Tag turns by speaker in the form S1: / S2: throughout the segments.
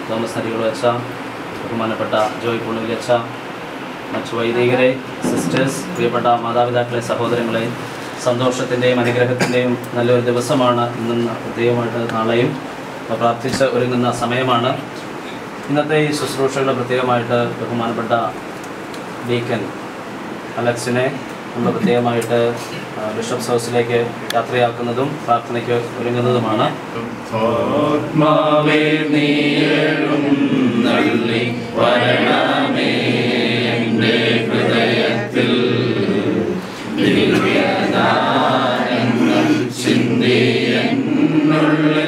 S1: Thomas Narikulam അച്ഛ ബഹുമാനപ്പെട്ട ജോയ് പുണ്ണിലി അച്ഛ മറ്റു വൈദികരെ സിസ്റ്റേഴ്സ് പ്രിയപ്പെട്ട മാതാപിതാക്കളെ സഹോദരങ്ങളെ സന്തോഷത്തിൻ്റെയും അനുഗ്രഹത്തിൻ്റെയും നല്ലൊരു ദിവസമാണ് ഇന്ന് പ്രത്യേകമായിട്ട് നാളെയും പ്രാർത്ഥിച്ച് ഒരുങ്ങുന്ന സമയമാണ് ഇന്നത്തെ ഈ ശുശ്രൂഷകൾ പ്രത്യേകമായിട്ട് ബഹുമാനപ്പെട്ട ഡീക്കൻ അലക്സിനെ നമ്മൾ പ്രത്യേകമായിട്ട് ആ, ബിഷപ്സ് ഹൗസിലേക്ക് യാത്രയാക്കുന്നതും പ്രാർത്ഥനയ്ക്ക് ഒരുങ്ങുന്നതുമാണ് ആത്മാവേ നീളും നള്ളി വരണമേ എൻ്റെ ഹൃദയത്തിൽ ദിവ്യദാനങ്ങൾ ചിന്തി എന്നുള്ളിൽ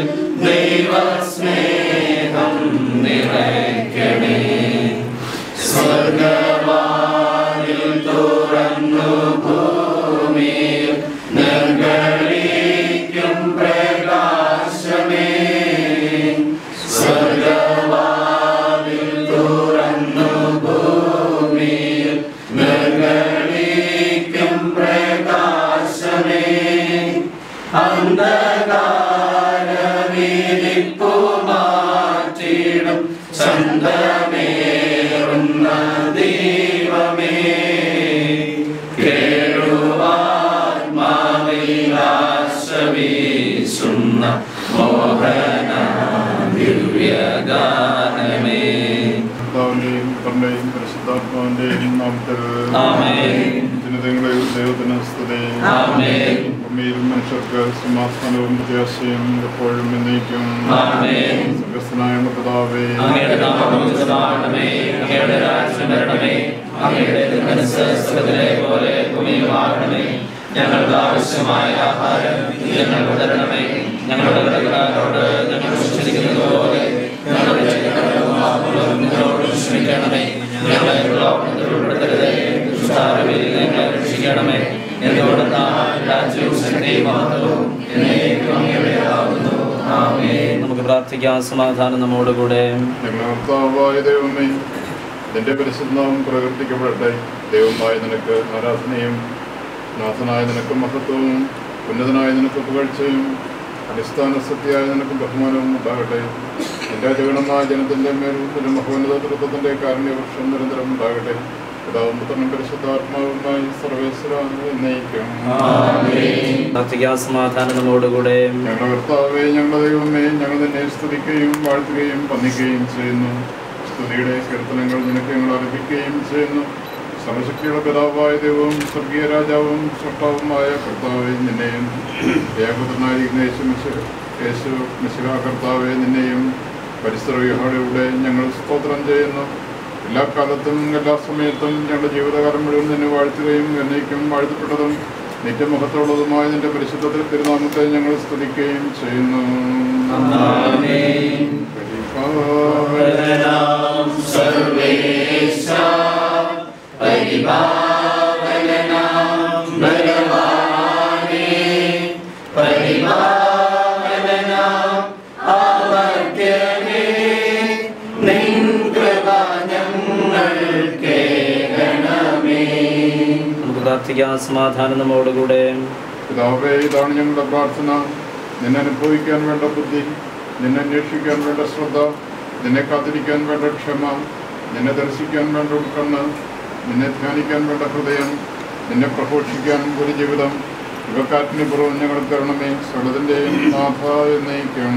S1: ദൈവസ്നേഹം നിറയ്ക്കണേ സ്വർഗവാനിൽ തുറന്നു ഭൂമിയിൽ നിർഗളിക്കും പ്രകാശമേ സ്വർഗവാനിൽ തുറന്നു ഭൂമിയിൽ നിർഗളിക്കും പ്രകാശമേ അന്ധകാരവിരിപ്പു മാറ്റിടും ചന്തമേറുന്ന ദൈവമേ കേഴുവാത്മാവിലാശവീശുന്ന മോഹന ദിവ്യഗാനമേ
S2: കർത്താവിന്റെയും പുത്രന്റെയും പരിശുദ്ധാത്മാവിന്റെയും നാമത്തിൽ
S1: ആമേൻ.
S2: ജനതകളെ ദൈവത്തിന് സ്തുതി
S1: ആമേൻ.
S2: ഭൂമിയിൽ മനുഷ്യർക്ക് സമാധാനവും പ്രത്യാശയും എപ്പോഴും എന്നേക്കും
S1: ആമേൻ.
S2: സ്വർഗസ്ഥനായ പിതാവേ
S1: അങ്ങയുടെ നാമം ഉചിതമാകണമേ അങ്ങയുടെ രാജ്യം വരണമേ അങ്ങയുടെ തിരുമനസ് സ്വർഗ്ഗത്തിലെ പോലെ ഭൂമിയിലുമാകണമേ ഞങ്ങൾക്ക് ആവശ്യമായ ആഹാരം ഞങ്ങൾക്ക് തരണമേ ഞങ്ങളുടെ കടക്കാരോട് ഞങ്ങൾ ക്ഷണിക്കുന്നത് പോലെ ഞങ്ങളുടെ തെറ്റുകളും പാപങ്ങളും ഞങ്ങളോട് ക്ഷമിക്കണമേ ഞങ്ങളെ പ്രലോഭനത്തിൽ ഉൾപ്പെടുത്തരുതേ ദുഷ്ടാരവിൽ ഞങ്ങളെ രക്ഷിക്കണമേ എന്തുകൊണ്ടെന്നാ രാജ്യവും ശക്തിയും മഹത്വവും എന്നേക്കും അങ്ങയുടേതാകുന്നു ആമേൻ നമുക്ക് പ്രാർത്ഥിക്കാം സമാധാനം നമ്മോടുകൂടെ
S2: ഞങ്ങളുടെ കർത്താവായ ദൈവമേ നിന്റെ പരിശുദ്ധവും പ്രകീർത്തിക്കപ്പെടട്ടെ ദൈവമായ നിനക്ക് ആരാധനയും നാഥനായ നിനക്ക് മഹത്വവും ഉന്നതനായ നിനക്ക് പുകഴ്ചയും അടിസ്ഥാന സത്യായ നിനക്ക് ബഹുമാനവും ഉണ്ടാകട്ടെ നിന്റെ ജഗണമായ ജനത്തിന്റെ മേൽ ഒരു മഹോന്നത തൃത്വത്തിന്റെ കാരുണ്യവൃക്ഷം നിരന്തരം ഉണ്ടാകട്ടെ പിതാവും പുത്രനും പരിശുദ്ധാത്മാവുമായി സർവേശ്വര എന്നയിക്കും
S1: പ്രാർത്ഥിക്കാം സമാധാനം നമ്മോടുകൂടെ
S2: ഞങ്ങളുടെ കർത്താവേ ഞങ്ങളുടെ ദൈവമേ ഞങ്ങൾ നിന്നെ സ്തുതിക്കുകയും വാഴ്ത്തുകയും വന്ദിക്കുകയും ചെയ്യുന്നു സ്തുതിയുടെ കീർത്തനങ്ങൾ നിനക്ക് ഞങ്ങൾ അർപ്പിക്കുകയും ചെയ്യുന്നു സർവശക്തിയുള്ള പിതാവായ ദൈവവും സ്വർഗീയ രാജാവും സൃഷ്ടാവുമായ കർത്താവെ നിന്നെയും ഏകപുത്രനായിരിക്കുന്ന യേശു മിശിഹ യേശു മിശിഹ കർത്താവെ നിന്നെയും പരിസരയുടെ ഞങ്ങൾ സ്തോത്രം ചെയ്യുന്നു എല്ലാ കാലത്തും എല്ലാ സമയത്തും ഞങ്ങളുടെ ജീവിതകാലം മുഴുവൻ നിന്നെ വാഴ്ത്തുകയും എന്നേക്കും വാഴ്ത്തപ്പെട്ടതും നിത്യമഹത്തുള്ളതുമായ നിന്റെ പരിശുദ്ധത്തിൽ തിരുനാമത്തെ ഞങ്ങൾ സ്തുതിക്കുകയും ചെയ്യുന്നു
S1: ആമേൻ.
S2: പരിപാവന
S1: സർവേശ പരിപാവനാം ഭഗവാനേ പരിപാവനാം ആവർത്യനേ നിൻ കൃപ ഞങ്ങൾക്ക് ഗണമേ നമുക്ക് പ്രാർത്ഥിക്കാം സമാധാനം നമ്മോടുകൂടെ
S2: പിതാവേ ഇതാണ് ഞങ്ങളുടെ പ്രാർത്ഥന നിന്നെ അനുഭവിക്കാൻ വേണ്ട ബുദ്ധി നിന്നെ അന്വേഷിക്കാൻ വേണ്ട ശ്രദ്ധ നിന്നെ കാത്തിരിക്കാൻ വേണ്ട ക്ഷമ നിന്നെ ദർശിക്കാൻ വേണ്ട ഉൾക്കണ്ണ് നിന്നെ ധ്യാനിക്കാൻ വേണ്ട ഹൃദയം നിന്നെ പ്രഘോഷിക്കാൻ ഒരു ജീവിതം ഇവക്കാറ്റിന് പുറവും ഞങ്ങൾ തരണമേ സകലതിൻ്റെയും നാഥ എന്നേക്കും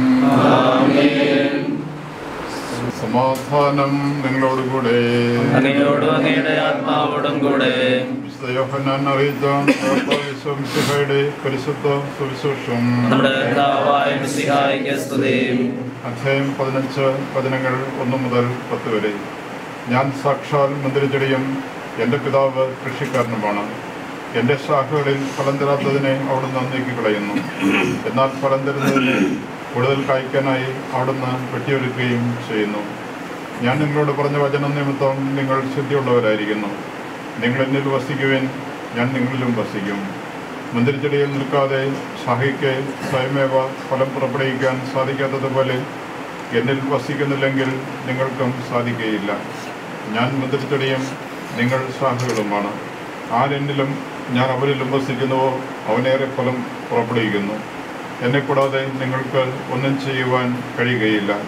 S2: സമാധാനം നിങ്ങളോടുകൂടെ
S1: അങ്ങയോടും അങ്ങയുടെ ആത്മാവോടും കൂടെ
S2: വിശുദ്ധ യോഹന്നാൻ അറിയിച്ച കർത്താവിശ്വംസിഹയുടെ പരിശുദ്ധ സുവിശേഷം
S1: നമ്മുടെ കർത്താവായ മിശിഹായിക്ക് സ്തുതി
S2: അധ്യായം പതിനഞ്ച് പതിനങ്ങൾ ഒന്ന് മുതൽ പത്ത് വരെ ഞാൻ സാക്ഷാൽ മുന്തിരിച്ചെടിയും എൻ്റെ പിതാവ് കൃഷിക്കാരനുമാണ് എൻ്റെ ശാഖകളിൽ ഫലം തരാത്തതിനെ അവിടുന്ന് നീക്കി കളയുന്നു എന്നാൽ ഫലം തരുന്നതിനെ കൂടുതൽ കായ്ക്കാനായി അവിടുന്ന് വെട്ടിയൊരുക്കുകയും ചെയ്യുന്നു ഞാൻ നിങ്ങളോട് പറഞ്ഞ വചനം നിമിത്തം നിങ്ങൾ ശുദ്ധിയുള്ളവരായിരിക്കുന്നു നിങ്ങൾ എന്നിൽ വസിക്കുവാൻ ഞാൻ നിങ്ങളിലും വസിക്കും മുന്തിരിച്ചെടിയിൽ നിൽക്കാതെ സഹിക്ക് സ്വയമേവ ഫലം പുറപ്പെടുവിക്കാൻ സാധിക്കാത്തതുപോലെ എന്നിൽ വസിക്കുന്നില്ലെങ്കിൽ നിങ്ങൾക്കും സാധിക്കുകയില്ല ഞാൻ മുന്തിരിച്ചെടിയും നിങ്ങൾ ശാഖകളുമാണ് ആരെന്നിലും ഞാൻ അവരിലും വസിക്കുന്നുവോ അവനേറെ ഫലം പുറപ്പെടുവിക്കുന്നു എന്നെ കൂടാതെ നിങ്ങൾക്ക് ഒന്നും ചെയ്യുവാൻ കഴിയുകയില്ല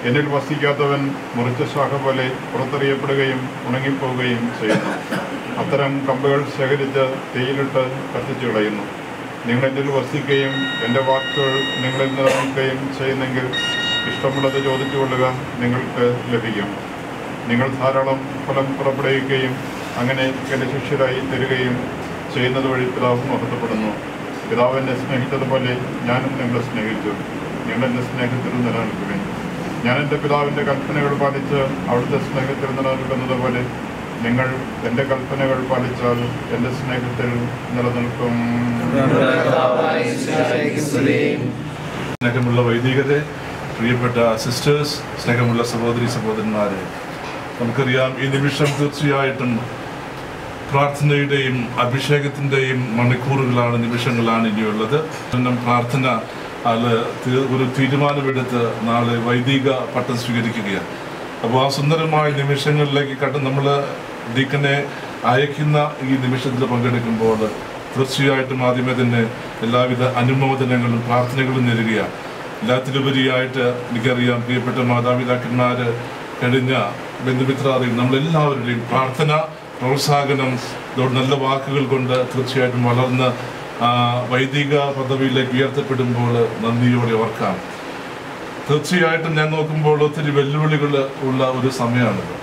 S2: എന്നിൽ വസിക്കാത്തവൻ മുറിച്ച ശാഖ പോലെ പുറത്തെറിയപ്പെടുകയും ഉണങ്ങിപ്പോവുകയും ചെയ്യുന്നു അത്തരം കമ്പുകൾ ശേഖരിച്ച് തീയിലിട്ട് കത്തിച്ചു കളയുന്നു നിങ്ങൾ എന്നിൽ വസിക്കുകയും എൻ്റെ വാക്കുകൾ നിങ്ങളിൽ നിലനിൽക്കുകയും ചെയ്യുന്നെങ്കിൽ ഇഷ്ടമുള്ളത് ചോദിച്ചു കൊള്ളുക നിങ്ങൾക്ക് ലഭിക്കും നിങ്ങൾ ധാരാളം ഫലം പുറപ്പെടുവിക്കുകയും അങ്ങനെ എൻ്റെ ശിഷ്യരായി തരികയും ചെയ്യുന്നത് വഴി പിതാവ് മഹത്വപ്പെടുന്നു പിതാവ് എന്നെ സ്നേഹിച്ചതുപോലെ ഞാനും നിങ്ങളെ സ്നേഹിച്ചു നിങ്ങൾ എൻ്റെ സ്നേഹത്തിൽ നിലനിൽക്കുവിൻ ഞാൻ എൻ്റെ പിതാവിൻ്റെ കൽപ്പനകൾ പാലിച്ച് അവിടുത്തെ സ്നേഹത്തിൽ നിലനിൽക്കുന്നത് പോലെ നിങ്ങൾ എൻ്റെ കൽപ്പനകൾ പാലിച്ചാൽ എൻ്റെ സ്നേഹത്തിൽ നിലനിൽക്കും
S1: നമ്മുടെ കർത്താവായ ഈശോയ്ക്ക് സ്തുതി.
S3: സ്നേഹമുള്ള വൈദികരെ പ്രിയപ്പെട്ട സിസ്റ്റേഴ്സ് സ്നേഹമുള്ള സഹോദരി സഹോദരന്മാരെ നമുക്കറിയാം ഈ നിമിഷം തീർച്ചയായിട്ടും പ്രാർത്ഥനയുടെയും അഭിഷേകത്തിൻ്റെയും മണിക്കൂറുകളാണ് നിമിഷങ്ങളാണ് ഇനിയുള്ളത് കാരണം പ്രാർത്ഥന അത് തി- ഒരു തീരുമാനമെടുത്ത് നാളെ വൈദിക പട്ടം സ്വീകരിക്കുകയാണ് അപ്പോൾ ആ സുന്ദരമായ നിമിഷങ്ങളിലേക്ക് കണ്ട് നമ്മൾ ഡീക്കനെ അയക്കുന്ന ഈ നിമിഷത്തിൽ പങ്കെടുക്കുമ്പോൾ തീർച്ചയായിട്ടും ആദ്യമേ തന്നെ എല്ലാവിധ അനുമോദനങ്ങളും പ്രാർത്ഥനകളും നേരുകയാണ് എല്ലാത്തിലുപരിയായിട്ട് എനിക്കറിയാം പ്രിയപ്പെട്ട മാതാപിതാക്കന്മാർ കഴിഞ്ഞ ബന്ധുമിത്രാദികൾ നമ്മളെല്ലാവരുടെയും പ്രാർത്ഥന പ്രോത്സാഹനം ഇതോട് നല്ല വാക്കുകൾ കൊണ്ട് തീർച്ചയായിട്ടും വളർന്ന് ആ, വൈദിക പദവിയിലേക്ക് ഉയർത്തപ്പെടുമ്പോൾ നന്ദിയോടെ ഓർക്കാം തീർച്ചയായിട്ടും ഞാൻ നോക്കുമ്പോൾ ഒത്തിരി വെല്ലുവിളികൾ ഉള്ള ഒരു സമയമാണിത്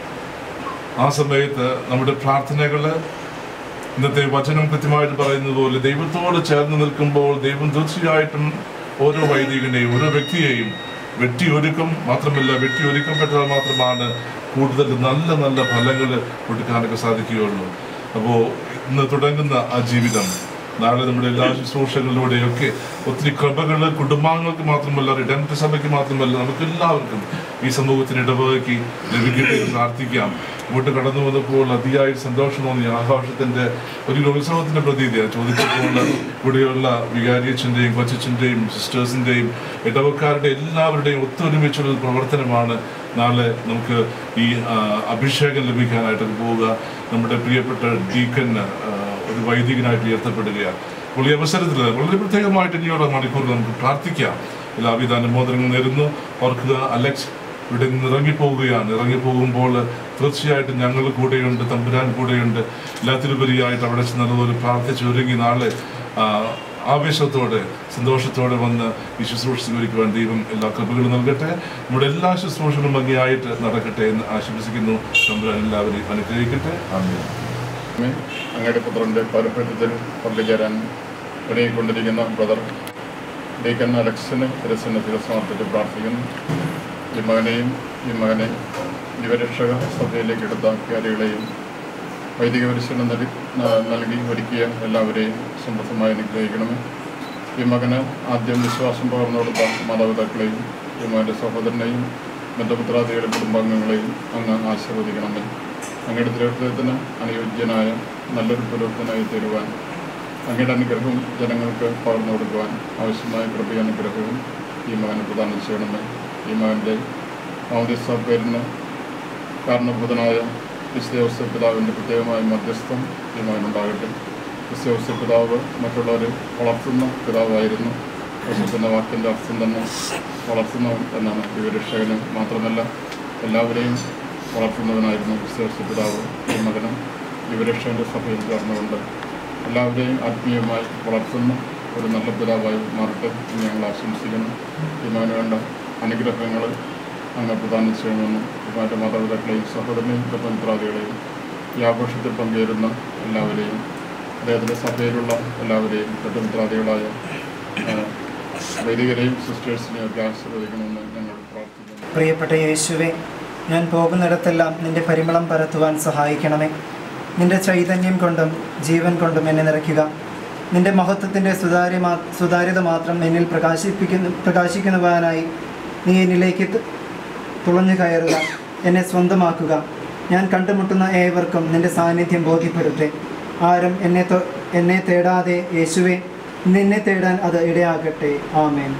S3: ആ സമയത്ത് നമ്മുടെ പ്രാർത്ഥനകൾ ഇന്നത്തെ വചനം കൃത്യമായിട്ട് പറയുന്നത് പോലെ ദൈവത്തോട് ചേർന്ന് നിൽക്കുമ്പോൾ ദൈവം തീർച്ചയായിട്ടും ഓരോ വൈദികനെയും ഓരോ വ്യക്തിയെയും വെട്ടിയൊരുക്കും മാത്രമല്ല വെട്ടിയൊരുക്കപ്പെട്ടാൽ മാത്രമാണ് കൂടുതൽ നല്ല നല്ല ഫലങ്ങൾ കൊടുക്കാനൊക്കെ സാധിക്കുകയുള്ളൂ അപ്പോൾ ഇന്ന് തുടങ്ങുന്ന ആ ജീവിതം നാളെ നമ്മുടെ എല്ലാ ശുശ്രൂഷകളിലൂടെയൊക്കെ ഒത്തിരി കൃപകൾ കുടുംബാംഗങ്ങൾക്ക് മാത്രമല്ല റിഡംപ്റ്റ് സഭയ്ക്ക് മാത്രമല്ല നമുക്ക് എല്ലാവർക്കും ഈ സമൂഹത്തിന് ഇടവകയ്ക്ക് ലഭിക്കട്ടെ എന്ന് പ്രാർത്ഥിക്കാം ഇങ്ങോട്ട് കടന്നു വന്നപ്പോൾ അതിയായ സന്തോഷം തോന്നി ആഘോഷത്തിന്റെ ഒരു ഉത്സവത്തിന്റെ പ്രതീതിയാണ് ചോദിച്ചപ്പോൾ ഇവിടെയുള്ള വികാരിയച്ഛൻ്റെയും കൊച്ചച്ഛൻ്റെയും സിസ്റ്റേഴ്സിൻ്റെയും ഇടവക്കാരുടെ എല്ലാവരുടെയും ഒത്തൊരുമിച്ചുള്ള ഒരു പ്രവർത്തനമാണ് നാളെ നമുക്ക് ഈ ആ, അഭിഷേകം ലഭിക്കാനായിട്ട് പോവുക നമ്മുടെ പ്രിയപ്പെട്ട ഡീക്കൻ ആ, ഒരു വൈദികനായിട്ട് ഉയർത്തപ്പെടുകയാണ് അപ്പോൾ ഈ അവസരത്തിൽ വളരെ പ്രത്യേകമായിട്ട് ഇനിയുള്ള മണിക്കൂറിൽ നമുക്ക് പ്രാർത്ഥിക്കാം എല്ലാവിധ അനുമോദനങ്ങൾ നേരുന്നു ഓർക്കുക അലക്സ് ഇവിടെ നിന്ന് ഇറങ്ങിപ്പോവുകയാണ് ഇറങ്ങിപ്പോകുമ്പോൾ തീർച്ചയായിട്ടും ഞങ്ങൾ കൂടെയുണ്ട് തമ്പുരാൻ കൂടെയുണ്ട് എല്ലാത്തിലുപരിയായിട്ട് അവിടെ ചെന്ന് അതുപോലെ പ്രാർത്ഥിച്ച് ഒരുങ്ങി നാളെ ആ, ആവേശത്തോടെ സന്തോഷത്തോടെ വന്ന് ഈ ശുശ്രൂഷ സ്വീകരിക്കുവാൻ ദൈവം എല്ലാ കൃപകളും നൽകട്ടെ നമ്മുടെ എല്ലാ ശുശ്രൂഷകളും ഭംഗിയായിട്ട് നടക്കട്ടെ എന്ന് ആശംസിക്കുന്നു തമ്പുരാൻ എല്ലാവരെയും അനുഗ്രഹിക്കട്ടെ ആമേൻ
S2: അങ്ങയുടെ പുത്രന്റെ പൗരത്വത്തിൽ പങ്കുചേരാൻ ഒരുങ്ങിക്കൊണ്ടിരിക്കുന്ന ബ്രദർ ഡീക്കൻ അലക്സിന് തിരസിന് തിരസമർപ്പിച്ച് പ്രാർത്ഥിക്കുന്നു ഈ മകനെയും ഈ മകനെ യുവരക്ഷക സഭയിലേക്ക് എടുത്ത കാര്യങ്ങളെയും വൈദിക പരിശീലനം നൽകി ന- നൽകി ഒരുക്കിയ എല്ലാവരെയും സമൃദ്ധമായി അനുഗ്രഹിക്കണമേ ഈ മകന് ആദ്യം വിശ്വാസം പകർന്നു കൊടുത്ത മാതാപിതാക്കളെയും ഈ മകൻ്റെ സഹോദരനെയും ബന്ധുമിത്രാദികളെ കുടുംബാംഗങ്ങളെയും അങ്ങ് ആശീർവദിക്കണമേ അങ്ങയുടെ തിരുവനന്തപുരത്തിന് അനുയോജ്യനായ നല്ലൊരു പുരോഹിതനായി തീരുവാൻ അങ്ങയുടെ അനുഗ്രഹവും ജനങ്ങൾക്ക് പകർന്നു കൊടുക്കുവാൻ ആവശ്യമായ കൃപയും അനുഗ്രഹവും ഈ മകന് പ്രദാനം ചെയ്യണമേ ഈ മകൻ്റെ മാമദിസ പേരിന് കാരണഭൂതനായ ക്രിസ്തയോസ പിതാവിൻ്റെ പ്രത്യേകമായ മധ്യസ്ഥം ഈ മകനുണ്ടാകട്ടെ ക്രിസ്തയോസ പിതാവ് മറ്റുള്ളവരെ വളർത്തുന്ന പിതാവായിരുന്നു യോസഫിൻ്റെ വാക്കിൻ്റെ അർത്ഥം തന്നെ വളർത്തുന്നവൻ എന്നാണ് ദിവരക്ഷകന് മാത്രമല്ല എല്ലാവരെയും വളർത്തുന്നവനായിരുന്നു ക്രിസ്തയോസ പിതാവ് ഈ മകനും യുവരക്ഷകൻ്റെ സഭയിൽ ചേർന്നുകൊണ്ട് എല്ലാവരെയും ആത്മീയമായി വളർത്തുന്ന ഒരു നല്ല പിതാവായി മാറട്ടെ എന്ന് ഞങ്ങൾ ആശംസിക്കുന്നു ഈ മകന് വേണ്ട അനുഗ്രഹങ്ങൾ അങ്ങ് പ്രദാനം ചെയ്യണമെന്നും ഇവരുടെ മാതാപിതാക്കളെയും സഹോദരനെയും ബന്ധമിത്രാദികളെയും ഈ ആഘോഷത്തിൽ പങ്കുചേരുന്ന എല്ലാവരെയും അദ്ദേഹത്തിൻ്റെ സഭയിലുള്ള എല്ലാവരെയും ബന്ധമിത്രാദികളായ ആ, വൈദികരെയും സിസ്റ്റേഴ്സിനെയും ഒക്കെ ആശീർവദിക്കണമെന്ന് ഞങ്ങൾ പ്രാർത്ഥിക്കുന്നു
S4: പ്രിയപ്പെട്ട യേശുവെ ഞാൻ പോകുന്നിടത്തെല്ലാം നിന്റെ പരിമളം പരത്തുവാൻ സഹായിക്കണമേ നിന്റെ ചൈതന്യം കൊണ്ടും ജീവൻ കൊണ്ടും എന്നെ നിറയ്ക്കുക നിന്റെ മഹത്വത്തിൻ്റെ സുതാര്യ മാ സുതാര്യത മാത്രം എന്നിൽ പ്രകാശിപ്പിക്കുന്ന പ്രകാശിക്കുവാനായി നീ എന്നിലേക്ക് തു- തുളഞ്ഞു കയറുക എന്നെ സ്വന്തമാക്കുക ഞാൻ കണ്ടുമുട്ടുന്ന ഏവർക്കും നിന്റെ സാന്നിധ്യം ബോധ്യപ്പെടുത്തെ ആരും എന്നെ തൊ- എന്നെ തേടാതെ യേശുവെ നിന്നെ തേടാൻ അത് ഇടയാകട്ടെ ആമേൻ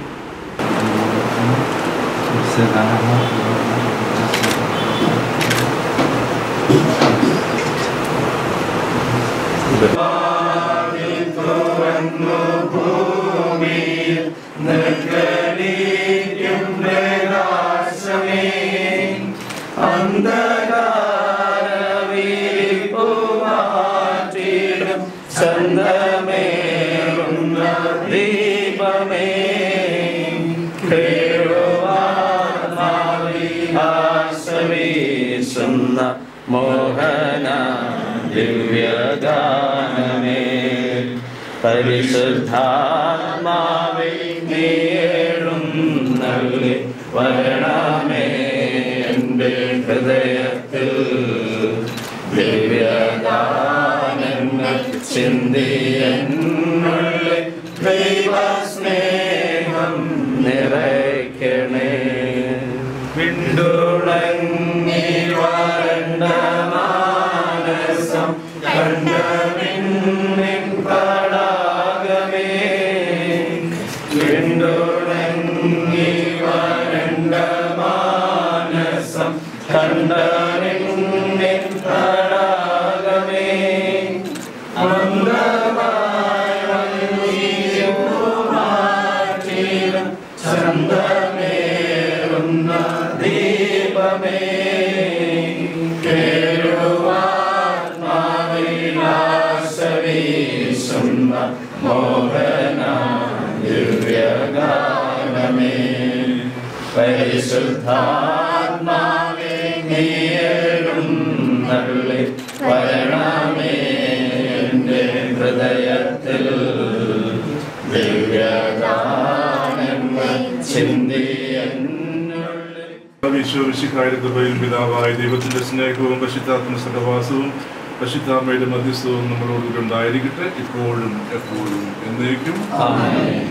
S1: നിർഗണിക്കും പ്രകാശമേ അന്ധകാരവിരിപ്പുമാറ്റിടും ചന്തമേറുന്ന ദീപമേ കേഴുവാശ്വീശുന്ന മോഹന ദിവ്യഗാനമേ പരിശുദ്ധാത്മാവേ നീളും നൽകി വരണമേ എൻ്റെ ഹൃദയത്തിൽ ദിവ്യഗാനങ്ങൾ ചിന്തിയെന്നുള്ളിൽ ദൈവസ്നേഹം നിറയ്ക്കണേ പിന്തുണങ്ങി വരണ്ട മാനസം കണ്ട പിന്നിൻ തടാകമേ പിന്തുണങ്ങി വരണ്ട മാനസം കണ്ട പിന്നിൻ തടാകമേ അന്ധമായ മാറ്റിലും ചന്തമേറുന്ന ദീപമേ കേഴുവാത്മാവിലാസവീശുന്ന മോഹന ദിവ്യഗാനമേ പരിശുദ്ധാത്മാവേ നീളും നള്ളി വരണമേ എൻ്റെ ഹൃദയത്തിൽ ദിവ്യഗാനങ്ങൾ ചിന്തിയെന്നുള്ളിൽ
S3: വിശ്വവിശിഖായുടെ കൃപയും പിതാവായ ദൈവത്തിന്റെ സ്നേഹവും പശുത്താത്മ സഹവാസവും പശുത്താമ്മയുടെ മധ്യസ്ഥവും നമ്മളോട് ഉണ്ടായിരിക്കട്ടെ ഇപ്പോഴും എപ്പോഴും എന്നേക്കും
S1: ആമേൻ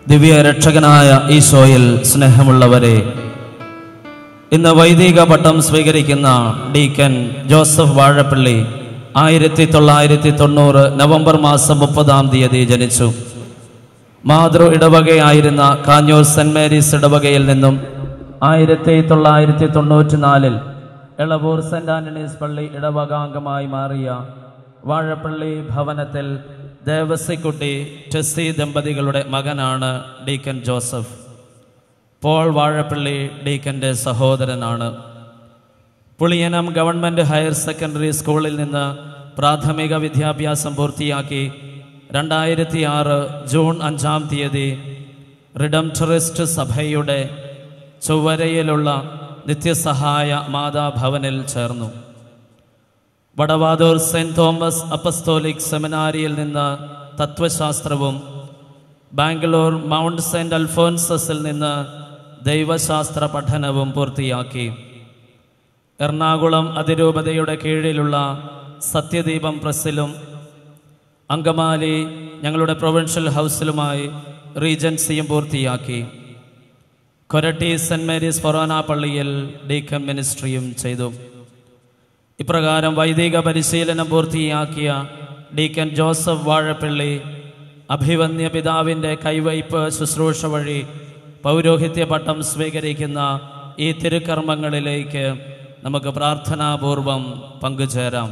S5: ദിവ്യ രക്ഷകനായ ഈശോയിൽ സ്നേഹമുള്ളവരെ ഇന്ന് വൈദിക പട്ടം സ്വീകരിക്കുന്ന ഡീക്കൻ ജോസഫ് വാഴപ്പള്ളി ആയിരത്തി തൊള്ളായിരത്തി തൊണ്ണൂറ് നവംബർ മാസം മുപ്പതാം തീയതി ജനിച്ചു മാതൃ ഇടവകയായിരുന്ന കാഞ്ഞൂർ സെന്റ് മേരീസ് ഇടവകയിൽ നിന്നും ആയിരത്തി തൊള്ളായിരത്തി തൊണ്ണൂറ്റി നാലിൽ എളവൂർ സെന്റ് ആന്റണീസ് പള്ളി ഇടവകാംഗമായി മാറിയ വാഴപ്പള്ളി ഭവനത്തിൽ ദേവസിക്കുട്ടി ടെസ്സി ദമ്പതികളുടെ മകനാണ് ഡീക്കൻ ജോസഫ് പോൾ വാഴപ്പള്ളി ഡീക്കൻ്റെ സഹോദരനാണ് പുളിയനം ഗവൺമെൻറ് ഹയർ സെക്കൻഡറി സ്കൂളിൽ നിന്ന് പ്രാഥമിക വിദ്യാഭ്യാസം പൂർത്തിയാക്കി രണ്ടായിരത്തി ആറ് ജൂൺ അഞ്ചാം തീയതി റിഡംറ്ററിസ്റ്റ് സഭയുടെ ചൊവ്വരയിലുള്ള നിത്യസഹായ മാതാഭവനിൽ ചേർന്നു വടവാതൂർ സെൻറ് തോമസ് അപ്പസ്തോലിക് സെമിനാരിയിൽ നിന്ന് തത്വശാസ്ത്രവും ബാംഗ്ലൂർ മൗണ്ട് സെൻറ് അൽഫോൻസസിൽ നിന്ന് ദൈവശാസ്ത്ര പഠനവും പൂർത്തിയാക്കി എറണാകുളം അതിരൂപതയുടെ കീഴിലുള്ള സത്യദീപം പ്രസ്സിലും അങ്കമാലി ഞങ്ങളുടെ പ്രൊവിൻഷ്യൽ ഹൗസിലുമായി റീജൻസിയും പൂർത്തിയാക്കി കൊരട്ടി സെൻറ് മേരീസ് ഫൊറോന പള്ളിയിൽ ഡീക്കൻ മിനിസ്ട്രിയും ചെയ്തു ഇപ്രകാരം വൈദിക പരിശീലനം പൂർത്തിയാക്കിയ ഡീക്കൻ ജോസഫ് വാഴപ്പള്ളി അഭിവന്യ പിതാവിൻ്റെ കൈവയ്പ് ശുശ്രൂഷ വഴി പൗരോഹിത്യ പട്ടം സ്വീകരിക്കുന്ന ഈ തിരുക്കർമ്മങ്ങളിലേക്ക് നമുക്ക് പ്രാർത്ഥനാപൂർവം പങ്കുചേരാം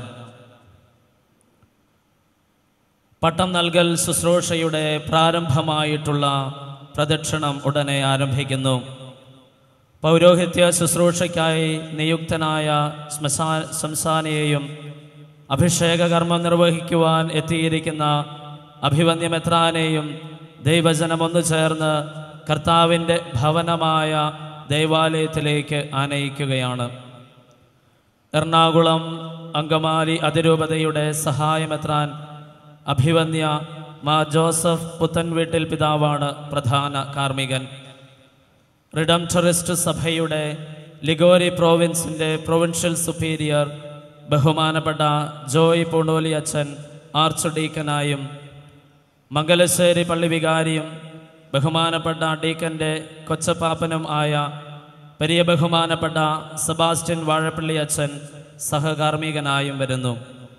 S5: പട്ടം നൽകൽ ശുശ്രൂഷയുടെ പ്രാരംഭമായിട്ടുള്ള പ്രദക്ഷിണം ഉടനെ ആരംഭിക്കുന്നു പൗരോഹിത്യ ശുശ്രൂഷയ്ക്കായി നിയുക്തനായ ശ്മശാ ശംസാനെയും അഭിഷേക കർമ്മം നിർവഹിക്കുവാൻ എത്തിയിരിക്കുന്ന അഭിവന്യമെത്രാനെയും ദൈവജനം ഒന്നു ചേർന്ന് കർത്താവിൻ്റെ ഭവനമായ ദൈവാലയത്തിലേക്ക് ആനയിക്കുകയാണ് എറണാകുളം അങ്കമാലി അതിരൂപതയുടെ സഹായമെത്രാൻ അഭിവന്യ മാ ജോസഫ് പുത്തൻവീട്ടിൽ പിതാവാണ് പ്രധാന കാർമ്മികൻ റിഡംറ്ററിസ്റ്റ് സഭയുടെ ലിഗോരി പ്രോവിൻസിൻ്റെ പ്രൊവിൻഷ്യൽ സുപ്പീരിയർ ബഹുമാനപ്പെട്ട ജോയ് പൂണോലി അച്ഛൻ ആർച്ച് ഡീക്കനായും മംഗലശ്ശേരി പള്ളി വികാരിയും ബഹുമാനപ്പെട്ട ഡീക്കൻ്റെ കൊച്ചപ്പാപ്പനും ആയ പെരിയ ബഹുമാനപ്പെട്ട സെബാസ്റ്റ്യൻ വാഴപ്പള്ളി അച്ഛൻ സഹകാർമ്മികനായും വരുന്നു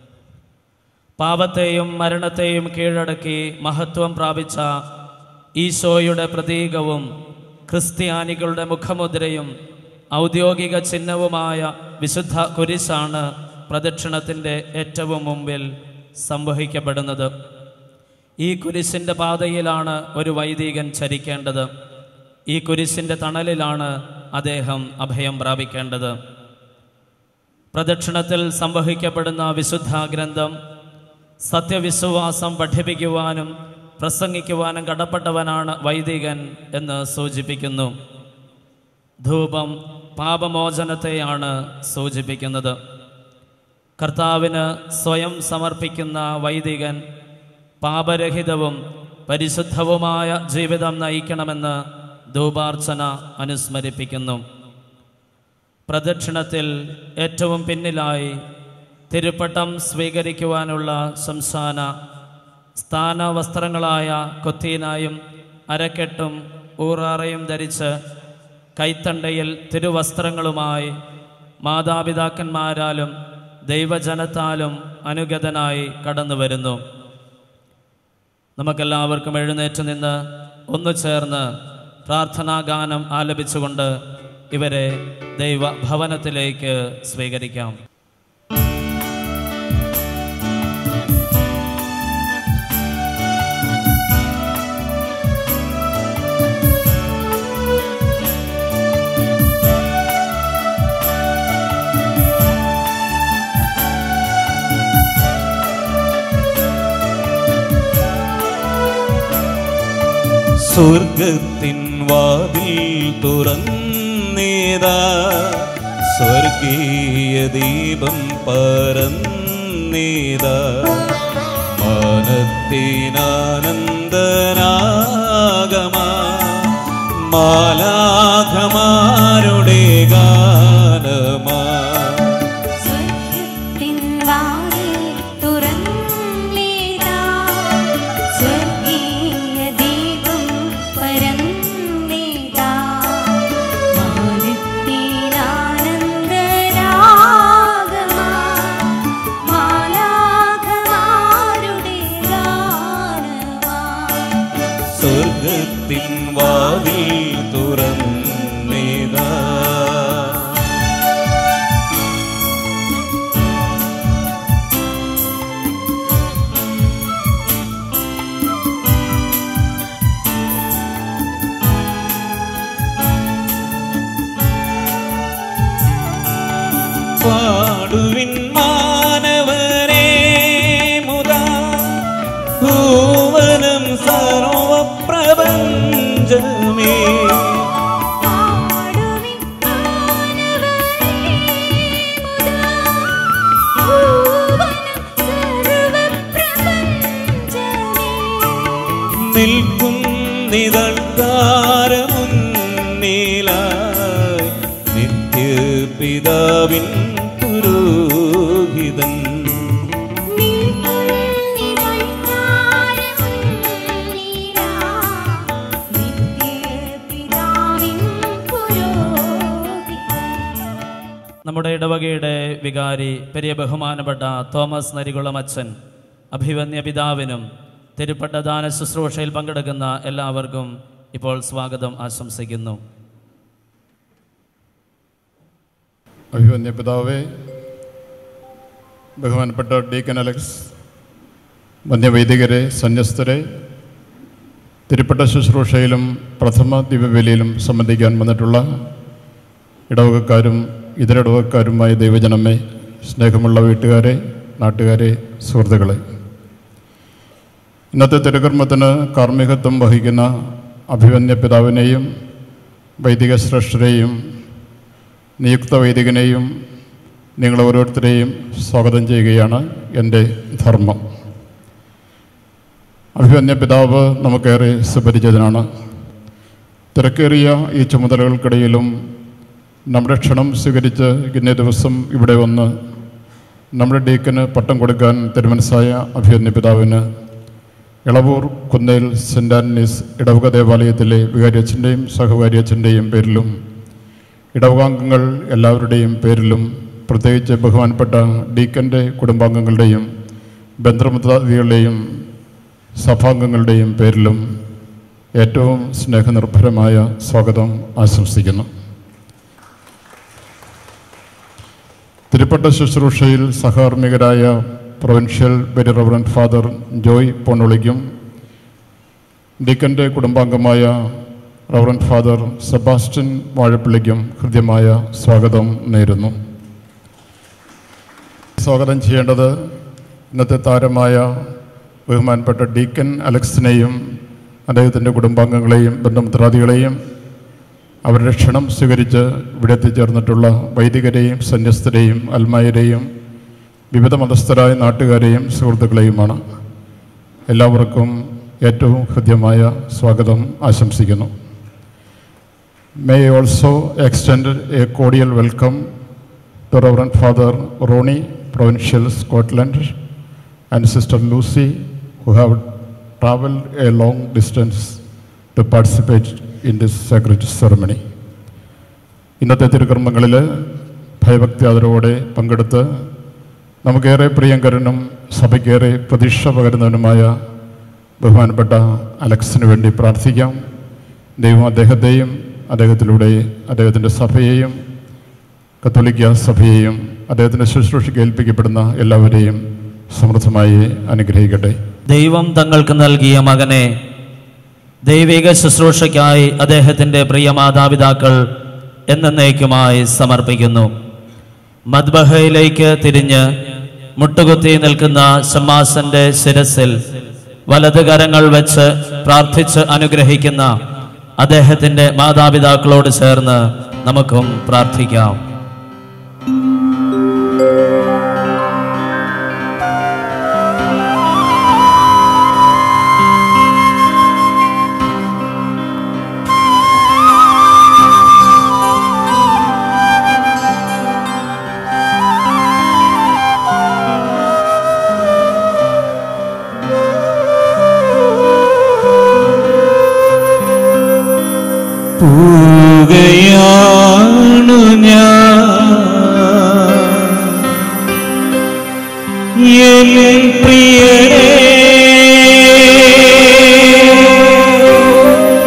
S5: പാപത്തെയും മരണത്തെയും കീഴടക്കി മഹത്വം പ്രാപിച്ച ഈശോയുടെ പ്രതീകവും ക്രിസ്ത്യാനികളുടെ മുഖമുദ്രയും ഔദ്യോഗിക ചിഹ്നവുമായ വിശുദ്ധ കുരിശാണ് പ്രദക്ഷിണത്തിൻ്റെ ഏറ്റവും മുമ്പിൽ സംവഹിക്കപ്പെടുന്നത് ഈ കുരിശിൻ്റെ പാതയിലാണ് ഒരു വൈദികൻ ചരിക്കേണ്ടത് ഈ കുരിശിൻ്റെ തണലിലാണ് അദ്ദേഹം അഭയം പ്രാപിക്കേണ്ടത് പ്രദക്ഷിണത്തിൽ സംവഹിക്കപ്പെടുന്ന വിശുദ്ധ ഗ്രന്ഥം സത്യവിശ്വാസം പഠിപ്പിക്കുവാനും പ്രസംഗിക്കുവാനും കടപ്പെട്ടവനാണ് വൈദികൻ എന്ന് സൂചിപ്പിക്കുന്നു ധൂപം പാപമോചനത്തെയാണ് സൂചിപ്പിക്കുന്നത് കർത്താവിന് സ്വയം സമർപ്പിക്കുന്ന വൈദികൻ പാപരഹിതവും പരിശുദ്ധവുമായ ജീവിതം നയിക്കണമെന്ന് ധൂപാർച്ചന അനുസ്മരിപ്പിക്കുന്നു പ്രദക്ഷിണത്തിൽ ഏറ്റവും പിന്നിലായി തിരുപ്പട്ടം സ്വീകരിക്കുവാനുള്ള സംസ്ഥാന സ്ഥാന വസ്ത്രങ്ങളായ കൊത്തീനായും അരക്കെട്ടും ഊറാറയും ധരിച്ച് കൈത്തണ്ടയിൽ തിരുവസ്ത്രങ്ങളുമായി മാതാപിതാക്കന്മാരാലും ദൈവജനത്താലും അനുഗതനായി കടന്നു വരുന്നു നമുക്കെല്ലാവർക്കും എഴുന്നേറ്റ് നിന്ന് ഒന്നു ചേർന്ന് പ്രാർത്ഥനാഗാനം ആലപിച്ചുകൊണ്ട് ഇവരെ ദൈവഭവനത്തിലേക്ക് സ്വീകരിക്കാം
S1: സ്വർഗത്തിൻ വാതിൽ തുറന്നേതാ സ്വർഗീയ ദീപം പരന്നേതാ മാനത്തിനാനന്ദനാഗമാ മാലാഖമാരുടെ ഗാനമാ
S6: സ്വർഗത്തിൻ വാതിൽ തുറന്നേതാ സ്വർഗീയ ദീപം പരന്നേതാ
S1: ഭവനത്തിൻ വാതിൽ തുറന്നേതാ പാടുവിൻ മാനവരേ മുതാ ഭൂവനം സർവപ്രപഞ്ചമേ
S6: പാടുവിൻ മാനവരേ മുതാ ഭൂവനം സർവപ്രപഞ്ചമേ
S1: നിൽക്കും നിതൾക്കാരമുന്നിലായി നിത്യപിതാവിൻ പുരോഹിതൻ
S5: നമ്മുടെ ഇടവകയുടെ വികാരി പെരിയ ബഹുമാനപ്പെട്ട തോമസ് നരികുളം അച്ഛൻ അഭിവന്യ പിതാവിനും തിരുപ്പട്ട ദാന ശുശ്രൂഷയിൽ പങ്കെടുക്കുന്ന എല്ലാവർക്കും ഇപ്പോൾ സ്വാഗതം ആശംസിക്കുന്നു
S2: അഭിമന്യ പിതാവേ ബഹുമാനപ്പെട്ട ഡീക്കൻ അലക്സ് വന്യവൈദികരെ സന്യസ്തരെ തിരുപ്പട്ട ശുശ്രൂഷയിലും പ്രഥമ ദിവ്യബലിയിലും സംബന്ധിക്കാൻ വന്നിട്ടുള്ള ഇടവകക്കാരും ഇതര ഇടവകക്കാരുമായ ദൈവജനമേ സ്നേഹമുള്ള വീട്ടുകാരെ നാട്ടുകാരെ സുഹൃത്തുക്കളെ ഇന്നത്തെ തിരുകർമ്മത്തിന് കാർമ്മികത്വം വഹിക്കുന്ന അഭിമന്യ പിതാവിനെയും വൈദിക ശ്രേഷ്ഠരെയും നിയുക്ത വൈദികനെയും നിങ്ങൾ ഓരോരുത്തരെയും സ്വാഗതം ചെയ്യുകയാണ് എൻ്റെ ധർമ്മം അഭിമന്യ പിതാവ് നമുക്കേറെ സുപരിചിതനാണ് തിരക്കേറിയ ഈ ചുമതലകൾക്കിടയിലും നമ്മുടെ ക്ഷണം സ്വീകരിച്ച് ഇന്നേ ദിവസം ഇവിടെ വന്ന് നമ്മുടെ ഡീക്കന് പട്ടം കൊടുക്കാൻ തിരുമനസായ അഭിമന്യ പിതാവിന് ഇളവൂർ കുന്നേൽ സെൻറ് ആൻറ്റണീസ് ഇടവക ദേവാലയത്തിലെ വികാരിയച്ഛൻ്റെയും സഹകാരിയച്ഛൻ്റെയും പേരിലും ഇടവകാംഗങ്ങൾ എല്ലാവരുടെയും പേരിലും പ്രത്യേകിച്ച് ബഹുമാനപ്പെട്ട ഡീക്കൻ്റെ കുടുംബാംഗങ്ങളുടെയും ബന്ധുമിത്രാദികളുടെയും സഭാംഗങ്ങളുടെയും പേരിലും ഏറ്റവും സ്നേഹനിർഭരമായ സ്വാഗതം ആശംസിക്കുന്നു തിരുപ്പട്ട ശുശ്രൂഷയിൽ സഹകാർമ്മികരായ provincial very reverend father Joy പൊണ്ണുളിക്കും ഡീക്കൻ്റെ കുടുംബാംഗമായ റവറൻറ്റ് ഫാദർ സെബാസ്റ്റ്യൻ വാഴപ്പള്ളിക്കും ഹൃദ്യമായ സ്വാഗതം നേരുന്നു സ്വാഗതം ചെയ്യേണ്ടത് ഇന്നത്തെ താരമായ ബഹുമാനപ്പെട്ട ഡീക്കൻ അലക്സിനെയും അദ്ദേഹത്തിൻ്റെ കുടുംബാംഗങ്ങളെയും ബന്ധുമിത്രാദികളെയും അവരുടെ ക്ഷണം സ്വീകരിച്ച് ഇവിടെ എത്തിച്ചേർന്നിട്ടുള്ള വൈദികരെയും സന്യസ്തരെയും അൽമായരെയും വിവിധ മതസ്ഥരായ നാട്ടുകാരെയും സുഹൃത്തുക്കളെയുമാണ് എല്ലാവർക്കും ഏറ്റവും ഹൃദ്യമായ സ്വാഗതം ആശംസിക്കുന്നു may also extend a cordial welcome to reverend father Ronnie provincial Scotland and sister Lucy who have travel a long distance to participate in this sacred ceremony ഇന്നത്തെ തിരുക്കർമ്മങ്ങളിൽ ഭയഭക്തി ആദരവോടെ പങ്കെടുത്ത് നമുക്കേറെ പ്രിയങ്കരനും സഭയ്ക്കേറെ പ്രതീക്ഷ പകരുന്നവനുമായ ബഹുമാനപ്പെട്ട അലക്സിന് വേണ്ടി പ്രാർത്ഥിക്കാം ദൈവം അദ്ദേഹത്തെയും അദ്ദേഹത്തിലൂടെ അദ്ദേഹത്തിൻ്റെ സഭയെയും കത്തോലിക്ക സഭയെയും അദ്ദേഹത്തിൻ്റെ ശുശ്രൂഷയ്ക്ക് ഏൽപ്പിക്കപ്പെടുന്ന എല്ലാവരെയും സമൃദ്ധമായി അനുഗ്രഹിക്കട്ടെ
S5: ദൈവം തങ്ങൾക്ക് നൽകിയ മകനെ ദൈവിക ശുശ്രൂഷയ്ക്കായി അദ്ദേഹത്തിൻ്റെ പ്രിയ മാതാപിതാക്കൾ എന്നേക്കുമായി സമർപ്പിക്കുന്നു മദ്ബഹയിലേക്ക് തിരിഞ്ഞ് മുട്ടുകുത്തി നിൽക്കുന്ന ഷമ്മാസന്റെ ശിരസിൽ വലത് കരങ്ങൾ വെച്ച് പ്രാർത്ഥിച്ച് അനുഗ്രഹിക്കുന്ന അദ്ദേഹത്തിൻ്റെ മാതാപിതാക്കളോട് ചേർന്ന് നമുക്കും പ്രാർത്ഥിക്കാം
S1: പോവുകയാണു ഞാൻ എൻ പ്രിയരേ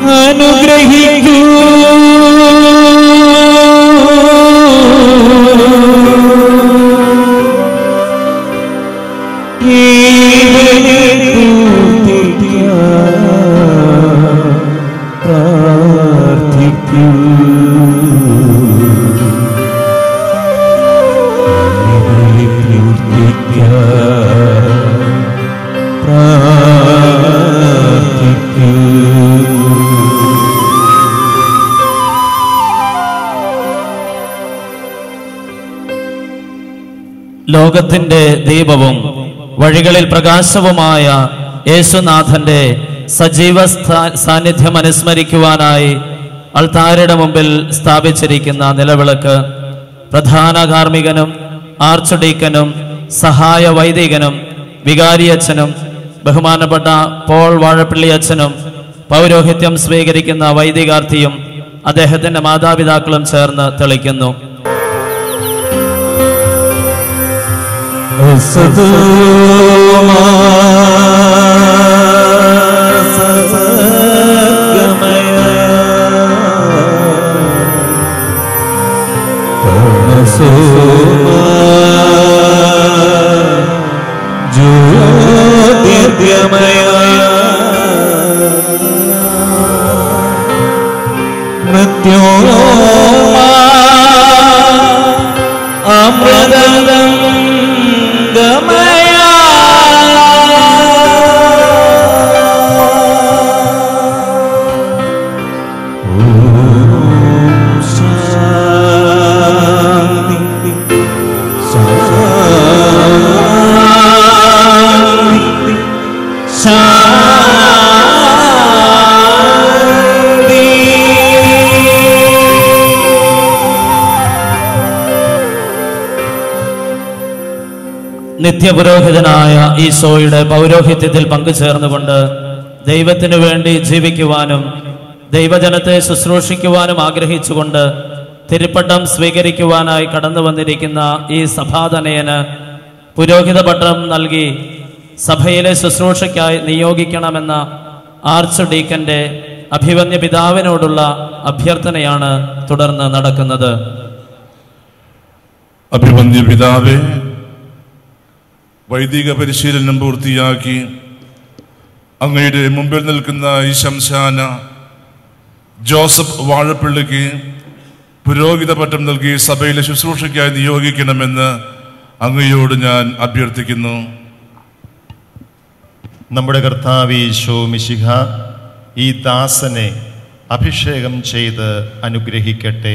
S1: അനുഗ്രഹിക്കൂ പ്രാർത്ഥിക്കൂ
S5: ലോകത്തിന്റെ ദീപവും വഴികളിൽ പ്രകാശവുമായ യേശുനാഥന്റെ സജീവ സ്ഥാ- സാന്നിധ്യം അനുസ്മരിക്കുവാനായി അൾത്താരയുടെ മുമ്പിൽ സ്ഥാപിച്ചിരിക്കുന്ന നിലവിളക്ക് പ്രധാന കാർമ്മികനും ആർച്ച് ഡീക്കനും സഹായ വൈദികനും വികാരിയച്ഛനും ബഹുമാനപ്പെട്ട പോൾ വാഴപ്പള്ളി അച്ഛനും പൗരോഹിത്യം സ്വീകരിക്കുന്ന വൈദികാർത്ഥിയും അദ്ദേഹത്തിന്റെ മാതാപിതാക്കളും ചേർന്ന് തെളിക്കുന്നു
S1: അമൃതം ഗമയ
S5: നിത്യപുരോഹിതനായ ഈശോയുടെ പൗരോഹിത്യത്തിൽ പങ്കുചേർന്നുകൊണ്ട് ദൈവത്തിനു വേണ്ടി ജീവിക്കുവാനും ദൈവജനത്തെ ശുശ്രൂഷിക്കുവാനും ആഗ്രഹിച്ചുകൊണ്ട് തിരുപ്പട്ടം സ്വീകരിക്കുവാനായി കടന്നു വന്നിരിക്കുന്ന ഈ സഭാതനയന് പുരോഹിത പട്ടം നൽകി സഭയിലെ ശുശ്രൂഷയ്ക്കായി നിയോഗിക്കണമെന്ന ആർച്ച് ഡീക്കന്റെ അഭിവന്യ പിതാവിനോടുള്ള അഭ്യർത്ഥനയാണ് തുടർന്ന് നടക്കുന്നത്
S3: അഭിമന്യ പിതാവേ വൈദിക പരിശീലനം പൂർത്തിയാക്കി അങ്ങയുടെ മുമ്പിൽ നിൽക്കുന്ന ഈ ശംശാന ജോസഫ് വാഴപ്പിള്ളിക്ക് പുരോഹിത പട്ടം നൽകി സഭയിലെ ശുശ്രൂഷയ്ക്കായി നിയോഗിക്കണമെന്ന് അങ്ങയോട് ഞാൻ അഭ്യർത്ഥിക്കുന്നു
S7: നമ്മുടെ കർത്താവ് ഈശോ മിശിഹ ഈ ദാസനെ അഭിഷേകം ചെയ്ത് അനുഗ്രഹിക്കട്ടെ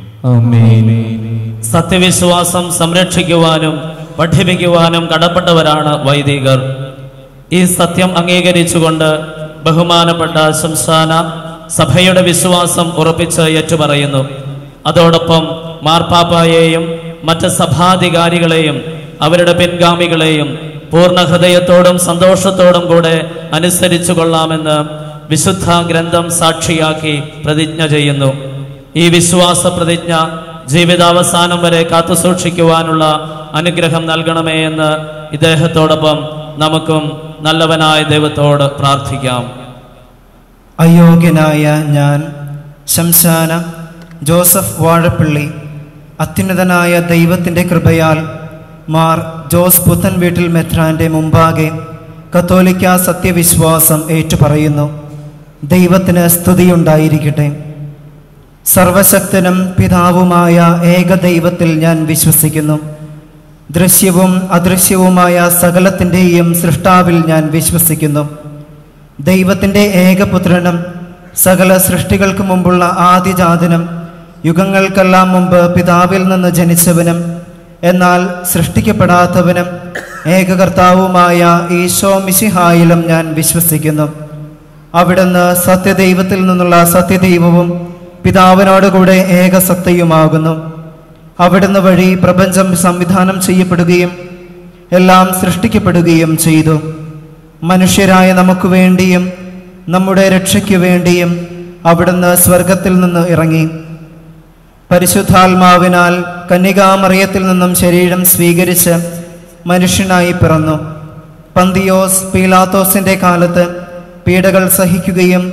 S5: സത്യവിശ്വാസം സംരക്ഷിക്കുവാനും പഠിപ്പിക്കുവാനും കടപ്പെട്ടവരാണ് വൈദികർ ഈ സത്യം അംഗീകരിച്ചുകൊണ്ട് ബഹുമാനപ്പെട്ട ശംസാന സഭയുടെ വിശ്വാസം ഉറപ്പിച്ച് ഏറ്റുപറയുന്നു അതോടൊപ്പം മാർപ്പാപ്പായെയും മറ്റ് സഭാധികാരികളെയും അവരുടെ പിൻഗാമികളെയും പൂർണ്ണ ഹൃദയത്തോടും സന്തോഷത്തോടും കൂടെ അനുസരിച്ചു കൊള്ളാമെന്ന് വിശുദ്ധ ഗ്രന്ഥം സാക്ഷിയാക്കി പ്രതിജ്ഞ ചെയ്യുന്നു ഈ വിശ്വാസ പ്രതിജ്ഞ ജീവിതാവസാനം വരെ കാത്തുസൂക്ഷിക്കുവാനുള്ള അനുഗ്രഹം നൽകണമേ എന്ന് ഇദ്ദേഹത്തോടൊപ്പം നമുക്കും നല്ലവനായ ദൈവത്തോട് പ്രാർത്ഥിക്കാം
S4: അയോഗ്യനായ ഞാൻ ശംശാന ജോസഫ് വാഴപ്പള്ളി അത്യുന്നതനായ ദൈവത്തിൻ്റെ കൃപയാൽ മാർ ജോസ് പുത്തൻ വീട്ടിൽ മെത്രാൻ്റെ മുമ്പാകെ കത്തോലിക്ക സത്യവിശ്വാസം ഏറ്റുപറയുന്നു ദൈവത്തിന് സ്തുതിയുണ്ടായിരിക്കട്ടെ സർവശക്തനും പിതാവുമായ ഏകദൈവത്തിൽ ഞാൻ വിശ്വസിക്കുന്നു ദൃശ്യവും അദൃശ്യവുമായ സകലത്തിൻ്റെയും സൃഷ്ടാവിൽ ഞാൻ വിശ്വസിക്കുന്നു ദൈവത്തിൻ്റെ ഏകപുത്രനും സകല സൃഷ്ടികൾക്ക് മുമ്പുള്ള ആദിജാതനും യുഗങ്ങൾക്കെല്ലാം മുമ്പ് പിതാവിൽ നിന്ന് ജനിച്ചവനും എന്നാൽ സൃഷ്ടിക്കപ്പെടാത്തവനും ഏകകർത്താവുമായ ഈശോ മിശിഹായിലും ഞാൻ വിശ്വസിക്കുന്നു അവിടുന്ന് സത്യദൈവത്തിൽ നിന്നുള്ള സത്യദൈവവും പിതാവിനോടുകൂടെ ഏകസത്തയുമാകുന്നു അവിടുന്ന് വഴി പ്രപഞ്ചം സംവിധാനം ചെയ്യപ്പെടുകയും എല്ലാം സൃഷ്ടിക്കപ്പെടുകയും ചെയ്തു മനുഷ്യരായ നമുക്ക് വേണ്ടിയും നമ്മുടെ രക്ഷയ്ക്കു വേണ്ടിയും അവിടുന്ന് സ്വർഗത്തിൽ നിന്ന് ഇറങ്ങി പരിശുദ്ധാത്മാവിനാൽ കന്യകാമറിയത്തിൽ നിന്നും ശരീരം സ്വീകരിച്ച് മനുഷ്യനായി പിറന്നു പന്തിയോസ് പീലാത്തോസിന്റെ കാലത്ത് പീഡകൾ സഹിക്കുകയും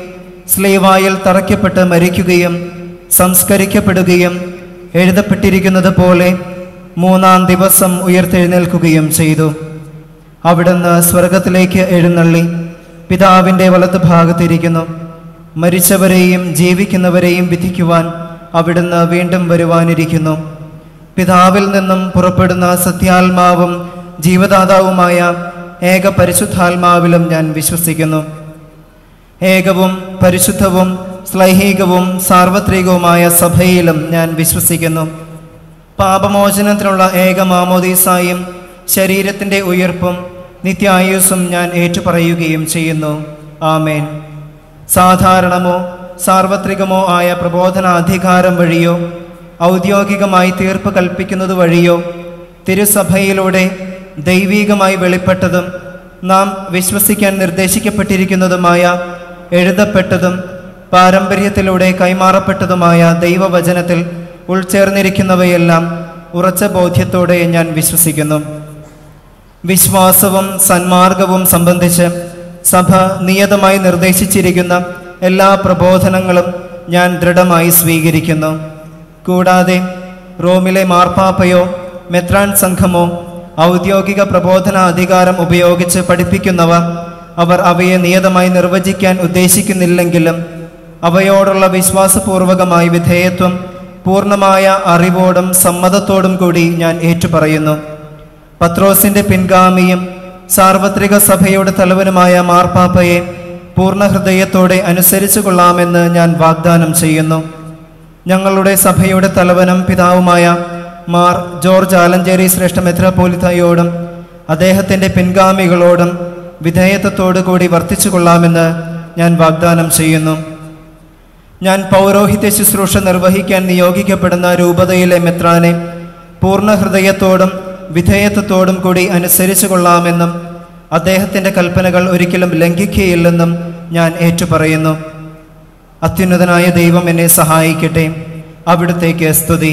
S4: സ്ലീവായിൽ തറയ്ക്കപ്പെട്ട് മരിക്കുകയും സംസ്കരിക്കപ്പെടുകയും എഴുതപ്പെട്ടിരിക്കുന്നത് പോലെ മൂന്നാം ദിവസം ഉയർത്തെഴുന്നേൽക്കുകയും ചെയ്തു അവിടുന്ന് സ്വർഗത്തിലേക്ക് എഴുന്നള്ളി പിതാവിൻ്റെ വലത്ത് ഭാഗത്തിരിക്കുന്നു മരിച്ചവരെയും ജീവിക്കുന്നവരെയും വിധിക്കുവാൻ അവിടുന്ന് വീണ്ടും വരുവാനിരിക്കുന്നു പിതാവിൽ നിന്നും പുറപ്പെടുന്ന സത്യാത്മാവും ജീവദാതാവുമായ ഏക പരിശുദ്ധാത്മാവിലും ഞാൻ വിശ്വസിക്കുന്നു ഏകവും പരിശുദ്ധവും ശ്ലൈഹികവും സാർവത്രികവുമായ സഭയിലും ഞാൻ വിശ്വസിക്കുന്നു പാപമോചനത്തിനുള്ള ഏക മാമോദീസായും ശരീരത്തിൻ്റെ ഉയർപ്പും നിത്യായുസ്സും ഞാൻ ഏറ്റുപറയുകയും ചെയ്യുന്നു ആമേൻ സാധാരണമോ സാർവത്രികമോ ആയ പ്രബോധനാധികാരം വഴിയോ ഔദ്യോഗികമായി തീർപ്പ് കൽപ്പിക്കുന്നത് വഴിയോ തിരുസഭയിലൂടെ ദൈവീകമായി വെളിപ്പെട്ടതും നാം വിശ്വസിക്കാൻ നിർദ്ദേശിക്കപ്പെട്ടിരിക്കുന്നതുമായ എഴുതപ്പെട്ടതും പാരമ്പര്യത്തിലൂടെ കൈമാറപ്പെട്ടതുമായ ദൈവവചനത്തിൽ ഉൾച്ചേർന്നിരിക്കുന്നവയെല്ലാം ഉറച്ച ബോധ്യത്തോടെ ഞാൻ വിശ്വസിക്കുന്നു വിശ്വാസവും സന്മാർഗവും സംബന്ധിച്ച് സഭ നിയതമായി നിർദ്ദേശിച്ചിരിക്കുന്ന എല്ലാ പ്രബോധനങ്ങളും ഞാൻ ദൃഢമായി സ്വീകരിക്കുന്നു കൂടാതെ റോമിലെ മാർപ്പാപ്പയോ മെത്രാൻ സംഘമോ ഔദ്യോഗിക പ്രബോധന അധികാരം ഉപയോഗിച്ച് പഠിപ്പിക്കുന്നവ അവർ അവയെ നിയതമായി നിർവചിക്കാൻ ഉദ്ദേശിക്കുന്നില്ലെങ്കിലും അവയോടുള്ള വിശ്വാസപൂർവകമായ വിധേയത്വം പൂർണ്ണമായ അറിവോടും സമ്മതത്തോടും കൂടി ഞാൻ ഏറ്റുപറയുന്നു പത്രോസിന്റെ പിൻഗാമിയും സാർവത്രിക സഭയുടെ തലവനുമായ മാർപ്പാപ്പയെ പൂർണ്ണ ഹൃദയത്തോടെ അനുസരിച്ചു കൊള്ളാമെന്ന് ഞാൻ വാഗ്ദാനം ചെയ്യുന്നു ഞങ്ങളുടെ സഭയുടെ തലവനും പിതാവുമായ മാർ ജോർജ് ആലഞ്ചേരി ശ്രേഷ്ഠ മെത്രാപോലിത്തയോടും അദ്ദേഹത്തിൻ്റെ പിൻഗാമികളോടും വിധേയത്വത്തോടു കൂടി വർത്തിച്ചു കൊള്ളാമെന്ന് ഞാൻ വാഗ്ദാനം ചെയ്യുന്നു ഞാൻ പൗരോഹിത്യ ശുശ്രൂഷ നിർവഹിക്കാൻ നിയോഗിക്കപ്പെടുന്ന രൂപതയിലെ മെത്രാനെ പൂർണ്ണ ഹൃദയത്തോടും വിധേയത്വത്തോടും കൂടി അനുസരിച്ചു കൊള്ളാമെന്നും അദ്ദേഹത്തിൻ്റെ കൽപ്പനകൾ ഒരിക്കലും ലംഘിക്കുകയില്ലെന്നും ഞാൻ ഏറ്റുപറയുന്നു അത്യുന്നതനായ ദൈവം എന്നെ സഹായിക്കട്ടെ അവിടുത്തേക്ക് സ്തുതി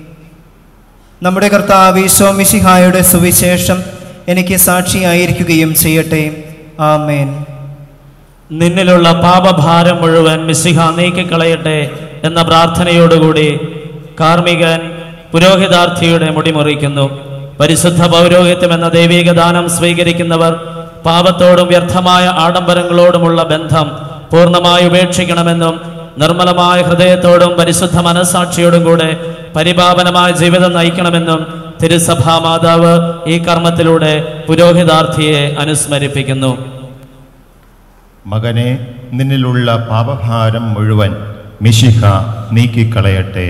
S4: നമ്മുടെ കർത്താവ് ഈശോ മിശിഹായുടെ സുവിശേഷം എനിക്ക് സാക്ഷിയായിരിക്കുകയും ചെയ്യട്ടെ ആമേൻ
S5: നിന്നിലുള്ള പാപഭാരം മുഴുവൻ മിശിഹ നീക്കിക്കളയട്ടെ എന്ന പ്രാർത്ഥനയോടുകൂടി കാർമികൻ പുരോഹിതാർത്ഥിയുടെ മുടിമുറിക്കുന്നു പരിശുദ്ധ പൗരോഹിത്യം എന്ന ദൈവിക ദാനം സ്വീകരിക്കുന്നവർ പാപത്തോടും വ്യർത്ഥമായ ആഡംബരങ്ങളോടുമുള്ള ബന്ധം പൂർണ്ണമായി ഉപേക്ഷിക്കണമെന്നും നിർമ്മലമായ ഹൃദയത്തോടും പരിശുദ്ധ മനസാക്ഷിയോടും കൂടെ പരിപാവനമായ ജീവിതം നയിക്കണമെന്നും തിരുസഭാ മാതാവ് ഈ കർമ്മത്തിലൂടെ പുരോഹിതാർത്ഥിയെ അനുസ്മരിപ്പിക്കുന്നു
S7: മകനെ നിന്നിലുള്ള പാപഭാരം മുഴുവൻ മിശിഹ നീക്കിക്കളയട്ടെ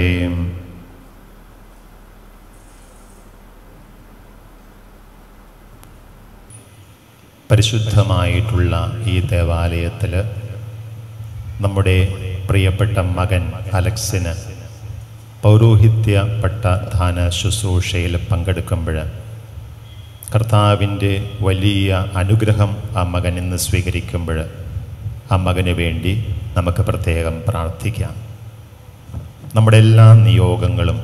S7: പരിശുദ്ധമായിട്ടുള്ള ഈ ദേവാലയത്തിൽ നമ്മുടെ പ്രിയപ്പെട്ട മകൻ അലക്സിന് പൗരോഹിത്യ പട്ടദാന ശുശ്രൂഷയിൽ പങ്കെടുക്കുമ്പോൾ കർത്താവിൻ്റെ വലിയ അനുഗ്രഹം ആ മകൻ ഇന്ന് സ്വീകരിക്കുമ്പോൾ ആ മകന് വേണ്ടി നമുക്ക് പ്രത്യേകം പ്രാർത്ഥിക്കാം നമ്മുടെ എല്ലാ നിയോഗങ്ങളും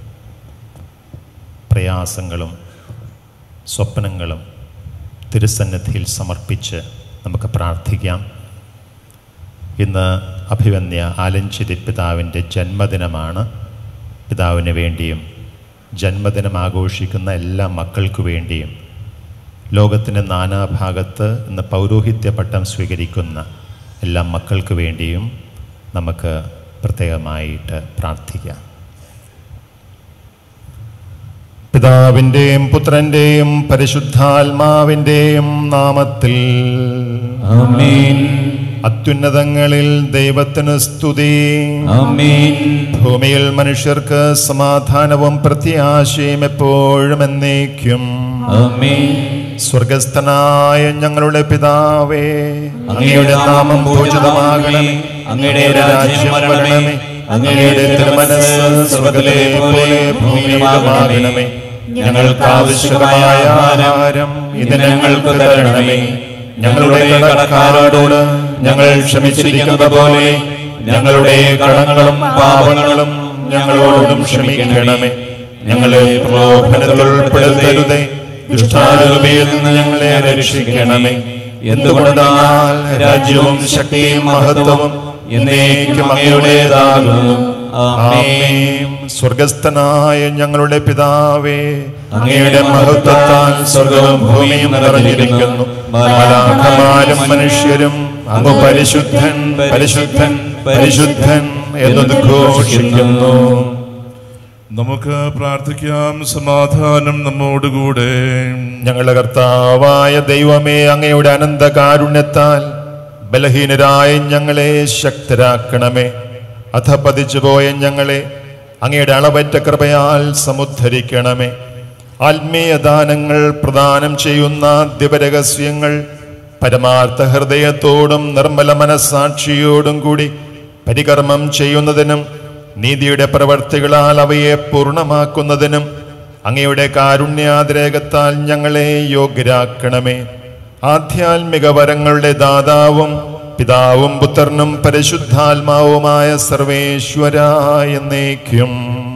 S7: പ്രയാസങ്ങളും സ്വപ്നങ്ങളും തിരുസന്നിധിയിൽ സമർപ്പിച്ച് നമുക്ക് പ്രാർത്ഥിക്കാം ഇന്ന് അഭിവന്യ ആലഞ്ചേരി പിതാവിൻ്റെ ജന്മദിനമാണ് പിതാവിന് വേണ്ടിയും ജന്മദിനം ആഘോഷിക്കുന്ന എല്ലാ മക്കൾക്കു വേണ്ടിയും ലോകത്തിൻ്റെ നാനാഭാഗത്ത് ഇന്ന് പൗരോഹിത്യ പട്ടം സ്വീകരിക്കുന്ന എല്ലാ മക്കൾക്ക് വേണ്ടിയും നമുക്ക് പ്രത്യേകമായിട്ട് പ്രാർത്ഥിക്കാം പിതാവിൻ്റെയും പുത്രൻ്റെയും പരിശുദ്ധാത്മാവിൻ്റെയും നാമത്തിൽ
S1: ആമേൻ
S7: അത്യുന്നതങ്ങളിൽ ദൈവത്തിന് സ്തുതി
S1: ആമേൻ
S7: ഭൂമിയിൽ മനുഷ്യർക്ക് സമാധാനവും പ്രത്യാശയും എപ്പോഴും എന്നേക്കും
S1: ആമേൻ
S7: സ്വർഗസ്ഥനായ ഞങ്ങളുടെ പിതാവേ അങ്ങയുടെ നാമം പൂജിതമാകണമേ അങ്ങയുടെ രാജ്യം വരണമേ അങ്ങയുടെ തിരുമനസ് സ്വർഗത്തിലെ പോലെ ഭൂമിയിലുമാകണമേ ഞങ്ങൾക്ക് ആവശ്യമായ ആഹാരം ഇത് ഞങ്ങൾക്ക് തരണമേ ഞങ്ങളുടെ കടക്കാരോട് ഞങ്ങൾ ക്ഷമിച്ചിരിക്കുന്നത് പോലെ ഞങ്ങളുടെ കടങ്ങളും പാപങ്ങളും ഞങ്ങളോടും ക്ഷമിക്കണമേ ഞങ്ങളെ പ്രലോഭനത്തിൽ ഉൾപ്പെടുത്തരുതേ ദുഷ്ടാരൂപയിൽ നിന്ന് ഞങ്ങളെ രക്ഷിക്കണമേ എന്തുകൊണ്ടെന്നാൽ രാജ്യവും ശക്തിയും മഹത്വവും
S1: എന്നേക്കും അങ്ങയുടേതാകുന്നു ആമേൻ
S7: സ്വർഗസ്ഥനായ ഞങ്ങളുടെ പിതാവേ
S1: അങ്ങയുടെ മഹത്വത്താൽ സ്വർഗവും ഭൂമിയും നിറഞ്ഞിരിക്കുന്നു
S7: മലാഖമാരും മനുഷ്യരും അങ്ങ് പരിശുദ്ധൻ പരിശുദ്ധൻ പരിശുദ്ധൻ എന്നത് ഘോഷിക്കുന്നു
S3: നമുക്ക് പ്രാർത്ഥിക്കാം സമാധാനം നമ്മോടുകൂടെ
S7: ഞങ്ങളുടെ കർത്താവായ ദൈവമേ അങ്ങയുടെ അനന്ത കാരുണ്യത്താൽ ബലഹീനരായ ഞങ്ങളെ ശക്തരാക്കണമേ അധപതിച്ചു പോയ ഞങ്ങളെ അങ്ങയുടെ അളവറ്റ കൃപയാൽ സമുദ്ധരിക്കണമേ ആത്മീയ ദാനങ്ങൾ പ്രദാനം ചെയ്യുന്ന ദിവരഹസ്യങ്ങൾ പരമാർത്ഥ ഹൃദയത്തോടും നിർമ്മല മനസ്സാക്ഷിയോടും കൂടി പരികർമ്മം ചെയ്യുന്നതിനും നീതിയുടെ പ്രവർത്തികളാൽ അവയെ പൂർണ്ണമാക്കുന്നതിനും അങ്ങയുടെ കാരുണ്യാതിരേകത്താൽ ഞങ്ങളെ യോഗ്യരാക്കണമേ ആധ്യാത്മിക വരങ്ങളുടെ ദാതാവും പിതാവും പുത്രനും പരിശുദ്ധാത്മാവുമായ സർവേശ്വര എന്നേക്കും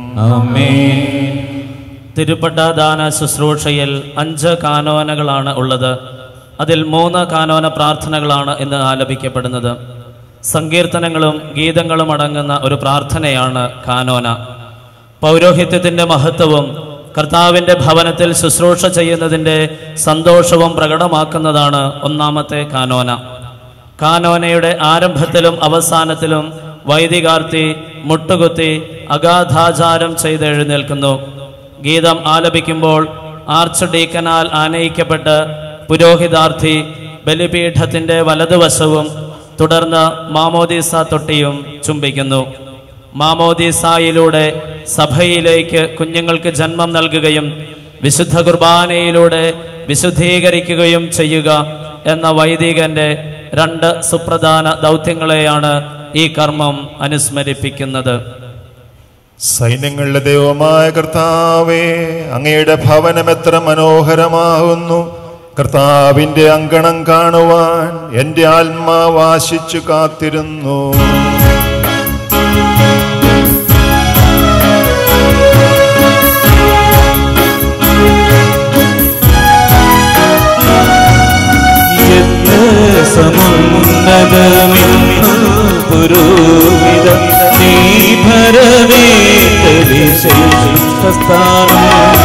S1: ആമേൻ
S5: തിരുപ്പട്ട ദാന ശുശ്രൂഷയിൽ അഞ്ച് കാനോനകളാണ് ഉള്ളത് അതിൽ മൂന്ന് കാനോന പ്രാർത്ഥനകളാണ് ഇന്ന് ആലപിക്കപ്പെടുന്നത് സങ്കീർത്തനങ്ങളും ഗീതങ്ങളും അടങ്ങുന്ന ഒരു പ്രാർത്ഥനയാണ് കാനോന പൗരോഹിത്യത്തിൻ്റെ മഹത്വവും കർത്താവിൻ്റെ ഭവനത്തിൽ ശുശ്രൂഷ ചെയ്യുന്നതിൻ്റെ സന്തോഷവും പ്രകടമാക്കുന്നതാണ് ഒന്നാമത്തെ കാനോന കാനോനയുടെ ആരംഭത്തിലും അവസാനത്തിലും വൈദികാർത്തി മുട്ടുകുത്തി അഗാധാചാരം ചെയ്ത് എഴുന്നേൽക്കുന്നു ഗീതം ആലപിക്കുമ്പോൾ ആർച്ച് ഡീക്കനാൽ ആനയിക്കപ്പെട്ട് പുരോഹിതാർത്ഥി ബലിപീഠത്തിൻ്റെ വലതുവശവും തുടർന്ന് മാമോദീസ തൊട്ടിയും ചുംബിക്കുന്നു മാമോദീസായിലൂടെ സഭയിലേക്ക് കുഞ്ഞുങ്ങൾക്ക് ജന്മം നൽകുകയും വിശുദ്ധ കുർബാനയിലൂടെ വിശുദ്ധീകരിക്കുകയും ചെയ്യുക എന്ന വൈദികന്റെ രണ്ട് സുപ്രധാന ദൗത്യങ്ങളെയാണ് ഈ കർമ്മം അനുസ്മരിപ്പിക്കുന്നത്
S7: സൈന്യങ്ങളുടെ ദൈവമായ കർത്താവേ അങ്ങയുടെ ഭവനം എത്ര മനോഹരമാകുന്നു കർത്താവിന്റെ അങ്കണം കാണുവാൻ എൻ്റെ ആത്മാവ് ആശിച്ചു കാത്തിരുന്നു
S1: സമുന്നതമെന്നു പുരോഹിതം നീ ഭരവേറ്റ വിശേഷസ്ഥാനം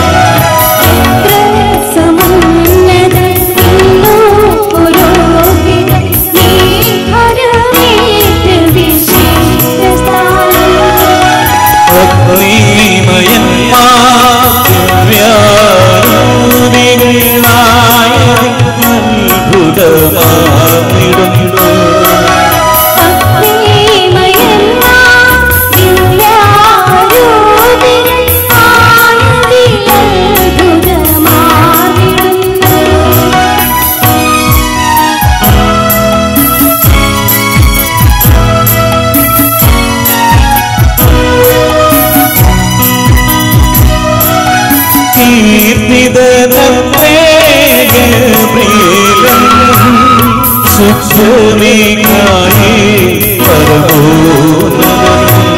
S1: ശുദ്ധമേഘായി പരമോന്നതം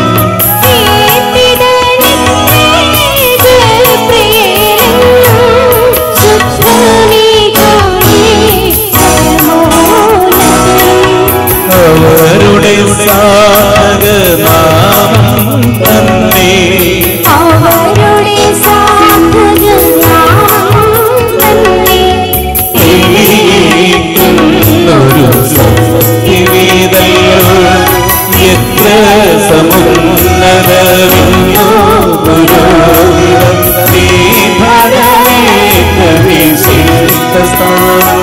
S1: അവരുടെ സാഗനാമം തന്നെ
S6: അവരുടെ
S1: ഒരു സത്യവേദയോ എത്ര സമുന്നതമില്ലോ പുരോഹിതം നീ ഭരവേറ്റ വിശിഷ്ടസ്ഥാനം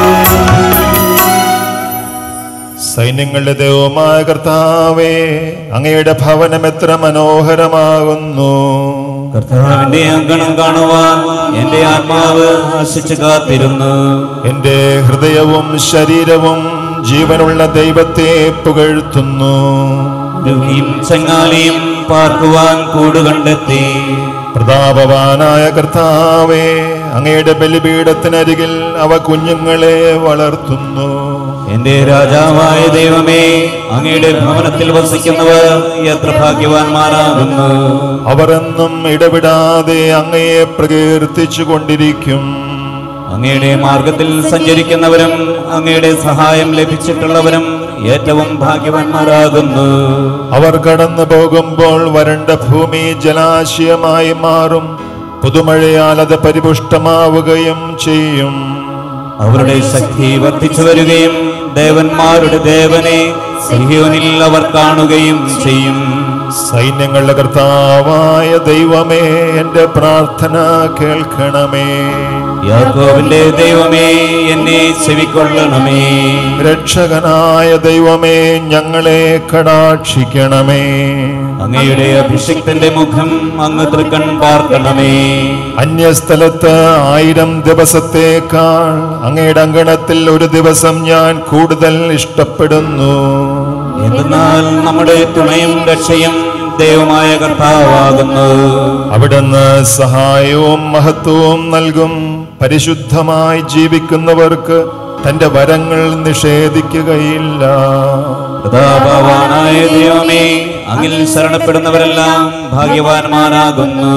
S7: സൈന്യങ്ങളുടെ ദൈവമായ കർത്താവേ അങ്ങയുടെ ഭവനം എത്ര മനോഹരമാകുന്നു
S1: കർത്താവിന്റെ അങ്കണം കാണുവാൻ എന്റെ ആത്മാവ് ആശിച്ചു കാത്തിരുന്നു
S7: എൻ്റെ ഹൃദയവും ശരീരവും ജീവനുള്ള ദൈവത്തെ പുകഴ്ത്തുന്നു
S1: ദ്രുഹിയും ചങ്ങാലിയും പാർക്കുവാൻ കൂട് കണ്ടെത്തി
S7: പ്രതാപവാനായ കർത്താവേ അങ്ങയുടെ ബലിപീഠത്തിനരികിൽ അവ കുഞ്ഞുങ്ങളെ വളർത്തുന്നു
S1: എന്റെ രാജാവായ ദൈവമേ അങ്ങയുടെ ഭവനത്തിൽ വസിക്കുന്നവർ എത്ര ഭാഗ്യവാന്മാരാകുന്നു
S7: അവർ എന്നും ഇടവിടാതെ അങ്ങയെ പ്രകീർത്തിച്ചു കൊണ്ടിരിക്കും
S1: അങ്ങയുടെ മാർഗത്തിൽ സഞ്ചരിക്കുന്നവരും അങ്ങയുടെ സഹായം ലഭിച്ചിട്ടുള്ളവരും ഏറ്റവും ഭാഗ്യവാന്മാരാകുന്നു
S7: അവർ കടന്നു പോകുമ്പോൾ വരണ്ട ഭൂമി ജലാശയമായി മാറും പുതുമഴയാൽ അത് പരിപുഷ്ടമാവുകയും ചെയ്യും
S1: അവരുടെ ശക്തി വർദ്ധിച്ചു വരികയും ദേവന്മാരുടെ ദേവനെ സിഹിയോനിൽ അവർ കാണുകയും ചെയ്യും
S7: സൈന്യങ്ങളുടെ കർത്താവായ ദൈവമേ എന്റെ പ്രാർത്ഥന കേൾക്കണമേ
S1: യാക്കോബിന്റെ ദൈവമേ എന്നെ ചെവിക്കൊള്ളണമേ
S7: രക്ഷകനായ ദൈവമേ ഞങ്ങളെ കടാക്ഷിക്കണമേ
S1: അങ്ങയുടെ അഭിഷിക്തന്റെ മുഖം അങ്ങ് തൃക്കൺ പാർക്കണമേ
S7: അന്യസ്ഥലത്ത് ആയിരം ദിവസത്തേക്കാൾ അങ്ങയുടെ അങ്കണത്തിൽ ഒരു ദിവസം ഞാൻ കൂടുതൽ ഇഷ്ടപ്പെടുന്നു
S1: എന്തെന്നാൽ നമ്മുടെ തുണയും രക്ഷയും ദൈവമായ കർത്താവാകുന്നു
S7: അവിടുന്ന് സഹായവും മഹത്വവും നൽകും പരിശുദ്ധമായി ജീവിക്കുന്നവർക്ക് തന്റെ വരങ്ങൾ നിഷേധിക്കുകയില്ല
S1: പ്രതാപവാനായ ദൈവമേ അങ്ങിൽ ശരണപ്പെടുന്നവരെല്ലാം ഭാഗ്യവാന്മാരാകുന്നു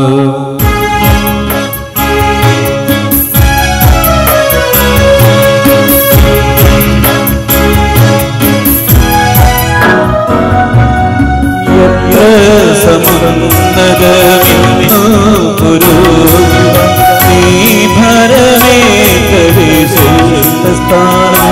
S1: സമുന്നതമിന്നു പുരോഹിത നീ ഭരമേറ്റ വിശിഷ്ടസ്ഥാനം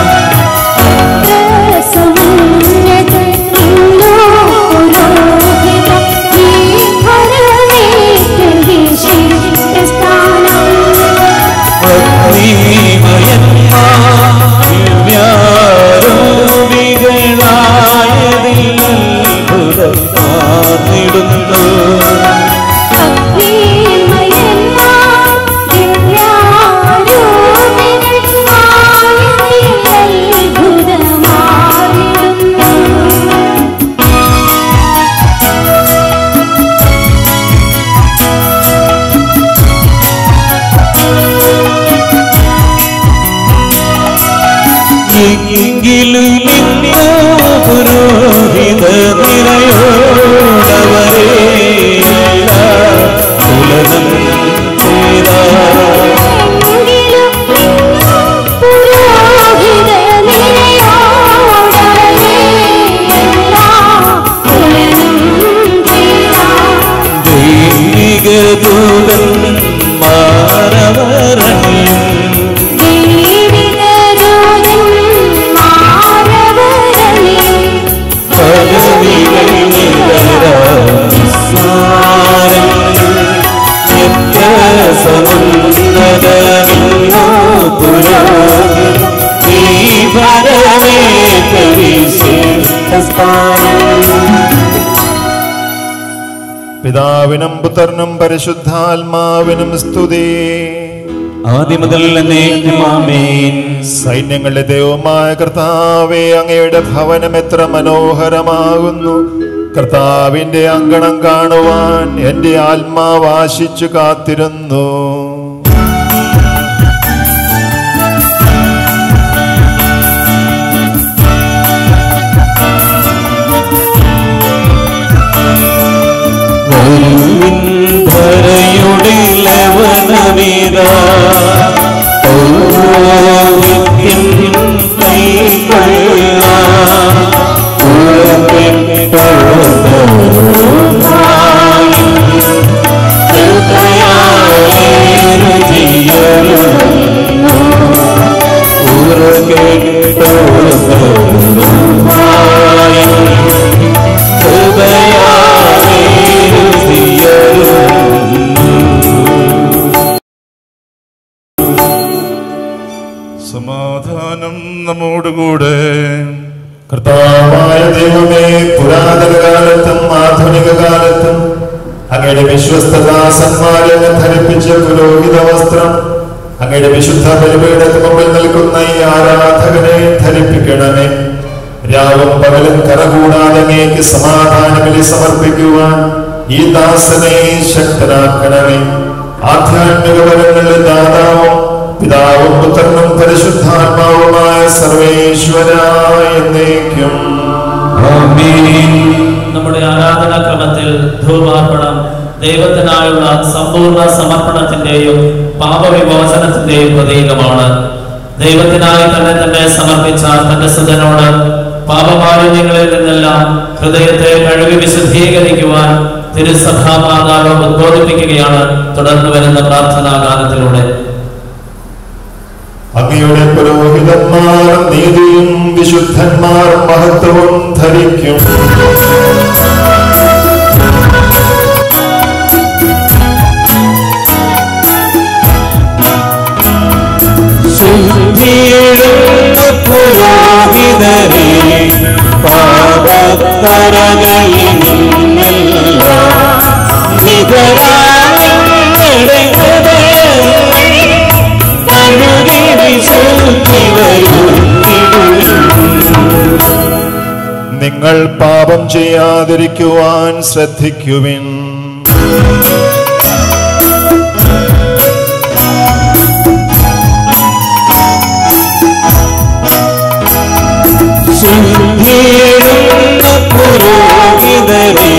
S1: എങ്കിലും നിന്നോ പുരോഹിത നിരയോടവരെ തുലനം ചെയ്ത ദൈവിക ദൂതൻ മാറവരണിയും പദവികൾ നിരസാരങ്ങൾ വ്യത്യാസമുന്നതമിന്നോ പുരോഹിത നീ വരവേറ്റ വിശിഷ്ടസ്ഥാനം
S7: പിതാവിനും പുത്രനും പരിശുദ്ധാത്മാവിനും സ്തുതി
S1: ആദ്യം മുതൽ എന്നേക്കും ആമേൻ
S7: സൈന്യങ്ങളുടെ ദൈവമായ കർത്താവെ അങ്ങയുടെ ഭവനം എത്ര മനോഹരമാകുന്നു കർത്താവിന്റെ അങ്കണം കാണുവാൻ എന്റെ ആത്മാവ് ആശിച്ചു കാത്തിരുന്നു
S1: വരുവിൻ ധരയുടെ ലവനമിതാ പൗരോഹിത്യം കൈക്കൊള്ളാം. ഉറപ്പിട്ടോർന്നായി കൃപയാലേറു ചെയ്യരുന്നു. ഉറപ്പിട്ടോർന്നായി കൃപയാലേറു ചെയ്യരുന്നു.
S3: സമാധാനം നമ്മോടുകൂടെ
S7: കർത്താവായ ദൈവമേ പുരാതന കാലത്തും ആധുനിക കാലത്തും അങ്ങയുടെ വിശ്വസ്തദാസന്മാരെ ധരിപ്പിച്ച പുരോഹിത വസ്ത്രം അങ്ങയുടെ വിശുദ്ധ ബലിപീഠത്തിന് മുമ്പിൽ നിൽക്കുന്ന ഈ ആരാധകനെ ധരിപ്പിക്കണമേ രാവും പകലും കറകൂടാതെ അങ്ങേക്ക് സമാധാന ബലി സമർപ്പിക്കുവാൻ ഈ ദാസനെ ശക്തനാക്കണമേ ആധ്യാത്മിക ബലങ്ങളുടെ ദാതാവും പിതാവും പുത്രനും പരിശുദ്ധാത്മാവുമായ സർവേശ്വരായ എന്നേക്കും
S5: നമ്മുടെ ആരാധനാ ക്രമത്തിൽ ധൂപാർപ്പണം ദൈവത്തിനായുള്ള സമ്പൂർണ്ണ സമർപ്പണത്തിന്റെയും പാപവിമോചനത്തിന്റെയും പ്രതീകമാണ് ദൈവത്തിനായി തന്നെ തന്നെ സമർപ്പിച്ച തന്റെ സുതനോട് പാപമാലിന്യങ്ങളിൽ നിന്നെല്ലാം ഹൃദയത്തെ കഴുകി വിശുദ്ധീകരിക്കുവാൻ തിരുസഭാ മാതാവ് ഉദ്ബോധിപ്പിക്കുകയാണ് തുടർന്ന് വരുന്ന പ്രാർത്ഥനാ ഗാനത്തിലൂടെ
S7: അങ്ങയുടെ പുരോഹിതന്മാർ നീതിയും വിശുദ്ധന്മാർ മഹത്വവും ധരിക്കും
S1: ശുദ്ധിയെഴുന്ന പുരോഹിതരെ പാപക്കരകളിൽ നിന്നെല്ലാം നിതരാങ്ങളുടെ ഹൃദയങ്ങൾ കഴുകി വിശുദ്ധി വരുത്തിടുവിൻ
S7: നിങ്ങൾ പാപം ചെയ്യാതിരിക്കുവാൻ ശ്രദ്ധിക്കുവിൻ
S1: ശുദ്ധിയെഴുന്ന പുരോഹിതരെ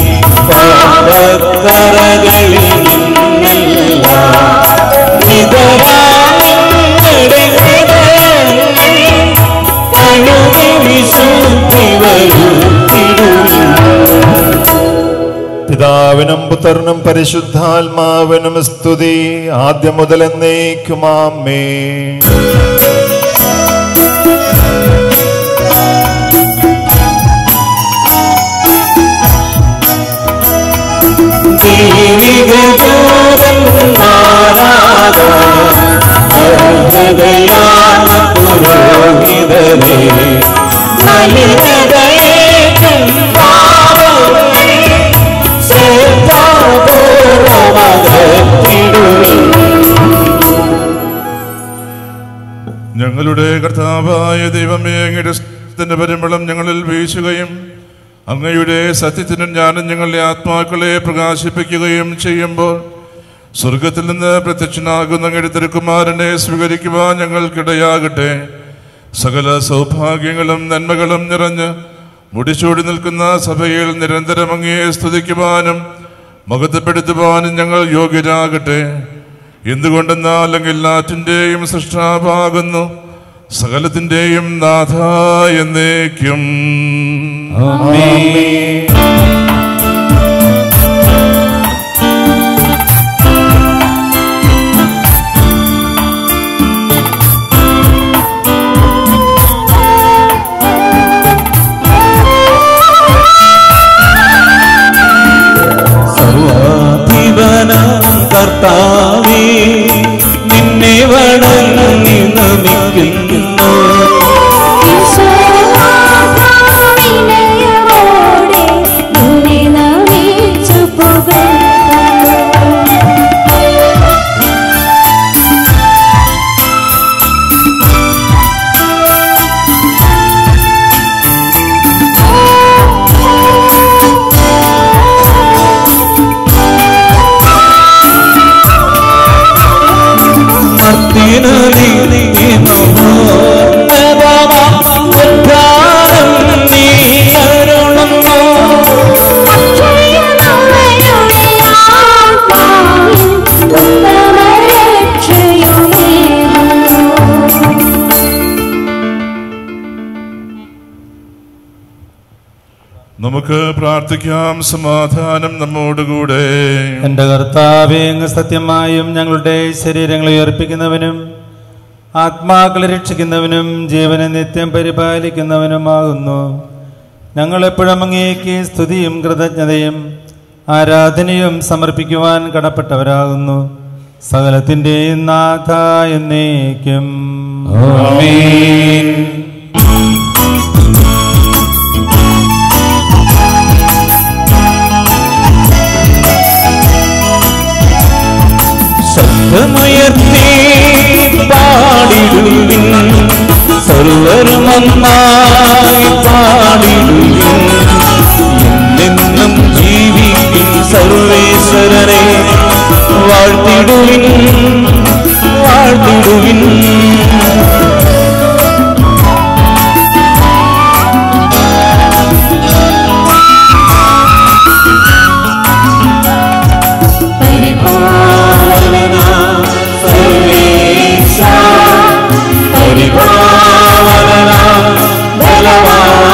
S1: പാപക്കരകളിൽ നിന്നെല്ലാം നിതരാങ്ങളുടെ ഹൃദയങ്ങൾ കഴുകി വിശുദ്ധി വരുത്തിടുവിൻ
S7: പിതാവിനും പുത്രനും പരിശുദ്ധാത്മാവിനും സ്തുതി ആദ്യം മുതൽ എന്നേക്കുമാമേ
S3: ഞങ്ങളുടെ കർത്താവായ ദൈവമേ അങ്ങയുടെ സ്തുതിന്റെ പരിമളം ഞങ്ങളിൽ വീശുകയും അങ്ങയുടെ സത്യത്തിന് ജ്ഞാനം ഞങ്ങളുടെ ആത്മാക്കളെ പ്രകാശിപ്പിക്കുകയും ചെയ്യുമ്പോൾ സ്വർഗത്തിൽ നിന്ന് പ്രത്യക്ഷനാകുന്ന അങ്ങയുടെ തിരുക്കുമാരനെ സ്വീകരിക്കുവാൻ ഞങ്ങൾക്കിടയാകട്ടെ സകല സൗഭാഗ്യങ്ങളും നന്മകളും നിറഞ്ഞ് മുടിച്ചൂടി നിൽക്കുന്ന സഭയിൽ നിരന്തരം അങ്ങയെ സ്തുതിക്കുവാനും മഹത്വപ്പെടുത്തുവാനും ഞങ്ങൾ യോഗ്യരാകട്ടെ എന്തുകൊണ്ടെന്നാൽ അങ്ങ് എല്ലാറ്റിൻ്റെയും സൃഷ്ടാഭാകുന്നു സകലത്തിൻ്റെയും നാഥ എന്നേക്കും
S1: സർവാധിപനാം കർത്താവേ നിന്നെ വണങ്ങി നമിക്കുന്നു
S6: വിനയമോടെ നിന്നെ നമിച്ചു പുകഴ്ത്തുന്നു അക്ഷയമയുടെ ആത്മാവിൽ ഉത്തമരക്ഷയുമേകുന്നു
S3: നമുക്ക് പ്രാർത്ഥിക്കാം സമാധാനം നമ്മോടുകൂടെ
S8: എന്റെ കർത്താവെ അങ്ങ് സത്യമായും ഞങ്ങളുടെ ശരീരങ്ങളെ ഉയർപ്പിക്കുന്നവനും ആത്മാക്കളെ രക്ഷിക്കുന്നവനും ജീവനെ നിത്യം പരിപാലിക്കുന്നവനുമാകുന്നു ഞങ്ങളെപ്പോഴും അങ്ങേക്ക് സ്തുതിയും കൃതജ്ഞതയും ആരാധനയും സമർപ്പിക്കുവാൻ കടപ്പെട്ടവരാകുന്നു സകലത്തിൻ്റെയും നാഥ എന്നേക്കും
S1: ശബ്ദമുയർത്തി പാടിടുവിൻ സർവരുമൊന്നായി പാടിടുവിൻ എന്നെന്നും ജീവിക്കും സർവേശ്വരനെ വാഴ്ത്തിടുവിൻ വാഴ്ത്തിടുവിൻ പരിപാലന സർവേശ പരിപാലന ബലവാൻ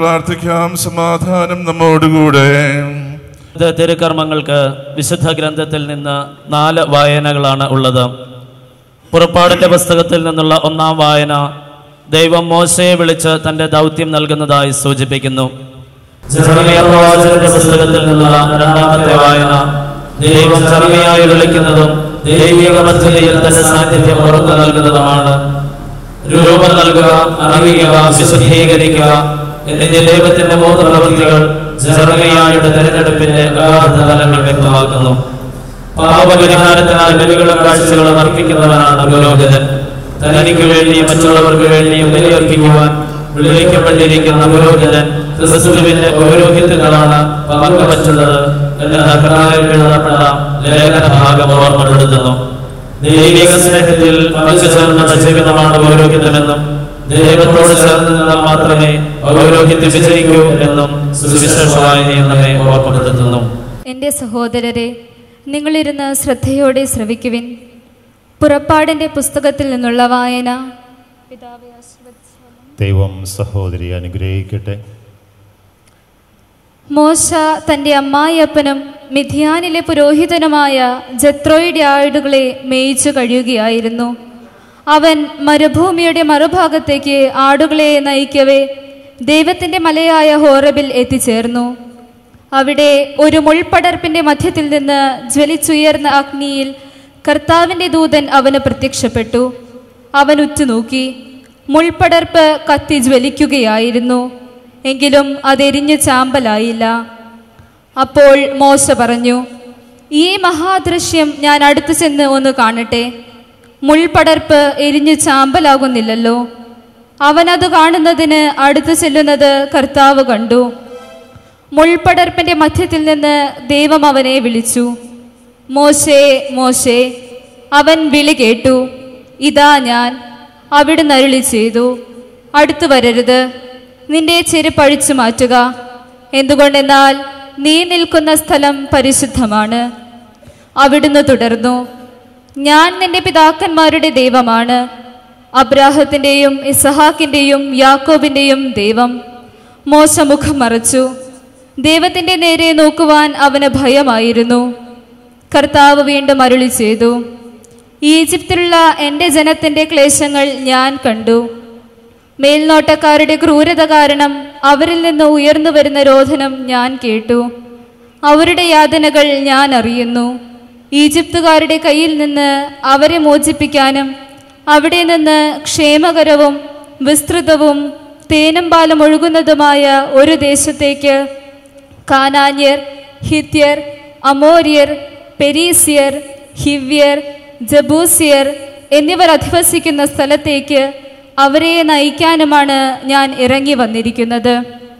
S3: പ്രാർത്ഥിക്കാം സമാധാനം നമ്മോടുകൂടെ
S5: ഇത് തിരുക്കർമ്മങ്ങൾക്ക് വിശുദ്ധ ഗ്രന്ഥത്തിൽ നിന്ന് നാല് വായനകളാണ് ഉള്ളത് പുറപ്പാടിന്റെ പുസ്തകത്തിൽ നിന്നുള്ള ഒന്നാം വായന ദൈവം മോശയെ വിളിച്ച് തന്റെ ദൗത്യം നൽകുന്നതായി സൂചിപ്പിക്കുന്നു ജെറമിയ പ്രവാചകന്റെ പുസ്തകത്തിൽ നിന്നുള്ള രണ്ടാമത്തെ വായന ദൈവം ചെറുമയായി വിളിക്കുന്നതും ദൈവിക പദ്ധതിയിൽ തന്റെ സാന്നിധ്യം ഉറപ്പു നൽകുന്നതുമാണ് രൂപം നൽകുക അറിയിക്കുക വിശുദ്ധീകരിക്കുക എന്നീ ദൈവത്തിന്റെ മൂന്ന് പ്രവൃത്തികൾ ജെറമിയായുടെ തെരഞ്ഞെടുപ്പിന്റെ അഗാധ തലങ്ങൾ വ്യക്തമാക്കുന്നു പാപപരിഹാരത്തിനായി ബലികളും കാഴ്ചകളും അർപ്പിക്കുന്നവനാണ് പുരോഹിതൻ തനിക്ക് വേണ്ടിയും മറ്റുള്ളവർക്ക് വേണ്ടിയും ബലിയർപ്പിക്കുവാൻ വിളിക്കപ്പെട്ടിരിക്കുന്ന പുരോഹിതൻ ക്രിസ്തുവിന്റെ പൗരോഹിത്യങ്ങളാണ് പങ്കുവച്ചുള്ളത് എന്ന് അഭിപ്രായം എഴുതപ്പെട്ട ലേഖനഭാഗം ഓർമ്മപ്പെടുത്തുന്നു ദൈവിക സ്നേഹത്തിൽ പങ്കുചേർന്ന ജീവിതമാണ് പൗരോഹിത്യമെന്നും ദൈവത്തോട് ചേർന്ന് നിന്നാൽ മാത്രമേ പൗരോഹിത്യം വിജയിക്കൂ എന്നും സുവിശേഷമായി നമ്മെ ഓർമ്മപ്പെടുത്തുന്നു
S9: എൻ്റെ സഹോദരരെ നിങ്ങളിരുന്ന് ശ്രദ്ധയോടെ ശ്രവിക്കുവിൻ പുറപ്പാടിൻ്റെ പുസ്തകത്തിൽ നിന്നുള്ള വായന പിതാവേ ആശീർവദിച്ചാലും.
S7: ദൈവം സഹോദരി അനുഗ്രഹിക്കട്ടെ
S9: മോശ തൻ്റെ അമ്മായിയപ്പനും മിഥിയാനിലെ പുരോഹിതനുമായ ജത്രോയുടെ ആടുകളെ മേയിച്ചു കഴിയുകയായിരുന്നു അവൻ മരുഭൂമിയുടെ മറുഭാഗത്തേക്ക് ആടുകളെ നയിക്കവേ ദൈവത്തിൻ്റെ മലയായ ഹോറബിൽ എത്തിച്ചേർന്നു അവിടെ ഒരു മുൾപടർപ്പിന്റെ മധ്യത്തിൽ നിന്ന് ജ്വലിച്ചുയർന്ന അഗ്നിയിൽ കർത്താവിന്റെ ദൂതൻ അവന് പ്രത്യക്ഷപ്പെട്ടു അവൻ ഉറ്റുനോക്കി മുൾപടർപ്പ് കത്തി ജ്വലിക്കുകയായിരുന്നു എങ്കിലും അതെരിഞ്ഞു ചാമ്പലായില്ല അപ്പോൾ മോശ പറഞ്ഞു ഈ മഹാദൃശ്യം ഞാൻ അടുത്തു ചെന്ന് ഒന്ന് കാണട്ടെ മുൾപടർപ്പ് എരിഞ്ഞു ചാമ്പലാകുന്നില്ലല്ലോ അവനത് കാണുന്നതിന് അടുത്തു ചെല്ലുന്നത് കർത്താവ് കണ്ടു മുൾപടർപ്പിന്റെ മധ്യത്തിൽ നിന്ന് ദൈവം അവനെ വിളിച്ചു മോശേ മോശേ അവൻ വിളി കേട്ടു ഇതാ ഞാൻ അവിടുന്ന് അരുളി ചെയ്തു അടുത്തു വരരുത് നിന്റെ ചെരുപ്പ് അഴിച്ചു മാറ്റുക എന്തുകൊണ്ടെന്നാൽ നീ നിൽക്കുന്ന സ്ഥലം പരിശുദ്ധമാണ് അവിടുന്ന് തുടർന്നു ഞാൻ നിന്റെ പിതാക്കന്മാരുടെ ദൈവമാണ് അബ്രാഹത്തിൻ്റെയും ഇസഹാക്കിൻ്റെയും യാക്കോബിൻ്റെയും ദൈവം മോശ മുഖം മറച്ചു ദൈവത്തിൻ്റെ നേരെ നോക്കുവാൻ അവന് ഭയമായിരുന്നു കർത്താവ് വീണ്ടും അരുളി ചെയ്തു ഈജിപ്തിലുള്ള എൻ്റെ ജനത്തിൻ്റെ ക്ലേശങ്ങൾ ഞാൻ കണ്ടു മേൽനോട്ടക്കാരുടെ ക്രൂരത കാരണം അവരിൽ നിന്ന് ഉയർന്നു വരുന്ന രോധനം ഞാൻ കേട്ടു അവരുടെ യാതനകൾ ഞാൻ അറിയുന്നു ഈജിപ്തുകാരുടെ കയ്യിൽ നിന്ന് അവരെ മോചിപ്പിക്കാനും അവിടെ നിന്ന് ക്ഷേമകരവും വിസ്തൃതവും തേനും പാലും ഒഴുകുന്നതുമായ ഒരു ദേശത്തേക്ക് കാനാന്യർ ഹിത്യർ അമോര്യർ പെരീസിയർ ഹിവ്യർ ജബൂസിയർ എന്നിവർ അധിവസിക്കുന്ന സ്ഥലത്തേക്ക് അവരെ നയിക്കാനുമാണ് ഞാൻ ഇറങ്ങി വന്നിരിക്കുന്നത്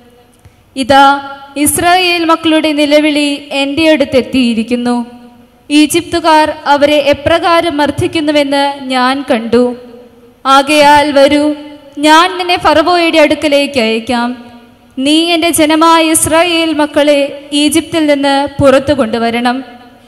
S9: ഇതാ ഇസ്രായേൽ മക്കളുടെ നിലവിളി എൻ്റെ അടുത്തെത്തിയിരിക്കുന്നു ഈജിപ്തുകാർ അവരെ എപ്രകാരം മർദ്ദിക്കുന്നുവെന്ന് ഞാൻ കണ്ടു ആകയാൽ വരൂ ഞാൻ നിന്നെ ഫറവോയുടെ അടുക്കലേക്ക് അയക്കാം നീ എൻ്റെ ജനമായ ഇസ്രായേൽ മക്കളെ ഈജിപ്തിൽ നിന്ന് പുറത്തു കൊണ്ടുവരണം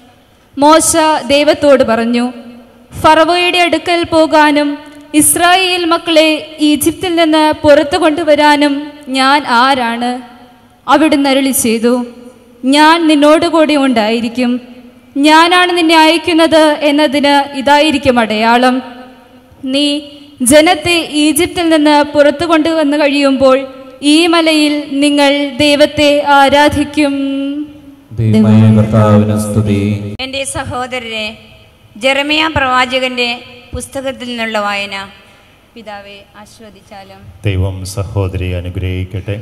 S9: മോശ ദൈവത്തോട് പറഞ്ഞു ഫറവോയുടെ അടുക്കൽ പോകാനും ഇസ്രായേൽ മക്കളെ ഈജിപ്തിൽ നിന്ന് പുറത്തു കൊണ്ടുവരാനും ഞാൻ ആരാണ് അവിടുന്ന് അരുളി ചെയ്തു ഞാൻ നിന്നോടുകൂടി ഉണ്ടായിരിക്കും ഞാനാണ് നിന്നെ അയക്കുന്നത് എന്നതിന് ഇതായിരിക്കും അടയാളം നീ ജനത്തെ ഈജിപ്തിൽ നിന്ന് പുറത്തു കൊണ്ടുവന്ന് കഴിയുമ്പോൾ ഈ മലയിൽ നിങ്ങൾ ദൈവത്തെ ആരാധിക്കും
S10: ദൈവമായ കർത്താവിന് സ്തുതി
S11: എൻ്റെ സഹോദരരെ ജെറമിയ പ്രവാചകന്റെ പുസ്തകത്തിൽ നിന്നുള്ള വായന പിതാവെ ആസ്വദിച്ചാലും
S7: ദൈവം സഹോദരി അനുഗ്രഹിക്കട്ടെ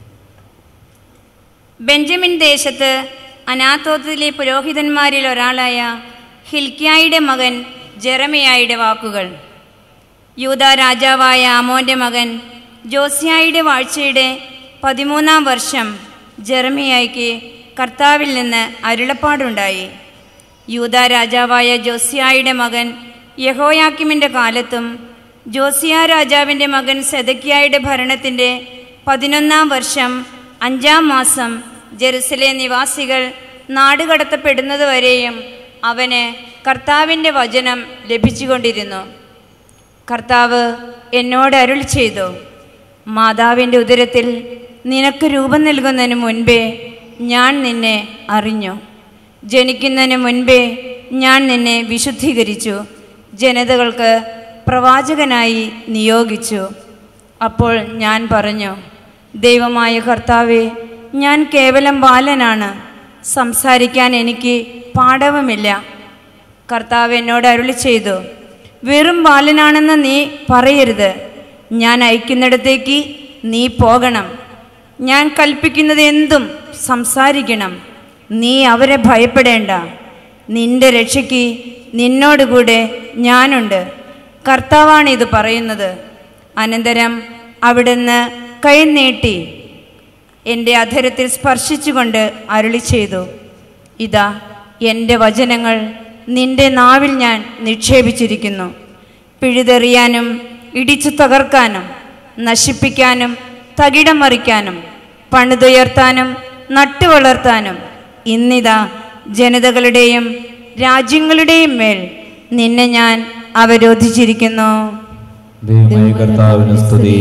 S11: ബെഞ്ചമിൻ ദേശത്ത് അനാത്തോത്തിലെ പുരോഹിതന്മാരിൽ ഒരാളായ ഹിൽക്കിയായുടെ മകൻ ജെറമിയായുടെ വാക്കുകൾ യൂത രാജാവായ ആമോന്റെ മകൻ ജോസിയായുടെ വാഴ്ചയുടെ പതിമൂന്നാം വർഷം ജെറമിയായ്ക്ക് കർത്താവിൽ നിന്ന് അരുളപ്പാടുണ്ടായി യൂത രാജാവായ ജോസിയായുടെ മകൻ യഹോയാക്കിമിൻ്റെ കാലത്തും ജോസിയ രാജാവിൻ്റെ മകൻ സെദക്കിയായുടെ ഭരണത്തിൻ്റെ പതിനൊന്നാം വർഷം അഞ്ചാം മാസം ജെറുസലേം നിവാസികൾ നാടുകടത്തപ്പെടുന്നതുവരെയും അവന് കർത്താവിൻ്റെ വചനം ലഭിച്ചുകൊണ്ടിരുന്നു കർത്താവ് എന്നോട് അരുൾ ചെയ്തു മാതാവിൻ്റെ ഉദരത്തിൽ നിനക്ക് രൂപം നൽകുന്നതിന് മുൻപേ ഞാൻ നിന്നെ അറിഞ്ഞു ജനിക്കുന്നതിന് മുൻപേ ഞാൻ നിന്നെ വിശുദ്ധീകരിച്ചു ജനതകൾക്ക് പ്രവാചകനായി നിയോഗിച്ചു അപ്പോൾ ഞാൻ പറഞ്ഞു ദൈവമായ കർത്താവെ ഞാൻ കേവലം ബാലനാണ് സംസാരിക്കാൻ എനിക്ക് പാടവുമില്ല കർത്താവ് എന്നോട് അരുളി ചെയ്തു വെറും ബാലനാണെന്ന് നീ പറയരുത് ഞാൻ അയക്കുന്നിടത്തേക്ക് നീ പോകണം ഞാൻ കൽപ്പിക്കുന്നത് എന്തും സംസാരിക്കണം നീ അവരെ ഭയപ്പെടേണ്ട നിന്റെ രക്ഷയ്ക്ക് നിന്നോടുകൂടെ ഞാനുണ്ട് കർത്താവാണ് ഇത് പറയുന്നത് അനന്തരം അവിടുന്ന് കൈ നീട്ടി എൻ്റെ അധരത്തിൽ സ്പർശിച്ചുകൊണ്ട് അരുളി ചെയ്തു ഇതാ എൻ്റെ വചനങ്ങൾ നിന്റെ നാവിൽ ഞാൻ നിക്ഷേപിച്ചിരിക്കുന്നു പിഴുതെറിയാനും ഇടിച്ചു തകർക്കാനും നശിപ്പിക്കാനും തകിടം മറിക്കാനും പണിതുയർത്താനും നട്ടുവളർത്താനും ഇന്നിതാ ജനതകളുടെയും രാജ്യങ്ങളുടെയും മേൽ നിന്നെ ഞാൻ അവരോധിച്ചിരിക്കുന്നു
S10: ദൈവമായ കർത്താവിന് സ്തുതി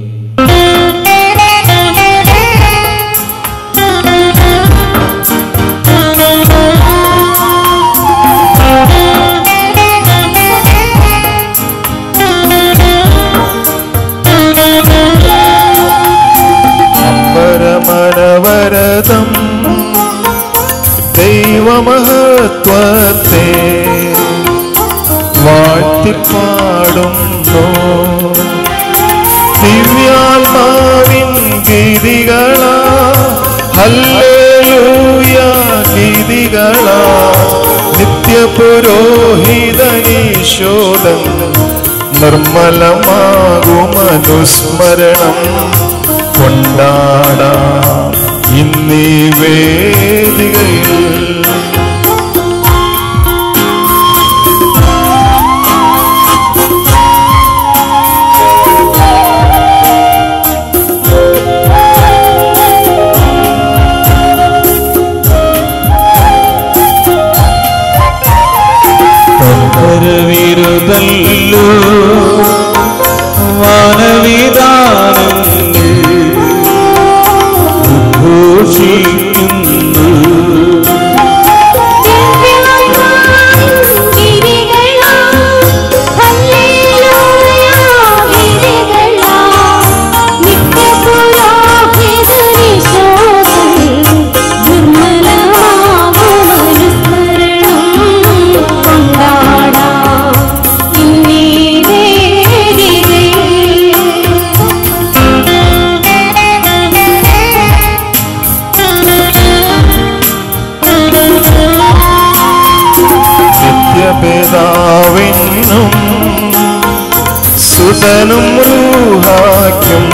S1: പരമനവരതം ദൈവമഹത്വത്തെ വാഴ്ത്തിപ്പാടുന്നു ദിവ്യാത്മാവിൻ ഗീതികളാ ഹല്ലേലൂയ ഗീതികളാ നിത്യപുരോഹിതനീശോദൻ നിർമ്മലമാകുമനുസ്മരണം കൊണ്ടാടാം ഇന്നീ വേദികയിൽ വിരുതല്ലോ വാനവിധാനങ്ങൾ ഉദ്ഘോഷിക്കുന്നു നിത്യപിതാവിനും സുതനും റൂഹാക്കും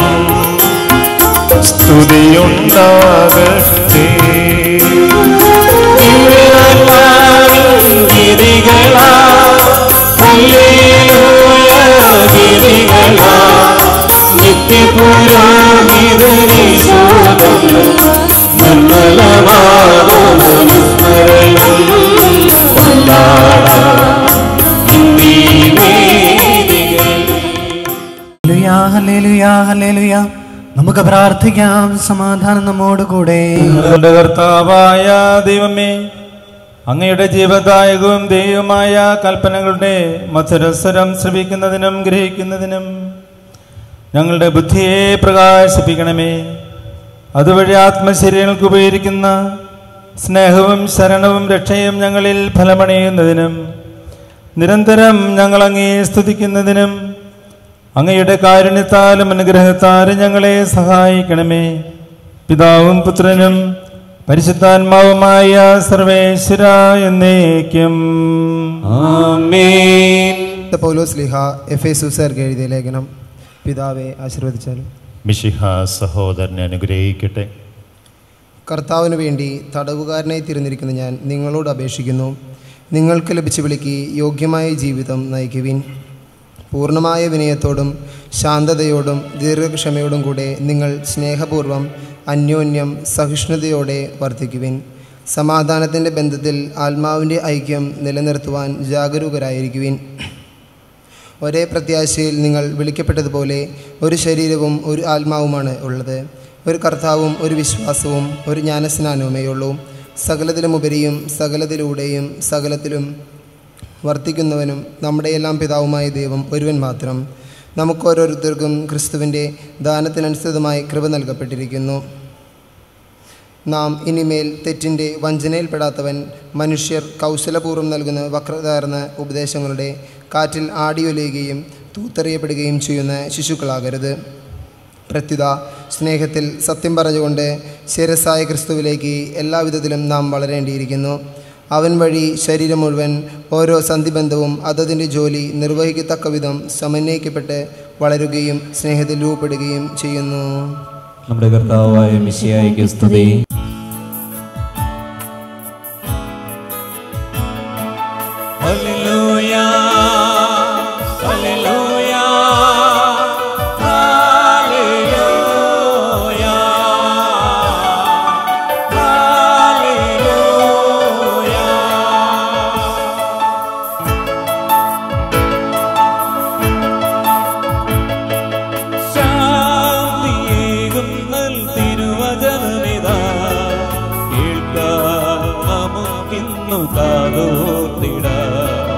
S1: സ്തുതിയുണ്ടാകട്ടെ ഗിരികളാ ഗിരികളാ
S12: ഹല്ലേലൂയ, ഹല്ലേലൂയ, ഹല്ലേലൂയ. നമുക്ക് പ്രാർത്ഥിക്കാം സമാധാനം നമ്മോടുകൂടെ
S8: ഞങ്ങളുടെ കർത്താവായ ദൈവമേ അങ്ങയുടെ ജീവദായകവും ദൈവമായ കൽപ്പനകളുടെ മധുരസ്വരം ശ്രവിക്കുന്നതിനും ഗ്രഹിക്കുന്നതിനും ഞങ്ങളുടെ ബുദ്ധിയെ പ്രകാശിപ്പിക്കണമേ അതുവഴി ആത്മശരീരങ്ങൾക്ക് ഉപകരിക്കുന്ന സ്നേഹവും ശരണവും രക്ഷയും ഞങ്ങളിൽ ഫലമണിയുന്നതിനും നിരന്തരം ഞങ്ങൾ അങ്ങേ സ്തുതിക്കുന്നതിനും അങ്ങയുടെ കാരുണ്യത്താലും അനുഗ്രഹത്താലും ഞങ്ങളെ സഹായിക്കണമേ പിതാവും പുത്രനും പരിശുദ്ധാത്മാവുമായ സർവേശ്വര എന്നേക്കും
S13: പൗലോസ് ലിഹ എഫ് എ സുസർക്ക് എഴുതിയ ലേഖനം പിതാവെ ആശീർവദിച്ചാലും
S7: മിഷിഹ സഹോദരനെ അനുഗ്രഹിക്കട്ടെ
S13: കർത്താവിന് വേണ്ടി തടവുകാരനായി തിരുന്നിരിക്കുന്ന ഞാൻ നിങ്ങളോട് അപേക്ഷിക്കുന്നു നിങ്ങൾക്ക് ലഭിച്ച വിളിക്ക് യോഗ്യമായ ജീവിതം നയിക്കുവിൻ പൂർണ്ണമായ വിനയത്തോടും ശാന്തതയോടും ദീർഘക്ഷമയോടും കൂടെ നിങ്ങൾ സ്നേഹപൂർവ്വം അന്യോന്യം സഹിഷ്ണുതയോടെ വർദ്ധിക്കുവിൻ സമാധാനത്തിൻ്റെ ബന്ധത്തിൽ ആത്മാവിൻ്റെ ഐക്യം നിലനിർത്തുവാൻ ജാഗരൂകരായിരിക്കുവിൻ ഒരേ പ്രത്യാശയിൽ നിങ്ങൾ വിളിക്കപ്പെട്ടതുപോലെ ഒരു ശരീരവും ഒരു ആത്മാവുമാണ് ഉള്ളത് ഒരു കർത്താവും ഒരു വിശ്വാസവും ഒരു ജ്ഞാനസ്നാനവുമേ ഉള്ളൂ സകലത്തിലുമുപരിയും സകലത്തിലൂടെയും സകലത്തിലും വർത്തിക്കുന്നവനും നമ്മുടെ എല്ലാം പിതാവുമായ ദൈവം ഒരുവൻ മാത്രം നമുക്ക് ഓരോരുത്തർക്കും ക്രിസ്തുവിൻ്റെ ദാനത്തിനനുസൃതമായി കൃപ നൽകപ്പെട്ടിരിക്കുന്നു നാം ഇനിമേൽ തെറ്റിൻ്റെ വഞ്ചനയിൽപ്പെടാത്തവൻ മനുഷ്യർ കൗശലപൂർവ്വം നൽകുന്ന വക്രതാർന്ന ഉപദേശങ്ങളുടെ കാറ്റിൽ ആടിയൊലിയുകയും തൂത്തെറിയപ്പെടുകയും ചെയ്യുന്ന ശിശുക്കളാകരുത് പ്രത്യുത സ്നേഹത്തിൽ സത്യം പറഞ്ഞുകൊണ്ട് ശിരസായ ക്രിസ്തുവിലേക്ക് എല്ലാവിധത്തിലും നാം വളരേണ്ടിയിരിക്കുന്നു അവൻ വഴി ശരീരം മുഴുവൻ ഓരോ സന്ധിബന്ധവും അതതിൻ്റെ ജോലി നിർവഹിക്കത്തക്ക വിധം സമന്വയിക്കപ്പെട്ട് വളരുകയും സ്നേഹത്തിൽ രൂപപ്പെടുകയും ചെയ്യുന്നു
S10: നമ്മുടെ കർത്താവായ മിശിയായിക്ക് സ്തുതി
S8: ഹല്ലേലൂയ ഹല്ലേലൂയ ഹല്ലേലൂയ ശാന്തിയേകും നൽ തിരുവചനമിതാ കേൾക്കാം നമുക്കിന്നു കാതോർത്തിടാം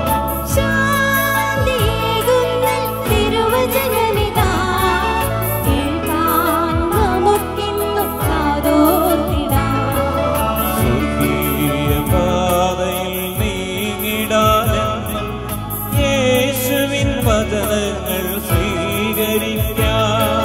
S8: സ്വർഗീയ പാതയിൽ നീങ്ങിടാനെന്നും യേശുവിൻ വചനങ്ങൾ സ്വീകരിക്കാം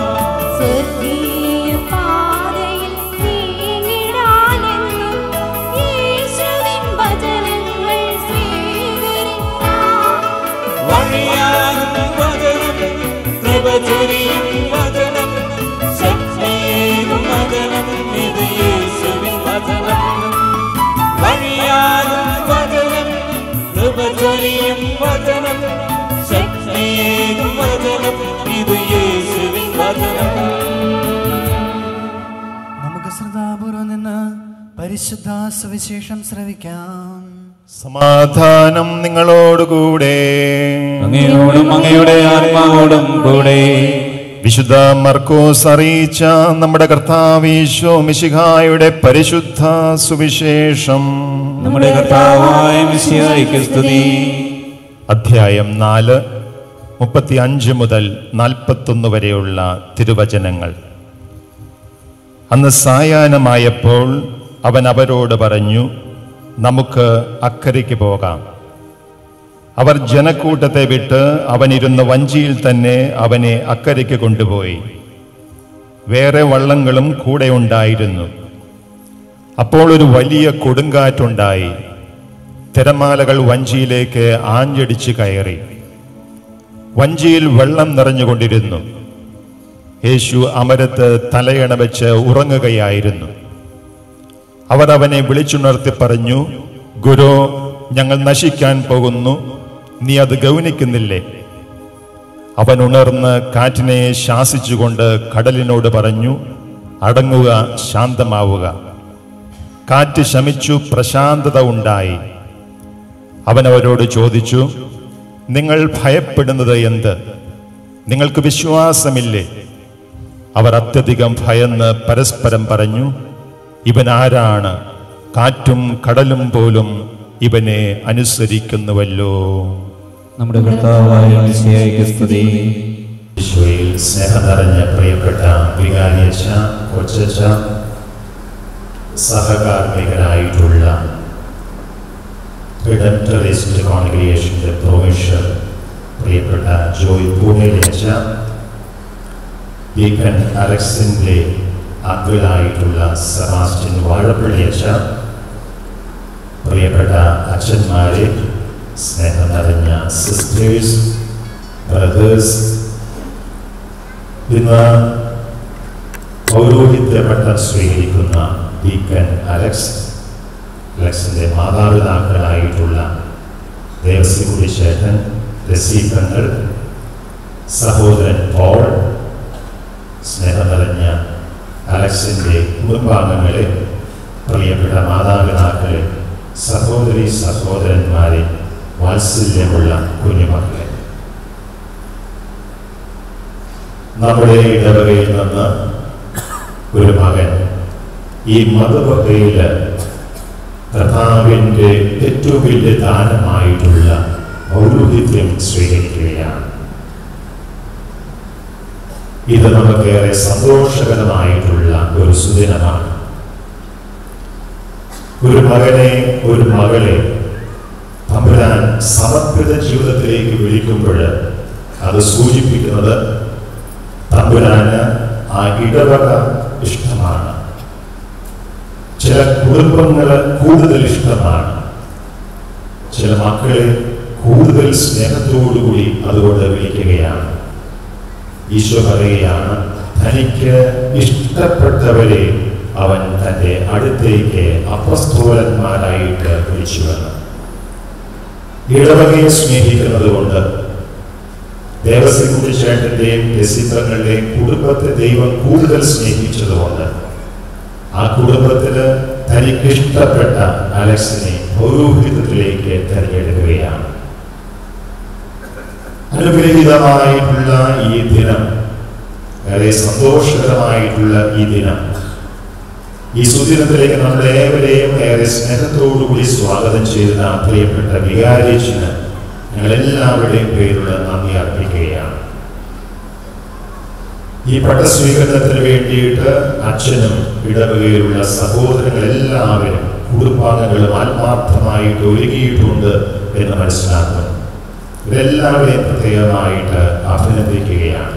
S8: വഴിയാകും വചനം കൃപ ചൊരിയും വചനം ശക്തിയേകും വചനം ഇത് യേശുവിൻ വചനം വഴിയാകും വചനം കൃപ ചൊരിയും വചനം ശക്തിയേകും വചനം ഇത് യേശുവിൻ വചനം
S12: നമുക്ക് ശ്രദ്ധാപൂർവം നിന്ന് പരിശുദ്ധ സുവിശേഷം ശ്രവിക്കാം
S7: സമാധാനം നിങ്ങളോടുകൂടെ
S10: അങ്ങയോടും അങ്ങയുടെ ആത്മാവോടും കൂടെ
S7: വിശുദ്ധ മർക്കോസ് അറിയിച്ച നമ്മുടെ കർത്താവീശോ മിശിഹായുടെ പരിശുദ്ധ സുവിശേഷം
S10: നമ്മുടെ കർത്താവായ മിശിഹായിക്ക് സ്തുതി
S7: അധ്യായം നാല് മുപ്പത്തി അഞ്ച് മുതൽ നാൽപ്പത്തൊന്ന് വരെയുള്ള തിരുവചനങ്ങൾ അന്ന് സായാഹ്നമായപ്പോൾ അവൻ അവരോട് പറഞ്ഞു നമുക്ക് അക്കരയ്ക്ക് പോകാം അവർ ജനക്കൂട്ടത്തെ വിട്ട് അവനിരുന്ന വഞ്ചിയിൽ തന്നെ അവനെ അക്കരയ്ക്ക് കൊണ്ടുപോയി വേറെ വള്ളങ്ങളും കൂടെ ഉണ്ടായിരുന്നു അപ്പോൾ ഒരു വലിയ കൊടുങ്കാറ്റുണ്ടായി തിരമാലകൾ വഞ്ചിയിലേക്ക് ആഞ്ഞടിച്ച് കയറി വഞ്ചിയിൽ വെള്ളം നിറഞ്ഞുകൊണ്ടിരുന്നു യേശു അമരത്ത് തലയണ വെച്ച് ഉറങ്ങുകയായിരുന്നു അവർ അവനെ വിളിച്ചുണർത്തി പറഞ്ഞു ഗുരു ഞങ്ങൾ നശിക്കാൻ പോകുന്നു നീ അത് ഗൗനിക്കുന്നില്ലേ അവൻ ഉണർന്ന് കാറ്റിനെ ശാസിച്ചുകൊണ്ട് കടലിനോട് പറഞ്ഞു അടങ്ങുക ശാന്തമാവുക കാറ്റ് ശമിച്ചു പ്രശാന്തത ഉണ്ടായി അവൻ അവരോട് ചോദിച്ചു നിങ്ങൾ ഭയപ്പെടുന്നത് എന്ത് നിങ്ങൾക്ക് വിശ്വാസമില്ലേ അവർ അത്യധികം ഭയന്ന് പരസ്പരം പറഞ്ഞു ഇവൻ ആരാണ് കാറ്റും കടലും പോലും ഇവനെ അനുസരിക്കുന്നുവല്ലോ
S10: നമ്മുടെ കർത്താവായ മിശിഹായിക്ക് സ്തുതി
S7: ഈശോയിൽ സ്നേഹം നിറഞ്ഞ പ്രിയപ്പെട്ട വികാരിയച്ച കൊച്ചച്ച സഹകാർമ്മികനായിട്ടുള്ള റിഡംറ്ററിസ്റ്റ് കോൺഗ്രിഗേഷൻ്റെ പ്രൊവിഷ്യൽ പ്രിയപ്പെട്ട ജോയ് പൂനെലിയച്ച ഡീക്കൻ അലക്സിൻ്റെ അങ്കിളായിട്ടുള്ള സെബാസ്റ്റ്യൻ വാഴപ്പള്ളിയച്ച പ്രിയപ്പെട്ട അച്ഛന്മാരെ സ്നേഹം നിറഞ്ഞ സിസ്റ്റേഴ്സ് ബ്രദേഴ്സ് ഇന്ന് പൗരോഹിത്യ പട്ടം സ്വീകരിക്കുന്ന ഡീക്കൻ അലക്സ് അലക്സിന്റെ മാതാപിതാക്കളായിട്ടുള്ള ദേവസ്വകുടി ചേട്ടൻ രസീകങ്ങൾ സഹോദരൻ പോൾ സ്നേഹം നിറഞ്ഞ അലക്സിന്റെ കുടുംബാംഗങ്ങളെ പ്രിയപ്പെട്ട മാതാപിതാക്കളെ സഹോദരി സഹോദരന്മാരെ വാത്സല്യമുള്ള കുഞ്ഞുമക്കളെ നമ്മുടെ ഇടവകയിൽ നിന്ന് ഒരു മകൻ ഈ മതവകയിൽ കർത്താവിൻ്റെ ഏറ്റവും വലിയ ദാനമായിട്ടുള്ള പൗരോഹിത്യം സ്വീകരിക്കുകയാണ് ഇത് നമുക്കേറെ സന്തോഷകരമായിട്ടുള്ള ഒരു സുദിനമാണ് ഒരു മകനെ ഒരു മകളെ തമ്പുരാൻ സമർപ്പിത ജീവിതത്തിലേക്ക് വിളിക്കുമ്പോൾ അത് സൂചിപ്പിക്കുന്നത് തമ്പുരാന് ആ ഇടവക ഇഷ്ടമാണ് ചില കുടുംബങ്ങൾ കൂടുതൽ ഇഷ്ടമാണ് ചില മക്കളെ കൂടുതൽ സ്നേഹത്തോടുകൂടി അതുകൊണ്ട് വിളിക്കുകയാണ് ഈശോ പറയുകയാണ് തനിക്ക് ഇഷ്ടപ്പെട്ടവരെ അവൻ തൻ്റെ അടുത്തേക്ക് അപ്രസ്തോലന്മാരായിട്ട് വിളിച്ചുവെന്ന് ഇടവകയെ സ്നേഹിക്കുന്നത് കൊണ്ട് ദേവസ്വം ചേട്ടന്റെയും രസിബങ്ങളുടെയും കുടുംബത്തെ ദൈവം കൂടുതൽ സ്നേഹിച്ചതുകൊണ്ട് ആ കുടുംബത്തിന് തനിക്ക് ഇഷ്ടപ്പെട്ട അലക്സിനെ പൗരോഹിതത്തിലേക്ക് തിരഞ്ഞെടുക്കുകയാണ് അനുഗ്രഹീതമായിട്ടുള്ള ഈ ദിനം വളരെ സന്തോഷകരമായിട്ടുള്ള ഈ ദിനം ഈ സുദിനത്തിലേക്ക് നമ്മുടെ ഏവരെയും ഏറെ സ്നേഹത്തോടുകൂടി സ്വാഗതം ചെയ്ത പ്രിയപ്പെട്ട വികാരിച്ചിന് ഞങ്ങൾ എല്ലാവരുടെയും പേരിലുള്ള നന്ദി അർപ്പിക്കുകയാണ് ഈ പട്ടസ്വീകരണത്തിന് വേണ്ടിയിട്ട് അച്ഛനും ഇടവകയിലുള്ള സഹോദരങ്ങൾ എല്ലാവരും കുടുംബാംഗങ്ങളും ആത്മാർത്ഥമായിട്ട് ഒരുങ്ങിയിട്ടുണ്ട് എന്ന് മനസ്സിലാക്കുന്നു ഇവരെല്ലാവരെയും പ്രത്യേകമായിട്ട് അഭിനന്ദിക്കുകയാണ്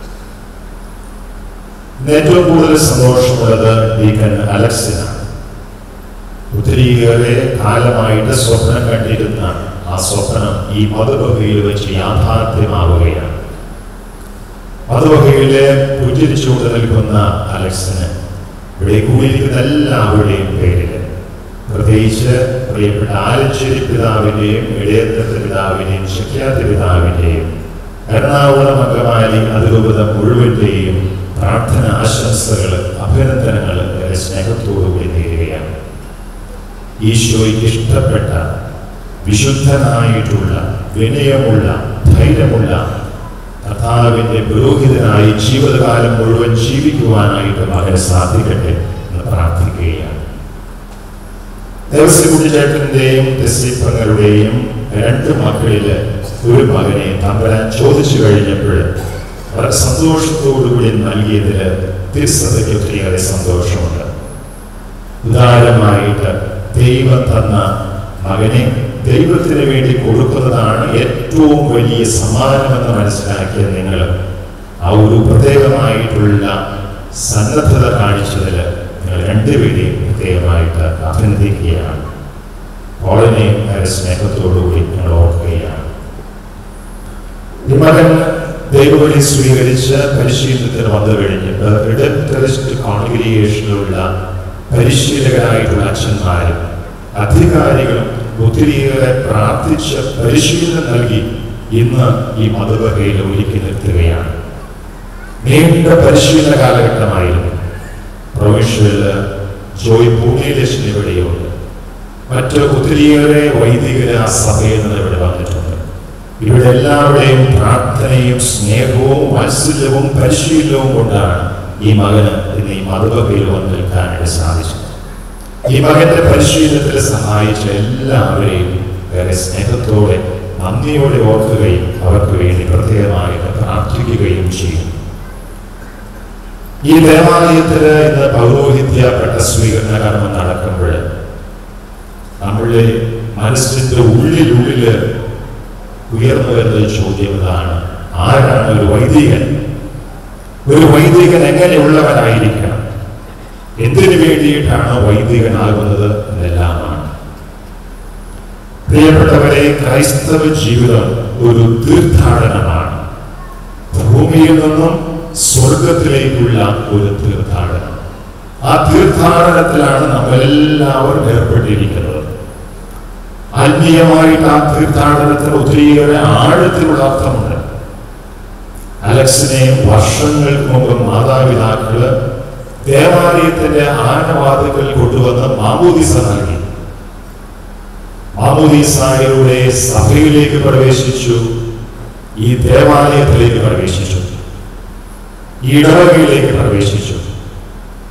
S7: ഇന്ന് ഏറ്റവും കൂടുതൽ സന്തോഷമുള്ളത് ഡീക്കൻ അലക്സിനാണ് ഒത്തിരിയേറെ കാലമായിട്ട് സ്വപ്നം കണ്ടിരുന്ന ആ സ്വപ്നം ഈ മധുബഹയിൽ വെച്ച് യാഥാർത്ഥ്യമാവുകയാണ് മധുബഹയിലെ പുഞ്ചിരിച്ചുകൊണ്ട് നിൽക്കുന്ന അലക്സിന് ഇവിടെ കൂടിയിരിക്കുന്ന എല്ലാവരുടെയും പേരിൽ പ്രത്യേകിച്ച് പ്രിയപ്പെട്ട ആലഞ്ചേരി പിതാവിൻ്റെയും ഇടയത്തത്തെ പിതാവിൻ്റെയും ശക്യാതി പിതാവിൻ്റെയും എറണാകുളം അങ്കമാലി അതിരൂപത മുഴുവൻ്റെയും പ്രാർത്ഥന ആശംസകൾ അഭിനന്ദനങ്ങൾ വളരെ സ്നേഹത്തോടുകൂടി നേരുകയാണ് ഈശോയ്ക്ക് ഇഷ്ടപ്പെട്ട വിശുദ്ധനായിട്ടുള്ള വിനയമുള്ള ധൈര്യമുള്ള കർത്താവിൻ്റെ പുരോഹിതനായി ജീവിതകാലം മുഴുവൻ ജീവിക്കുവാനായിട്ട് മകന് സാധിക്കട്ടെ എന്ന് പ്രാർത്ഥിക്കുകയാണ് ദേവസ്വകുട്ടി ചേട്ടന്റെയും തെസ്സിപ്പങ്ങളുടെയും രണ്ട് മക്കളില് ഒരു മകനെ തമ്പരാൻ ചോദിച്ചു കഴിഞ്ഞപ്പോൾ വളരെ സന്തോഷത്തോടുകൂടി നൽകിയതിൽ തിരുസഭയ്ക്ക് ഒത്തിരിയേറെ സന്തോഷമുണ്ട് ഉദാരമായിട്ട് ദൈവം തന്ന മകനെ ദൈവത്തിന് വേണ്ടി കൊടുക്കുന്നതാണ് ഏറ്റവും വലിയ സമ്മാനമെന്ന് മനസ്സിലാക്കിയ നിങ്ങൾ ആ ഒരു പ്രത്യേകമായിട്ടുള്ള സന്നദ്ധത കാണിച്ചതിൽ നിങ്ങൾ രണ്ടുപേരെയും പ്രത്യേകമായിട്ട് അഭിനന്ദിക്കുകയാണ് ഓളിനെയും വളരെ സ്നേഹത്തോടുകൂടി നിങ്ങൾ ഓർക്കുകയാണ് ഈ മകൻ ദൈവവഴി സ്വീകരിച്ച് പരിശീലനത്തിന് വന്നു കഴിഞ്ഞിട്ട് റിഡക്ടറിസ്റ്റ് കോൺഗ്രിഗേഷനിലുള്ള പരിശീലകരായിട്ടുള്ള അച്ഛന്മാരും അധികാരികളും ഒത്തിരിയേറെ പ്രാർത്ഥിച്ച് പരിശീലനം നൽകി ഇന്ന് ഈ മതവകയിൽ ഒരുക്കി നിർത്തുകയാണ് നീണ്ട പരിശീലന കാലഘട്ടമായിരുന്നു പ്രൊവിൻഷ്യല് ജോയ് പൂർണിലേശൻ ഇവിടെയുണ്ട് മറ്റ് ഒത്തിരിയേറെ വൈദികര് ആ സഭയിൽ നിന്ന് ഇവിടെ വന്നിട്ടുണ്ട് ഇവിടെ എല്ലാവരുടെയും പ്രാർത്ഥനയും സ്നേഹവും വാത്സല്യവും പരിശീലനവും കൊണ്ടാണ് ഈ മകന് ഇന്ന് ഈ മതവകയിൽ വന്ന് നിൽക്കാനായിട്ട് സാധിച്ചത് ഈ മകന്റെ പരിശീലനത്തിൽ സഹായിച്ച എല്ലാവരെയും വേറെ സ്നേഹത്തോടെ നന്ദിയോടെ ഓർക്കുകയും അവർക്ക് വേണ്ടി പ്രത്യേകമായിട്ട് പ്രാർത്ഥിക്കുകയും ചെയ്യും ഈ ദേവാലയത്തിൽ ഇന്ന് പൗരോഹിത്യ പെട്ട സ്വീകരണ കർമ്മം നടക്കുമ്പോൾ നമ്മളുടെ മനസ്സിന്റെ ഉള്ളിലുള്ളില് ഉയർന്നു വരുന്ന ഒരു ചോദ്യം ഇതാണ് ആരാണ് ഒരു വൈദികൻ ഒരു വൈദികൻ എങ്ങനെയുള്ളവനായിരിക്കണം എന്തിനു വേണ്ടിയിട്ടാണ് വൈദികനാകുന്നത് എന്നെല്ലാമാണ് പ്രിയപ്പെട്ടവരെ ക്രൈസ്തവ ജീവിതം ഒരു തീർത്ഥാടനമാണ് ഭൂമിയിൽ നിന്നും സ്വർഗത്തിലേക്കുള്ള ഒരു തീർത്ഥാടനം ആ തീർത്ഥാടനത്തിലാണ് നമ്മളെല്ലാവരും ഏർപ്പെട്ടിരിക്കുന്നത് ആത്മീയമായിട്ട് ആ തീർത്ഥാടനത്തിന് ഒത്തിരിയേറെ ആഴത്തിലുള്ള അർത്ഥമുണ്ട് അലക്സിനെ വർഷങ്ങൾക്ക് മുമ്പ് മാതാപിതാക്കള് ദേവാലയത്തിന്റെ ആനവാദത്തിൽ കൊണ്ടുവന്ന് മാമോദിസ നൽകി മാമോദിസായിലൂടെ സഭയിലേക്ക് പ്രവേശിച്ചു ഈ ദേവാലയത്തിലേക്ക് പ്രവേശിച്ചു ഈ ഇടവകയിലേക്ക് പ്രവേശിച്ചു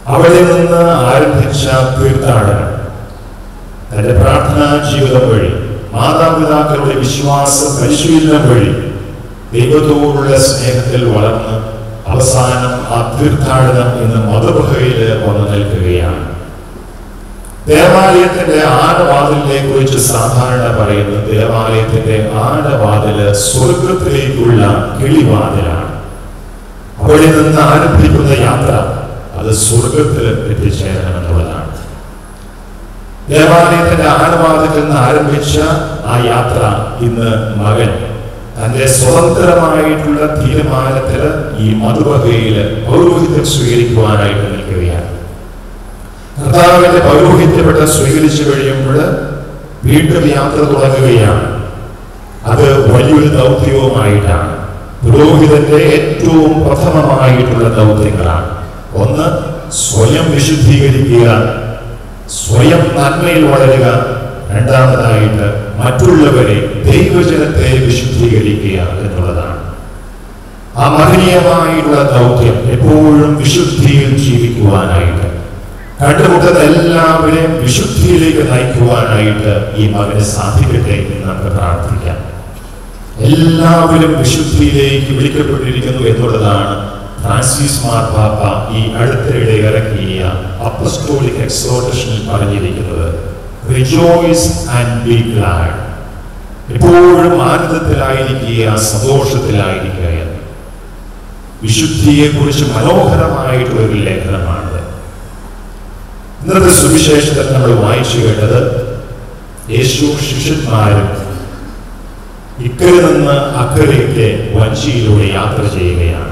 S7: അവിടെ നിന്ന് ആരംഭിച്ച തീർത്ഥാടനം തന്റെ പ്രാർത്ഥനാ ജീവിതം വഴി മാതാപിതാക്കളുടെ വിശ്വാസ പരിശീലനം വഴി ദൈവത്തോടുള്ള സ്നേഹത്തിൽ വളർന്ന് അവസാനം ആ തീർത്ഥാടനം ഇന്ന് മധുബഹയിൽ വന്നു നിൽക്കുകയാണ് ദേവാലയത്തിന്റെ ആനവാതിലിനെ കുറിച്ച് സാധാരണ പറയുന്നത് ദേവാലയത്തിന്റെ ആനവാതില് സ്വർഗത്തിലേക്കുള്ള കിളിവാതിലാണ് അവിടെ നിന്ന് ആരംഭിക്കുന്ന യാത്ര അത് സ്വർഗത്തിൽ എത്തിച്ചേരണമെന്നുള്ളതാണ് ദേവാലയത്തിന്റെ ആനവാതിൽ നിന്ന് ആരംഭിച്ച ആ യാത്ര ഇന്ന് മകൻ തന്റെ സ്വതന്ത്രമായിട്ടുള്ള തീരുമാനത്തില് ഈ മധുവകയില് പൗരോഹിത്യം സ്വീകരിക്കുവാനായിട്ട് നിൽക്കുകയാണ് കർത്താവിന്റെ പൗരോഹിത്യപ്പെട്ട സ്വീകരിച്ചു കഴിയുമ്പോൾ വീണ്ടും യാത്ര തുടങ്ങുകയാണ് അത് വലിയൊരു ദൗത്യവുമായിട്ടാണ് പുരോഹിതന്റെ ഏറ്റവും പ്രഥമമായിട്ടുള്ള ദൗത്യങ്ങളാണ് ഒന്ന് സ്വയം വിശുദ്ധീകരിക്കുക സ്വയം നന്മയിൽ വളരുക രണ്ടാമതായിട്ട് മറ്റുള്ളവരെ ദൈവജനത്തെ വിശുദ്ധീകരിക്കുക എന്നുള്ളതാണ് ആ മഹനീയമായിട്ടുള്ള ദൗത്യം എപ്പോഴും വിശുദ്ധിയിൽ ജീവിക്കുവാനായിട്ട് കണ്ടുമുട്ടുന്ന എല്ലാവരെയും വിശുദ്ധിയിലേക്ക് നയിക്കുവാനായിട്ട് ഈ മകന് സാധിക്കട്ടെ എന്ന് നമുക്ക് പ്രാർത്ഥിക്കാം എല്ലാവരും വിശുദ്ധിയിലേക്ക് വിളിക്കപ്പെട്ടിരിക്കുന്നു എന്നുള്ളതാണ് ഫ്രാൻസിസ് മാർപ്പാപ്പ ഈ അടുത്തിടെ ഇറക്കിയ അപ്പസ്റ്റോളിക് എക്സോട്ടേഷനിൽ പറഞ്ഞിരിക്കുന്നത് റിജോയ്സ് ആൻഡ് ബി ഗ്ലാഡ് എപ്പോഴും ആനന്ദത്തിലായിരിക്കുക സന്തോഷത്തിലായിരിക്കുക എന്ന് വിശുദ്ധിയെ കുറിച്ച് മനോഹരമായിട്ടുള്ള ഒരു ലേഖനമാണിത് ഇന്നത്തെ സുവിശേഷത്തിൽ നമ്മൾ വായിച്ചു കേട്ടത് യേശു ശിഷ്യന്മാരും ഇക്കരെ നിന്ന് അക്കരയ്ക്ക് വഞ്ചിയിലൂടെ യാത്ര ചെയ്യുകയാണ്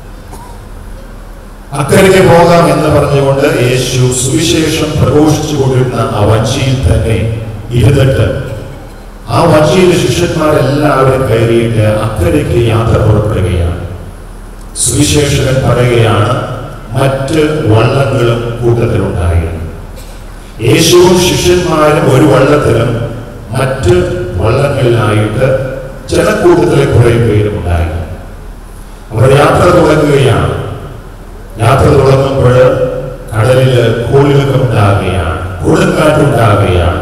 S7: അക്കരയ്ക്ക് പോകാം എന്ന് പറഞ്ഞുകൊണ്ട് യേശു സുവിശേഷം പ്രഘോഷിച്ചു കൊണ്ടിരുന്ന ആ വഞ്ചിയിൽ തന്നെ ഇരുന്നിട്ട് ആ വഞ്ചിയിലെ ശിഷ്യന്മാരെല്ലാവരും കയറിയിട്ട് അക്കരയ്ക്ക് യാത്ര പുറപ്പെടുകയാണ് സുവിശേഷകൻ പറയുകയാണ് മറ്റ് വള്ളങ്ങളും കൂട്ടത്തിലുണ്ടായിരുന്നു യേശുവും ശിഷ്യന്മാരും ഒരു വള്ളത്തിലും മറ്റ് വള്ളങ്ങളിലായിട്ട് ജനക്കൂട്ടത്തിലെ കുറെ പേരും ഉണ്ടായിരുന്നു അവർ യാത്ര തുടങ്ങുകയാണ് യാത്ര തുടങ്ങുമ്പോൾ കടലിൽ കോളിളക്കം ഉണ്ടാകുകയാണ് കൊടുങ്കാറ്റുണ്ടാകുകയാണ്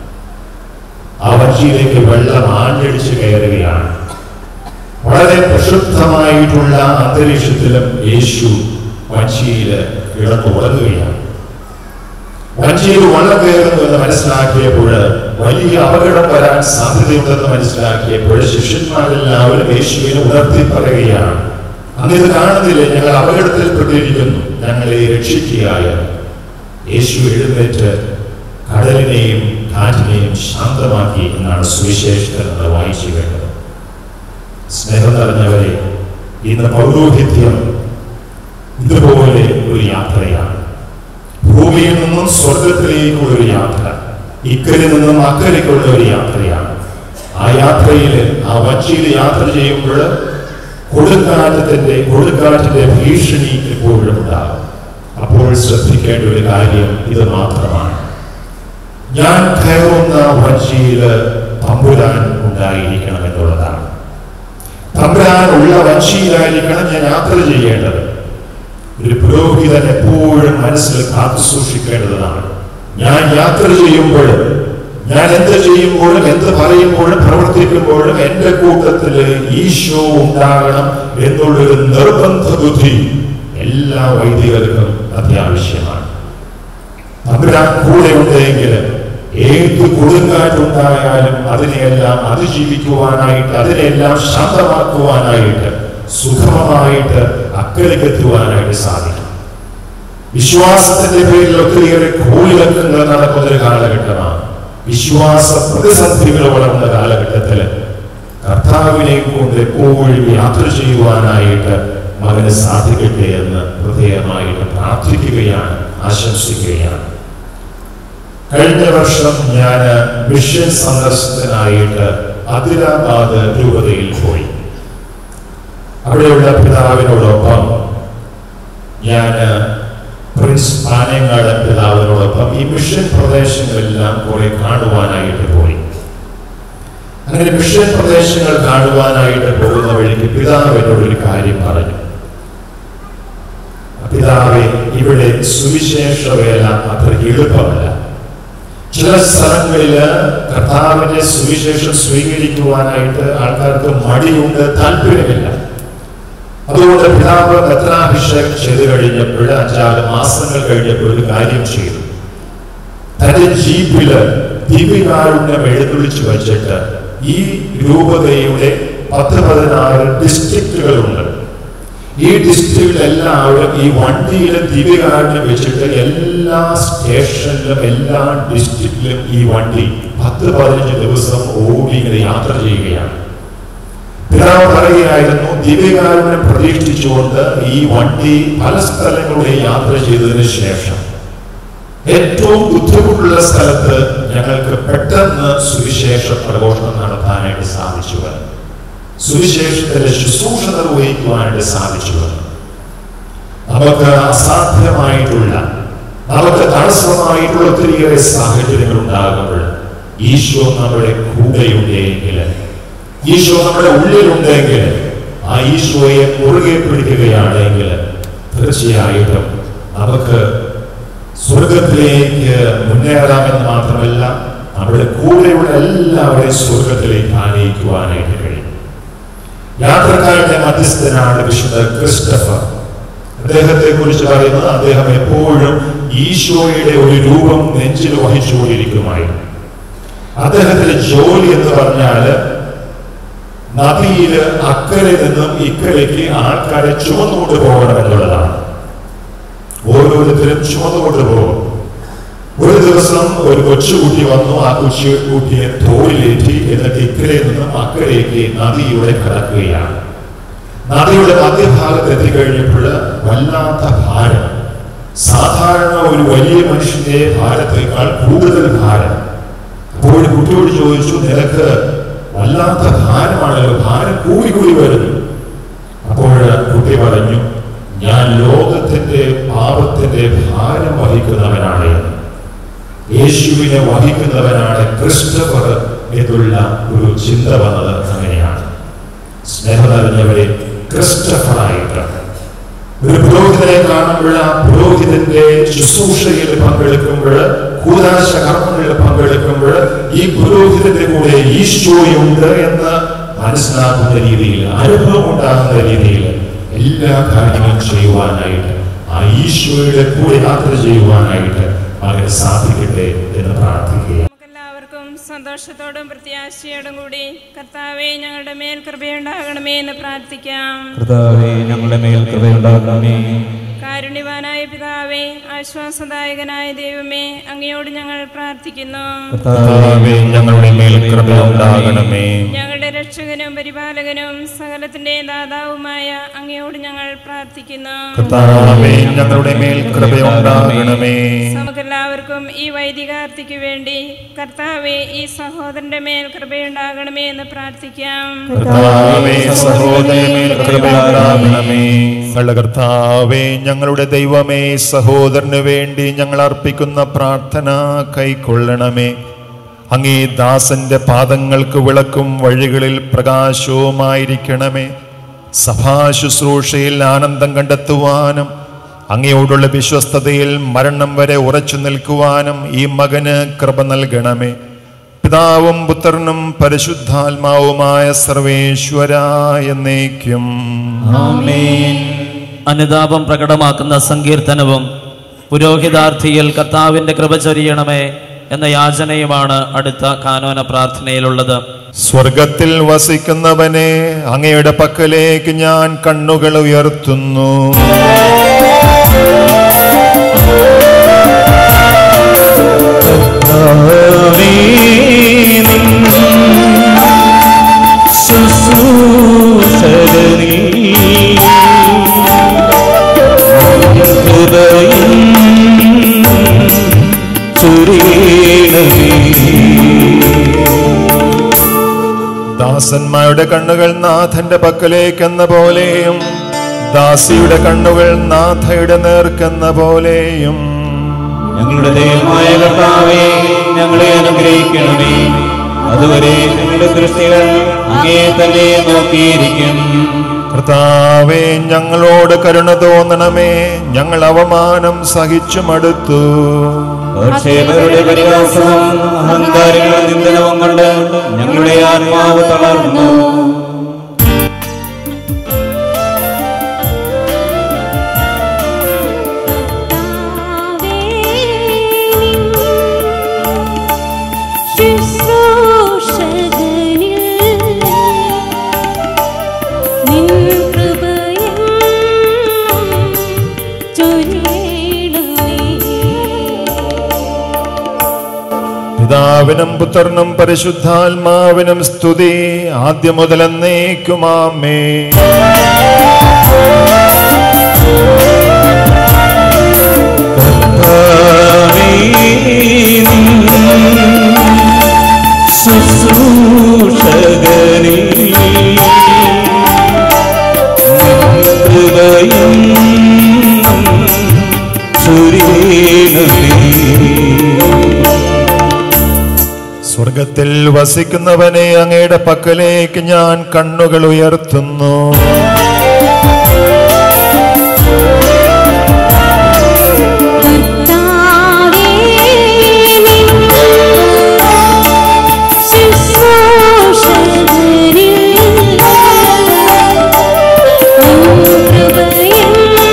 S7: ആ വഞ്ചിയിലേക്ക് വെള്ളം ആഞ്ഞടിച്ച് കയറുകയാണ് വളരെ പ്രക്ഷുബ്ധമായിട്ടുള്ള അന്തരീക്ഷത്തിലും യേശു വഞ്ചിയിൽ കിടന്നു ഉറങ്ങുകയാണ് വഞ്ചിയിൽ വള്ളം കയറുന്നു എന്ന് മനസ്സിലാക്കിയപ്പോൾ വലിയ അപകടം വരാൻ സാധ്യതയുണ്ടെന്ന് മനസ്സിലാക്കിയപ്പോൾ ശിഷ്യന്മാരെല്ലാവരും യേശുവിനെ ഉണർത്തി പറയുകയാണ് അന്ന് ഇത് കാണുന്നില്ലേ ഞങ്ങൾ അപകടത്തിൽപ്പെട്ടിരിക്കുന്നു ഞങ്ങളെ രക്ഷിക്കുകയായ യേശു എഴുന്നേറ്റ് കടലിനെയും കാറ്റിനെയും ശാന്തമാക്കി എന്നാണ് സുവിശേഷത്തിൽ നമ്മൾ വായിച്ചു കേട്ടത് സ്നേഹം നിറഞ്ഞവരെ ഇന്ന് പൗരോഹിത്യം ഇതുപോലെ ഒരു യാത്രയാണ് ഭൂമിയിൽ നിന്നും സ്വർഗത്തിലേക്കുള്ള ഒരു യാത്ര ഇക്കരെ നിന്നും അക്കരയ്ക്കുള്ള ഒരു യാത്രയാണ് ആ യാത്രയിൽ ആ വഞ്ചിയിൽ യാത്ര ചെയ്യുമ്പോൾ കൊടുങ്കാറ്റത്തിന്റെ കൊടുങ്കാറ്റിന്റെ ഭീഷണി എപ്പോഴും ഉണ്ടാകും അപ്പോൾ ശ്രദ്ധിക്കേണ്ട ഒരു കാര്യം ഇത് മാത്രമാണ് ഞാൻ കയറുന്ന വഞ്ചിയിൽ തമ്പുരാൻ ഉണ്ടായിരിക്കണം എന്നുള്ളതാണ് തമ്പുരാൻ ഉള്ള വഞ്ചിയിലായിരിക്കണം ഞാൻ യാത്ര ചെയ്യേണ്ടത് ഒരു പുരോഹിതൻ എപ്പോഴും മനസ്സിൽ കാത്തു സൂക്ഷിക്കേണ്ടതാണ് ഞാൻ യാത്ര ചെയ്യുമ്പോൾ ഞാൻ എന്ത് ചെയ്യുമ്പോഴും എന്ത് പറയുമ്പോഴും പ്രവർത്തിക്കുമ്പോഴും എന്റെ കൂട്ടത്തിൽ ഈശോ ഉണ്ടാകണം എന്നുള്ളൊരു നിർബന്ധ ബുദ്ധി എല്ലാ വൈദികർക്കും അത്യാവശ്യമാണ് തമ്പുരാൻ കൂടെ ഉണ്ടെങ്കിൽ ഏത് കൊടുങ്കാറ്റുണ്ടായാലും അതിനെയെല്ലാം അതിജീവിക്കുവാനായിട്ട് അതിനെല്ലാം ശാന്തമാക്കുവാനായിട്ട് സുഖമമായിട്ട് അക്കരയ്ക്കെത്തുവാനായിട്ട് സാധിക്കും വിശ്വാസത്തിന്റെ പേരിൽ ഒത്തിരിയേറെ കോളിളക്കങ്ങൾ നടക്കുന്ന ഒരു കാലഘട്ടമാണ് വിശ്വാസ പ്രതിസന്ധികൾ വളർന്ന കാലഘട്ടത്തിൽ കർത്താവിനെ കൊണ്ട് എപ്പോഴും യാത്ര ചെയ്യുവാനായിട്ട് മകന് സാധിക്കട്ടെ എന്ന് ഹൃദയമായിട്ട് പ്രാർത്ഥിക്കുകയാണ് ആശംസിക്കുകയാണ് കഴിഞ്ഞ വർഷം ഞാൻ മിഷൻ സന്ദർശനത്തിനായിട്ട് അതിരാബാദ് രൂപതയിൽ പോയി അവിടെയുള്ള പിതാവിനോടൊപ്പം ഞാൻ പ്രിൻസ് പാനേങ്ങാട് പിതാവിനോടൊപ്പം ഈ മിഷൻ പ്രദേശങ്ങളെല്ലാം കുറെ കാണുവാനായിട്ട് പോയി അങ്ങനെ മിഷൻ പ്രദേശങ്ങൾ കാണുവാനായിട്ട് പോകുന്ന വഴിക്ക് പിതാവ് എന്നോട് ഒരു കാര്യം പറഞ്ഞു പിതാവെ ഇവിടെ സുവിശേഷ വേല അത്ര എളുപ്പമല്ല ചില സ്ഥലങ്ങളിൽ കർത്താവിന്റെ സുവിശേഷം സ്വീകരിക്കുവാനായിട്ട് ആൾക്കാർക്ക് മടിയുണ്ട് താല്പര്യമില്ല അതുകൊണ്ട് പിതാവ് പത്രാഭിഷേകം ചെയ്തു കഴിഞ്ഞപ്പോൾ അഞ്ചാറ് മാസങ്ങൾ കഴിഞ്ഞപ്പോൾ ഒരു കാര്യം ചെയ്തു തന്റെ ജീപ്പില് ദിവ്യകാരുണ്യം എഴുന്നള്ളിച്ചു വച്ചിട്ട് ഈ രൂപതയുടെ പത്ത് പതിനാറ് ഡിസ്ട്രിക്റ്റുകളുണ്ട് ഈ ഡിസ്ട്രിക്റ്റിൽ എല്ലാവരും ഈ വണ്ടിയിൽ ദിവ്യകാരുണ്യം വെച്ചിട്ട് എല്ലാ സ്റ്റേഷനിലും എല്ലാ ഡിസ്ട്രിക്റ്റിലും ഈ വണ്ടി പത്ത് പതിനഞ്ച് ദിവസം ഓടി ഇങ്ങനെ യാത്ര ചെയ്യുകയാണ് പിതാവ് പറയുകയായിരുന്നു ദിവ്യകാരുണ്യം പ്രതീക്ഷിച്ചുകൊണ്ട് ഈ വണ്ടി പല സ്ഥലങ്ങളിലൂടെ യാത്ര ചെയ്തതിന് ശേഷം ഏറ്റവും ബുദ്ധിമുട്ടുള്ള സ്ഥലത്ത് ഞങ്ങൾക്ക് പെട്ടെന്ന് സുവിശേഷ പ്രഘോഷണം നടത്താനായിട്ട് സാധിച്ചു വന്നു സുവിശേഷത്തിന്റെ ശുശ്രൂഷ നിർവഹിക്കുവാനായിട്ട് സാധിച്ചു വന്നു നമുക്ക് അസാധ്യമായിട്ടുള്ള നമുക്ക് തടസ്സമായിട്ടുള്ള ഒത്തിരിയേറെ സാഹചര്യങ്ങൾ ഉണ്ടാകുമ്പോൾ ഈശോ നമ്മുടെ കൂടെയുണ്ടെങ്കിൽ ഈശോ നമ്മുടെ ഉള്ളിലുണ്ടെങ്കിൽ ആ ഈശോയെ മുറുകെ പിടിക്കുകയാണെങ്കിൽ തീർച്ചയായിട്ടും നമുക്ക് സ്വർഗത്തിലേക്ക് മുന്നേറാമെന്ന് മാത്രമല്ല നമ്മുടെ കൂടെയുള്ള എല്ലാവരെയും സ്വർഗത്തിലേക്ക് ആനയിക്കുവാനായിട്ട് കഴിയും യാത്രക്കാരുടെ മധ്യസ്ഥനാണ് വിശുദ്ധ ക്രിസ്റ്റഫർ അദ്ദേഹത്തെ കുറിച്ച് പറയുന്നത് അദ്ദേഹം എപ്പോഴും ഈശോയുടെ ഒരു രൂപം നെഞ്ചിൽ വഹിച്ചുകൊണ്ടിരിക്കുമായിരുന്നു അദ്ദേഹത്തിന്റെ ജോലി എന്ന് പറഞ്ഞാല് നദിയില് അക്കരെ നിന്നും ഇക്കരയ്ക്ക് ആൾക്കാരെ ചുമന്നുകൊണ്ട് പോകണം എന്നുള്ളതാണ് ഓരോരുത്തരും ചുമന്നുകൊണ്ട് പോകും ഒരു ദിവസം ഒരു കൊച്ചുകുട്ടി വന്നു ആ കൊച്ചുകുട്ടിയെ തോളിലേറ്റി എന്നിട്ട് ഇക്കരയിൽ നിന്നും അക്കരയ്ക്ക് നദിയുടെ കടക്കുകയാണ് നദിയുടെ മധ്യഭാഗത്ത് എത്തിക്കഴിഞ്ഞപ്പോൾ വല്ലാത്ത ഭാരം സാധാരണ ഒരു വലിയ മനുഷ്യന്റെ ഭാരത്തേക്കാൾ കൂടുതൽ ഭാരം അപ്പോൾ കുട്ടിയോട് ചോദിച്ചു നിനക്ക് വല്ലാത്ത ഭാരമാണല്ലോ ഭാരം കൂടി കൂടി വരുന്നു അപ്പോൾ കുട്ടി പറഞ്ഞു ഞാൻ ലോകത്തിന്റെ പാപത്തിന്റെ ഭാരം വഹിക്കുന്നവനാണ് എന്ന് യേശുവിനെ വഹിക്കുന്നവനാണ് ക്രിസ്റ്റഫർ എന്നുള്ള ഒരു ചിന്ത വന്നത് അങ്ങനെയാണ് സ്നേഹം നിറഞ്ഞവരെ ക്രിസ്റ്റഫറായിട്ട് ഒരു പുരോഹിതനെ കാണുമ്പോൾ ആ പുരോഹിതന്റെ ശുശ്രൂഷയിൽ പങ്കെടുക്കുമ്പോൾ കൂതാശ കർമ്മങ്ങളിൽ പങ്കെടുക്കുമ്പോൾ ഈ പുരോഹിതന്റെ കൂടെ ഈശോയുണ്ട് എന്ന് മനസ്സിലാക്കുന്ന രീതിയിൽ അനുഭവം ഉണ്ടാകുന്ന രീതിയിൽ എല്ലാ കാര്യങ്ങളും ചെയ്യുവാനായിട്ട് ആ ഈശോയുടെ കൂടെ യാത്ര ചെയ്യുവാനായിട്ട് അങ്ങനെ സാധിക്കട്ടെ എന്ന് പ്രാർത്ഥിക്കുക
S11: എല്ലാവർക്കും സന്തോഷത്തോടും പ്രത്യാശയോടും കൂടി കർത്താവെ ഞങ്ങളുടെ മേൽ കൃപയുണ്ടാകണമേ എന്ന് പ്രാർത്ഥിക്കാം
S10: കർത്താവേ ഞങ്ങളുടെ മേൽ കൃപയുണ്ടാകണമേ
S11: കാരുണ്യവാനായ പിതാവേ ആശ്വാസദായകനായ ദൈവമേ അങ്ങയോട് ഞങ്ങൾ പ്രാർത്ഥിക്കുന്നു
S7: കർത്താവേ ഞങ്ങളുടെ മേൽ കൃപയുണ്ടാകണമേ
S11: ഞങ്ങളുടെ രക്ഷകനും പരിപാലകനും സകലത്തിന്റെ ദാതാവുമായ അങ്ങയോട് ഞങ്ങൾ പ്രാർത്ഥിക്കുന്നു
S7: കർത്താവേ ഞങ്ങളുടെ മേൽ കൃപയുണ്ടാകണമേ
S11: നമുക്കെല്ലാവർക്കും ഈ വൈദികാർത്തിക്ക് വേണ്ടി കർത്താവെ ഈ സഹോദരന്റെ മേൽ കൃപയുണ്ടാകണമേ എന്ന് പ്രാർത്ഥിക്കാം
S7: കർത്താവേ സഹോദരന്റെ മേൽ കൃപയുണ്ടാകണമേ ഞങ്ങളുടെ കർത്താവേ ഞങ്ങളുടെ ദൈവമേ സഹോദരന് വേണ്ടി ഞങ്ങൾ അർപ്പിക്കുന്ന പ്രാർത്ഥന കൈക്കൊള്ളണമേ അങ്ങേ ദാസന്റെ പാദങ്ങൾക്ക് വിളക്കും വഴികളിൽ പ്രകാശവുമായിരിക്കണമേ സഭാ ശുശ്രൂഷയിൽ ആനന്ദം കണ്ടെത്തുവാനും അങ്ങയോടുള്ള വിശ്വസ്തതയിൽ മരണം വരെ ഉറച്ചു നിൽക്കുവാനും ഈ മകന് കൃപ നൽകണമേ പിതാവും പുത്രനും പരിശുദ്ധാത്മാവുമായ സർവേശ്വര എന്നേക്കും
S5: അനുതാപം പ്രകടമാക്കുന്ന സങ്കീർത്തനവും പുരോഹിതാർത്ഥിയിൽ കർത്താവിന്റെ കൃപ ചൊരിയണമേ എന്ന യാചനയുമാണ് അടുത്ത കാനോന പ്രാർത്ഥനയിലുള്ളത്
S7: സ്വർഗത്തിൽ വസിക്കുന്നവനെ അങ്ങയുടെ പക്കലേക്ക് ഞാൻ കണ്ണുകൾ ഉയർത്തുന്നു ദാസന്മാരുടെ കണ്ണുകൾ നാഥന്റെ പക്കലേക്കെന്ന പോലെയും ദാസിയുടെ കണ്ണുകൾ നാഥയുടെ നേർക്കെന്ന പോലെയും
S10: ഞങ്ങളുടെ ദൈവമായ കർത്താവേ ഞങ്ങളെ അനുഗ്രഹിക്കണമേ അതുവരെ ഞങ്ങളുടെ ദൃഷ്ടികൾ അങ്ങേ തന്നെ നോക്കിയിരിക്കും
S1: കർത്താവേ ഞങ്ങളോട് കരുണ തോന്നണമേ ഞങ്ങൾ അവമാനം സഹിച്ചു മടുത്തു
S10: ആക്ഷേപരുടെ പരിഹാസവും അഹങ്കാരികളുടെ നിന്ദനവും കൊണ്ട് ഞങ്ങളുടെ ആത്മാവ് തളർന്നു
S6: ശുശ്രൂഷകനിൽ നിൻ കൃപയും ചൊരിയണമേ
S1: പിതാവിനും പുത്രനും പരിശുദ്ധാത്മാവിനും സ്തുതി ആദ്യം മുതൽ എന്നേക്കുമാമേ
S10: ശുശ്രൂഷകനിൽ കൃപയും
S1: സ്വർഗത്തിൽ വസിക്കുന്നവനെ അങ്ങയുടെ പക്കലേക്ക് ഞാൻ കണ്ണുകൾ ഉയർത്തുന്നു
S6: കർത്താവേ നിൻ ശുശ്രൂഷകനിൽ നിൻ കൃപയും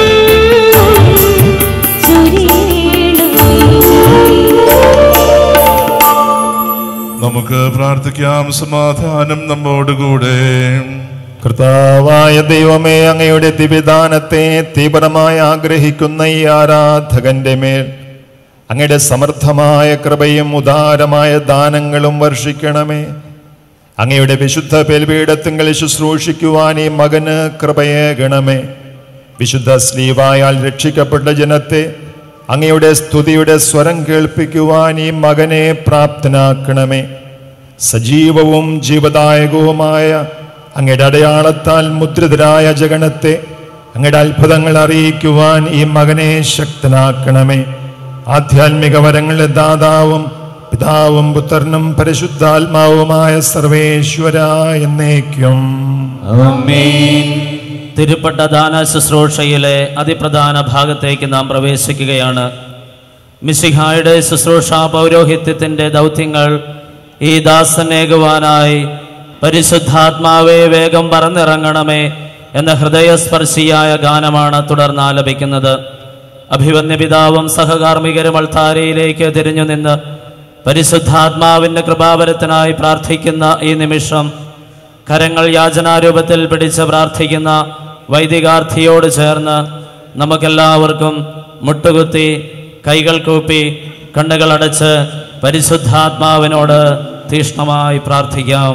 S6: ചൊരിയണമേ
S3: നമുക്ക് പ്രാർത്ഥിക്കാം സമാധാനം നമ്മോടുകൂടെ
S1: കർത്താവായ ദൈവമേ അങ്ങയുടെ ദിവ്യദാനത്തെ തീവ്രമായി ആഗ്രഹിക്കുന്ന ഈ ആരാധകന്റെ മേൽ അങ്ങയുടെ സമർത്ഥമായ കൃപയും ഉദാരമായ ദാനങ്ങളും വർഷിക്കണമേ അങ്ങയുടെ വിശുദ്ധ ബലിപീഠത്തിങ്കിൽ ശുശ്രൂഷിക്കുവാൻ ഈ മകന് കൃപയേകണമേ വിശുദ്ധ സ്ലീവായാൽ രക്ഷിക്കപ്പെട്ട ജനത്തെ അങ്ങയുടെ സ്തുതിയുടെ സ്വരം കേൾപ്പിക്കുവാൻ ഈ മകനെ പ്രാപ്തനാക്കണമേ സജീവവും ജീവദായകവുമായ അങ്ങയുടെ അടയാളത്താൽ മുദ്രിതരായ ജഗണത്തെ അങ്ങയുടെ അത്ഭുതങ്ങൾ അറിയിക്കുവാൻ ഈ മകനെ ശക്തനാക്കണമേ ആധ്യാത്മിക വരങ്ങളുടെ ദാതാവും പിതാവും പുത്രനും പരിശുദ്ധാത്മാവുമായ സർവേശ്വര എന്നേക്കും
S5: തിരുപ്പട്ട ദാന ശുശ്രൂഷയിലെ അതിപ്രധാന ഭാഗത്തേക്ക് നാം പ്രവേശിക്കുകയാണ് മിശിഹായുടെ ശുശ്രൂഷ പൗരോഹിത്യത്തിൻ്റെ ദൗത്യങ്ങൾ ഈ ദാസനേകുവാനായി പരിശുദ്ധാത്മാവെ വേഗം പറന്നിറങ്ങണമേ എന്ന ഹൃദയസ്പർശിയായ ഗാനമാണ് തുടർന്ന് ആലപിക്കുന്നത് അഭിവന്യ പിതാവും സഹകാർമ്മികരും അൾത്താരയിലേക്ക് തിരിഞ്ഞു നിന്ന് പരിശുദ്ധാത്മാവിൻ്റെ കൃപാവരത്തിനായി പ്രാർത്ഥിക്കുന്ന ഈ നിമിഷം കരങ്ങൾ യാചനാരൂപത്തിൽ പിടിച്ച് പ്രാർത്ഥിക്കുന്ന വൈദികാർത്ഥിയോട് ചേർന്ന് നമുക്കെല്ലാവർക്കും മുട്ടുകുത്തി കൈകൾ കൂപ്പി കണ്ണുകൾ അടച്ച് പരിശുദ്ധാത്മാവിനോട് തീഷ്ണമായി പ്രാർത്ഥിക്കാം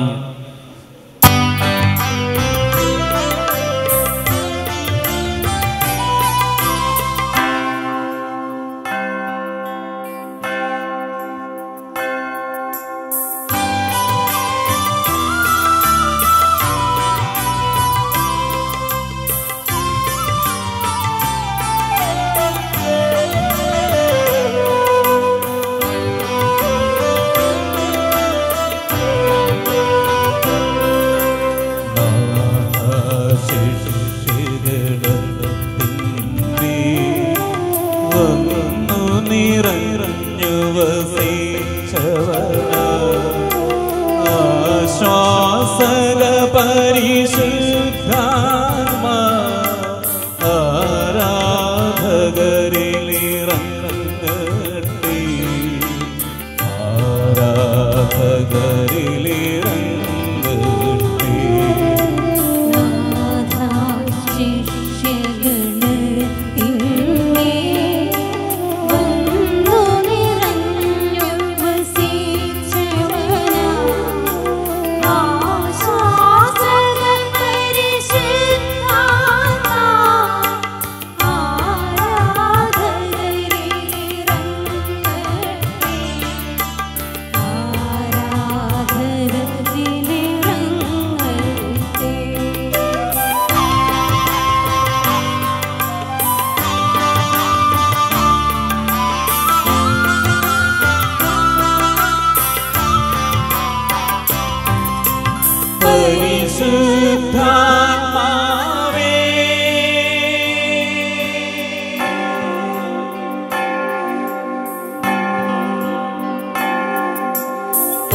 S10: വന്നു നിറഞ്ഞു വസിച്ചവന ആശ്വാസക പരിശുദ്ധാത്മാ ആരാധകരിലിറങ്ങട്ടെ ആരാധകരിലിറങ്ങട്ടെ
S6: വന്നു നിറഞ്ഞു വസിച്ചവനാ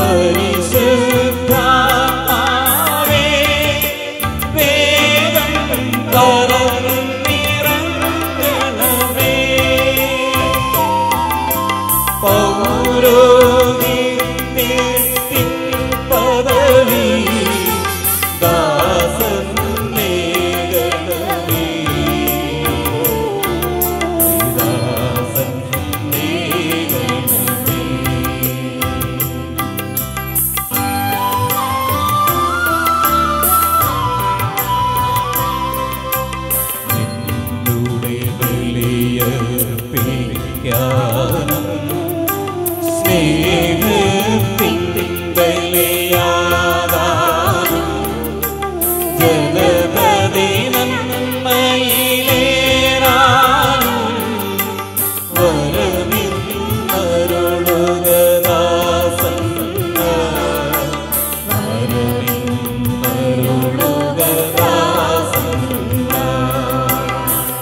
S10: പരിശുദ്ധാത്മാവേ വേഗം പറന്നിറങ്ങണമേ പൗരോഹിത്യത്തിൻ പദവി ദാസൻ നേടണമേ ദാസൻ നേടണമേ നിന്നുടെ ബലിയർപ്പിക്കാനും സ്നേഹത്തിൻ ബലിയാകാനും ജനതതി നന്മയിലേറാനും വരമിന്നരുളുകദാസൻ വരമിന്നരുളുകദാസൻ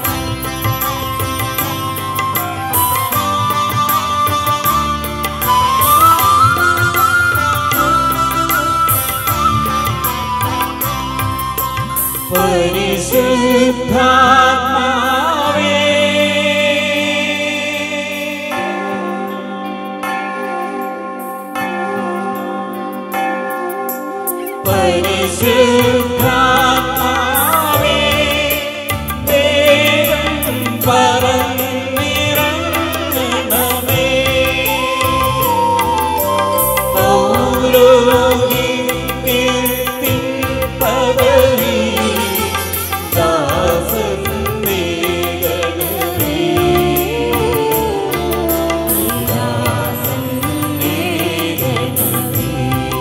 S10: പരിശുദ്ധാത്മാവേ പരിശുദ്ധാത്മാവേ വേഗം പറന്നിറങ്ങണമേ പൗരോഹിത്യത്തിൻ പദവി ദാസൻ നേടണമേ ദാസൻ നേടണമേ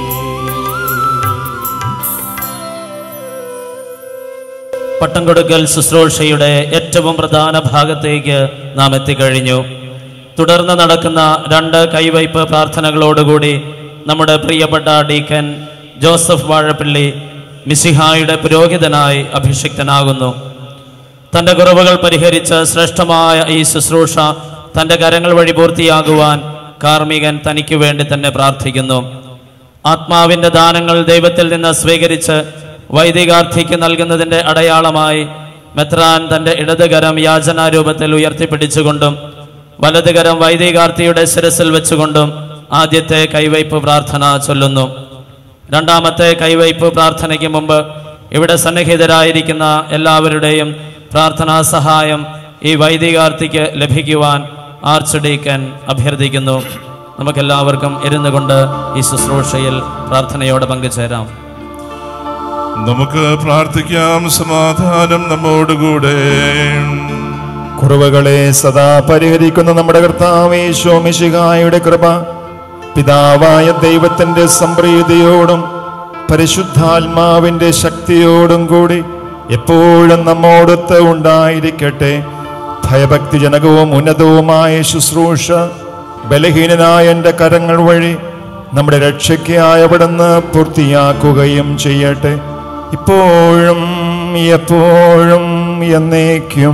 S5: പട്ടം കൊടുക്കൽ ശുശ്രൂഷയുടെ ഏറ്റവും പ്രധാന ഭാഗത്തേക്ക് നാം എത്തിക്കഴിഞ്ഞു തുടർന്ന് നടക്കുന്ന രണ്ട് കൈവയ്പ് പ്രാർത്ഥനകളോടുകൂടി നമ്മുടെ പ്രിയപ്പെട്ട ഡീക്കൻ ജോസഫ് വാഴപ്പള്ളി മിസിഹായുടെ പുരോഹിതനായി അഭിഷിക്തനാകുന്നു തൻ്റെ കുറവുകൾ പരിഹരിച്ച് ശ്രേഷ്ഠമായ ഈ ശുശ്രൂഷ തൻ്റെ കരങ്ങൾ വഴി പൂർത്തിയാകുവാൻ കാർമികൻ തനിക്ക് വേണ്ടി തന്നെ പ്രാർത്ഥിക്കുന്നു ആത്മാവിൻ്റെ ദാനങ്ങൾ ദൈവത്തിൽ നിന്ന് സ്വീകരിച്ച് വൈദികാർത്ഥിക്ക് നൽകുന്നതിൻ്റെ അടയാളമായി മെത്രാൻ തൻ്റെ ഇടതുകരം യാചനാരൂപത്തിൽ ഉയർത്തിപ്പിടിച്ചുകൊണ്ടും വലതുകരം വൈദികാർത്ഥിയുടെ ശിരസിൽ വെച്ചുകൊണ്ടും ആദ്യത്തെ കൈവയ്പ് പ്രാർത്ഥന ചൊല്ലുന്നു രണ്ടാമത്തെ കൈവയ്പ് പ്രാർത്ഥനയ്ക്ക് മുമ്പ് ഇവിടെ സന്നിഹിതരായിരിക്കുന്ന എല്ലാവരുടെയും പ്രാർത്ഥനാ സഹായം ഈ വൈദികാർത്ഥിക്ക് ലഭിക്കുവാൻ ആർച്ച് ഡീക്കൻ അഭ്യർത്ഥിക്കുന്നു നമുക്കെല്ലാവർക്കും ഇരുന്നു കൊണ്ട് ഈ ശുശ്രൂഷയിൽ പ്രാർത്ഥനയോടെ പങ്കുചേരാം
S3: നമുക്ക് പ്രാർത്ഥിക്കാം സമാധാനം നമ്മോടുകൂടെ
S1: കുറവുകളെ സദാ പരിഹരിക്കുന്ന നമ്മുടെ കർത്താവേശോമിശിഹായുടെ കൃപ പിതാവായ ദൈവത്തിന്റെ സംപ്രീതിയോടും പരിശുദ്ധാത്മാവിന്റെ ശക്തിയോടും കൂടി എപ്പോഴും നമ്മോടൊത്ത് ഉണ്ടായിരിക്കട്ടെ ഭയഭക്തിജനകവും ഉന്നതവുമായ ശുശ്രൂഷ ബലഹീനനായ എൻ്റെ കരങ്ങൾ വഴി നമ്മുടെ രക്ഷയ്ക്കായി അവിടുന്ന് പൂർത്തിയാക്കുകയും ചെയ്യട്ടെ ഇപ്പോഴും എപ്പോഴും എന്നേക്കും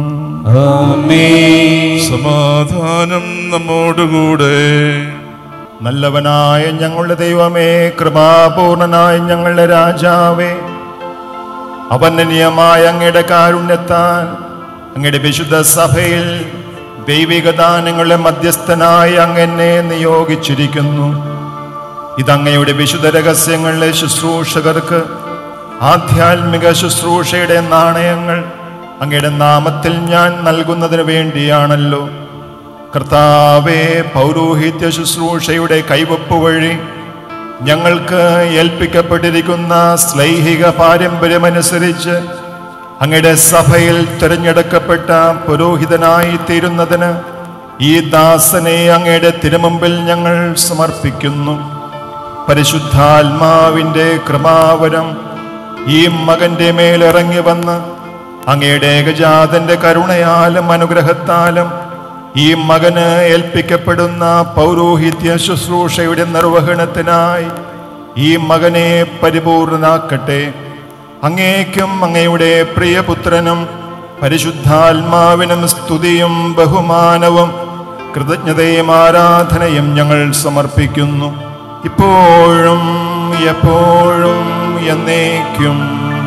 S3: സമാധാനം നമ്മോടുകൂടെ
S1: നല്ലവനായ ഞങ്ങളുടെ ദൈവമേ കൃപാപൂർണനായ ഞങ്ങളുടെ രാജാവേ അവനനീയമായ അങ്ങയുടെ കാരുണ്യത്താൽ അങ്ങയുടെ വിശുദ്ധ സഭയിൽ ദൈവിക ദാനങ്ങളുടെ മധ്യസ്ഥനായി അങ്ങനെ നിയോഗിച്ചിരിക്കുന്നു ഇതങ്ങയുടെ വിശുദ്ധ രഹസ്യങ്ങളിലെ ശുശ്രൂഷകർക്ക് ആധ്യാത്മിക ശുശ്രൂഷയുടെ നാണയങ്ങൾ അങ്ങയുടെ നാമത്തിൽ ഞാൻ നൽകുന്നതിന് വേണ്ടിയാണല്ലോ കർത്താവേ പൗരോഹിത്യ ശുശ്രൂഷയുടെ കൈവപ്പ് വഴി ഞങ്ങൾക്ക് ഏൽപ്പിക്കപ്പെട്ടിരിക്കുന്ന ശ്ലൈഹിക പാരമ്പര്യമനുസരിച്ച് അങ്ങയുടെ സഭയിൽ തിരഞ്ഞെടുക്കപ്പെട്ട പുരോഹിതനായി തീരുന്നതിന് ഈ ദാസനെ അങ്ങയുടെ തിരുമുമ്പിൽ ഞങ്ങൾ സമർപ്പിക്കുന്നു പരിശുദ്ധാത്മാവിൻ്റെ കൃപാവരം ഈ മകന്റെ മേലിറങ്ങി വന്ന് അങ്ങയുടെ ഏകജാതന്റെ കരുണയാലും അനുഗ്രഹത്താലും ഈ മകന് ഏൽപ്പിക്കപ്പെടുന്ന പൗരോഹിത്യ ശുശ്രൂഷയുടെ നിർവഹണത്തിനായി ഈ മകനെ പരിപൂർണനാക്കട്ടെ അങ്ങേക്കും അങ്ങയുടെ പ്രിയപുത്രനും പരിശുദ്ധാത്മാവിനും സ്തുതിയും ബഹുമാനവും കൃതജ്ഞതയും ആരാധനയും ഞങ്ങൾ സമർപ്പിക്കുന്നു ഇപ്പോഴും എപ്പോഴും എന്നേക്കും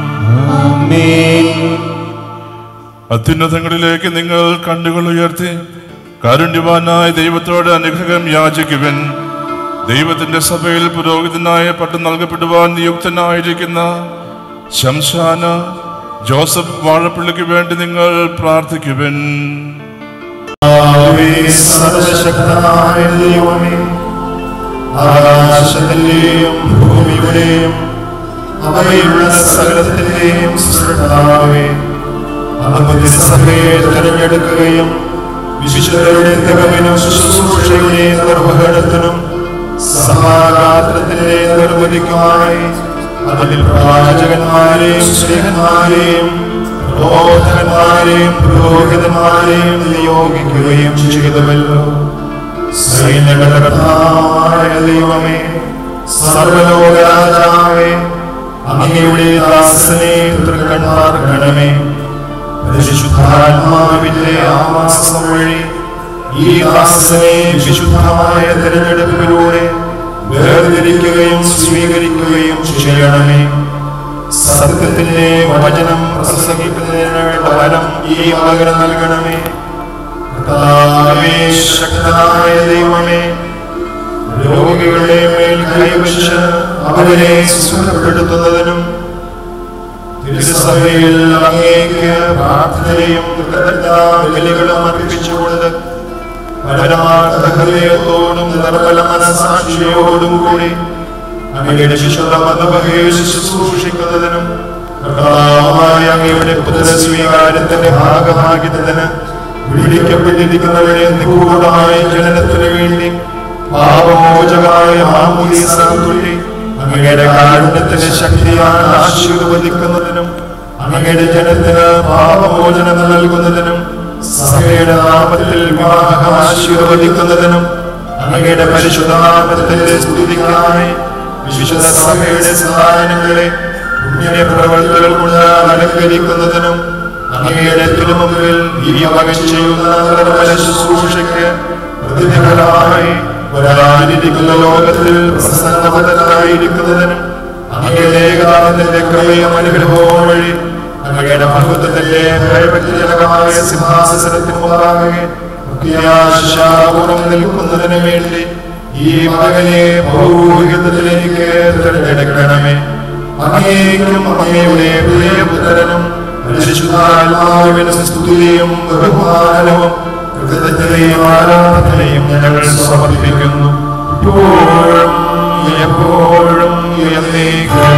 S3: അത്യുന്നതങ്ങളിലേക്ക് നിങ്ങൾ കണ്ണുകൾ ഉയർത്തി കാരുണ്യവാനായ ദൈവത്തോട് അനുഗ്രഹം യാചിക്കുവൻ ദൈവത്തിന്റെ സഭയിൽ പുരോഹിതനായ പട്ടം നൽകപ്പെടുവാൻ നിയുക്തനായിരിക്കുന്ന ശംശാന ജോസഫ് വാഴപ്പള്ളിക്ക് വേണ്ടി നിങ്ങൾ പ്രാർത്ഥിക്കുവൻ
S1: ആവേ സർവശക്തനായ ദൈവമേ ആകാശത്തിന്റെയും ഭൂമിയുടെയും അവയിലുള്ള സകലത്തിന്റെയും സൃഷ്ടാവേ അങ്ങ് സഭയെ തിരഞ്ഞെടുക്കുകയും വിശുദ്ധരുടെ തികവിനും ശുശ്രൂഷയുടെ നിർവഹണത്തിനും സമാഗാത്രത്തിന്റെ നിർവഹിക്കുമായി അതിൽ പ്രവാചകന്മാരെയും സ്നേഹന്മാരെയും പ്രബോധകന്മാരെയും പുരോഹിതന്മാരെയും നിയോഗിക്കുകയും ചെയ്തുവല്ലോ സൈന്യങ്ങളുടെ കർത്താവായ ദൈവമേ സർവലോകരാജാവേ അങ്ങയുടെ ദാസനെ തൃക്കൺമാർക്കണമേ പരിശുദ്ധാത്മാവിന്റെ ആവാസം വഴി ഈ ദാസനെ വിശുദ്ധമായ തിരഞ്ഞെടുപ്പിലൂടെ വേർതിരിക്കുകയും സ്വീകരിക്കുകയും ചെയ്യണമേ സത്യത്തിന്റെ വചനം പ്രസംഗിക്കുന്നതിന് വേണ്ട വരം ഈ മകന് നൽകണമേ കർത്താവേ, ശക്തനായ ദൈവമേ രോഗികളുടെ മേൽ കൈവശ അവരെ സുഖപ്പെടുത്തുന്നതിനും തിരുസഭയിൽ അങ്ങേക്ക് പ്രാർത്ഥനയും ബലികളും അർപ്പിച്ചുകൊണ്ട് പരമാർത്ഥ ഹൃദയത്തോടും നിർമ്മല മനസാക്ഷിയോടും കൂടി അങ്ങയുടെ വിശുദ്ധ മതവകയെ ശുശ്രൂഷിക്കുന്നതിനും കർത്താവായ അങ്ങയുടെ പുത്രസ്വീകാരത്തിന്റെ ഭാഗമാകുന്നതിന് വിളിക്കപ്പെട്ടിരിക്കുന്നവരെ നിഗൂഢമായ ജനനത്തിനു വേണ്ടി പാപമോചകമായ മാമൂലീസ തുള്ളി അങ്ങയുടെ കാരുണ്യത്തിന്റെ ശക്തിയാൽ ആശീർവദിക്കുന്നതിനും അങ്ങയുടെ ജനത്തിന് പാപമോചനം നൽകുന്നതിനും സഭയുടെ നാമത്തിൽ വിവാഹം ആശീർവദിക്കുന്നതിനും അങ്ങയുടെ പരിശുദ്ധനാമത്തിന്റെ സ്തുതിക്കായി വിശുദ്ധ സഭയുടെ സ്ഥാനങ്ങളെ പുണ്യ പ്രവർത്തികൾ കൊണ്ട് അലങ്കരിക്കുന്നതിനും അങ്ങയുടെ തിരുമുമ്പിൽ ഈ മകൻ ചെയ്യുന്ന നിർമ്മല ശുശ്രൂഷയ്ക്ക് പ്രതിഫലമായി വരാനിരിക്കുന്ന ലോകത്തിൽ പ്രസന്നപതനായിരിക്കുന്നതിനും അങ്ങയുടെ ഏകദാനത്തിന്റെ കൃപയും അനുഗ്രഹവും വഴി അങ്ങയുടെ മഹത്വത്തിന്റെ ഭയഭക്തിജനകമായ സിംഹാസനത്തിന് മുമ്പാകെ പ്രത്യാശാപൂർവം നിൽക്കുന്നതിന് വേണ്ടി ഈ മകനെ പൗരോഹിതത്തിലേക്ക് തിരഞ്ഞെടുക്കണമേ അങ്ങേക്കും അങ്ങയുടെ പ്രിയപുത്രനും പരിശുദ്ധാത്മാവിനും സ്തുതിയും ബഹുമാനവും കൃതജ്ഞതയും ആരാധനയും ഞങ്ങൾ സമർപ്പിക്കുന്നു ഇപ്പോഴും എപ്പോഴും എന്നേക്കും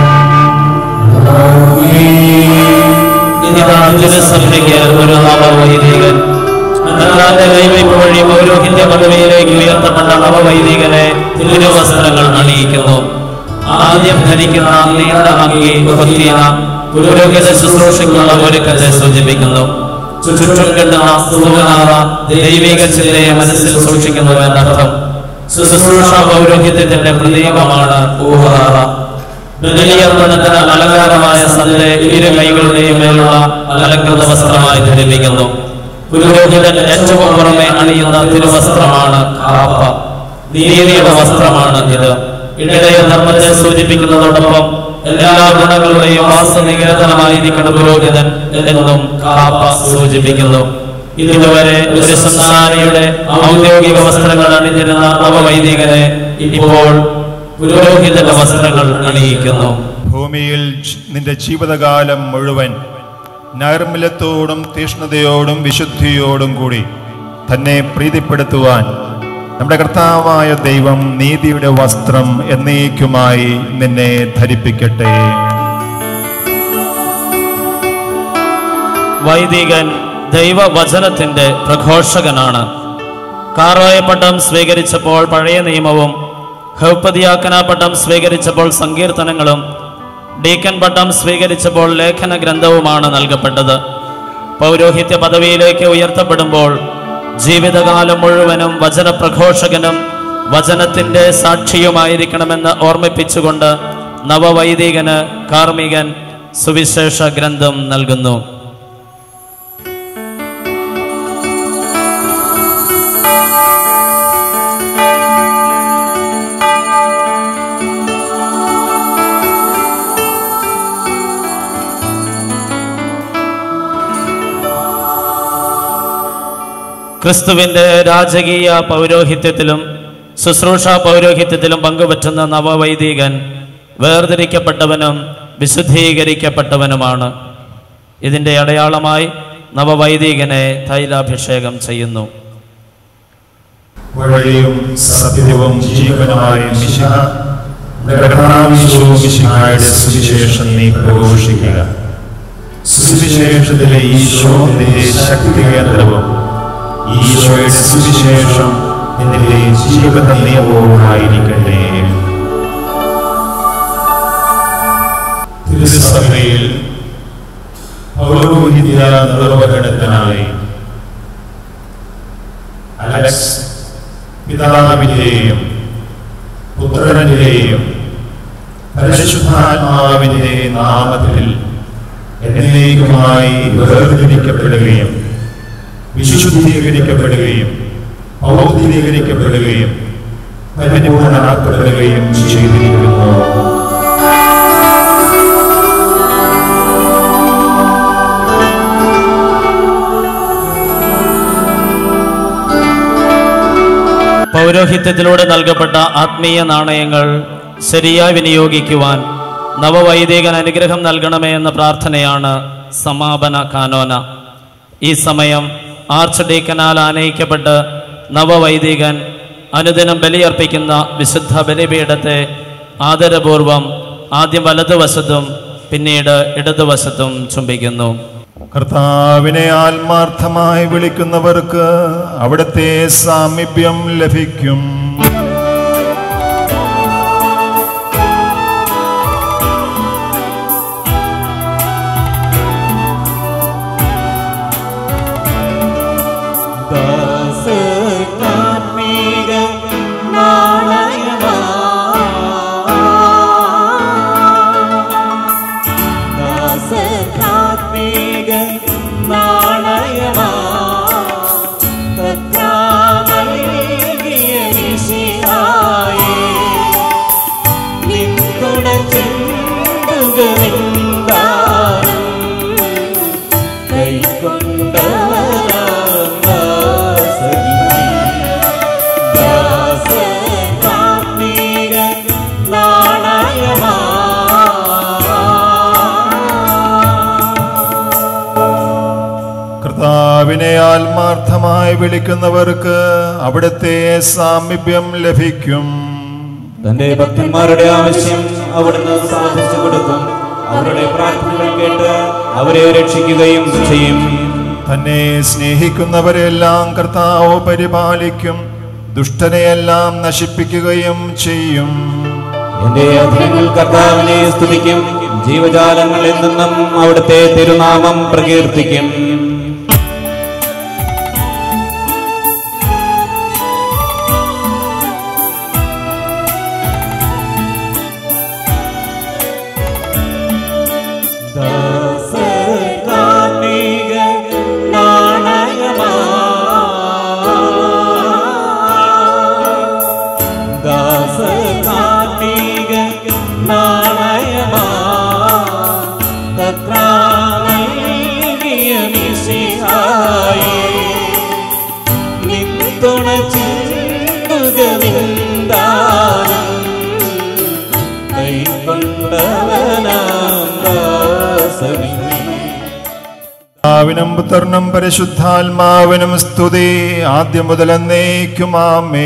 S5: സഭയ്ക്ക് ഒരു നവവൈദികൻ കർത്താവിന്റെ കൈവയ്പ് വഴി പൗരോഹിത്യ പദവിയിലേക്ക് ഉയർത്തപ്പെട്ട നവവൈദികനെ തിരുവസ്ത്രങ്ങൾ അണിയിക്കുന്നു ആദ്യം ധരിക്കുന്ന നീണ്ട അങ്കി ഭക്തിയ പുരോഹിത ശുശ്രൂഷയ്ക്കുള്ള ഒരുക്കത്തെ സൂചിപ്പിക്കുന്നു ചുറ്റും കിട്ടുന്ന സുഖനാറ ദൈവിക ചിന്തയെ മനസ്സിൽ സൂക്ഷിക്കുന്നു എന്നർത്ഥം ശുശ്രൂഷ പൗരോഹിത്യത്തിന്റെ പ്രതീകമാണ് ഊഹാറ ബലിയർപ്പണത്തിന് അലങ്കാരമായ സന്ധ്യ ഇരു കൈകളുടെയും മേലുള്ള അലങ്കൃത വസ്ത്രമായി ധരിപ്പിക്കുന്നു പുരോഹിതൻ ഏറ്റവും പുറമെ അണിയുന്ന തിരുവസ്ത്രമാണ് കാപ്പ നീതിയുടെ വസ്ത്രമാണ് ഇത് ഇടയ ധർമ്മത്തെ സൂചിപ്പിക്കുന്നതോടൊപ്പം എല്ലാ ഗുണങ്ങളുടെയും വാസനികേതനമായിരിക്കുന്ന പുരോഹിതൻ എന്നും കാപ്പ സൂചിപ്പിക്കുന്നു ഇതുവരെ ഒരു സംസ്ഥാനിയുടെ ഔദ്യോഗിക വസ്ത്രങ്ങൾ അണിഞ്ഞിരുന്ന നവവൈദികനെ ഇപ്പോൾ പുരോഹിതന്റെ വസ്ത്രങ്ങൾ അണിയിക്കുന്നു
S1: ഭൂമിയിൽ ജ്- നിന്റെ ജീവിതകാലം മുഴുവൻ നൈർമല്യത്തോടും തീഷ്ണതയോടും വിശുദ്ധിയോടും കൂടി തന്നെ പ്രീതിപ്പെടുത്തുവാൻ നമ്മുടെ കർത്താവായ ദൈവം നീതിയുടെ വസ്ത്രം എന്നേക്കുമായി നിന്നെ ധരിപ്പിക്കട്ടെ
S5: വൈദികൻ ദൈവവചനത്തിന്റെ പ്രഘോഷകനാണ് കാറോയ പട്ടം സ്വീകരിച്ചപ്പോൾ പഴയ നിയമവും ഹൗപ്പതിയാക്കന പട്ടം സ്വീകരിച്ചപ്പോൾ സങ്കീർത്തനങ്ങളും ഡീക്കൻ പട്ടം സ്വീകരിച്ചപ്പോൾ ലേഖന ഗ്രന്ഥവുമാണ് നൽകപ്പെട്ടത് പൗരോഹിത്യ പദവിയിലേക്ക് ഉയർത്തപ്പെടുമ്പോൾ ജീവിതകാലം മുഴുവനും വചനപ്രഘോഷകനും വചനത്തിന്റെ സാക്ഷിയുമായിരിക്കണമെന്ന് ഓർമ്മിപ്പിച്ചുകൊണ്ട് നവവൈദികന് കാർമികൻ സുവിശേഷ ഗ്രന്ഥം നൽകുന്നു ക്രിസ്തുവിൻ്റെ രാജകീയ പൗരോഹിത്യത്തിലും ശുശ്രൂഷ പൗരോഹിത്യത്തിലും പങ്കുപറ്റുന്ന നവവൈദികൻ വേർതിരിക്കപ്പെട്ടവനും വിശുദ്ധീകരിക്കപ്പെട്ടവനുമാണ് ഇതിൻ്റെ അടയാളമായി നവവൈദികനെ തൈലാഭിഷേകം ചെയ്യുന്നു
S1: വഴിയും സത്യവും ജീവനുമായ മിശിഹ മിശിഹായുടെ സുവിശേഷം നീ പ്രഘോഷിക്കുക സുവിശേഷത്തിലെ ഈശോ നിന്റെ ശക്തി കേന്ദ്രവും ഈശോയുടെ സുവിശേഷം നിന്റെ ജീവന നിയമവുമായിരിക്കട്ടെ തിരുസഭയിൽ പൗരോഹിത്യ നിർവഹണത്തിനായി അലക്സ് പിതാവിന്റെയും പുത്രന്റെയും പരിശുദ്ധാത്മാവിന്റെ നാമത്തിൽ എന്നേക്കുമായി വേർതിരിക്കപ്പെടുകയും വിശുദ്ധീകരിക്കപ്പെടുകയും പൗത്രീകരിക്കപ്പെടുകയും പരിപൂർണമാക്കപ്പെടുകയും ചെയ്തിരിക്കുന്നു
S5: പൗരോഹിത്യത്തിലൂടെ നൽകപ്പെട്ട ആത്മീയ നാണയങ്ങൾ ശരിയായി വിനിയോഗിക്കുവാൻ നവവൈദികൻ അനുഗ്രഹം നൽകണമേ എന്ന പ്രാർത്ഥനയാണ് സമാപന കാനോന ഈ സമയം ആർച്ച് ഡീക്കനാൽ ആനയിക്കപ്പെട്ട് നവവൈദികൻ അനുദിനം ബലിയർപ്പിക്കുന്ന വിശുദ്ധ ബലിപീഠത്തെ ആദരപൂർവം ആദ്യം വലതുവശത്തും പിന്നീട് ഇടതുവശത്തും ചുംബിക്കുന്നു
S1: കർത്താവിനെ ആത്മാർത്ഥമായി വിളിക്കുന്നവർക്ക് അവിടുത്തെ സാമീപ്യം ലഭിക്കും
S10: ദാസകാത്മീക നാണയമാ ദാസകാത്മീക നാണയമാ തത്രാമൽകിയ മിശിഹായേ നിൻതുണ ചിന്തുക നിന്ദാനം കൈക്കൊണ്ടവരാം ദാസരിനി ദാസകാത്മീക നാണയമാ
S1: കർത്താവിനെ ആത്മാർത്ഥമായി വിളിക്കുന്നവർക്ക് അവിടുത്തെ സാമീപ്യം ലഭിക്കും
S8: തന്റെ ഭക്തന്മാരുടെ ആവശ്യം അവിടുന്ന് സാധിച്ചു കൊടുക്കും അവരുടെ പ്രാർത്ഥനകൾ കേട്ട് അവരെ രക്ഷിക്കുകയും ചെയ്യും
S1: തന്നെ സ്നേഹിക്കുന്നവരെല്ലാം കർത്താവ് പരിപാലിക്കും ദുഷ്ടനെയെല്ലാം നശിപ്പിക്കുകയും ചെയ്യും
S8: എന്റെ അധീനങ്ങൾ കർത്താവിനെ സ്തുതിക്കും ജീവജാലങ്ങളിൽ നിന്നും അവിടുത്തെ തിരുനാമം പ്രകീർത്തിക്കും
S10: ദാസകാത്മീക നാണയമാ ദാസകാത്മീക നാണയമാ തത്രാമൽകിയ മിശിഹായേ നിൻതുണ ചിന്തുക നിന്ദാനം കൈക്കൊണ്ടവനാം ദാസനിൽ
S1: പിതാവിനും പുത്രനും പരിശുദ്ധാത്മാവിനും സ്തുതി ആദ്യം മുതൽ എന്നേക്കുമാമേ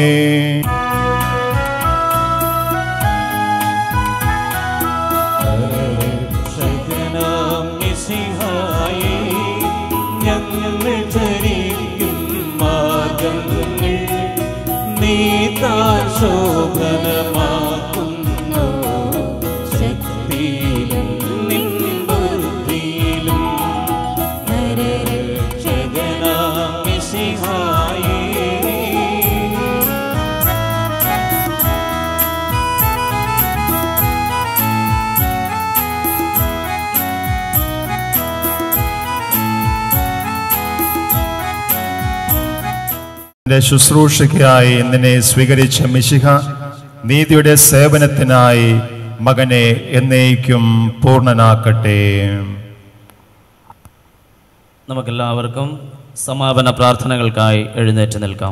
S10: രക്ഷകനാം മിശിഹായേ, ഞങ്ങൾ ചരിക്കും മാർഗങ്ങൾ നീ താൻ ശോഭനമാക്കുന്നു ശക്തിയിലും നിൻ ബുദ്ധിയിലും രക്ഷകനാം മിശിഹായേ
S1: എന്റെ ശുശ്രൂഷയ്ക്കായി നിന്നെ സ്വീകരിച്ച മിശിഹ നീതിയുടെ സേവനത്തിനായി മകനെ എന്നേക്കും പൂർണ്ണനാക്കട്ടെ
S5: നമുക്കെല്ലാവർക്കും സമാപന പ്രാർത്ഥനകൾക്കായി എഴുന്നേറ്റ് നിൽക്കാം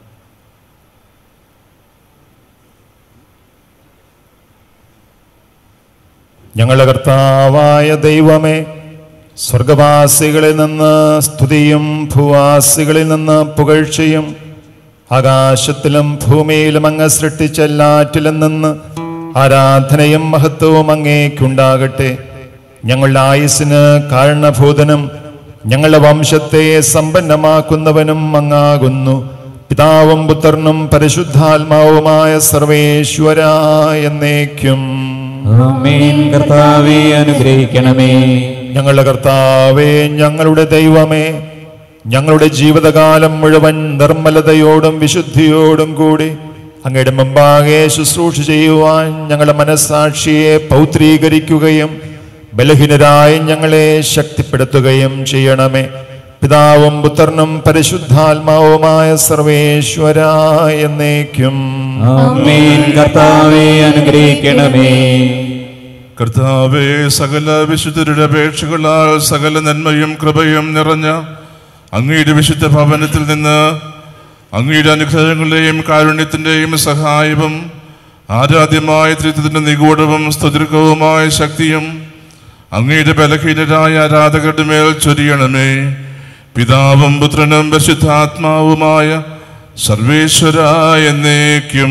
S1: ഞങ്ങളുടെ കർത്താവായ ദൈവമേ സ്വർഗവാസികളിൽ നിന്ന് സ്തുതിയും ഭൂവാസികളിൽ നിന്ന് പുകഴ്ചയും ആകാശത്തിലും ഭൂമിയിലും അങ്ങ് സൃഷ്ടിച്ച എല്ലാറ്റിലും നിന്ന് ആരാധനയും മഹത്വവും അങ്ങേക്കുണ്ടാകട്ടെ ഞങ്ങളുടെ ആയുസ്സിന് കാരണഭൂതനും ഞങ്ങളുടെ വംശത്തെ സമ്പന്നമാക്കുന്നവനും അങ്ങാകുന്നു പിതാവും പുത്രനും പരിശുദ്ധാത്മാവുമായ സർവേശ്വര എന്നേക്കും
S8: ആമേൻ കർത്താവെ അനുഗ്രഹിക്കണമേ
S1: ഞങ്ങളുടെ കർത്താവേ ഞങ്ങളുടെ ദൈവമേ ഞങ്ങളുടെ ജീവിതകാലം മുഴുവൻ നിർമ്മലതയോടും വിശുദ്ധിയോടും കൂടി അങ്ങയുടെ മുമ്പാകെ ശുശ്രൂഷ ചെയ്യുവാൻ ഞങ്ങളുടെ മനസ്സാക്ഷിയെ പൗത്രീകരിക്കുകയും ബലഹീനരായി ഞങ്ങളെ ശക്തിപ്പെടുത്തുകയും ചെയ്യണമേ പിതാവും പുത്രനും പരിശുദ്ധാത്മാവുമായ സർവേശ്വര എന്നേക്കും
S8: ആമേൻ കർത്താവെ അനുഗ്രഹിക്കണമേ
S3: കർത്താവേ സകല വിശുദ്ധരുടെ അപേക്ഷകളാൽ സകല നന്മയും കൃപയും നിറഞ്ഞ അങ്ങയുടെ വിശുദ്ധ ഭവനത്തിൽ നിന്ന് അങ്ങയുടെ അനുഗ്രഹങ്ങളുടെയും കാരുണ്യത്തിൻ്റെയും സഹായവും ആരാധ്യമായ ത്രിത്വത്തിൻ്റെ നിഗൂഢവും സ്തുതിർക്കവുമായ ശക്തിയും അങ്ങയുടെ ബലഹീനരായ ആരാധകരുടെ മേൽ ചൊരിയണമേ പിതാവും പുത്രനും പരിശുദ്ധാത്മാവുമായ സർവേശ്വര എന്നേക്കും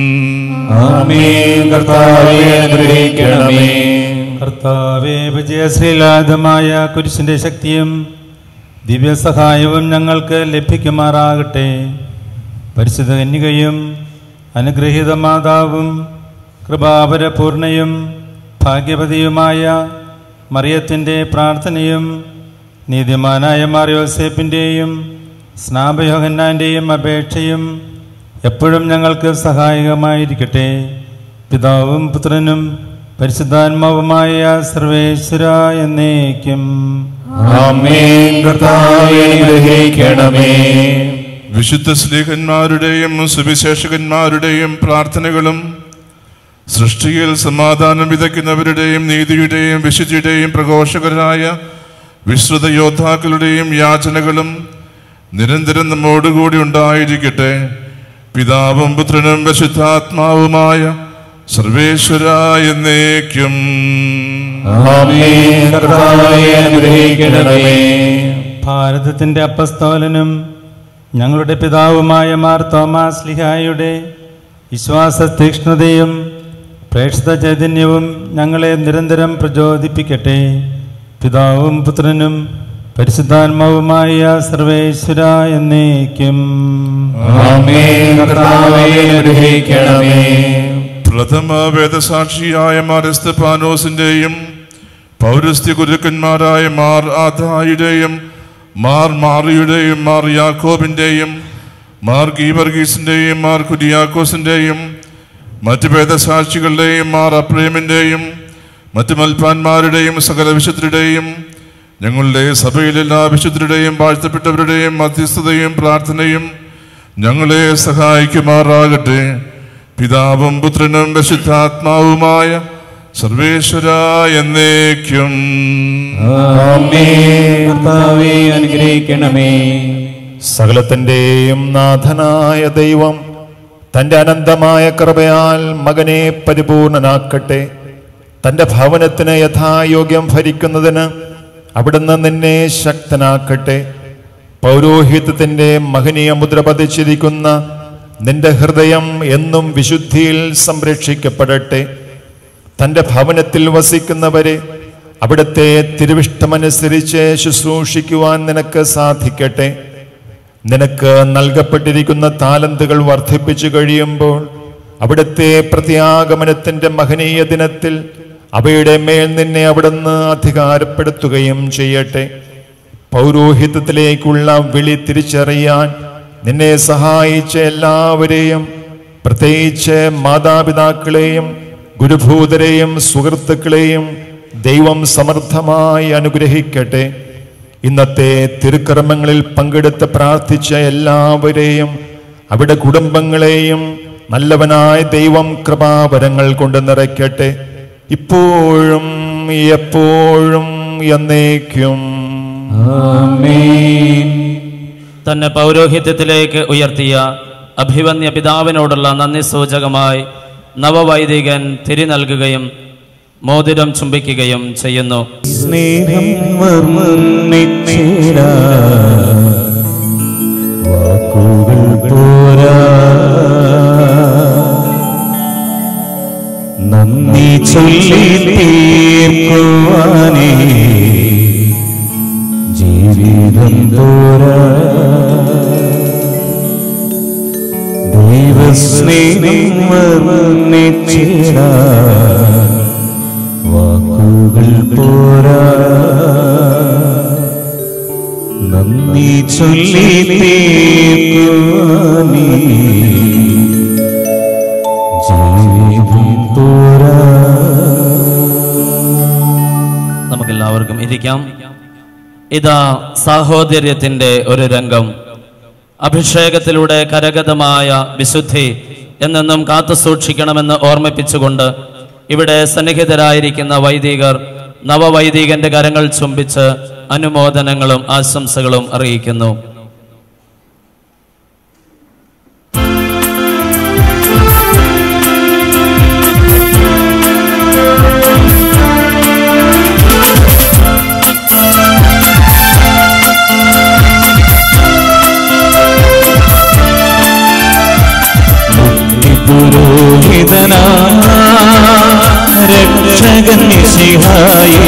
S8: ആമേൻ കർത്താവെ അനുഗ്രഹിക്കണമേ
S14: കർത്താവെ വിജയശ്രീലാദമായ കുരിശിന്റെ ശക്തിയും ദിവ്യസഹായവും ഞങ്ങൾക്ക് ലഭിക്കുമാറാകട്ടെ പരിശുദ്ധ കന്യകയും അനുഗ്രഹീത മാതാവും കൃപാപരപൂർണയും ഭാഗ്യവതിയുമായ മറിയത്തിൻ്റെ പ്രാർത്ഥനയും നീതിമാനായ മാറിയോസേപ്പിൻ്റെയും സ്നാപയോഹന്നാൻ്റെയും അപേക്ഷയും എപ്പോഴും ഞങ്ങൾക്ക് സഹായകമായിരിക്കട്ടെ പിതാവും പുത്രനും പരിശുദ്ധാത്മാവുമായ സർവേശ്വര എന്നേക്കും
S8: ആമേൻ കർത്താവെ അനുഗ്രഹിക്കണമേ
S3: വിശുദ്ധ സ്ലീഹന്മാരുടെയും സുവിശേഷകന്മാരുടെയും പ്രാർത്ഥനകളും സൃഷ്ടിയിൽ സമാധാനം വിതയ്ക്കുന്നവരുടെയും നീതിയുടെയും വിശുദ്ധിയുടെയും പ്രഘോഷകരായ വിശ്രുത യോദ്ധാക്കളുടെയും യാചനകളും നിരന്തരം നമ്മോടുകൂടി ഉണ്ടായിരിക്കട്ടെ പിതാവും പുത്രനും പരിശുദ്ധാത്മാവുമായ സർവേശ്വര എന്നേക്കും
S8: ആമേൻ കർത്താവെ അനുഗ്രഹിക്കണമേ
S14: ഭാരതത്തിൻ്റെ അപ്പസ്തോലനും ഞങ്ങളുടെ പിതാവുമായ മാർ തോമാസ് ലിഹായുടെ വിശ്വാസ തീക്ഷ്ണതയും പ്രേക്ഷിത ചൈതന്യവും ഞങ്ങളെ നിരന്തരം പ്രചോദിപ്പിക്കട്ടെ പിതാവും പുത്രനും പരിശുദ്ധാത്മാവുമായ സർവേശ്വര എന്നേക്കും
S8: ആമേൻ കർത്താവെ അനുഗ്രഹിക്കണമേ
S3: പ്രഥമ വേദസാക്ഷിയായ മാർ എസ്തപാനോസിന്റെയും പൗരസ്ത്യ ഗുരുക്കന്മാരായ മാർ ആദായുടെയും മാർ മാറിയുടെയും മാർ യാക്കോബിന്റെയും മാർ ഗീവർഗീസിന്റെയും മാർ കുര്യാക്കോസിന്റെയും മറ്റ് വേദസാക്ഷികളുടെയും മാർ അപ്രേമിന്റെയും മറ്റ് മൽപ്പാന്മാരുടെയും സകല വിശുദ്ധരുടെയും ഞങ്ങളുടെ സഭയിലെല്ലാ വിശുദ്ധരുടെയും വാഴ്ത്തപ്പെട്ടവരുടെയും മധ്യസ്ഥതയും പ്രാർത്ഥനയും ഞങ്ങളെ സഹായിക്കുമാറാകട്ടെ പിതാവും പുത്രനും പരിശുദ്ധാത്മാവുമായ സർവേശ്വര എന്നേക്കും
S8: ആമേൻ കർത്താവെ അനുഗ്രഹിക്കണമേ
S1: സകലത്തിൻ്റെയും നാഥനായ ദൈവം തൻ്റെ അനന്തമായ കൃപയാൽ മകനെ പരിപൂർണനാക്കട്ടെ തൻ്റെ ഭവനത്തിന് യഥായോഗ്യം ഭരിക്കുന്നതിന് അവിടുന്ന് നിന്നെ ശക്തനാക്കട്ടെ പൗരോഹിത്യത്തിൻ്റെ മഹനീയ മുദ്ര പതിച്ചിരിക്കുന്ന നിന്റെ ഹൃദയം എന്നും വിശുദ്ധിയിൽ സംരക്ഷിക്കപ്പെടട്ടെ തൻ്റെ ഭവനത്തിൽ വസിക്കുന്നവരെ അവിടുത്തെ തിരുവിഷ്ടമനുസരിച്ച് ശുശ്രൂഷിക്കുവാൻ നിനക്ക് സാധിക്കട്ടെ നിനക്ക് നൽകപ്പെട്ടിരിക്കുന്ന താലന്തുകൾ വർദ്ധിപ്പിച്ചു കഴിയുമ്പോൾ അവിടുത്തെ പ്രത്യാഗമനത്തിൻ്റെ മഹനീയ ദിനത്തിൽ അവയുടെ മേൽ നിന്നെ അവിടുന്ന് അധികാരപ്പെടുത്തുകയും ചെയ്യട്ടെ പൗരോഹിത്യത്തിലേക്കുള്ള വിളി തിരിച്ചറിയാൻ നിന്നെ സഹായിച്ച എല്ലാവരെയും പ്രത്യേകിച്ച് മാതാപിതാക്കളെയും ഗുരുഭൂതരെയും സുഹൃത്തുക്കളെയും ദൈവം സമർത്ഥമായി അനുഗ്രഹിക്കട്ടെ ഇന്നത്തെ തിരുക്കർമ്മങ്ങളിൽ പങ്കെടുത്ത് പ്രാർത്ഥിച്ച എല്ലാവരെയും അവിടെ കുടുംബങ്ങളെയും നല്ലവനായ ദൈവം കൃപാവരങ്ങൾ കൊണ്ട് നിറയ്ക്കട്ടെ ഇപ്പോഴും എപ്പോഴും എന്നേക്കും
S8: ആമേൻ
S5: തന്നെ പൗരോഹിത്യത്തിലേക്ക് ഉയർത്തിയ അഭിവന്യ പിതാവിനോടുള്ള നന്ദി സൂചകമായി നവവൈദികൻ തിരി നൽകുകയും മോതിരം ചുംബിക്കുകയും ചെയ്യുന്നു
S10: സ്നേഹം വർണ്ണിച്ചിട വാക്കുകൾ പോരാ നന്ദി ചൊല്ലി തീർക്കുവാനേ ജീവിതം പോരാ ദൈവസ്നേഹം വർണ്ണിച്ചിട വാക്കുകൾ പോരാ നന്ദി ചൊല്ലി തീർക്കുവാനേ ജീവിതം പോരാ
S5: നമുക്കെല്ലാവർക്കും ഇരിക്കാം ഇതാ സാഹോദര്യത്തിൻ്റെ ഒരു രംഗം അഭിഷേകത്തിലൂടെ കരഗതമായ വിശുദ്ധി എന്നെന്നും കാത്തു സൂക്ഷിക്കണമെന്ന് ഓർമ്മിപ്പിച്ചുകൊണ്ട് ഇവിടെ സന്നിഹിതരായിരിക്കുന്ന വൈദികർ നവവൈദികന്റെ കരങ്ങൾ ചുംബിച്ച് അനുമോദനങ്ങളും ആശംസകളും അറിയിക്കുന്നു
S10: പുരോഹിതനാ രക്ഷകൻ നിശിഹായി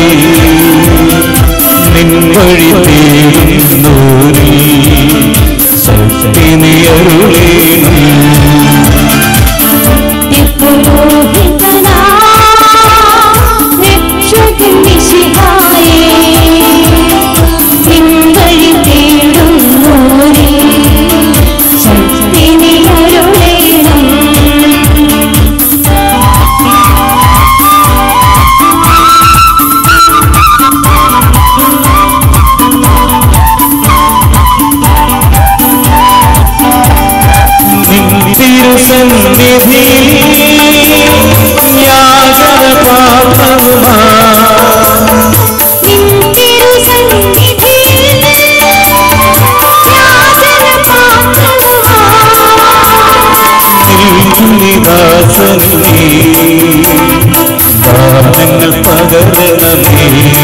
S10: നിൻ വഴി തേടുന്നോരിൽ ശക്തി നിയരുളേണം
S6: പുരോഹിതനാ രക്ഷകൻ മിശിഹായേ തിങ്കളി തേടുന്നോരേ ശക്തി നീ അരുളേണം
S10: തിരുസന്നിധിയിൽ യാചന പാത്രവുമാ നിദാസനേ ദാനങ്ങൾ പകരണമേ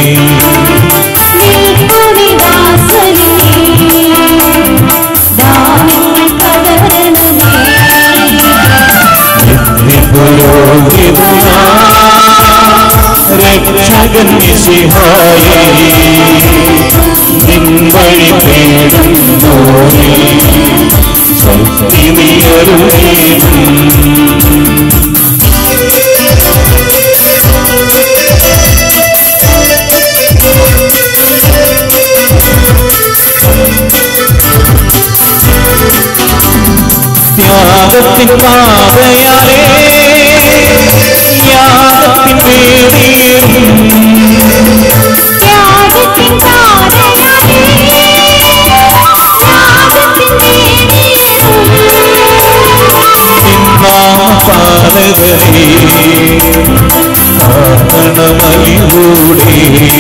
S10: പുരോഹിതനാ രക്ഷകൻ മിശിഹായേ നിൻ വഴി തേടുന്നോരേ ശക്തി നീയരുളേണം ത്യാഗത്തിൻ പാതയാലേ യാഗത്തിൻ വേദിയും പാതകളേ കാരണമലിലൂടെ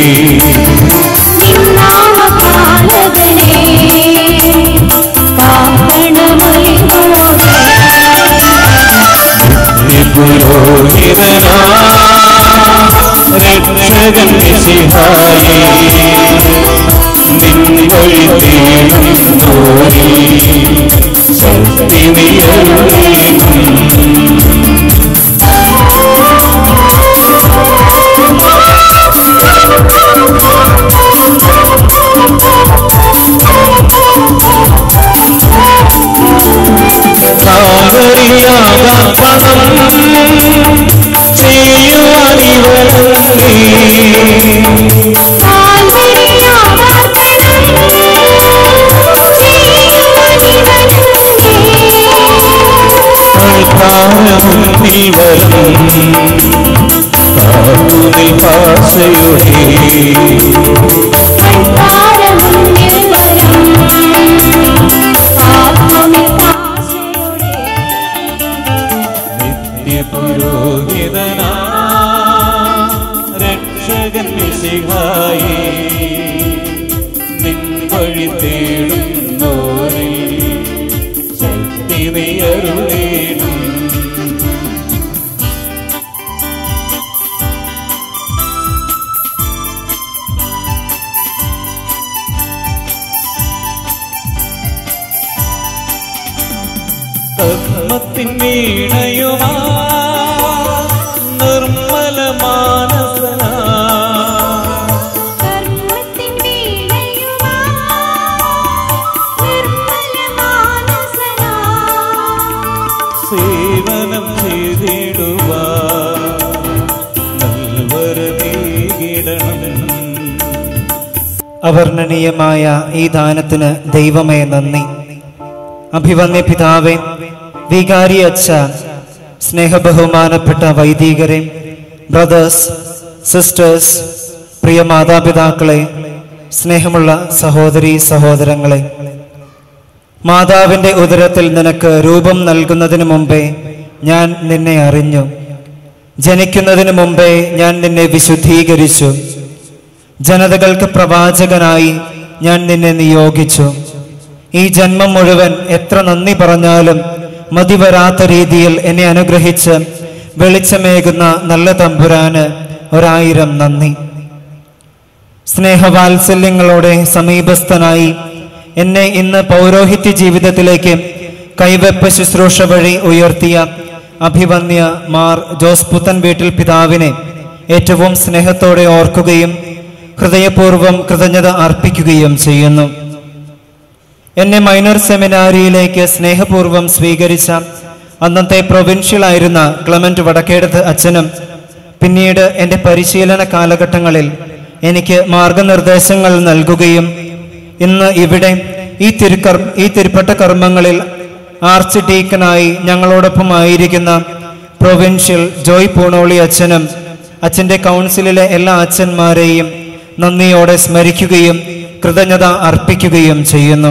S10: പുരോഹിതനാ രക്ഷകൻ മിശിഹായേ നിൻ വഴി തേടുന്നോരേ ശക്തി നീയരുളേണം കാവരിയാകാം പണം ചെയ്യുവാനിവരേ കാലമുന്നിൽ വരും കാമുനിൽ പാസയുടെ നിത്യപുരോഹിതനാ രക്ഷകൻ മിശിഹായേ നിൻ വഴി തേടുന്നോരേ മാനസനാ സേവനം ചെയ്തിടുവാ നൽവരതീകിടണം
S4: അവർണ്ണനീയമായ ഈ ദാനത്തിന് ദൈവമേ നന്ദി അഭിവന്യ പിതാവേ വികാരി അച്ഛ സ്നേഹബഹുമാനപ്പെട്ട വൈദികരെ ബ്രദേഴ്സ് സിസ്റ്റേഴ്സ് പ്രിയ മാതാപിതാക്കളെ സ്നേഹമുള്ള സഹോദരി സഹോദരങ്ങളെ മാതാവിൻ്റെ ഉദരത്തിൽ നിനക്ക് രൂപം നൽകുന്നതിന് മുമ്പേ ഞാൻ നിന്നെ അറിഞ്ഞു ജനിക്കുന്നതിന് മുമ്പേ ഞാൻ നിന്നെ വിശുദ്ധീകരിച്ചു ജനതകൾക്ക് പ്രവാചകനായി ഞാൻ നിന്നെ നിയോഗിച്ചു ഈ ജന്മം മുഴുവൻ എത്ര നന്ദി പറഞ്ഞാലും മതിവരാത്ത രീതിയിൽ എന്നെ അനുഗ്രഹിച്ച് വെളിച്ചമേകുന്ന നല്ല തമ്പുരാന് ഒരായിരം നന്ദി സ്നേഹവാത്സല്യങ്ങളോടെ സമീപസ്ഥനായി എന്നെ ഇന്ന് പൗരോഹിത്യ ജീവിതത്തിലേക്ക് കൈവെപ്പ് ശുശ്രൂഷ വഴി ഉയർത്തിയ അഭിവന്യ മാർ ജോസ് പുത്തൻ വീട്ടിൽ പിതാവിനെ ഏറ്റവും സ്നേഹത്തോടെ ഓർക്കുകയും ഹൃദയപൂർവ്വം കൃതജ്ഞത അർപ്പിക്കുകയും ചെയ്യുന്നു എന്നെ മൈനർ സെമിനാരിയിലേക്ക് സ്നേഹപൂർവ്വം സ്വീകരിച്ച അന്നത്തെ പ്രൊവിൻഷ്യൽ ആയിരുന്ന ക്ലമന്റ് വടക്കേടത്ത് അച്ഛനും പിന്നീട് എൻ്റെ പരിശീലന കാലഘട്ടങ്ങളിൽ എനിക്ക് മാർഗനിർദ്ദേശങ്ങൾ നൽകുകയും ഇന്ന് ഇവിടെ ഈ തിരുക്കർ ഈ തിരുപ്പട്ട കർമ്മങ്ങളിൽ ആർച്ച് ഡീക്കനായി ഞങ്ങളോടൊപ്പം ആയിരിക്കുന്ന പ്രൊവിൻഷ്യൽ ജോയ് പൂണോളി അച്ഛനും അച്ഛൻ്റെ കൗൺസിലിലെ എല്ലാ അച്ഛന്മാരെയും നന്ദിയോടെ സ്മരിക്കുകയും കൃതജ്ഞത അർപ്പിക്കുകയും ചെയ്യുന്നു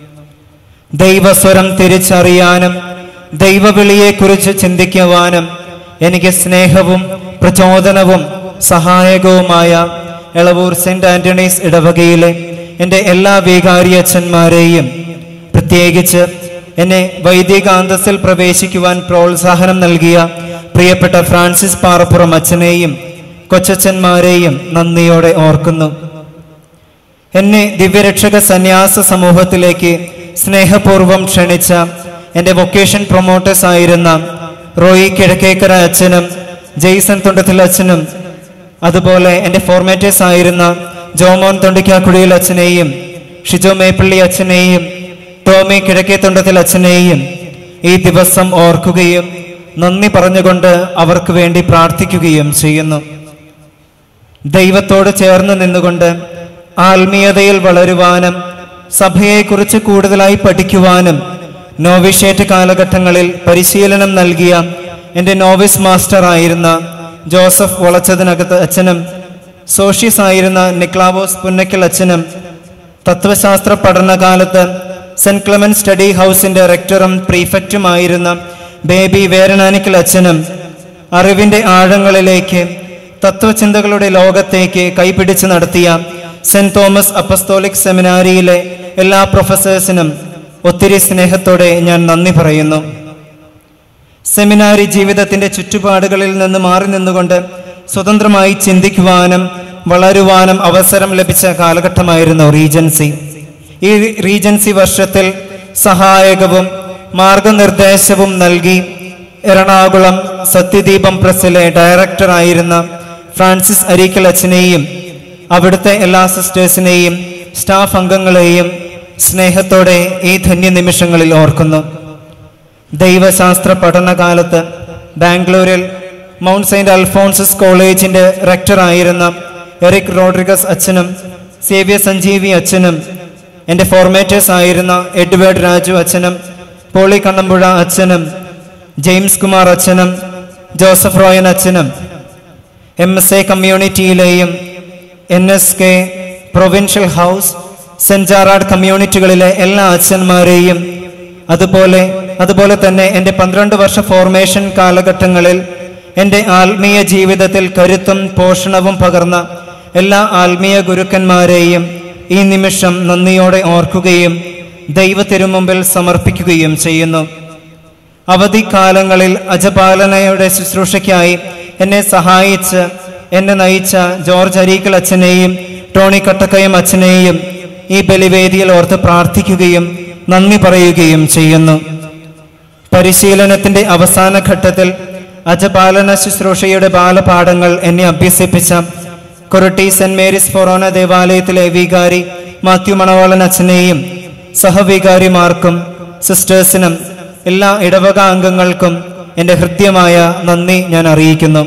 S4: ദൈവസ്വരം തിരിച്ചറിയാനും ദൈവവിളിയെക്കുറിച്ച് ചിന്തിക്കുവാനും എനിക്ക് സ്നേഹവും പ്രചോദനവും സഹായകവുമായ എളവൂർ സെന്റ് ആന്റണീസ് ഇടവകയിലെ എൻ്റെ എല്ലാ വികാരിയച്ഛന്മാരെയും പ്രത്യേകിച്ച് എന്നെ വൈദികാന്തസ്സിൽ പ്രവേശിക്കുവാൻ പ്രോത്സാഹനം നൽകിയ പ്രിയപ്പെട്ട ഫ്രാൻസിസ് പാറപ്പുറം അച്ഛനെയും കൊച്ചച്ഛന്മാരെയും നന്ദിയോടെ ഓർക്കുന്നു എന്നെ ദിവ്യരക്ഷക സന്യാസ സമൂഹത്തിലേക്ക് സ്നേഹപൂർവ്വം ക്ഷണിച്ച എൻ്റെ വൊക്കേഷൻ പ്രൊമോട്ടേഴ്സ് ആയിരുന്ന റോയി കിഴക്കേക്കര അച്ഛനും ജെയ്സൺ തുണ്ടത്തിൽ അച്ഛനും അതുപോലെ എൻ്റെ ഫോർമേറ്റേഴ്സ് ആയിരുന്ന ജോമോൻ തൊണ്ടിക്കാക്കുടിയിൽ അച്ഛനെയും ഷിജോ മേപ്പള്ളി അച്ഛനെയും ടോമി കിഴക്കേ തുണ്ടത്തിൽ അച്ഛനെയും ഈ ദിവസം ഓർക്കുകയും നന്ദി പറഞ്ഞുകൊണ്ട് അവർക്ക് വേണ്ടി പ്രാർത്ഥിക്കുകയും ചെയ്യുന്നു ദൈവത്തോട് ചേർന്ന് നിന്നുകൊണ്ട് ആത്മീയതയിൽ വളരുവാനും സഭയെക്കുറിച്ച് കൂടുതലായി പഠിക്കുവാനും നോവിഷേറ്റ് കാലഘട്ടങ്ങളിൽ പരിശീലനം നൽകിയ എൻ്റെ നോവിസ് മാസ്റ്റർ ആയിരുന്ന ജോസഫ് വളച്ചതിനകത്ത് അച്ഛനും സോഷ്യസ് ആയിരുന്ന നിക്ലാവോസ് പുന്നക്കൽ അച്ഛനും തത്വശാസ്ത്ര പഠനകാലത്ത് സെന്റ് ക്ലമൻ സ്റ്റഡി ഹൗസിന്റെ റെക്ടറും പ്രീഫക്റ്റുമായിരുന്ന ബേബി വേരനാനിക്കൽ അച്ഛനും അറിവിന്റെ ആഴങ്ങളിലേക്ക് തത്വചിന്തകളുടെ ലോകത്തേക്ക് കൈപിടിച്ച് നടത്തിയ സെന്റ് തോമസ് അപ്പസ്തോലിക് സെമിനാരിയിലെ എല്ലാ പ്രൊഫസേഴ്സിനും ഒത്തിരി സ്നേഹത്തോടെ ഞാൻ നന്ദി പറയുന്നു സെമിനാരി ജീവിതത്തിന്റെ ചുറ്റുപാടുകളിൽ നിന്ന് മാറി നിന്നുകൊണ്ട് സ്വതന്ത്രമായി ചിന്തിക്കുവാനും വളരുവാനും അവസരം ലഭിച്ച കാലഘട്ടമായിരുന്നു റീജൻസി ഈ റീജൻസി വർഷത്തിൽ സഹായകവും മാർഗനിർദ്ദേശവും നൽകി എറണാകുളം സത്യദീപം പ്രസ്സിലെ ഡയറക്ടറായിരുന്ന ഫ്രാൻസിസ് അരീക്കൽ അച്ഛനെയും അവിടുത്തെ എല്ലാ സിസ്റ്റേഴ്സിനെയും സ്റ്റാഫ് അംഗങ്ങളെയും സ്നേഹത്തോടെ ഈ ധന്യ നിമിഷങ്ങളിൽ ഓർക്കുന്നു ദൈവശാസ്ത്ര പഠനകാലത്ത് ബാംഗ്ലൂരിൽ മൗണ്ട് സെയിന്റ് അൽഫോൺസസ് കോളേജിന്റെ റെക്ടറായിരുന്ന എറിക് റോഡ്രിഗസ് അച്ഛനും സേവ്യ സഞ്ജീവി അച്ഛനും എൻ്റെ ഫോർമേറ്റേഴ്സ് ആയിരുന്ന എഡ്വേർഡ് രാജു അച്ഛനും പോളി കണ്ണമ്പുഴ അച്ഛനും ജെയിംസ് കുമാർ അച്ഛനും ജോസഫ് റോയൻ അച്ഛനും എം എസ് എ കമ്മ്യൂണിറ്റിയിലെയും N S K provincial house saint Gerard കമ്മ്യൂണിറ്റികളിലെ എല്ലാ അച്ഛന്മാരെയും അതുപോലെ അതുപോലെ തന്നെ എൻ്റെ പന്ത്രണ്ട് വർഷ ഫോർമേഷൻ കാലഘട്ടങ്ങളിൽ എൻ്റെ ആത്മീയ ജീവിതത്തിൽ കരുത്തും പോഷണവും പകർന്ന എല്ലാ ആത്മീയ ഗുരുക്കന്മാരെയും ഈ നിമിഷം നന്ദിയോടെ ഓർക്കുകയും ദൈവ തിരുമുമ്പിൽ സമർപ്പിക്കുകയും ചെയ്യുന്നു അവധിക്കാലങ്ങളിൽ അജപാലനയുടെ ശുശ്രൂഷയ്ക്കായി എന്നെ സഹായിച്ച് എന്നെ നയിച്ച ജോർജ് അരീക്കൽ അച്ഛനെയും ടോണി കട്ടക്കയം അച്ഛനെയും ഈ ബലിവേദിയിൽ ഓർത്ത് പ്രാർത്ഥിക്കുകയും നന്ദി പറയുകയും ചെയ്യുന്നു പരിശീലനത്തിന്റെ അവസാന ഘട്ടത്തിൽ അജപാലന ശുശ്രൂഷയുടെ ബാലപാഠങ്ങൾ എന്നെ അഭ്യസിപ്പിച്ച കൊരട്ടി സെന്റ് മേരീസ് ഫൊറോന ദേവാലയത്തിലെ വികാരി മാത്യു മണവാളൻ അച്ഛനെയും സഹവികാരിമാർക്കും സിസ്റ്റേഴ്സിനും എല്ലാ ഇടവക അംഗങ്ങൾക്കും എൻ്റെ ഹൃദ്യമായ നന്ദി ഞാൻ അറിയിക്കുന്നു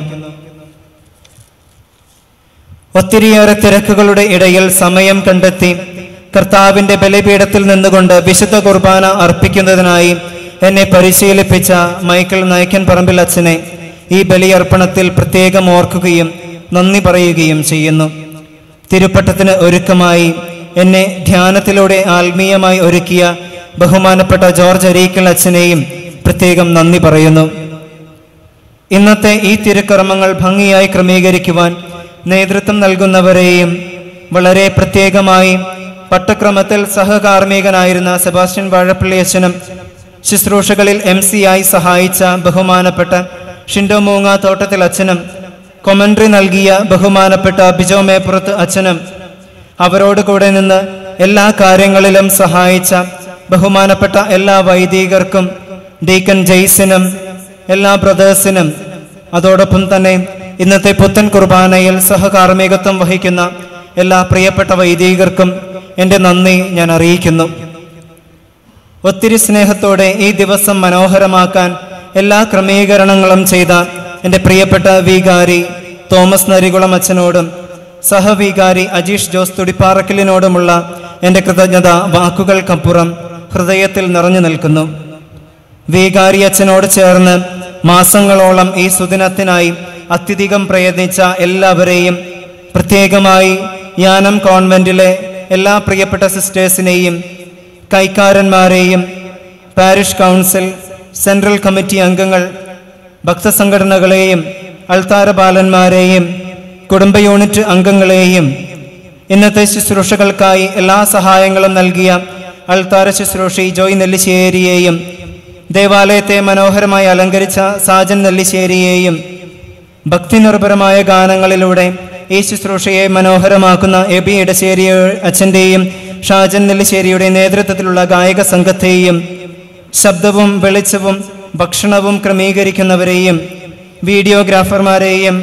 S4: ഒത്തിരിയേറെ തിരക്കുകളുടെ ഇടയിൽ സമയം കണ്ടെത്തി കർത്താവിന്റെ ബലിപീഠത്തിൽ നിന്നുകൊണ്ട് വിശുദ്ധ കുർബാന അർപ്പിക്കുന്നതിനായി എന്നെ പരിശീലിപ്പിച്ച മൈക്കിൾ നായ്ക്കൻ പറമ്പിൽ അച്ഛനെ ഈ ബലിയർപ്പണത്തിൽ പ്രത്യേകം ഓർക്കുകയും നന്ദി പറയുകയും ചെയ്യുന്നു തിരുപ്പട്ടത്തിന് ഒരുക്കമായി എന്നെ ധ്യാനത്തിലൂടെ ആത്മീയമായി ഒരുക്കിയ ബഹുമാനപ്പെട്ട ജോർജ് അരീക്കൽ അച്ഛനെയും പ്രത്യേകം നന്ദി പറയുന്നു ഇന്നത്തെ ഈ തിരുക്കർമ്മങ്ങൾ ഭംഗിയായി ക്രമീകരിക്കുവാൻ നേതൃത്വം നൽകുന്നവരെയും വളരെ പ്രത്യേകമായി പട്ടക്രമത്തിൽ സഹകാർമ്മികനായിരുന്ന സെബാസ്റ്റ്യൻ വാഴപ്പള്ളി അച്ഛനും ശുശ്രൂഷകളിൽ എം സി ആയി സഹായിച്ച ബഹുമാനപ്പെട്ട ഷിൻഡോ മൂങ്ങ തോട്ടത്തിൽ അച്ഛനും കൊമൻട്രി നൽകിയ ബഹുമാനപ്പെട്ട ബിജോ മേപ്പുറത്ത് അച്ഛനും അവരോട് കൂടെ നിന്ന് എല്ലാ കാര്യങ്ങളിലും സഹായിച്ച ബഹുമാനപ്പെട്ട എല്ലാ വൈദികർക്കും ഡീക്കൻ ജെയ്സിനും എല്ലാ ബ്രദേഴ്സിനും അതോടൊപ്പം തന്നെ ഇന്നത്തെ പുത്തൻ കുർബാനയിൽ സഹകാർമ്മികത്വം വഹിക്കുന്ന എല്ലാ പ്രിയപ്പെട്ട വൈദികർക്കും എൻ്റെ നന്ദി ഞാൻ അറിയിക്കുന്നു ഒത്തിരി സ്നേഹത്തോടെ ഈ ദിവസം മനോഹരമാക്കാൻ എല്ലാ ക്രമീകരണങ്ങളും ചെയ്ത എൻ്റെ പ്രിയപ്പെട്ട വികാരി തോമസ് നരികുളം അച്ഛനോടും സഹവികാരി അജീഷ് ജോസ് തുടിപ്പാറക്കലിനോടുമുള്ള എൻ്റെ കൃതജ്ഞത വാക്കുകൾക്കപ്പുറം ഹൃദയത്തിൽ നിറഞ്ഞു നിൽക്കുന്നു വികാരി അച്ഛനോട് ചേർന്ന് മാസങ്ങളോളം ഈ സുദിനത്തിനായി അത്യധികം പ്രയത്നിച്ച എല്ലാവരെയും പ്രത്യേകമായി യാനം കോൺവെന്റിലെ എല്ലാ പ്രിയപ്പെട്ട സിസ്റ്റേഴ്സിനെയും കൈക്കാരന്മാരെയും പാരിഷ് കൗൺസിൽ സെൻട്രൽ കമ്മിറ്റി അംഗങ്ങൾ ഭക്തസംഘടനകളെയും അൾത്താര ബാലന്മാരെയും കുടുംബ യൂണിറ്റ് അംഗങ്ങളെയും ഇന്നത്തെ ശുശ്രൂഷകൾക്കായി എല്ലാ സഹായങ്ങളും നൽകിയ അൾത്താര ശുശ്രൂഷി ജോയ് നെല്ലിശ്ശേരിയെയും ദേവാലയത്തെ മനോഹരമായി അലങ്കരിച്ച സാജൻ നെല്ലിശ്ശേരിയെയും ഭക്തിനിർഭരമായ ഗാനങ്ങളിലൂടെ ഈ ശുശ്രൂഷയെ മനോഹരമാക്കുന്ന എബി ഇടശ്ശേരി അച്ഛൻ്റെയും ഷാജൻ നെല്ലിശ്ശേരിയുടെ നേതൃത്വത്തിലുള്ള ഗായക സംഘത്തെയും ശബ്ദവും വെളിച്ചവും ഭക്ഷണവും ക്രമീകരിക്കുന്നവരെയും വീഡിയോഗ്രാഫർമാരെയും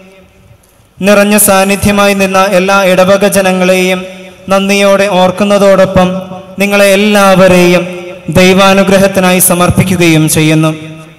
S4: നിറഞ്ഞ സാന്നിധ്യമായി നിന്ന എല്ലാ ഇടവക ജനങ്ങളെയും നന്ദിയോടെ ഓർക്കുന്നതോടൊപ്പം നിങ്ങളെ എല്ലാവരെയും ദൈവാനുഗ്രഹത്തിനായി സമർപ്പിക്കുകയും ചെയ്യുന്നു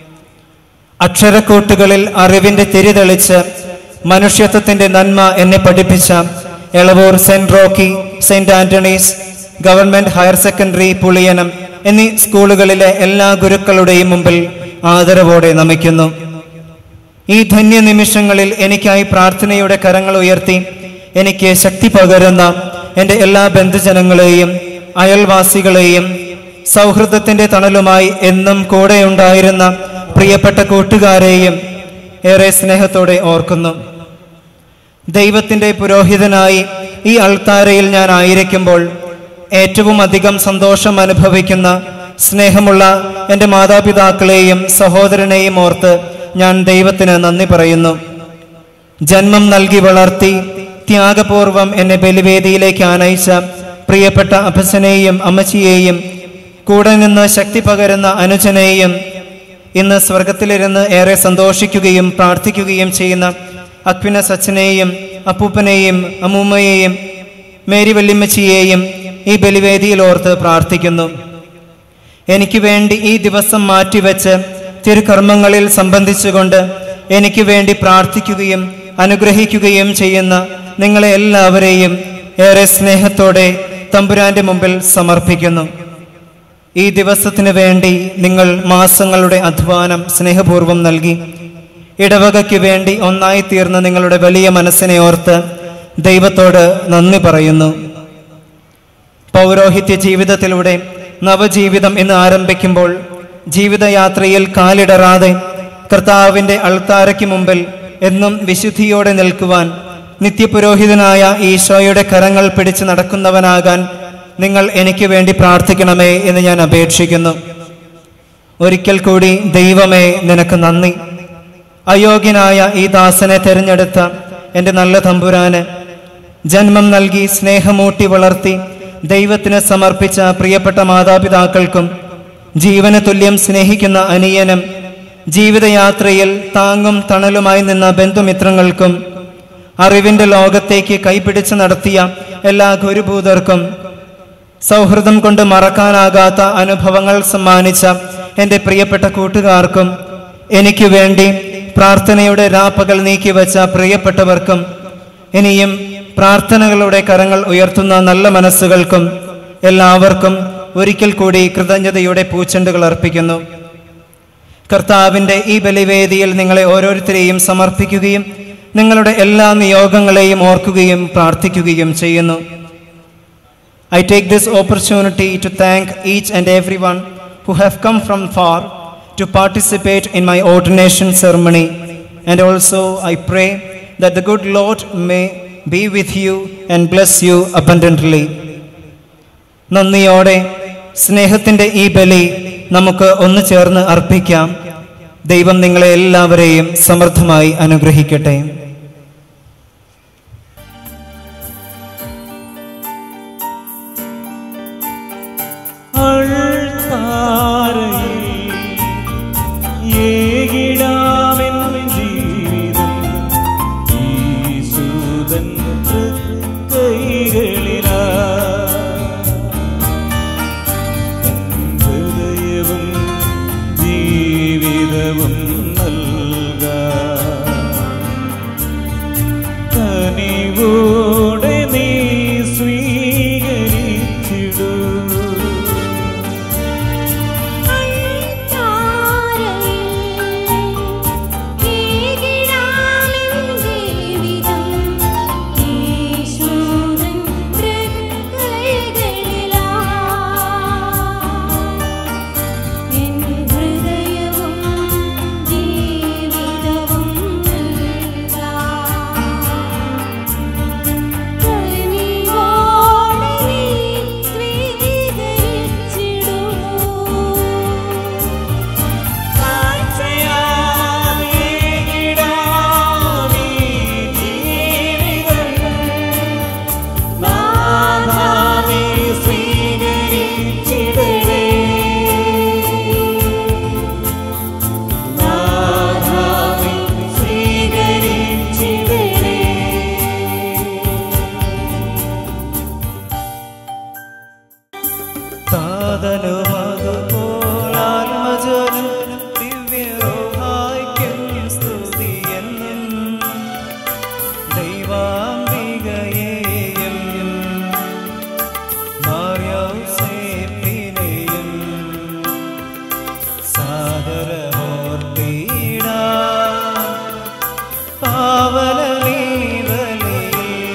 S4: അക്ഷരക്കൂട്ടുകളിൽ അറിവിന്റെ തിരിതെളിച്ച് മനുഷ്യത്വത്തിന്റെ നന്മ എന്നെ പഠിപ്പിച്ച Elavoor saint Rocky saint Antony's government higher secondary Puliyanam എന്നീ സ്കൂളുകളിലെ എല്ലാ ഗുരുക്കളുടെയും മുമ്പിൽ ആദരവോടെ നമിക്കുന്നു ഈ ധന്യ നിമിഷങ്ങളിൽ എനിക്കായി പ്രാർത്ഥനയുടെ കരങ്ങൾ ഉയർത്തി എനിക്ക് ശക്തി പകരുന്ന എൻ്റെ എല്ലാ ബന്ധുജനങ്ങളെയും അയൽവാസികളെയും സൗഹൃദത്തിന്റെ തണലുമായി എന്നും കൂടെയുണ്ടായിരുന്ന പ്രിയപ്പെട്ട കൂട്ടുകാരെയും ഏറെ സ്നേഹത്തോടെ ഓർക്കുന്നു ദൈവത്തിന്റെ പുരോഹിതനായി ഈ അൾത്താരയിൽ ഞാൻ ആയിരിക്കുമ്പോൾ ഏറ്റവും അധികം സന്തോഷം അനുഭവിക്കുന്ന സ്നേഹമുള്ള എൻ്റെ മാതാപിതാക്കളെയും സഹോദരനെയും ഓർത്ത് ഞാൻ ദൈവത്തിന് നന്ദി പറയുന്നു ജന്മം നൽകി വളർത്തി ത്യാഗപൂർവം എന്നെ ബലിവേദിയിലേക്ക് ആനയിച്ച പ്രിയപ്പെട്ട അപ്പച്ചനെയും അമ്മച്ചിയെയും കൂടെ നിന്ന് ശക്തി പകരുന്ന അനുജനെയും ഇന്ന് സ്വർഗത്തിലിരുന്ന് ഏറെ സന്തോഷിക്കുകയും പ്രാർത്ഥിക്കുകയും ചെയ്യുന്ന അക്വിനസ് അച്ഛനെയും അപ്പൂപ്പനെയും അമ്മൂമ്മയെയും മേരി വല്യമ്മച്ചിയെയും ഈ ബലിവേദിയിൽ ഓർത്ത് പ്രാർത്ഥിക്കുന്നു എനിക്ക് വേണ്ടി ഈ ദിവസം മാറ്റിവെച്ച് തിരുകർമ്മങ്ങളിൽ സംബന്ധിച്ചുകൊണ്ട് എനിക്ക് വേണ്ടി പ്രാർത്ഥിക്കുകയും അനുഗ്രഹിക്കുകയും ചെയ്യുന്ന നിങ്ങളെ എല്ലാവരെയും ഏറെ സ്നേഹത്തോടെ തമ്പുരാന്റെ മുമ്പിൽ സമർപ്പിക്കുന്നു ഈ ദിവസത്തിന് വേണ്ടി നിങ്ങൾ മാസങ്ങളുടെ അധ്വാനം സ്നേഹപൂർവ്വം നൽകി ഇടവകയ്ക്ക് വേണ്ടി ഒന്നായി തീർന്ന നിങ്ങളുടെ വലിയ മനസ്സിനെ ഓർത്ത് ദൈവത്തോട് നന്ദി പറയുന്നു പൗരോഹിത്യ ജീവിതത്തിലൂടെ നവജീവിതം ഇന്ന് ആരംഭിക്കുമ്പോൾ ജീവിതയാത്രയിൽ കാലിടറാതെ കർത്താവിൻ്റെ അൾത്താരയ്ക്ക് മുമ്പിൽ എന്നും വിശുദ്ധിയോടെ നിൽക്കുവാൻ നിത്യപുരോഹിതനായ ഈശോയുടെ കരങ്ങൾ പിടിച്ച് നടക്കുന്നവനാകാൻ നിങ്ങൾ എനിക്ക് വേണ്ടി പ്രാർത്ഥിക്കണമേ എന്ന് ഞാൻ അപേക്ഷിക്കുന്നു ഒരിക്കൽ കൂടി ദൈവമേ നിനക്ക് നന്ദി അയോഗ്യനായ ഈ ദാസനെ തിരഞ്ഞെടുത്ത എൻ്റെ നല്ല തമ്പുരാന് ജന്മം നൽകി സ്നേഹമൂട്ടി വളർത്തി ദൈവത്തിന് സമർപ്പിച്ച പ്രിയപ്പെട്ട മാതാപിതാക്കൾക്കും ജീവന തുല്യം സ്നേഹിക്കുന്ന അനിയനും ജീവിതയാത്രയിൽ താങ്ങും തണലുമായി നിന്ന ബന്ധുമിത്രങ്ങൾക്കും അറിവിൻ്റെ ലോകത്തേക്ക് കൈപിടിച്ച് നടത്തിയ എല്ലാ ഗുരുഭൂതർക്കും സൗഹൃദം കൊണ്ട് മറക്കാനാകാത്ത അനുഭവങ്ങൾ സമ്മാനിച്ച എൻ്റെ പ്രിയപ്പെട്ട കൂട്ടുകാർക്കും എനിക്ക് വേണ്ടി പ്രാർത്ഥനയുടെ രാപ്പകൽ നീക്കിവെച്ച പ്രിയപ്പെട്ടവർക്കും ഇനിയും പ്രാർത്ഥനകളുടെ കരങ്ങൾ ഉയർത്തുന്ന നല്ല മനസ്സുകൾക്കും എല്ലാവർക്കും ഒരിക്കൽ കൂടി കൃതജ്ഞതയുടെ പൂച്ചെണ്ടുകൾ അർപ്പിക്കുന്നു കർത്താവിൻ്റെ ഈ ബലിവേദിയിൽ നിങ്ങളെ ഓരോരുത്തരെയും സമർപ്പിക്കുകയും നിങ്ങളുടെ എല്ലാ നിയോഗങ്ങളെയും ഓർക്കുകയും പ്രാർത്ഥിക്കുകയും ചെയ്യുന്നു I take this opportunity to thank each and everyone who have come from far to participate in my ordination ceremony. And also, I pray that the good Lord may be with you and bless you abundantly. നന്ദിയോടെ സ്നേഹത്തിൻ്റെ ഈ ബലി നമുക്ക് ഒന്ന് ചേർന്ന് അർപ്പിക്കാം ദൈവം നിങ്ങളെ എല്ലാവരെയും സമൃദ്ധമായി അനുഗ്രഹിക്കട്ടെ
S10: അൾത്താരയിൽ ഏകിടാമെൻ ജീവിതം ഈശുതൻ കൈകളിലാ ഹൃദയവും ജീവിതവും നൽകാം കനിവോടെ നീ സ്വീകരിച്ചിടൂ
S4: താതനുമതുപോലാത്മജനും ദിവ്യരോഹായ്ക്കും സ്തുതിയെന്നും ദൈവാംബികയെയും മാർയൗസേപ്പിനെയും സാദരമൂർത്തിയിടാ പാവനീവലേ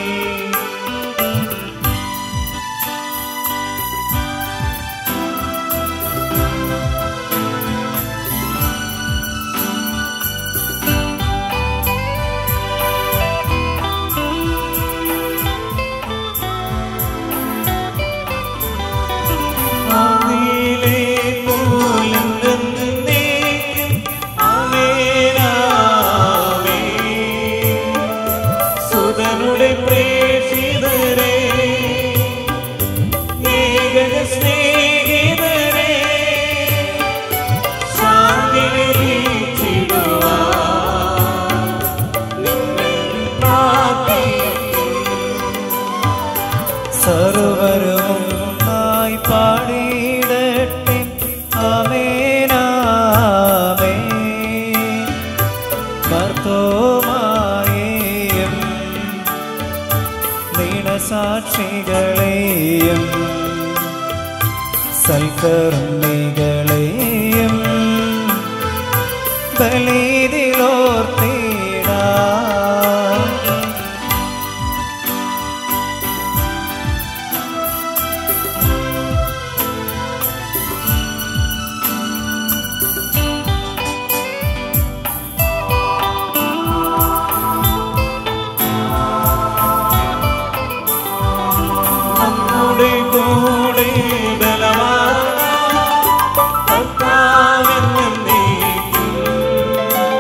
S10: ആദിയിലെ പോലെന്നെന്നേക്കും ആമേനാമേ. സുതനുടെ പ്രേഷിതരേ ഏകജ സ്നേഹിതരേ ശാന്തി ലഭിച്ചിടുവാൻ നിന്നിൽ പ്രാർത്ഥിക്കുന്നു.
S4: സർവരും ഒന്നായി പാടിയിടട്ടെ ആമേനാമേ കർത്തോമായേയും നീണസാക്ഷികളെയും സൽക്കർമ്മികളെയും ബലിതിലോർത്തിടാം
S10: നമ്മുടെ കൂടെ ബലവാനാം കർത്താവെന്നെന്നേക്കും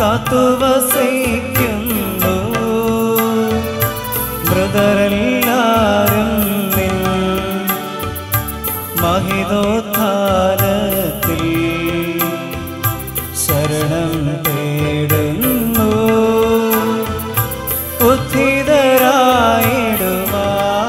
S15: കാത്തുവസിക്കുന്നു മൃതരെല്ലാരും നിൻ മഹിതോത്ഥാനത്തിൽ ശരണം തേടുന്നു ഉദ്ധിതരായിടുവാ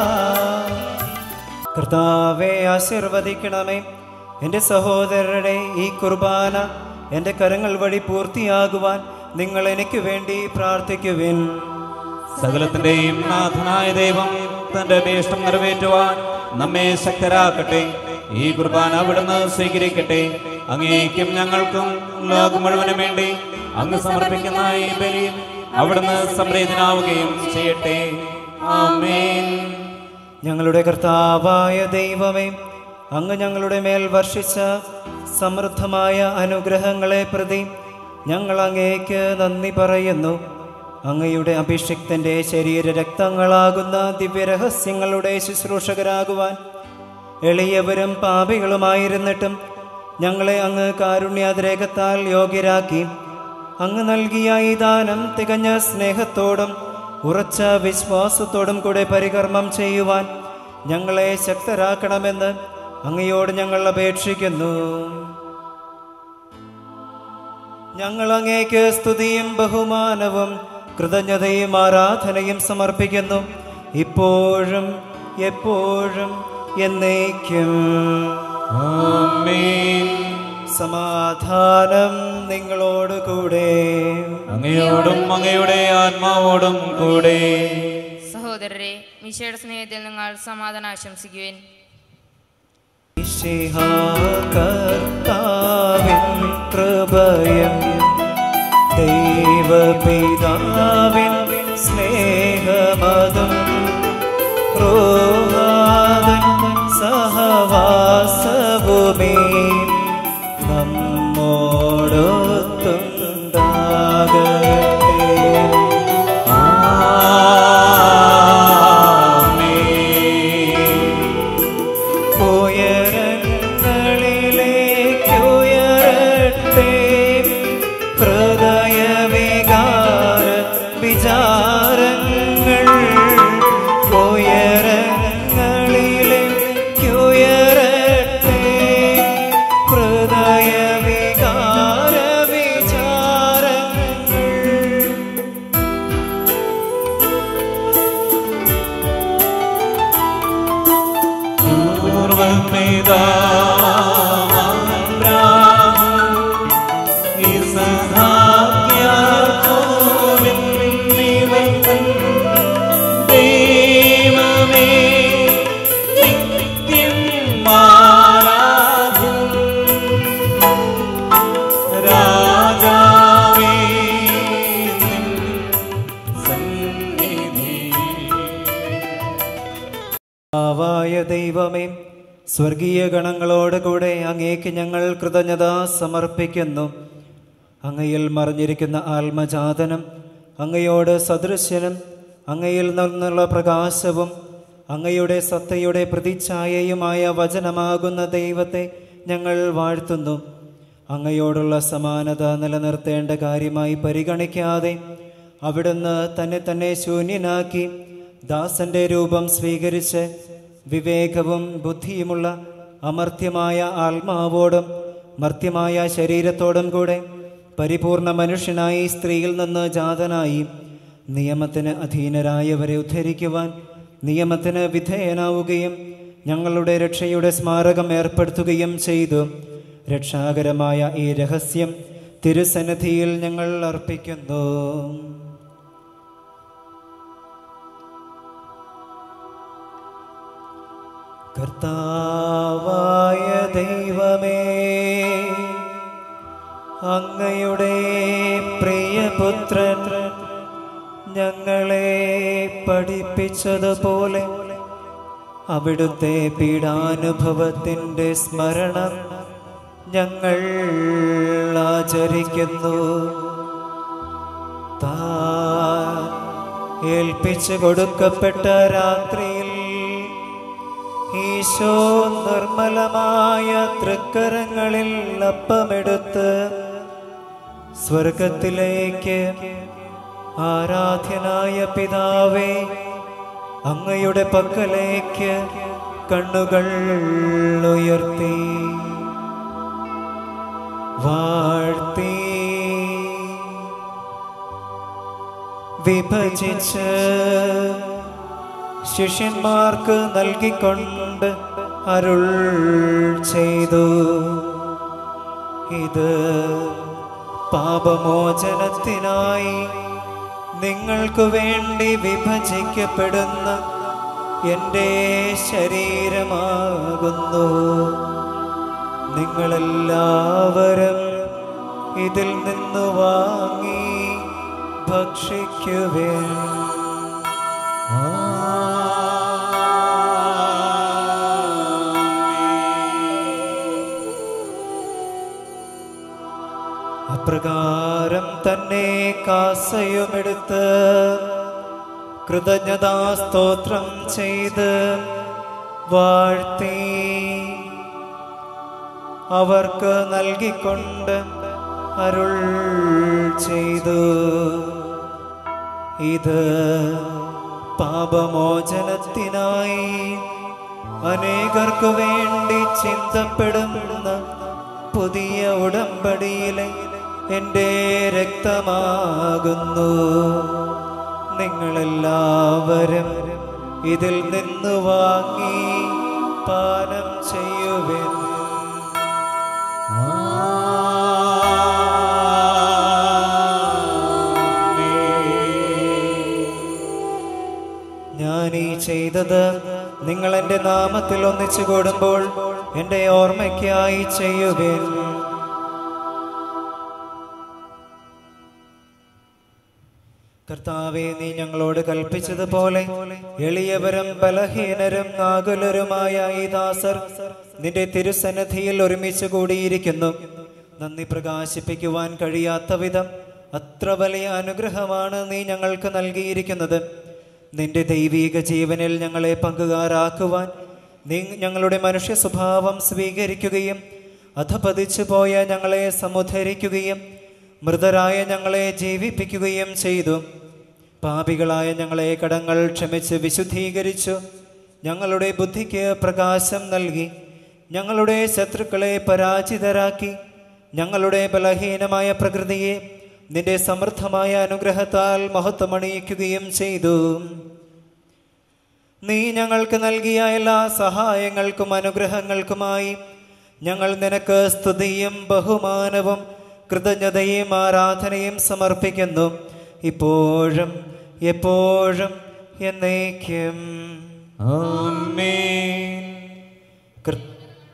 S15: കർത്താവെ ആശീർവദിക്കണമേ എൻ്റെ സഹോദരരുടെ ഈ കുർബാന എൻ്റെ കരങ്ങൾ വഴി പൂർത്തിയാകുവാൻ നിങ്ങൾ എനിക്ക് വേണ്ടി പ്രാർത്ഥിക്കുവിൻ
S8: സകലത്തിന്റെയും നാഥനായ ദൈവം തന്റെ അഭീഷ്ടം നിറവേറ്റുവാൻ നമ്മെ ശക്തരാക്കട്ടെ ഈ കുർബാന അവിടുന്ന് സ്വീകരിക്കട്ടെ അങ്ങേക്കും ഞങ്ങൾക്കും ലോകം മുഴുവനും വേണ്ടി അങ്ങ് സമർപ്പിക്കുന്ന ഈ ബലി അവിടുന്ന് സംപ്രീതനാവുകയും ചെയ്യട്ടെ ആമേൻ
S15: ഞങ്ങളുടെ കർത്താവായ ദൈവമേ അങ്ങ് ഞങ്ങളുടെ മേൽ വർഷിച്ച സമൃദ്ധമായ അനുഗ്രഹങ്ങളെ പ്രതി ഞങ്ങൾ അങ്ങേക്ക് നന്ദി പറയുന്നു അങ്ങയുടെ അഭിഷിക്തന്റെ ശരീര രക്തങ്ങളാകുന്ന ദിവ്യരഹസ്യങ്ങളുടെ ശുശ്രൂഷകരാകുവാൻ എളിയവരും പാപികളുമായിരുന്നിട്ടും ഞങ്ങളെ അങ്ങ് കാരുണ്യാതിരേകത്താൽ യോഗ്യരാക്കി അങ്ങ് നൽകിയ ഈ ദാനം തികഞ്ഞ സ്നേഹത്തോടും ഉറച്ച വിശ്വാസത്തോടും കൂടെ പരികർമ്മം ചെയ്യുവാൻ ഞങ്ങളെ ശക്തരാക്കണമെന്ന് അങ്ങയോട് ഞങ്ങൾ അപേക്ഷിക്കുന്നു ഞങ്ങൾ അങ്ങേക്ക് സ്തുതിയും ബഹുമാനവും കൃതജ്ഞതയും ആരാധനയും സമർപ്പിക്കുന്നു ഇപ്പോഴും എപ്പോഴും എന്നേക്കും സമാധാനം നിങ്ങളോട് കൂടെ
S8: അങ്ങയോടും അങ്ങയുടെ ആത്മാവോടും കൂടെ
S16: സഹോദരരെ മിശയുടെ സ്നേഹത്തിൽ നിങ്ങൾ സമാധാനം ആശംസിക്കുവിൻ
S15: കർത്താവിൻ കൃപയും ദൈവപിതാവിൻ സ്നേഹമതും റോഹാദൻ സഹവാസവുമേ നമ്മോടൊത്തുണ്ടാകട്ടെ ഉയരങ്ങളിലേക്കുയരട്ടെ ഹൃദയവികാര വിചാരങ്ങൾ ഉയരങ്ങളിലേക്കുയരട്ടെ ഹൃദയവികാര വിചാരങ്ങൾ ആവായ ദൈവമേ സ്വർഗീയ ഗണങ്ങളോട് കൂടെ അങ്ങേക്ക് ഞങ്ങൾ കൃതജ്ഞത സമർപ്പിക്കുന്നു അങ്ങയിൽ മറിഞ്ഞിരിക്കുന്ന ആത്മജാതനം അങ്ങയോട് സദൃശ്യനും അങ്ങയിൽ നിന്നുള്ള പ്രകാശവും അങ്ങയുടെ സത്തയുടെ പ്രതിച്ഛായയുമായ വചനമാകുന്ന ദൈവത്തെ ഞങ്ങൾ വാഴ്ത്തുന്നു അങ്ങയോടുള്ള സമാനത നിലനിർത്തേണ്ട കാര്യമായി പരിഗണിക്കാതെ അവിടുന്ന് തന്നെ തന്നെ ശൂന്യനാക്കി ദാസന്റെ രൂപം സ്വീകരിച്ച് വിവേകവും ബുദ്ധിയുമുള്ള അമർത്യമായ ആത്മാവോടും മർത്യമായ ശരീരത്തോടും കൂടെ പരിപൂർണ മനുഷ്യനായി സ്ത്രീയിൽ നിന്ന് ജാതനായി നിയമത്തിന് അധീനരായവരെ ഉദ്ധരിക്കുവാൻ നിയമത്തിന് വിധേയനാവുകയും ഞങ്ങളുടെ രക്ഷയുടെ സ്മാരകം ഏർപ്പെടുത്തുകയും ചെയ്തു രക്ഷാകരമായ ഈ രഹസ്യം തിരുസന്നിധിയിൽ ഞങ്ങൾ അർപ്പിക്കുന്നു കർത്താവായ ദൈവമേ അങ്ങയുടെ പ്രിയപുത്രൻ ഞങ്ങളെ പഠിപ്പിച്ചതുപോലെ അവിടുത്തെ പീഡാനുഭവത്തിൻ്റെ സ്മരണം ഞങ്ങൾ ആചരിക്കുന്നു താൻ ഏൽപ്പിച്ചു കൊടുക്കപ്പെട്ട രാത്രിയിൽ ഈശോ നിർമ്മലമായ തൃക്കരങ്ങളിൽ അപ്പമെടുത്ത് സ്വർഗത്തിലേക്ക് ആരാധ്യനായ പിതാവേ അങ്ങയുടെ പക്കലേക്ക് കണ്ണുകൾ ഉയർത്തി വാഴ്ത്തി വിഭജിച്ച് ശിഷ്യന്മാർക്ക് നൽകിക്കൊണ്ട് അരുൾ ചെയ്തു ഇത് പാപമോചനത്തിനായി നിങ്ങൾക്ക് വേണ്ടി വിഭജിക്കപ്പെടുന്ന എൻ്റെ ശരീരമാകുന്നു നിങ്ങളെല്ലാവരും ഇതിൽ നിന്ന് വാങ്ങി ഭക്ഷിക്കുവേ അപ്രകാരം തന്നെ കാസയുമെടുത്ത് കൃതജ്ഞതാസ്തോത്രം ചെയ്ത് വാഴ്ത്തി അവർക്ക് നൽകിക്കൊണ്ട് അരുൾ ചെയ്തു ഇത് പാപമോചനത്തിനായി അനേകർക്കു വേണ്ടി ചിന്തപ്പെടുന്ന പുതിയ ഉടമ്പടിയിലെ എൻ്റെ രക്തമാകുന്നു നിങ്ങളെല്ലാവരും ഇതിൽ നിന്ന് വാങ്ങി പാനം ചെയ്യുവിൻ ഞാൻ ഈ ചെയ്തത് നിങ്ങൾ എൻ്റെ നാമത്തിൽ ഒന്നിച്ചു കൂടുമ്പോൾ എൻ്റെ ഓർമ്മയ്ക്കായി ചെയ്യുവിൻ കർത്താവെ നീ ഞങ്ങളോട് കൽപ്പിച്ചതുപോലെ എളിയവരും ബലഹീനരും നാകുലരുമായ ഈ ദാസർ നിന്റെ തിരുസന്നിധിയിൽ ഒരുമിച്ച് കൂടിയിരിക്കുന്നു നന്ദി പ്രകാശിപ്പിക്കുവാൻ കഴിയാത്ത വിധം അത്ര വലിയ അനുഗ്രഹമാണ് നീ ഞങ്ങൾക്ക് നൽകിയിരിക്കുന്നത് നിന്റെ ദൈവീക ജീവനിൽ ഞങ്ങളെ പങ്കുകാരാക്കുവാൻ നീ ഞങ്ങളുടെ മനുഷ്യ സ്വഭാവം സ്വീകരിക്കുകയും അധപതിച്ചു പോയ ഞങ്ങളെ സമുദ്ധരിക്കുകയും മൃതരായ ഞങ്ങളെ ജീവിപ്പിക്കുകയും ചെയ്തു പാപികളായ ഞങ്ങളെ കടങ്ങൾ ക്ഷമിച്ച് വിശുദ്ധീകരിച്ചു ഞങ്ങളുടെ ബുദ്ധിക്ക് പ്രകാശം നൽകി ഞങ്ങളുടെ ശത്രുക്കളെ പരാജിതരാക്കി ഞങ്ങളുടെ ബലഹീനമായ പ്രകൃതിയെ നിന്റെ സമൃദ്ധമായ അനുഗ്രഹത്താൽ മഹത്വമണിയിക്കുകയും ചെയ്തു നീ ഞങ്ങൾക്ക് നൽകിയ എല്ലാ സഹായങ്ങൾക്കും അനുഗ്രഹങ്ങൾക്കുമായി ഞങ്ങൾ നിനക്ക് സ്തുതിയും ബഹുമാനവും കൃതജ്ഞതയും ആരാധനയും സമർപ്പിക്കുന്നു ഇപ്പോഴും എപ്പോഴും എന്നേക്കും കൃ-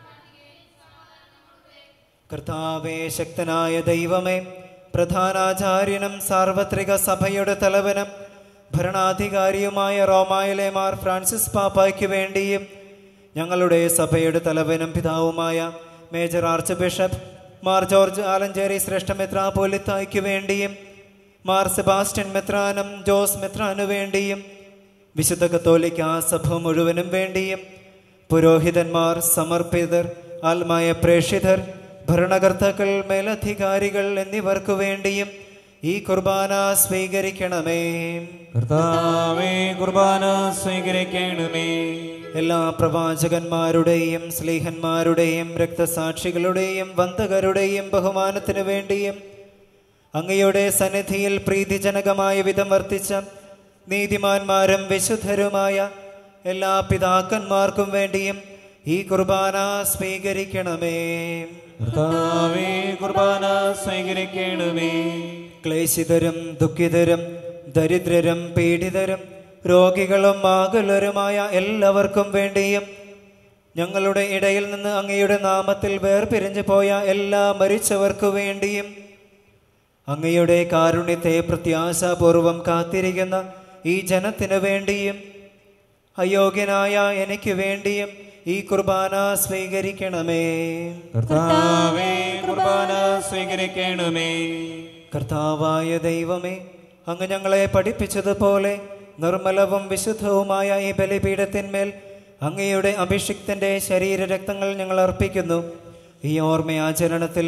S15: കർത്താവേ ശക്തനായ ദൈവമേ പ്രധാനാചാര്യനും സാർവത്രിക സഭയുടെ തലവനും ഭരണാധികാരിയുമായ റോമായിലെ മാർ ഫ്രാൻസിസ് പാപ്പായ്ക്ക് വേണ്ടിയും ഞങ്ങളുടെ സഭയുടെ തലവനും പിതാവുമായ major archbishop Mar George Alencherry ശ്രേഷ്ഠ മെത്രാപോലിത്തായ്ക്ക് വേണ്ടിയും മാർ സെബാസ്റ്റ്യൻ മെത്രാനും ജോസ് മെത്രാനു വേണ്ടിയും വിശുദ്ധ കത്തോലിക്ക സഭ മുഴുവനും വേണ്ടിയും പുരോഹിതന്മാർ സമർപ്പിതർ ആത്മായ പ്രേക്ഷിതർ ഭരണകർത്താക്കൾ മേലധികാരികൾ എന്നിവർക്കു വേണ്ടിയും ഈ കുർബാന സ്വീകരിക്കണമേ
S8: കർത്താവേ കുർബാന സ്വീകരിക്കണമേ
S15: എല്ലാ പ്രവാചകന്മാരുടെയും സ്ലീഹന്മാരുടെയും രക്തസാക്ഷികളുടെയും വന്തകരുടെയും ബഹുമാനത്തിനു വേണ്ടിയും അങ്ങയുടെ സന്നിധിയിൽ പ്രീതിജനകമായ വിധം വർത്തിച്ച നീതിമാന്മാരും വിശുദ്ധരുമായ എല്ലാ പിതാക്കന്മാർക്കും വേണ്ടിയും ഈ കുർബാന സ്വീകരിക്കണമേ
S8: കർത്താവേ കുർബാന സ്വീകരിക്കണമേ
S15: ക്ലേശിതരും ദുഃഖിതരും ദരിദ്രരും പീഡിതരും രോഗികളും ആകുലരുമായ എല്ലാവർക്കും വേണ്ടിയും ഞങ്ങളുടെ ഇടയിൽ നിന്ന് അങ്ങയുടെ നാമത്തിൽ വേർപിരിഞ്ഞു പോയ എല്ലാ മരിച്ചവർക്കു വേണ്ടിയും അങ്ങയുടെ കാരുണ്യത്തെ പ്രത്യാശാപൂർവം കാത്തിരിക്കുന്ന ഈ ജനത്തിനു വേണ്ടിയും അയോഗ്യനായ എനിക്ക് വേണ്ടിയും ഈ കുർബാന സ്വീകരിക്കണമേ
S8: കർത്താവേ കുർബാന സ്വീകരിക്കണമേ
S15: കർത്താവായ ദൈവമേ അങ്ങ് ഞങ്ങളെ പഠിപ്പിച്ചതുപോലെ നിർമ്മലവും വിശുദ്ധവുമായ ഈ ബലിപീഠത്തിന്മേൽ അങ്ങയുടെ അഭിഷിക്തന്റെ ശരീരരക്തങ്ങൾ ഞങ്ങൾ അർപ്പിക്കുന്നു ഈ ഓർമ്മയാചരണത്തിൽ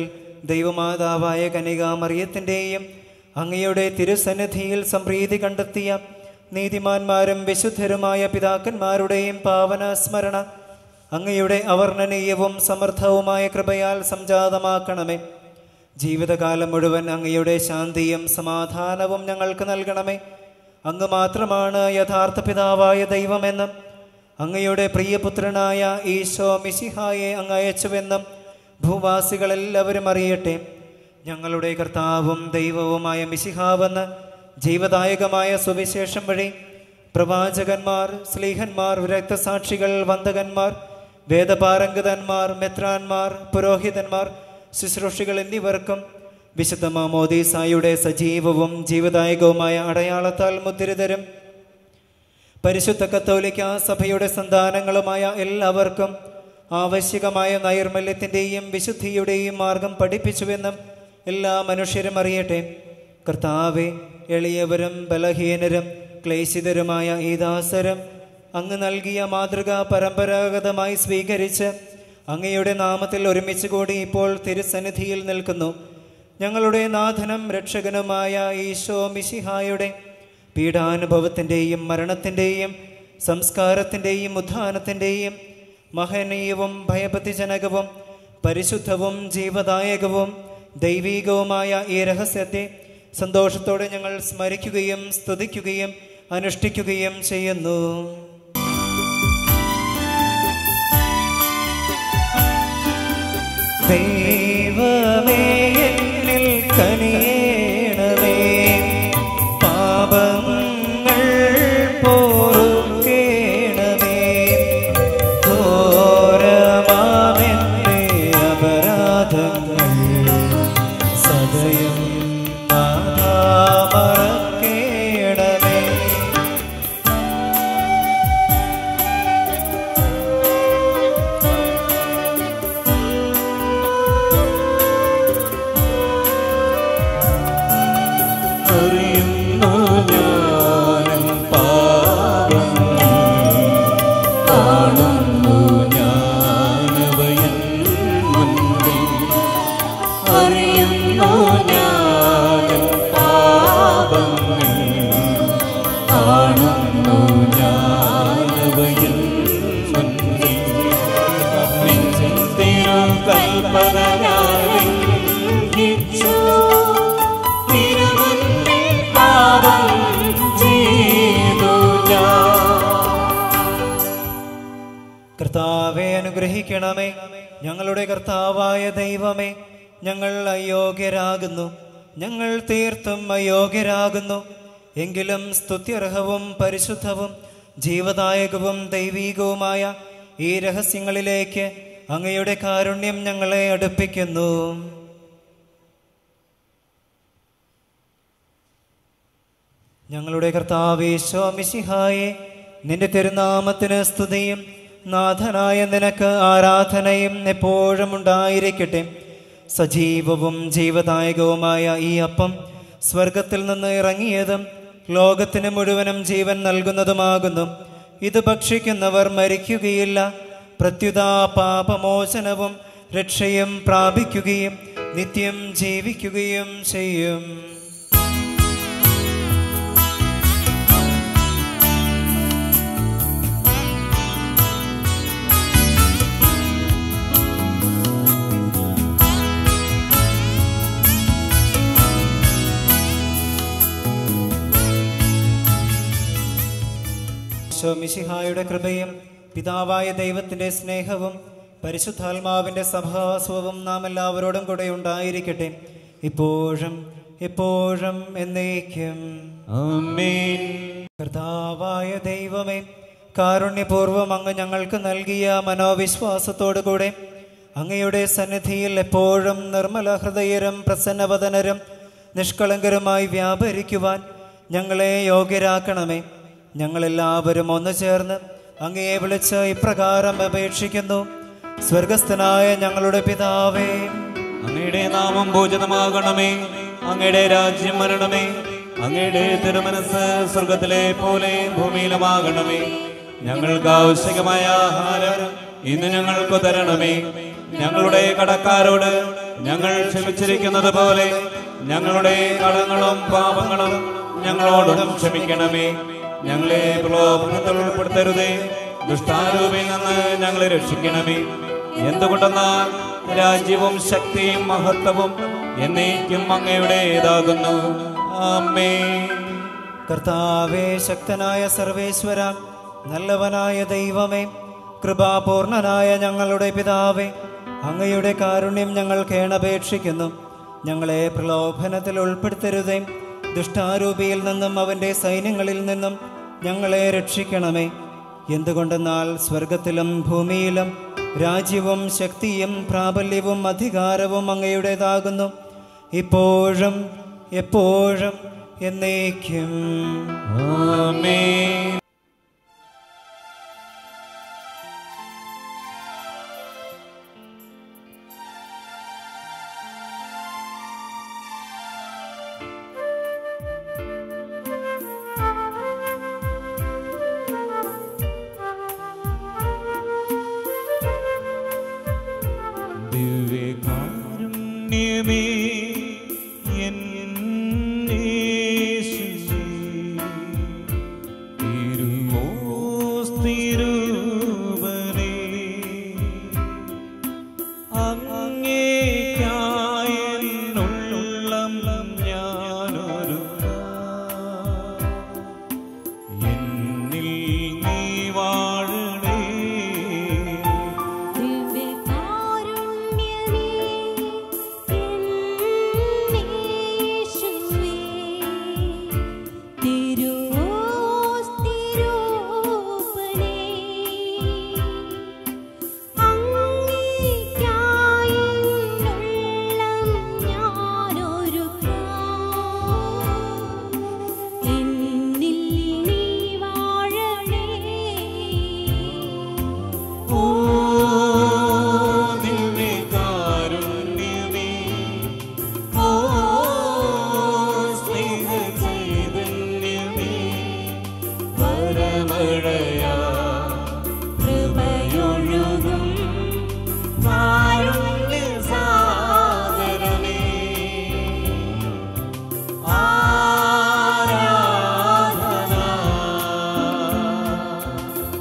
S15: ദൈവമാതാവായ കനികാമറിയത്തിൻ്റെയും അങ്ങയുടെ തിരുസന്നിധിയിൽ സംപ്രീതി കണ്ടെത്തിയ നീതിമാന്മാരും വിശുദ്ധരുമായ പിതാക്കന്മാരുടെയും പാവന സ്മരണ അങ്ങയുടെ അവർണ്ണനീയവും സമർത്ഥവുമായ കൃപയാൽ സംജാതമാക്കണമേ ജീവിതകാലം മുഴുവൻ അങ്ങയുടെ ശാന്തിയും സമാധാനവും ഞങ്ങൾക്ക് നൽകണമേ അങ്ങ് മാത്രമാണ് യഥാർത്ഥ പിതാവായ ദൈവമെന്നും അങ്ങയുടെ പ്രിയപുത്രനായ ഈശോ മിശിഹായെ അങ്ങ് അയച്ചുവെന്നും ഭൂവാസികളെല്ലാവരും അറിയട്ടെ ഞങ്ങളുടെ കർത്താവും ദൈവവുമായ മിശിഹാവെന്ന് ജീവദായകമായ സുവിശേഷം വഴി പ്രവാചകന്മാർ സ്ലീഹന്മാർ രക്തസാക്ഷികൾ വന്ദകന്മാർ വേദപാരംഗതന്മാർ മെത്രാന്മാർ പുരോഹിതന്മാർ ശുശ്രൂഷികൾ എന്നിവർക്കും വിശുദ്ധ മാമോദീസായുടെ സജീവവും ജീവദായകവുമായ അടയാളത്താൽ മുദ്രിതരും പരിശുദ്ധ കത്തോലിക്ക സഭയുടെ സന്താനങ്ങളുമായ എല്ലാവർക്കും ആവശ്യകമായ നൈർമല്യത്തിൻ്റെയും വിശുദ്ധിയുടെയും മാർഗം പഠിപ്പിച്ചുവെന്നും എല്ലാ മനുഷ്യരും അറിയട്ടെ കർത്താവെ എളിയവരും ബലഹീനരും ക്ലേശിതരുമായ ഈ ദാസരും അങ്ങ് നൽകിയ മാതൃക പരമ്പരാഗതമായി സ്വീകരിച്ച് അങ്ങയുടെ നാമത്തിൽ ഒരുമിച്ച് കൂടി ഇപ്പോൾ തിരുസന്നിധിയിൽ നിൽക്കുന്നു ഞങ്ങളുടെ നാഥനും രക്ഷകനുമായ ഈശോ മിശിഹായുടെ പീഡാനുഭവത്തിൻ്റെയും മരണത്തിൻ്റെയും സംസ്കാരത്തിൻ്റെയും ഉത്ഥാനത്തിൻ്റെയും മഹനീയവും ഭയഭക്തിജനകവും പരിശുദ്ധവും ജീവദായകവും ദൈവീകവുമായ ഈ രഹസ്യത്തെ സന്തോഷത്തോടെ ഞങ്ങൾ സ്മരിക്കുകയും സ്തുതിക്കുകയും അനുഷ്ഠിക്കുകയും ചെയ്യുന്നു ദൈവമേ എന്നിൽ കനിയേണമേ പാപങ്ങൾ പോറുക്കേണമേ ഘോരമാമെന്റെ അപരാധങ്ങൾ സദയം നാഥാ മറക്കേണമേ
S10: അറിയുന്നു ഞാനൻ പാപങ്ങൾ കാണുന്നു ഞാനവയൻ മുൻപിൽ അറിയുന്നു ഞാനൻ പാപങ്ങൾ കാണുന്നു ഞാനവയൻ മുൻപിൽ നെഞ്ചിൻ തിരുകൽപ്പന ഞാൻ ലംഘിച്ചു തിരുമുൻപിൽ പാപം ചെയ്തു ഞാൻ
S15: കർത്താവെ അനുഗ്രഹിക്കണമേ ഞങ്ങളുടെ കർത്താവായ ദൈവമേ ഞങ്ങൾ അയോഗ്യരാകുന്നു ഞങ്ങൾ തീർത്തും അയോഗ്യരാകുന്നു എങ്കിലും സ്തുത്യർഹവും പരിശുദ്ധവും ജീവദായകവും ദൈവീകവുമായ ഈ രഹസ്യങ്ങളിലേക്ക് അങ്ങയുടെ കാരുണ്യം ഞങ്ങളെ അടുപ്പിക്കുന്നു ഞങ്ങളുടെ കർത്താവേശോ മിശിഹായെ നിന്റെ തിരുനാമത്തിന് സ്തുതിയും നാഥനായ നിനക്ക് ആരാധനയും എപ്പോഴും ഉണ്ടായിരിക്കട്ടെ സജീവവും ജീവദായകവുമായ ഈ അപ്പം സ്വർഗത്തിൽ നിന്ന് ഇറങ്ങിയതും ലോകത്തിന് മുഴുവനും ജീവൻ നൽകുന്നതുമാകുന്നു ഇത് ഭക്ഷിക്കുന്നവർ മരിക്കുകയില്ല പ്രത്യുതാ പാപമോചനവും രക്ഷയും പ്രാപിക്കുകയും നിത്യം ജീവിക്കുകയും ചെയ്യും മിശിഹായുടെ കൃപയും പിതാവായ ദൈവത്തിന്റെ സ്നേഹവും പരിശുദ്ധാത്മാവിന്റെ സഭാസ്വവും നാം എല്ലാവരോടും കൂടെ ഉണ്ടായിരിക്കട്ടെ ഇപ്പോഴും എപ്പോഴും എന്നേക്കും കർത്താവായ ദൈവമേ കാരുണ്യപൂർവം അങ്ങ് ഞങ്ങൾക്ക് നൽകിയ മനോവിശ്വാസത്തോടു കൂടെ അങ്ങയുടെ സന്നിധിയിൽ എപ്പോഴും നിർമ്മല ഹൃദയരും പ്രസന്നവദനരും നിഷ്കളങ്കരുമായി വ്യാപരിക്കുവാൻ ഞങ്ങളെ യോഗ്യരാക്കണമേ ഞങ്ങളെല്ലാവരും ഒന്നു ചേർന്ന് അങ്ങയെ വിളിച്ച് ഇപ്രകാരം അപേക്ഷിക്കുന്നു സ്വർഗസ്ഥനായ ഞങ്ങളുടെ പിതാവേ
S8: അങ്ങയുടെ നാമം പൂജിതമാകണമേ അങ്ങയുടെ രാജ്യം വരണമേ അങ്ങയുടെ തിരുമനസ് സ്വർഗത്തിലെ പോലെ ഭൂമിയിലുമാകണമേ ഞങ്ങൾക്ക് ആവശ്യമായ ആഹാരം ഇന്ന് ഞങ്ങൾക്ക് തരണമേ ഞങ്ങളുടെ കടക്കാരോട് ഞങ്ങൾ ക്ഷമിച്ചിരിക്കുന്നത് പോലെ ഞങ്ങളുടെ കടങ്ങളും പാപങ്ങളും ഞങ്ങളോടും ക്ഷമിക്കണമേ ഞങ്ങളെ പ്രലോഭനത്തിൽ ഉൾപ്പെടുത്തരുതേ ദുഷ്ടാരൂപിൽ നിന്ന് ഞങ്ങളെ രക്ഷിക്കണമേ എന്തുകൊണ്ടെന്നാൽ രാജ്യവും ശക്തിയും മഹത്വവും എന്നേക്കും അങ്ങയുടേതാകുന്നു അമ്മേ
S15: കർത്താവേ ശക്തനായ സർവേശ്വര നല്ലവനായ ദൈവമേ കൃപാപൂർണനായ ഞങ്ങളുടെ പിതാവേ അങ്ങയുടെ കാരുണ്യം ഞങ്ങൾ കേണപേക്ഷിക്കുന്നു ഞങ്ങളെ പ്രലോഭനത്തിൽ ഉൾപ്പെടുത്തരുതേ ദുഷ്ടാരൂപിയിൽ നിന്നും അവൻ്റെ സൈന്യങ്ങളിൽ നിന്നും ഞങ്ങളെ രക്ഷിക്കണമേ എന്തുകൊണ്ടെന്നാൽ സ്വർഗത്തിലും ഭൂമിയിലും രാജ്യവും ശക്തിയും പ്രാബല്യവും അധികാരവും അങ്ങയുടേതാകുന്നു ഇപ്പോഴും എപ്പോഴും എന്നേക്കും
S8: ആമേൻ ദിവ്യകാരുണ്യമേ തിരുവോസ്തിരൂപനേ അങ്ങേക്കായെന്നുള്ളം ഞാനൊരു എന്നിൽ നീ വാഴണേ ഓ ദിവ്യകാരുണ്യമേ ഓ സ്നേഹചൈതന്യമേ പരമഴയാ കൃപയൊഴുകും കാരുണ്യസാഗരമേ ആരാധന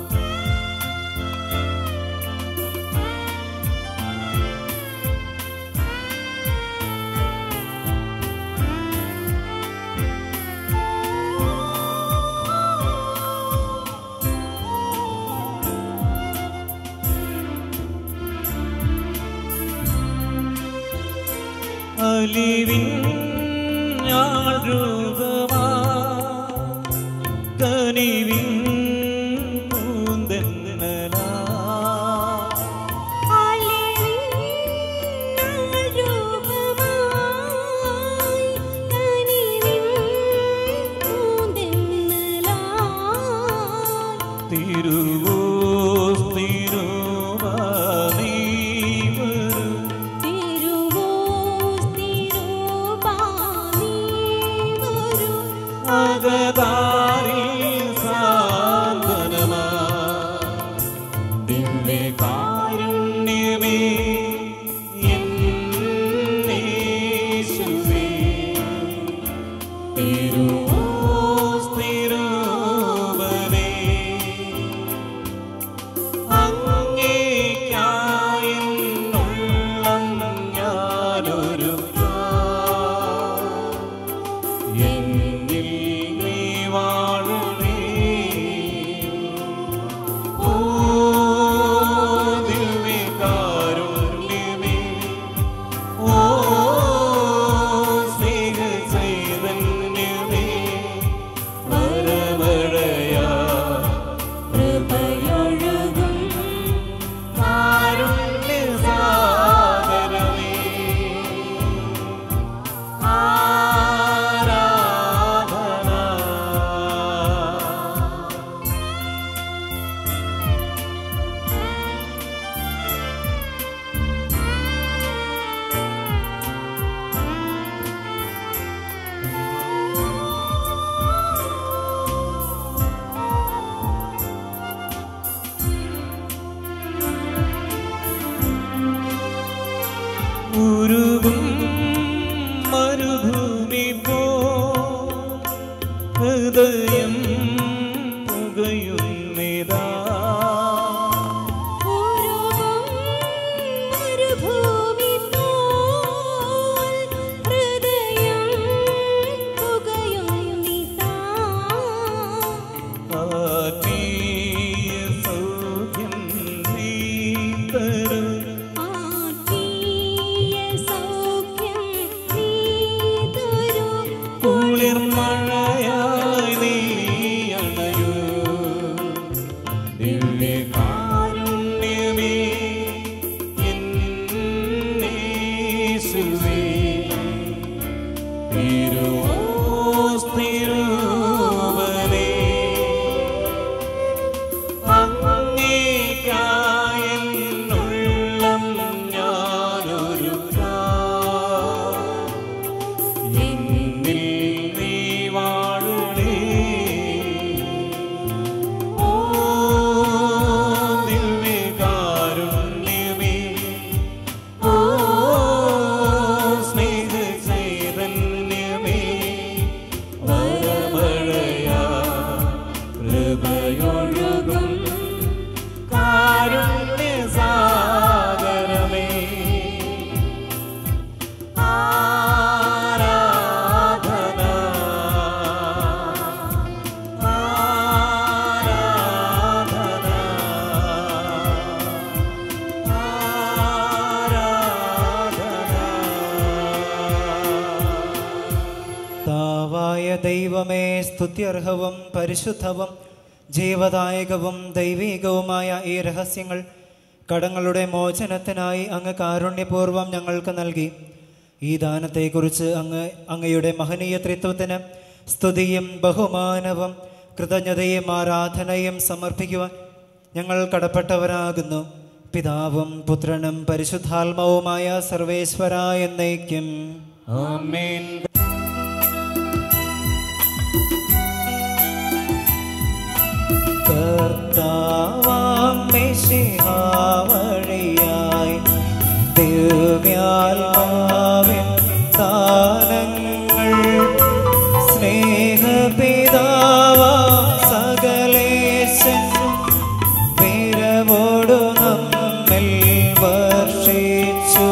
S8: അലിവിൻ ഞാൻ രൂപമാ കനിവിൻ പൂന്തെന്നലാ തിരുവോസ് തിരുവാ നീ വരൂ ഉരുകും മരുഭൂമി പോ ഹൃദയം പുകയുന്നിതാ
S6: മരുഭൂമി പോൽ ഹൃദയം പുകയുന്നിതാ.
S8: ആത്മീയ സൗഖ്യം നീ തരൂ
S6: ആത്മീയ സൗഖ്യം നീ തരൂ.
S8: കുളിർ മഴയായി നീ അണയൂ ദിവ്യകാരുണ്യമേ എന്നേശുവേ തിരുവോസ്തിരൂപനേ അങ്ങേക്കായെന്നുള്ളം ഞാനൊരു എന്നിൽ നീ വാഴണേ ഓ ദിവ്യകാരുണ്യമേ ഓ സ്നേഹ ചൈതന്യമേ വരമഴയാ ഹൃദയൊഴുകും കാരുണ്യ സാഗരമേ ആരാധന ആരാധന
S15: താവായ ദൈവമേ സ്തുത്യർഹവും പരിശുദ്ധവും ജീവദായകവും ദൈവീകവുമായ ഈ രഹസ്യങ്ങൾ കടങ്ങളുടെ മോചനത്തിനായി അങ്ങ് കാരുണ്യപൂർവ്വം ഞങ്ങൾക്ക് നൽകി ഈ ദാനത്തെക്കുറിച്ച് അങ്ങ് അങ്ങയുടെ മഹനീയ ത്രിത്വത്തിന് സ്തുതിയും ബഹുമാനവും കൃതജ്ഞതയും ആരാധനയും സമർപ്പിക്കുവാൻ ഞങ്ങൾ കടപ്പെട്ടവരാകുന്നു പിതാവും പുത്രനും പരിശുദ്ധാത്മാവുമായ സർവേശ്വര എന്നേക്കും
S8: ആമേൻ
S15: കർത്താവാം മിശിഹാവഴിയായി ദിവ്യാത്മാവിൻ ദാനങ്ങൾ സ്നേഹപിതാവാം സകലേശൻ വിരവോടു നമ്മിൽ വർഷിച്ചു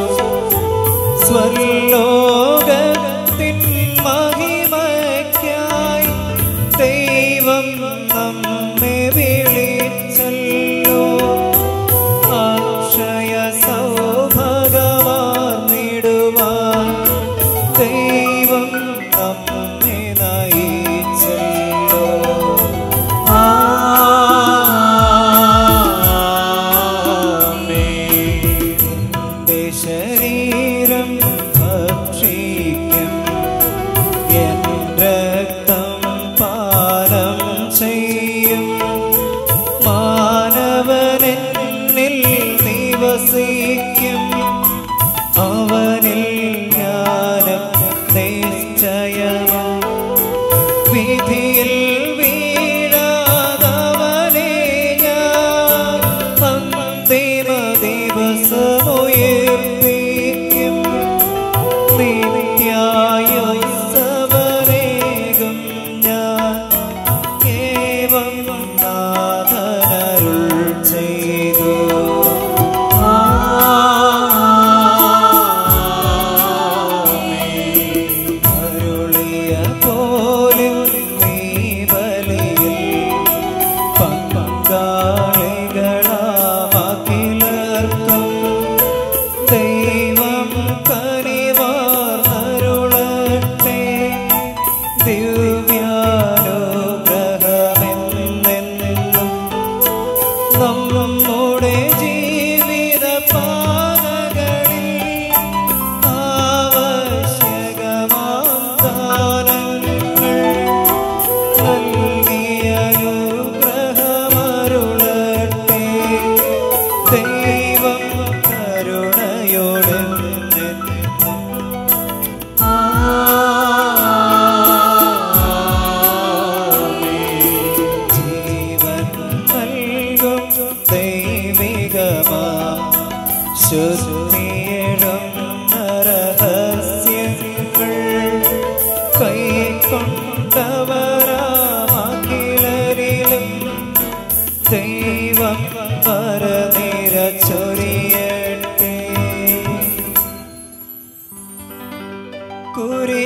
S15: സ്വർലോകത്തിൻ മഹിമയ്ക്കായി ദൈവം നമ്മെ വിളിച്ചല്ലോ അക്ഷയ സൗഭഗമാർന്നിടുവാൻ ദൈവം നമ്മെ നയിച്ചല്ലോ എന്റെ ശരീരം ഭക്ഷിക്കും എൻ രക്തം പാനം ചെയ്യും മാനവനെന്നിൽ നിവസിക്കും അവനിൽ ജ്ഞാനം നിശ്ചയമാ വിധിയിൽ വീഴാതവനെ ഞാൻ അന്തിമ ദിവസമുയർപ്പിക്കും നിത്യായുസവരേകും ഞാൻ ഏവം നാഥനരുൾ ചെയ്തു അരുളിയ പോലും നീ ബലിയിൽ പങ്കാളികളാമകിലർക്കും ദൈവം കനിവാർന്നരുളട്ടെ ദിവ്യാനുഗ്രഹമെന്നെന്നും നമ്മുടെ ജീവിത പാതകളിൽ ആവശ്യകമാം ദാനങ്ങൾ നൽകിയ അനുഗ്രഹമരുളട്ടെ ദൈവം കരുണയോടെ ജീവൻ നൽകും ദൈവികമാ ശുദ്ധിയിടുന്ന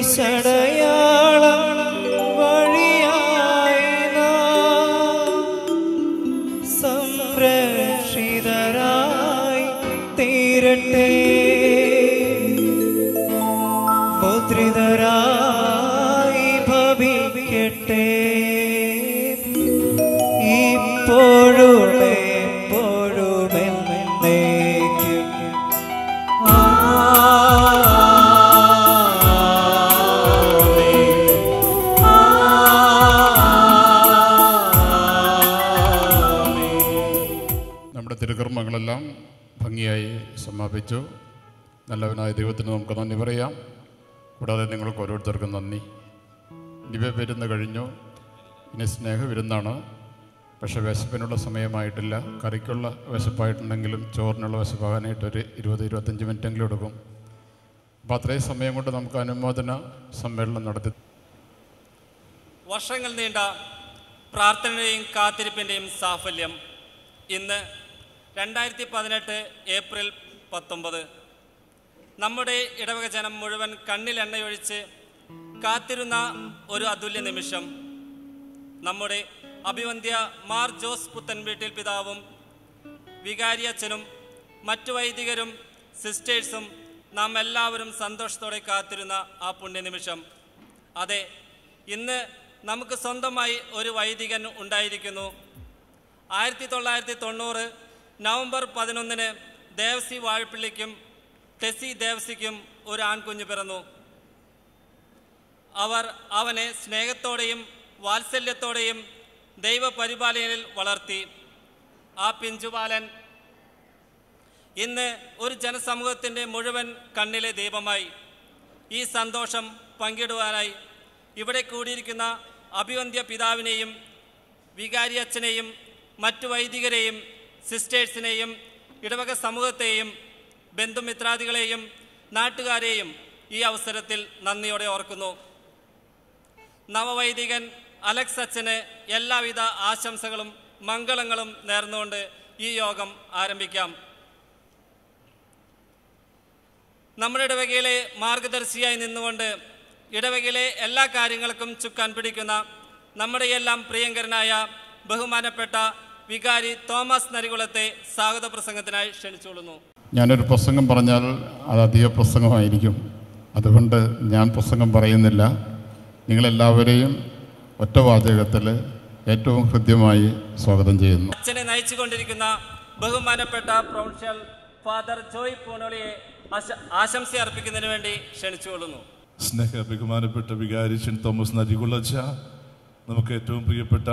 S15: കുരിശടയാളം വഴിയായി നാം സംരക്ഷിതരായി തീരട്ടെ മുദ്രിതരായി ഭവിക്കട്ടെ ഇപ്പോഴും എപ്പോഴും എന്നേക്കും
S2: നമ്മുടെ തിരുക്കർമ്മങ്ങളെല്ലാം ഭംഗിയായി സമാപിച്ചു നല്ലവനായ ദൈവത്തിന് നമുക്ക് നന്ദി പറയാം കൂടാതെ നിങ്ങൾക്ക് ഓരോരുത്തർക്കും നന്ദി ദിവ്യ വിരുന്ന് കഴിഞ്ഞു ഇനി സ്നേഹവിരുന്നാണ് പക്ഷെ വിശപ്പിനുള്ള സമയമായിട്ടില്ല കറിക്കുള്ള വിശപ്പായിട്ടുണ്ടെങ്കിലും ചോറിനുള്ള വിശപ്പാകാനായിട്ട് ഒരു ഇരുപത് ഇരുപത്തഞ്ച് മിനിറ്റെങ്കിലും എടുക്കും അപ്പോൾ അത്രയും സമയം കൊണ്ട് നമുക്ക് അനുമോദന സമ്മേളനം നടത്തി
S17: വർഷങ്ങൾ നീണ്ട പ്രാർത്ഥനയുടെയും കാത്തിരിപ്പിൻ്റെയും സാഫല്യം ഇന്ന് രണ്ടായിരത്തി പതിനെട്ട് ഏപ്രിൽ പത്തൊമ്പത് നമ്മുടെ ഇടവക ജനം മുഴുവൻ കണ്ണിൽ എണ്ണയൊഴിച്ച് കാത്തിരുന്ന ഒരു അതുല്യ നിമിഷം നമ്മുടെ അഭിവന്ധ്യ മാർ ജോസ് പുത്തൻ വീട്ടിൽ പിതാവും വികാരി അച്ഛനും മറ്റു വൈദികരും സിസ്റ്റേഴ്സും നാം എല്ലാവരും സന്തോഷത്തോടെ കാത്തിരുന്ന ആ പുണ്യനിമിഷം അതെ ഇന്ന് നമുക്ക് സ്വന്തമായി ഒരു വൈദികൻ ഉണ്ടായിരിക്കുന്നു ആയിരത്തി തൊള്ളായിരത്തി തൊണ്ണൂറ് നവംബർ പതിനൊന്നിന് ദേവസി വാഴപ്പിള്ളിക്കും ടെസി ദേവസിക്കും ഒരു ആൺകുഞ്ഞ് പിറന്നു അവർ അവനെ സ്നേഹത്തോടെയും വാത്സല്യത്തോടെയും ദൈവപരിപാലനയിൽ വളർത്തി ആ പിഞ്ചുപാലൻ ഇന്ന് ഒരു ജനസമൂഹത്തിൻ്റെ മുഴുവൻ കണ്ണിലെ ദീപമായി ഈ സന്തോഷം പങ്കിടുവാനായി ഇവിടെ കൂടിയിരിക്കുന്ന അഭിവന്ധ്യ പിതാവിനെയും വികാരി അച്ഛനെയും മറ്റു വൈദികരെയും സിസ്റ്റേഴ്സിനെയും ഇടവക സമൂഹത്തെയും ബന്ധുമിത്രാദികളെയും നാട്ടുകാരെയും ഈ അവസരത്തിൽ നന്ദിയോടെ ഓർക്കുന്നു നവവൈദികൻ അലക്സ് അച്ഛന് എല്ലാവിധ ആശംസകളും മംഗളങ്ങളും നേർന്നുകൊണ്ട് ഈ യോഗം ആരംഭിക്കാം നമ്മുടെ ഇടവകയിലെ മാർഗദർശിയായി നിന്നുകൊണ്ട് ഇടവകയിലെ എല്ലാ കാര്യങ്ങൾക്കും ചുക്കാൻ പിടിക്കുന്ന നമ്മുടെ എല്ലാം പ്രിയങ്കരനായ ബഹുമാനപ്പെട്ട വികാരി തോമസ് നരികുളത്തെ സ്വാഗത പ്രസംഗത്തിനായി ക്ഷണിച്ചുകൊള്ളുന്നു
S2: ഞാനൊരു പ്രസംഗം പറഞ്ഞാൽ അത് അധിക പ്രസംഗമായിരിക്കും അതുകൊണ്ട് ഞാൻ പ്രസംഗം പറയുന്നില്ല നിങ്ങളെല്ലാവരെയും ഒറ്റ വാചകത്തിൽ ഏറ്റവും ഹൃദ്യമായി സ്വാഗതം ചെയ്യുന്നു
S17: അച്ഛനെ നയിച്ചുകൊണ്ടിരിക്കുന്ന ബഹുമാനപ്പെട്ട പ്രൊഫഷണൽ ഫാദർ ജോയ് പൂണോളിയെ ആശ- ആശംസ അർപ്പിക്കുന്നതിന് വേണ്ടി ക്ഷണിച്ചുകൊള്ളുന്നു
S3: സ്നേഹ ബഹുമാനപ്പെട്ട വികാരിച്ചൻ തോമസ് നരികുളച്ച നമുക്ക് ഏറ്റവും പ്രിയപ്പെട്ട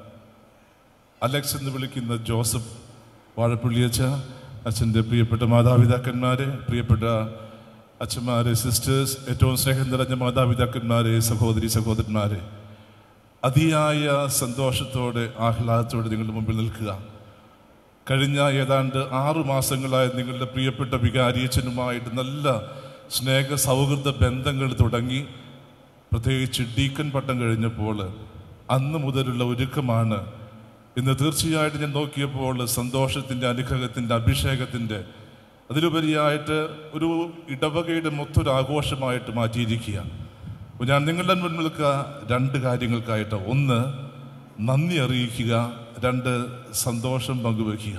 S3: അലക്സ് എന്ന് വിളിക്കുന്ന ജോസഫ് വാഴപ്പള്ളിയച്ച അച്ഛൻ്റെ പ്രിയപ്പെട്ട മാതാപിതാക്കന്മാരെ പ്രിയപ്പെട്ട അച്ഛന്മാരെ സിസ്റ്റേഴ്സ് ഏറ്റവും സ്നേഹം നിറഞ്ഞ മാതാപിതാക്കന്മാരെ സഹോദരി സഹോദരന്മാരെ അതിയായ സന്തോഷത്തോടെ ആഹ്ലാദത്തോടെ നിങ്ങളുടെ മുമ്പിൽ നിൽക്കുക കഴിഞ്ഞ ഏതാണ്ട് ആറു മാസങ്ങളായി നിങ്ങളുടെ പ്രിയപ്പെട്ട വികാരിയച്ഛനുമായിട്ട് നല്ല സ്നേഹ സൗഹൃദ ബന്ധങ്ങൾ തുടങ്ങി പ്രത്യേകിച്ച് ഡീക്കൻ പട്ടം കഴിഞ്ഞപ്പോൾ അന്ന് മുതലുള്ള ഒരുക്കമാണ് ഇന്ന് തീർച്ചയായിട്ടും ഞാൻ നോക്കിയപ്പോൾ സന്തോഷത്തിൻ്റെ അനുഗ്രഹത്തിൻ്റെ അഭിഷേകത്തിൻ്റെ അതിലുപരിയായിട്ട് ഒരു ഇടവകയുടെ മൊത്തൊരു ആഘോഷമായിട്ട് മാറ്റിയിരിക്കുക അപ്പോൾ ഞാൻ നിങ്ങളുടെ മുന്നിൽ നിൽക്കുക രണ്ട് കാര്യങ്ങൾക്കായിട്ട് ഒന്ന് നന്ദി അറിയിക്കുക രണ്ട് സന്തോഷം പങ്കുവയ്ക്കുക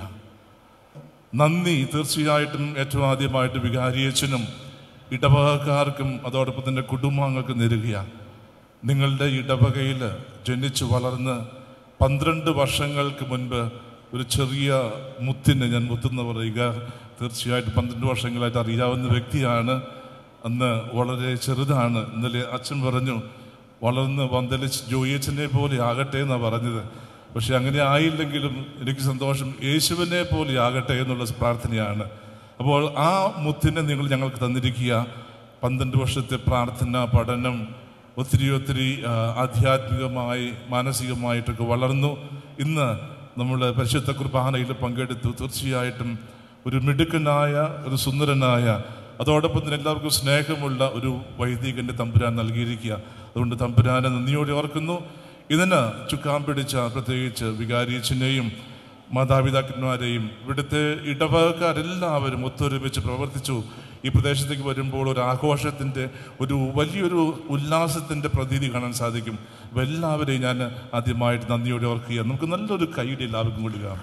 S3: നന്ദി തീർച്ചയായിട്ടും ഏറ്റവും ആദ്യമായിട്ട് വികാരിയച്ഛനും ഇടവകക്കാർക്കും അതോടൊപ്പം തന്നെ കുടുംബാംഗങ്ങൾക്കും നേരുകയാണ് നിങ്ങളുടെ ഇടവകയിൽ ജനിച്ചു വളർന്ന് പന്ത്രണ്ട് വർഷങ്ങൾക്ക് മുൻപ് ഒരു ചെറിയ മുത്തിന് ഞാൻ മുത്തെന്ന് പറയുക തീർച്ചയായിട്ടും പന്ത്രണ്ട് വർഷങ്ങളായിട്ട് അറിയാവുന്ന വ്യക്തിയാണ് അന്ന് വളരെ ചെറുതാണ് ഇന്നലെ അച്ഛൻ പറഞ്ഞു വളർന്ന് വന്തലിച്ച് ജോയിച്ചനെ പോലെ ആകട്ടെ എന്നാണ് പറഞ്ഞത് പക്ഷെ അങ്ങനെ ആയില്ലെങ്കിലും എനിക്ക് സന്തോഷം യേശുവിനെ പോലെ ആകട്ടെ എന്നുള്ള പ്രാർത്ഥനയാണ് അപ്പോൾ ആ മുത്തിനെ നിങ്ങൾ ഞങ്ങൾക്ക് തന്നിരിക്കുക പന്ത്രണ്ട് വർഷത്തെ പ്രാർത്ഥന പഠനം ഒത്തിരി ഒത്തിരി ആ, ആധ്യാത്മികമായി മാനസികമായിട്ടൊക്കെ വളർന്നു ഇന്ന് നമ്മൾ പരിശുദ്ധ കുർബാനയിൽ പങ്കെടുത്തു തീർച്ചയായിട്ടും ഒരു മിടുക്കനായ ഒരു സുന്ദരനായ അതോടൊപ്പം തന്നെ എല്ലാവർക്കും സ്നേഹമുള്ള ഒരു വൈദികന്റെ തമ്പുരാൻ നൽകിയിരിക്കുക അതുകൊണ്ട് തമ്പുരാനെ നന്ദിയോടെ ഓർക്കുന്നു ഇതിന് ചുക്കാൻ പിടിച്ച പ്രത്യേകിച്ച് വികാരിയച്ഛനെയും മാതാപിതാക്കന്മാരെയും ഇവിടുത്തെ ഇടവകക്കാരെല്ലാവരും ഒത്തൊരുമിച്ച് പ്രവർത്തിച്ചു ഈ പ്രദേശത്തേക്ക് വരുമ്പോൾ ഒരു ആഘോഷത്തിൻ്റെ ഒരു വലിയൊരു ഉല്ലാസത്തിൻ്റെ പ്രതീതി കാണാൻ സാധിക്കും അപ്പോൾ എല്ലാവരെയും ഞാൻ ആദ്യമായിട്ട് നന്ദിയോടെ ഓർക്കുക നമുക്ക് നല്ലൊരു കൈയുടെ എല്ലാവർക്കും കൊടുക്കാം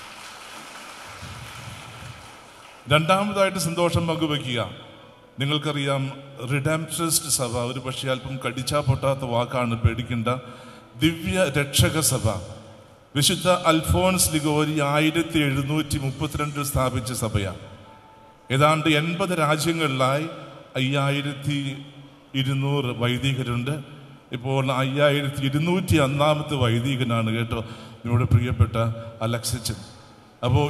S3: രണ്ടാമതായിട്ട് സന്തോഷം പങ്കുവയ്ക്കുക നിങ്ങൾക്കറിയാം റിഡാംപ്റ്ററിസ്റ്റ് സഭ ഒരു പക്ഷേ അല്പം കടിച്ചാ പൊട്ടാത്ത വാക്കാണ് പേടിക്കേണ്ട ദിവ്യ രക്ഷക സഭ വിശുദ്ധ അൽഫോൻസ് ലിഗോരി ആയിരത്തി എഴുന്നൂറ്റി മുപ്പത്തിരണ്ടിൽ സ്ഥാപിച്ച സഭയാണ് ഏതാണ്ട് എൺപത് രാജ്യങ്ങളിലായി അയ്യായിരത്തി ഇരുന്നൂറ് വൈദികരുണ്ട് ഇപ്പോൾ അയ്യായിരത്തി ഇരുന്നൂറ്റി ഒന്നാമത്തെ വൈദികനാണ് കേട്ടോ നമ്മുടെ പ്രിയപ്പെട്ട അലക്സച്ചൻ അപ്പോൾ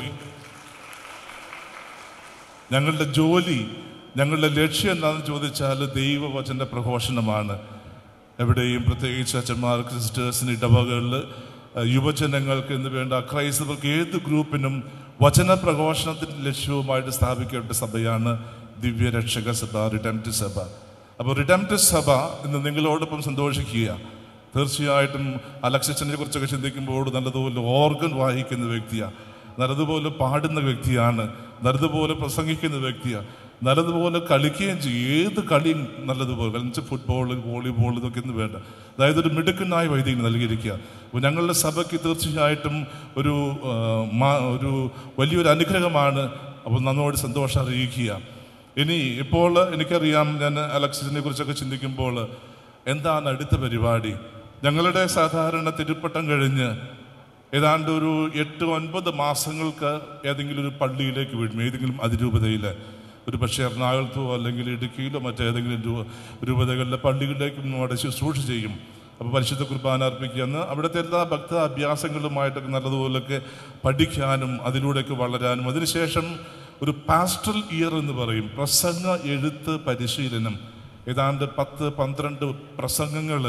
S3: ഞങ്ങളുടെ ജോലി ഞങ്ങളുടെ ലക്ഷ്യം എന്താണെന്ന് ചോദിച്ചാൽ ദൈവവചന പ്രഘോഷണമാണ് എവിടെയും പ്രത്യേകിച്ച് അച്ഛന്മാർക്ക് സിസ്റ്റേഴ്സിന് ഇടവകളിൽ അഹ് യുവജനങ്ങൾക്ക് എന്ന് വേണ്ട ക്രൈസ്തവർക്ക് ഏത് ഗ്രൂപ്പിനും വചന പ്രഘോഷണത്തിൻ്റെ ലക്ഷ്യവുമായിട്ട് സ്ഥാപിക്കേണ്ട സഭയാണ് ദിവ്യരക്ഷക സഭ റിഡംപ്റ്റ് സഭ അപ്പോൾ റിഡംപ്റ്റ് സഭ ഇന്ന് നിങ്ങളോടൊപ്പം സന്തോഷിക്കുക തീർച്ചയായിട്ടും അലക്സച്ചനെ കുറിച്ചൊക്കെ ചിന്തിക്കുമ്പോൾ നല്ലതുപോലെ ഓർഗൻ വായിക്കുന്ന വ്യക്തിയാണ് നല്ലതുപോലെ പാടുന്ന വ്യക്തിയാണ് നല്ലതുപോലെ പ്രസംഗിക്കുന്ന വ്യക്തിയാണ് നല്ലതുപോലെ കളിക്കുകയും ചെയ്യും ഏത് കളിയും നല്ലതുപോലെ എന്നുവെച്ചാൽ ഫുട്ബോൾ വോളിബോൾ ഇതൊക്കെ ഒന്നും വേണ്ട അതായത് ഒരു മിടുക്കനായ വൈദികന് നൽകിയിരിക്കുക അപ്പോൾ ഞങ്ങളുടെ സഭയ്ക്ക് തീർച്ചയായിട്ടും ഒരു ആ, മാ- ഒരു വലിയൊരു അനുഗ്രഹമാണ് അപ്പോൾ നന്നോട് സന്തോഷം അറിയിക്കുക ഇനി ഇപ്പോൾ എനിക്കറിയാം ഞാൻ അലക്സിനെ കുറിച്ചൊക്കെ ചിന്തിക്കുമ്പോൾ എന്താണ് അടുത്ത പരിപാടി ഞങ്ങളുടെ സാധാരണ തിരുപ്പട്ടം കഴിഞ്ഞ് ഏതാണ്ട് ഒരു എട്ട് ഒൻപത് മാസങ്ങൾക്ക് ഏതെങ്കിലും ഒരു പള്ളിയിലേക്ക് വീഴും ഏതെങ്കിലും അതിരൂപതയിൽ ഒരു പക്ഷേ എറണാകുളത്തോ അല്ലെങ്കിൽ ഇടുക്കിയിലോ മറ്റേതെങ്കിലും രൂ- രൂപതകളിലെ പള്ളികളിലേക്കും അവിടെ ശുശ്രൂഷ ചെയ്യും അപ്പോൾ പരിശുദ്ധ കുർബാന അർപ്പിക്കുക എന്ന് അവിടുത്തെ എല്ലാ ഭക്ത അഭ്യാസങ്ങളുമായിട്ടൊക്കെ നല്ലതുപോലൊക്കെ പഠിക്കാനും അതിലൂടെയൊക്കെ വളരാനും അതിനുശേഷം ഒരു പാസ്റ്റൽ ഇയർ എന്ന് പറയും പ്രസംഗ എഴുത്ത് പരിശീലനം ഏതാണ്ട് പത്ത് പന്ത്രണ്ട് പ്രസംഗങ്ങൾ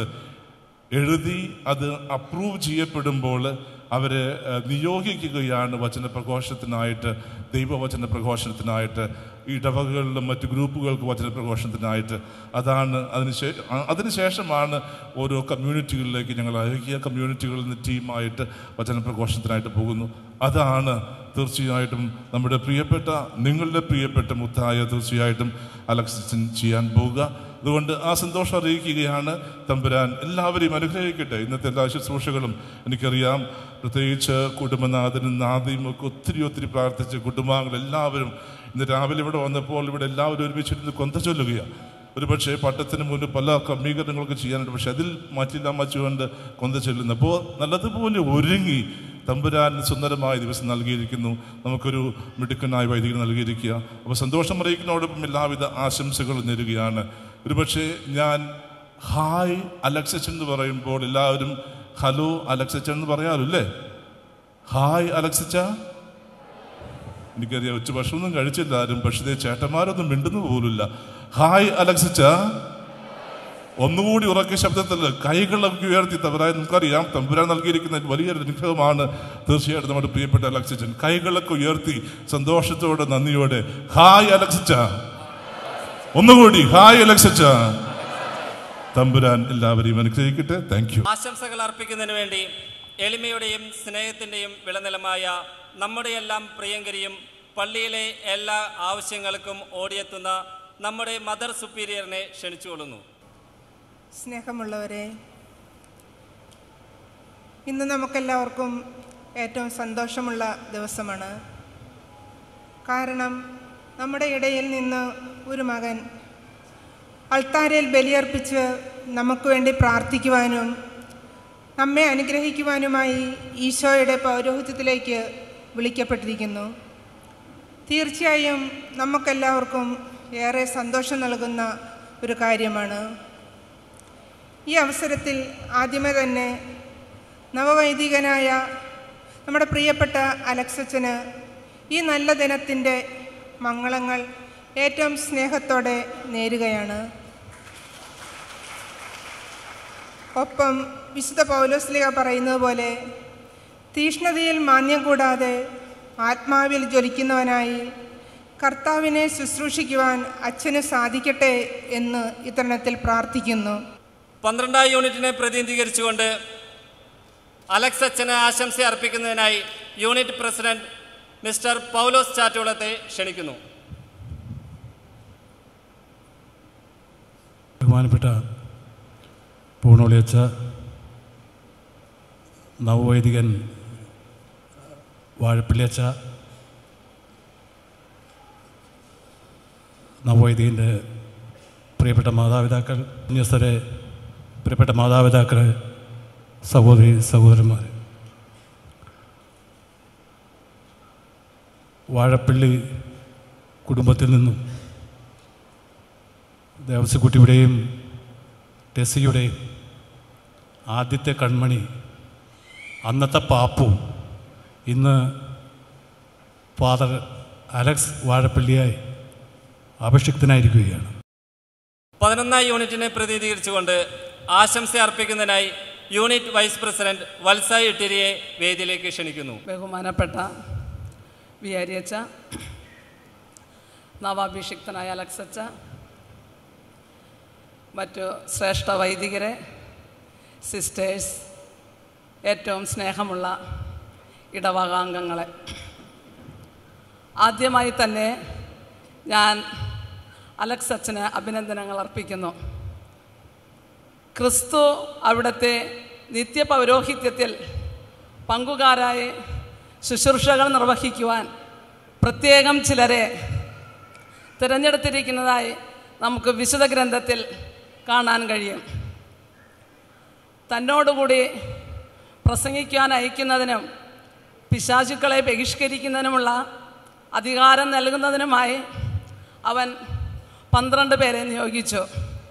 S3: എഴുതി അത് അപ്രൂവ് ചെയ്യപ്പെടുമ്പോൾ അവരെ ഏഹ്, നിയോഗിക്കുകയാണ് വചന പ്രഘോഷത്തിനായിട്ട് ദൈവവചന പ്രഘോഷണത്തിനായിട്ട് ഇടവകളിലും മറ്റ് ഗ്രൂപ്പുകൾക്ക് വചന പ്രഘോഷണത്തിനായിട്ട് അതാണ് അതിനുശേ ആ- അതിനുശേഷമാണ് ഓരോ കമ്മ്യൂണിറ്റികളിലേക്ക് ഞങ്ങൾ അയക്കുക കമ്മ്യൂണിറ്റികളിൽ നിന്ന് ടീമായിട്ട് വചന പ്രഘോഷണത്തിനായിട്ട് പോകുന്നു അതാണ് തീർച്ചയായിട്ടും നമ്മുടെ പ്രിയപ്പെട്ട നിങ്ങളുടെ പ്രിയപ്പെട്ട മുത്തായ തീർച്ചയായിട്ടും അലക്സിൻ ചെയ്യാൻ പോവുക അതുകൊണ്ട് ആ സന്തോഷം അറിയിക്കുകയാണ് തമ്പുരാൻ എല്ലാവരെയും അനുഗ്രഹിക്കട്ടെ ഇന്നത്തെ എല്ലാ ശുശ്രൂഷകളും എനിക്കറിയാം പ്രത്യേകിച്ച് കുടുംബനാഥനും നാദിയും ഒക്കെ ഒത്തിരി ഒത്തിരി പ്രാർത്ഥിച്ച് കുടുംബാംഗങ്ങൾ എല്ലാവരും ഇന്ന് രാവിലെ ഇവിടെ വന്നപ്പോൾ ഇവിടെ എല്ലാവരും ഒരുമിച്ചിരുന്ന് കൊന്ത ചൊല്ലുകയാണ് ഒരു പക്ഷേ പട്ടത്തിന് മുന്നിൽ പല ക്രമീകരണങ്ങളൊക്കെ ചെയ്യാനുണ്ട് പക്ഷെ അതിൽ മാറ്റില്ല മച്ചുകൊണ്ട് കൊന്ത ചൊല്ലുന്നു അപ്പോൾ നല്ലതുപോലെ ഒരുങ്ങി തമ്പുരാൻ സുന്ദരമായ ദിവസം നൽകിയിരിക്കുന്നു നമുക്കൊരു മിടുക്കനായ വൈദികൻ നൽകിയിരിക്കുക അപ്പോൾ സന്തോഷം അറിയിക്കുന്നതോടൊപ്പം എല്ലാവിധ ആശംസകളും നേരുകയാണ് ഒരുപക്ഷെ ഞാൻ ഹായ് അലക്സച്ചൻ എന്ന് പറയുമ്പോൾ എല്ലാവരും ഹലോ അലക്സച്ചൻ എന്ന് പറയാമല്ലോ അല്ലേ ഹായ് അലക്സച്ച എനിക്കറിയാം ഉച്ച ഭക്ഷണമൊന്നും കഴിച്ചില്ല ആരും പക്ഷേ ദേ ചേട്ടന്മാരൊന്നും മിണ്ടുന്നു പോലുമില്ല ഹായ് അലക്സച്ച ഒന്നുകൂടി ഉറക്കെ ശബ്ദത്തിൽ കൈകളൊക്കെ ഉയർത്തി തമ്പുരാൻ നമുക്കറിയാം തമ്പുരാൻ നൽകിയിരിക്കുന്ന വലിയൊരു അനുഗ്രഹമാണ് തീർച്ചയായിട്ടും നമ്മുടെ പ്രിയപ്പെട്ട അലക്സിച്ചൻ കൈകളൊക്കെ ഉയർത്തി സന്തോഷത്തോടെ നന്ദിയോടെ ഹായ് അലക്സിച്ച ഒന്നുകൂടി ഹായ് അലക്സിച്ച തമ്പുരാൻ എല്ലാവരെയും അനുഗ്രഹിക്കട്ടെ താങ്ക് യു
S17: ആശംസകൾ അർപ്പിക്കുന്നതിന് വേണ്ടി എളിമയുടെയും സ്നേഹത്തിൻ്റെയും വിളനിലമായ നമ്മുടെ എല്ലാം പ്രിയങ്കരിയും പള്ളിയിലെ എല്ലാ ആവശ്യങ്ങൾക്കും ഓടിയെത്തുന്ന നമ്മുടെ മദർ സുപ്പീരിയറിനെ ക്ഷണിച്ചുകൊള്ളുന്നു
S18: സ്നേഹമുള്ളവരെ ഇന്ന് നമുക്കെല്ലാവർക്കും ഏറ്റവും സന്തോഷമുള്ള ദിവസമാണ് കാരണം നമ്മുടെ ഇടയിൽ നിന്ന് ഒരു മകൻ അൾത്താരയിൽ ബലിയർപ്പിച്ച് നമുക്ക് വേണ്ടി പ്രാർത്ഥിക്കുവാനും നമ്മെ അനുഗ്രഹിക്കുവാനുമായി ഈശോയുടെ പൗരോഹിത്യത്തിലേക്ക് വിളിക്കപ്പെട്ടിരിക്കുന്നു തീർച്ചയായും നമുക്കെല്ലാവർക്കും ഏറെ സന്തോഷം നൽകുന്ന ഒരു കാര്യമാണ് ഈ അവസരത്തിൽ ആദ്യമേ തന്നെ നവവൈദികനായ നമ്മുടെ പ്രിയപ്പെട്ട അലക്സച്ചന് ഈ നല്ല ദിനത്തിൻ്റെ മംഗളങ്ങൾ ഏറ്റവും സ്നേഹത്തോടെ നേരുകയാണ് ഒപ്പം വിശുദ്ധ പൗലോസ്ലിക പറയുന്നത് പോലെ തീഷ്ണതയിൽ മാന്യം കൂടാതെ ആത്മാവിൽ ജ്വലിക്കുന്നവനായി കർത്താവിനെ ശുശ്രൂഷിക്കുവാൻ അച്ഛന് സാധിക്കട്ടെ എന്ന് ഇത്തരണത്തിൽ പ്രാർത്ഥിക്കുന്നു
S17: പന്ത്രണ്ടാം യൂണിറ്റിനെ പ്രതിനിധീകരിച്ചുകൊണ്ട് അലക്സ് അച്ഛന് ആശംസ അർപ്പിക്കുന്നതിനായി യൂണിറ്റ് പ്രസിഡന്റ് മിസ്റ്റർ പൗലോസ് ചാറ്റുളത്തെ ക്ഷണിക്കുന്നു
S19: ബഹുമാനപ്പെട്ട പൂണോളിയച്ച നവവൈദികൻ വാഴപ്പിള്ളിയച്ച നവവൈദികൻ്റെ പ്രിയപ്പെട്ട മാതാപിതാക്കൾ അന്യസ്ഥരെ പ്രിയപ്പെട്ട മാതാപിതാക്കൾ സഹോദരി സഹോദരന്മാർ വാഴപ്പള്ളി കുടുംബത്തിൽ നിന്നും ദേവസ്വക്കുട്ടിയുടെയും ടെസ്സിയുടെയും ആദ്യത്തെ കൺമണി അന്നത്തെ പാപ്പു ഇന്ന് ഫാദർ അലക്സ് വാഴപ്പള്ളിയായി അഭിഷിക്തനായിരിക്കുകയാണ്
S17: പതിനൊന്നാം യൂണിറ്റിനെ പ്രതിനിധീകരിച്ചുകൊണ്ട് ആശംസ അർപ്പിക്കുന്നതിനായി യൂണിറ്റ് വൈസ് പ്രസിഡന്റ് വത്സായി ഇട്ടിരിയെ വേദിയിലേക്ക് ക്ഷണിക്കുന്നു
S20: ബഹുമാനപ്പെട്ട വിയാരിയച്ച നവാഭിഷിക്തനായ അലക്സച്ച മറ്റു ശ്രേഷ്ഠ വൈദികരെ സിസ്റ്റേഴ്സ് ഏറ്റവും സ്നേഹമുള്ള ഇടവകാംഗങ്ങളെ ആദ്യമായി തന്നെ ഞാൻ അലക്സ് അച്ഛന് അഭിനന്ദനങ്ങൾ അർപ്പിക്കുന്നു ക്രിസ്തു അവിടുത്തെ നിത്യപൗരോഹിത്യത്തിൽ പങ്കുകാരായി ശുശ്രൂഷകൾ നിർവഹിക്കുവാൻ പ്രത്യേകം ചിലരെ തിരഞ്ഞെടുത്തിരിക്കുന്നതായി നമുക്ക് വിശുദ്ധ ഗ്രന്ഥത്തിൽ കാണാൻ കഴിയും തന്നോടുകൂടി പ്രസംഗിക്കാൻ അയക്കുന്നതിനും പിശാചുക്കളെ ബഹിഷ്കരിക്കുന്നതിനുമുള്ള അധികാരം നൽകുന്നതിനുമായി അവൻ പന്ത്രണ്ട് പേരെ നിയോഗിച്ചു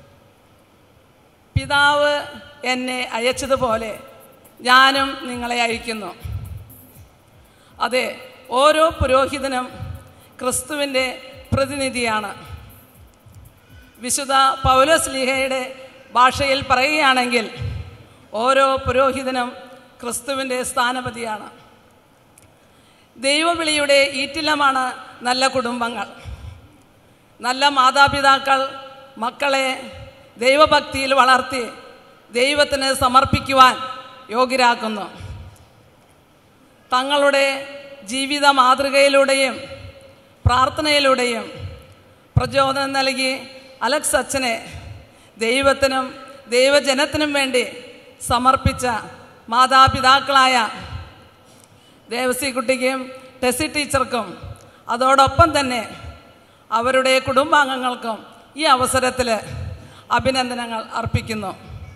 S20: പിതാവ് എന്നെ അയച്ചതുപോലെ ഞാനും നിങ്ങളെ അയക്കുന്നു അതെ ഓരോ പുരോഹിതനും ക്രിസ്തുവിൻ്റെ പ്രതിനിധിയാണ് വിശുദ്ധ പൗലോസ് ലീഹയുടെ ഭാഷയിൽ പറയുകയാണെങ്കിൽ ഓരോ പുരോഹിതനും ക്രിസ്തുവിൻ്റെ സ്ഥാനപതിയാണ് ദൈവവിളിയുടെ ഈറ്റില്ലമാണ് നല്ല കുടുംബങ്ങൾ നല്ല മാതാപിതാക്കൾ മക്കളെ ദൈവഭക്തിയിൽ വളർത്തി ദൈവത്തിന് സമർപ്പിക്കുവാൻ യോഗ്യരാക്കുന്നു തങ്ങളുടെ ജീവിത മാതൃകയിലൂടെയും പ്രാർത്ഥനയിലൂടെയും പ്രചോദനം നൽകി അലക്സ് അച്ഛനെ ദൈവത്തിനും ദൈവജനത്തിനും വേണ്ടി സമർപ്പിച്ച മാതാപിതാക്കളായ ദേവസിക്കുട്ടിക്കും ടെസി ടീച്ചർക്കും അതോടൊപ്പം തന്നെ അവരുടെ കുടുംബാംഗങ്ങൾക്കും ഈ അവസരത്തിൽ അഭിനന്ദനങ്ങൾ അർപ്പിക്കുന്നു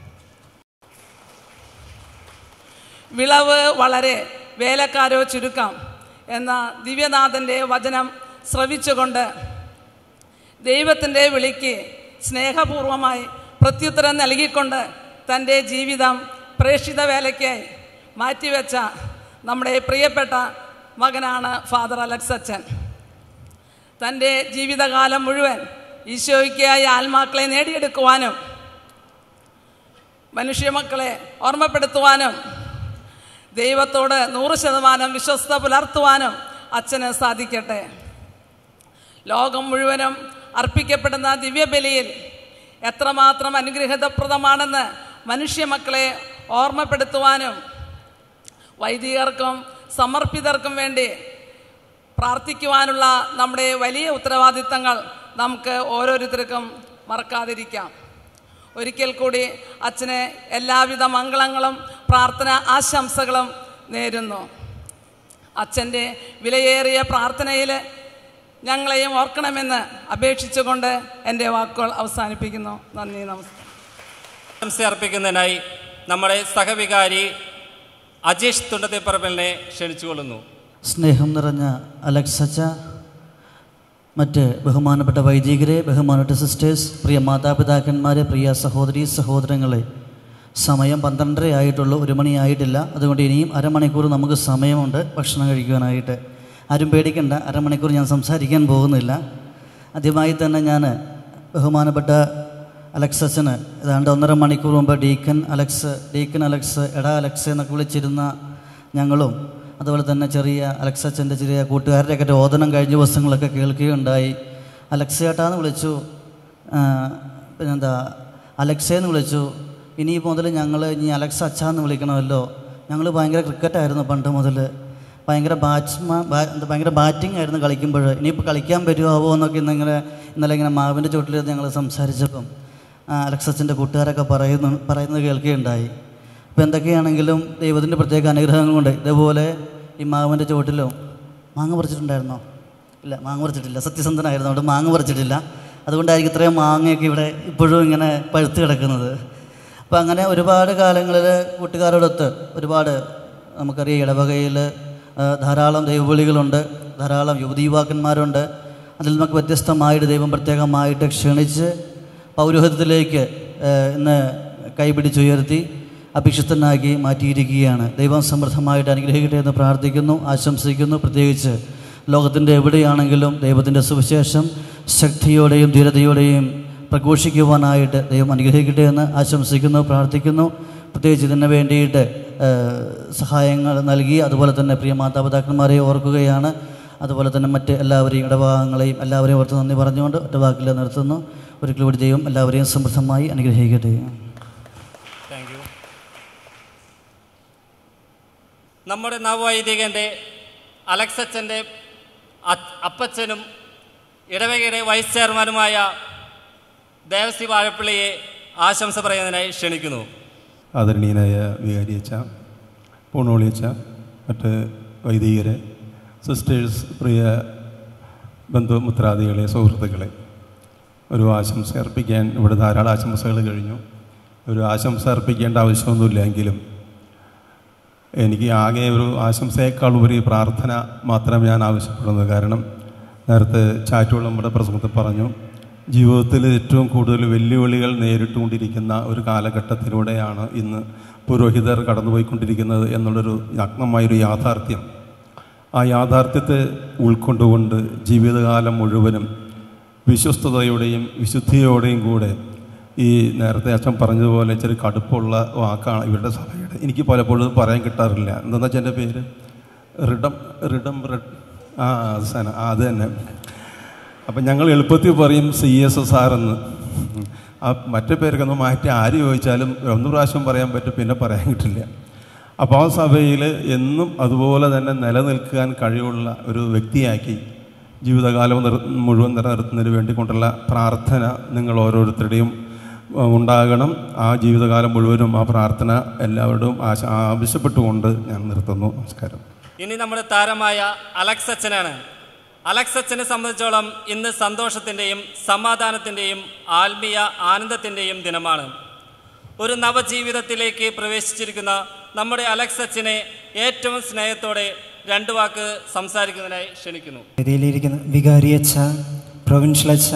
S20: വിളവ് വളരെ വേലക്കാരോ ചുരുക്കം എന്ന ദിവ്യനാഥൻ്റെ വചനം ശ്രവിച്ചുകൊണ്ട് ദൈവത്തിൻ്റെ വിളിക്ക് സ്നേഹപൂർവമായി പ്രത്യുത്തരം നൽകിക്കൊണ്ട് തൻ്റെ ജീവിതം പ്രേക്ഷിത വേലയ്ക്കായി മാറ്റിവെച്ച നമ്മുടെ പ്രിയപ്പെട്ട മകനാണ് ഫാദർ അലക്സ് അച്ഛൻ തൻ്റെ ജീവിതകാലം മുഴുവൻ ഈശോയ്ക്കായി ആത്മാക്കളെ നേടിയെടുക്കുവാനും മനുഷ്യമക്കളെ ഓർമ്മപ്പെടുത്തുവാനും ദൈവത്തോട് നൂറ് ശതമാനം വിശ്വസ്ത പുലർത്തുവാനും അച്ഛന് സാധിക്കട്ടെ ലോകം മുഴുവനും അർപ്പിക്കപ്പെടുന്ന ദിവ്യബലിയിൽ എത്രമാത്രം അനുഗ്രഹീതപ്രദമാണെന്ന് മനുഷ്യമക്കളെ ഓർമ്മപ്പെടുത്തുവാനും വൈദികർക്കും സമർപ്പിതർക്കും വേണ്ടി പ്രാർത്ഥിക്കുവാനുള്ള നമ്മുടെ വലിയ ഉത്തരവാദിത്തങ്ങൾ നമുക്ക് ഓരോരുത്തർക്കും മറക്കാതിരിക്കാം ഒരിക്കൽ കൂടി അച്ഛന് എല്ലാവിധ മംഗളങ്ങളും പ്രാർത്ഥന ആശംസകളും നേരുന്നു അച്ഛൻ്റെ വിലയേറിയ പ്രാർത്ഥനയിൽ ഞങ്ങളെയും ഓർക്കണമെന്ന് അപേക്ഷിച്ചുകൊണ്ട് എൻ്റെ വാക്കുകൾ അവസാനിപ്പിക്കുന്നു നന്ദി നമസ്കാരം
S17: ആശംസ അർപ്പിക്കുന്നതിനായി നമ്മുടെ സഹവികാരി അജീഷ് തുണ്ടത്തിപ്പറമ്പലിനെ ക്ഷണിച്ചുകൊള്ളുന്നു
S21: സ്നേഹം നിറഞ്ഞ അലക്സച്ച മറ്റ് ബഹുമാനപ്പെട്ട വൈദികരെ ബഹുമാനപ്പെട്ട സിസ്റ്റേഴ്സ് പ്രിയ മാതാപിതാക്കന്മാരെ പ്രിയ സഹോദരി സഹോദരങ്ങളെ സമയം പന്ത്രണ്ടര ആയിട്ടുള്ളൂ ഒരു മണിയായിട്ടില്ല അതുകൊണ്ട് ഇനിയും അരമണിക്കൂർ നമുക്ക് സമയമുണ്ട് ഭക്ഷണം കഴിക്കുവാനായിട്ട് ആരും പേടിക്കണ്ട അരമണിക്കൂർ ഞാൻ സംസാരിക്കാൻ പോകുന്നില്ല ആദ്യമായി തന്നെ ഞാൻ ബഹുമാനപ്പെട്ട അലക്സച്ചന് ഏതാണ്ട് ഒന്നര മണിക്കൂർ മുമ്പ് ഡീക്കൻ അലക്സ് ഡീക്കൻ അലക്സ് എടാ അലക്സ് എന്നൊക്കെ വിളിച്ചിരുന്ന ഞങ്ങളും അതുപോലെ തന്നെ ചെറിയ അലക്സച്ചൻ്റെ ചെറിയ കൂട്ടുകാരുടെയൊക്കെ രോദനം കഴിഞ്ഞ ദിവസങ്ങളൊക്കെ കേൾക്കുകയുണ്ടായി അലക്സേട്ടാന്ന് വിളിച്ചു ആ, പിന്നെന്താ അലക്സേന്ന് വിളിച്ചു ഇനി മുതൽ ഞങ്ങൾ ഇനി അലക്സ് അച്ഛാന്ന് വിളിക്കണമല്ലോ ഞങ്ങൾ ഭയങ്കര ക്രിക്കറ്റായിരുന്നു പണ്ട് മുതൽ ഭയങ്കര ബാറ്റ്സ്മാൻ എന്താ ഭയങ്കര ബാറ്റിംഗ് ആയിരുന്നു കളിക്കുമ്പോൾ ഇനിയിപ്പോൾ കളിക്കാൻ പറ്റുമോ എന്നൊക്കെ ഇന്നിങ്ങനെ ഇന്നലെ ഇങ്ങനെ മാവിൻ്റെ ചോട്ടിൽ ഞങ്ങൾ സംസാരിച്ചപ്പം ആ, അലക്സച്ചൻ്റെ കൂട്ടുകാരൊക്കെ പറയുന്നു പറയുന്നത് കേൾക്കുകയുണ്ടായി അപ്പോൾ എന്തൊക്കെയാണെങ്കിലും ദൈവത്തിൻ്റെ പ്രത്യേക അനുഗ്രഹങ്ങൾ കൊണ്ട് ഇതേപോലെ ഈ മാവിൻ്റെ ചോട്ടിലും മാങ്ങ പറിച്ചിട്ടുണ്ടായിരുന്നോ ഇല്ല മാങ്ങ പറിച്ചിട്ടില്ല സത്യസന്ധനായിരുന്നു അവിടെ മാങ്ങ പറിച്ചിട്ടില്ല അതുകൊണ്ടായിരിക്കും ഇത്രയും മാങ്ങയൊക്കെ ഇവിടെ ഇപ്പോഴും ഇങ്ങനെ പഴുത്ത് കിടക്കുന്നത് അപ്പോൾ അങ്ങനെ ഒരുപാട് കാലങ്ങളിൽ കൂട്ടുകാരോടൊത്ത് ഒരുപാട് നമുക്കറിയാം ഇടവകയിൽ ആ, ധാരാളം ദൈവവിളികളുണ്ട് ധാരാളം യുവതി യുവാക്കന്മാരുണ്ട് അതിൽ നമുക്ക് വ്യത്യസ്തമായിട്ട് ദൈവം പ്രത്യേകമായിട്ട് ക്ഷണിച്ച് പൗരോഹിത്യത്തിലേക്ക് ആ, ഇന്ന് കൈപിടിച്ചുയർത്തി അഭിഷിക്തനാക്കി മാറ്റിയിരിക്കുകയാണ് ദൈവം സമൃദ്ധമായിട്ട് അനുഗ്രഹിക്കട്ടെ എന്ന് പ്രാർത്ഥിക്കുന്നു ആശംസിക്കുന്നു പ്രത്യേകിച്ച് ലോകത്തിൻ്റെ എവിടെയാണെങ്കിലും ദൈവത്തിൻ്റെ സുവിശേഷം ശക്തിയോടെയും ധീരതയോടെയും പ്രഘോഷിക്കുവാനായിട്ട് ദൈവം അനുഗ്രഹിക്കട്ടെ എന്ന് ആശംസിക്കുന്നു പ്രാർത്ഥിക്കുന്നു പ്രത്യേകിച്ച് ഇതിന് വേണ്ടിയിട്ട് ആ, സഹായങ്ങൾ നൽകി അതുപോലെ തന്നെ പ്രിയ മാതാപിതാക്കന്മാരെ ഓർക്കുകയാണ് അതുപോലെ തന്നെ മറ്റ് എല്ലാവരെയും ഇടഭാഗങ്ങളെയും എല്ലാവരെയും ഓർത്ത് നന്ദി പറഞ്ഞുകൊണ്ട് ഒറ്റ വാക്കിൽ നിർത്തുന്നു ഒരിക്കൽ കൂടി ദൈവം എല്ലാവരെയും സമൃദ്ധമായി അനുഗ്രഹിക്കട്ടെ
S17: താങ്ക് യു നമ്മുടെ നവവൈദികൻ്റെ അലക്സച്ചൻ്റെ അ- അപ്പച്ചനും ഇടവകയുടെ വൈസ് ചെയർമാനുമായ ദേവസി വാഴപ്പള്ളിയെ ആശംസ പറയുന്നതിനായി ക്ഷണിക്കുന്നു
S9: ആദരണീയനായ വികാരിയച്ച പൂണോളിയച്ച മറ്റ് വൈദികരെ സിസ്റ്റേഴ്സ് പ്രിയ ബന്ധുമിത്രാദികളെ സുഹൃത്തുക്കളെ ഒരു ആശംസ അർപ്പിക്കാൻ ഇവിടെ ധാരാളം ആശംസകൾ കഴിഞ്ഞു ഒരു ആശംസ അർപ്പിക്കേണ്ട ആവശ്യമൊന്നുമില്ല എങ്കിലും എനിക്ക് ആകെ ഒരു ആശംസയേക്കാൾ ഉപരി പ്രാർത്ഥന മാത്രമേ ഞാൻ ആവശ്യപ്പെടുന്നത് കാരണം നേരത്തെ ചാറ്റുകൾ നമ്മുടെ പ്രസംഗത്തിൽ പറഞ്ഞു ജീവിതത്തിൽ ഏറ്റവും കൂടുതൽ വെല്ലുവിളികൾ നേരിട്ടുകൊണ്ടിരിക്കുന്ന ഒരു കാലഘട്ടത്തിലൂടെയാണ് ഇന്ന് പുരോഹിതർ കടന്നുപോയിക്കൊണ്ടിരിക്കുന്നത് എന്നുള്ളൊരു നഗ്നമായൊരു യാഥാർത്ഥ്യം ആ യാഥാർത്ഥ്യത്തെ ഉൾക്കൊണ്ടുകൊണ്ട് ജീവിതകാലം മുഴുവനും വിശ്വസ്തതയോടെയും വിശുദ്ധിയോടെയും കൂടെ ഈ നേരത്തെ അച്ഛൻ പറഞ്ഞതുപോലെ ഇച്ചിരി കടുപ്പുള്ള വാക്കാണ് ഇവരുടെ സഭയുടെ എനിക്ക് പലപ്പോഴും ഇത് പറയാൻ കിട്ടാറില്ല എന്താണെന്ന് വെച്ചാൽ എൻ്റെ പേര് റിഡം റിഡം റിഡ് ആ അത് സന ആ അത് തന്നെ അപ്പം ഞങ്ങൾ എളുപ്പത്തിൽ പറയും സി എസ് എസ് ആർ എന്ന് ആ മറ്റു പേരൊക്കെ ഒന്ന് മാറ്റി ആര് ചോദിച്ചാലും ഒന്ന് പ്രാവശ്യം പറയാൻ പറ്റും പിന്നെ പറയാൻ കിട്ടില്ല അപ്പോൾ ആ സഭയിൽ എന്നും അതുപോലെ തന്നെ നിലനിൽക്കാൻ കഴിവുള്ള ഒരു വ്യക്തിയാക്കി ജീവിതകാലം നിർ മുഴുവൻ നിലനിർത്തുന്നതിന് വേണ്ടി കൊണ്ടുള്ള പ്രാർത്ഥന നിങ്ങൾ ഓരോരുത്തരുടെയും അഹ്, ഉണ്ടാകണം ആ ജീവിതകാലം മുഴുവനും ആ പ്രാർത്ഥന എല്ലാവരുടെയും ആശ ആവശ്യപ്പെട്ടുകൊണ്ട് ഞാൻ നിർത്തുന്നു നമസ്കാരം
S17: ഇനി നമ്മുടെ താരമായ അലക്സ് അച്ഛനാണ് അലക്സ് അച്ഛനെ സംബന്ധിച്ചോളം ഇന്ന് സന്തോഷത്തിൻ്റെയും സമാധാനത്തിൻ്റെയും ആത്മീയ ആനന്ദത്തിൻ്റെയും ദിനമാണ് ഒരു നവജീവിതത്തിലേക്ക് പ്രവേശിച്ചിരിക്കുന്ന നമ്മുടെ അലക്സ് അച്ഛനെ ഏറ്റവും സ്നേഹത്തോടെ രണ്ടു വാക്ക് സംസാരിക്കുന്നതിനായി ക്ഷണിക്കുന്നു
S4: വേദിയിലിരിക്കുന്ന വികാരി അച്ഛ പ്രൊവിൻഷ്യൽ അച്ഛ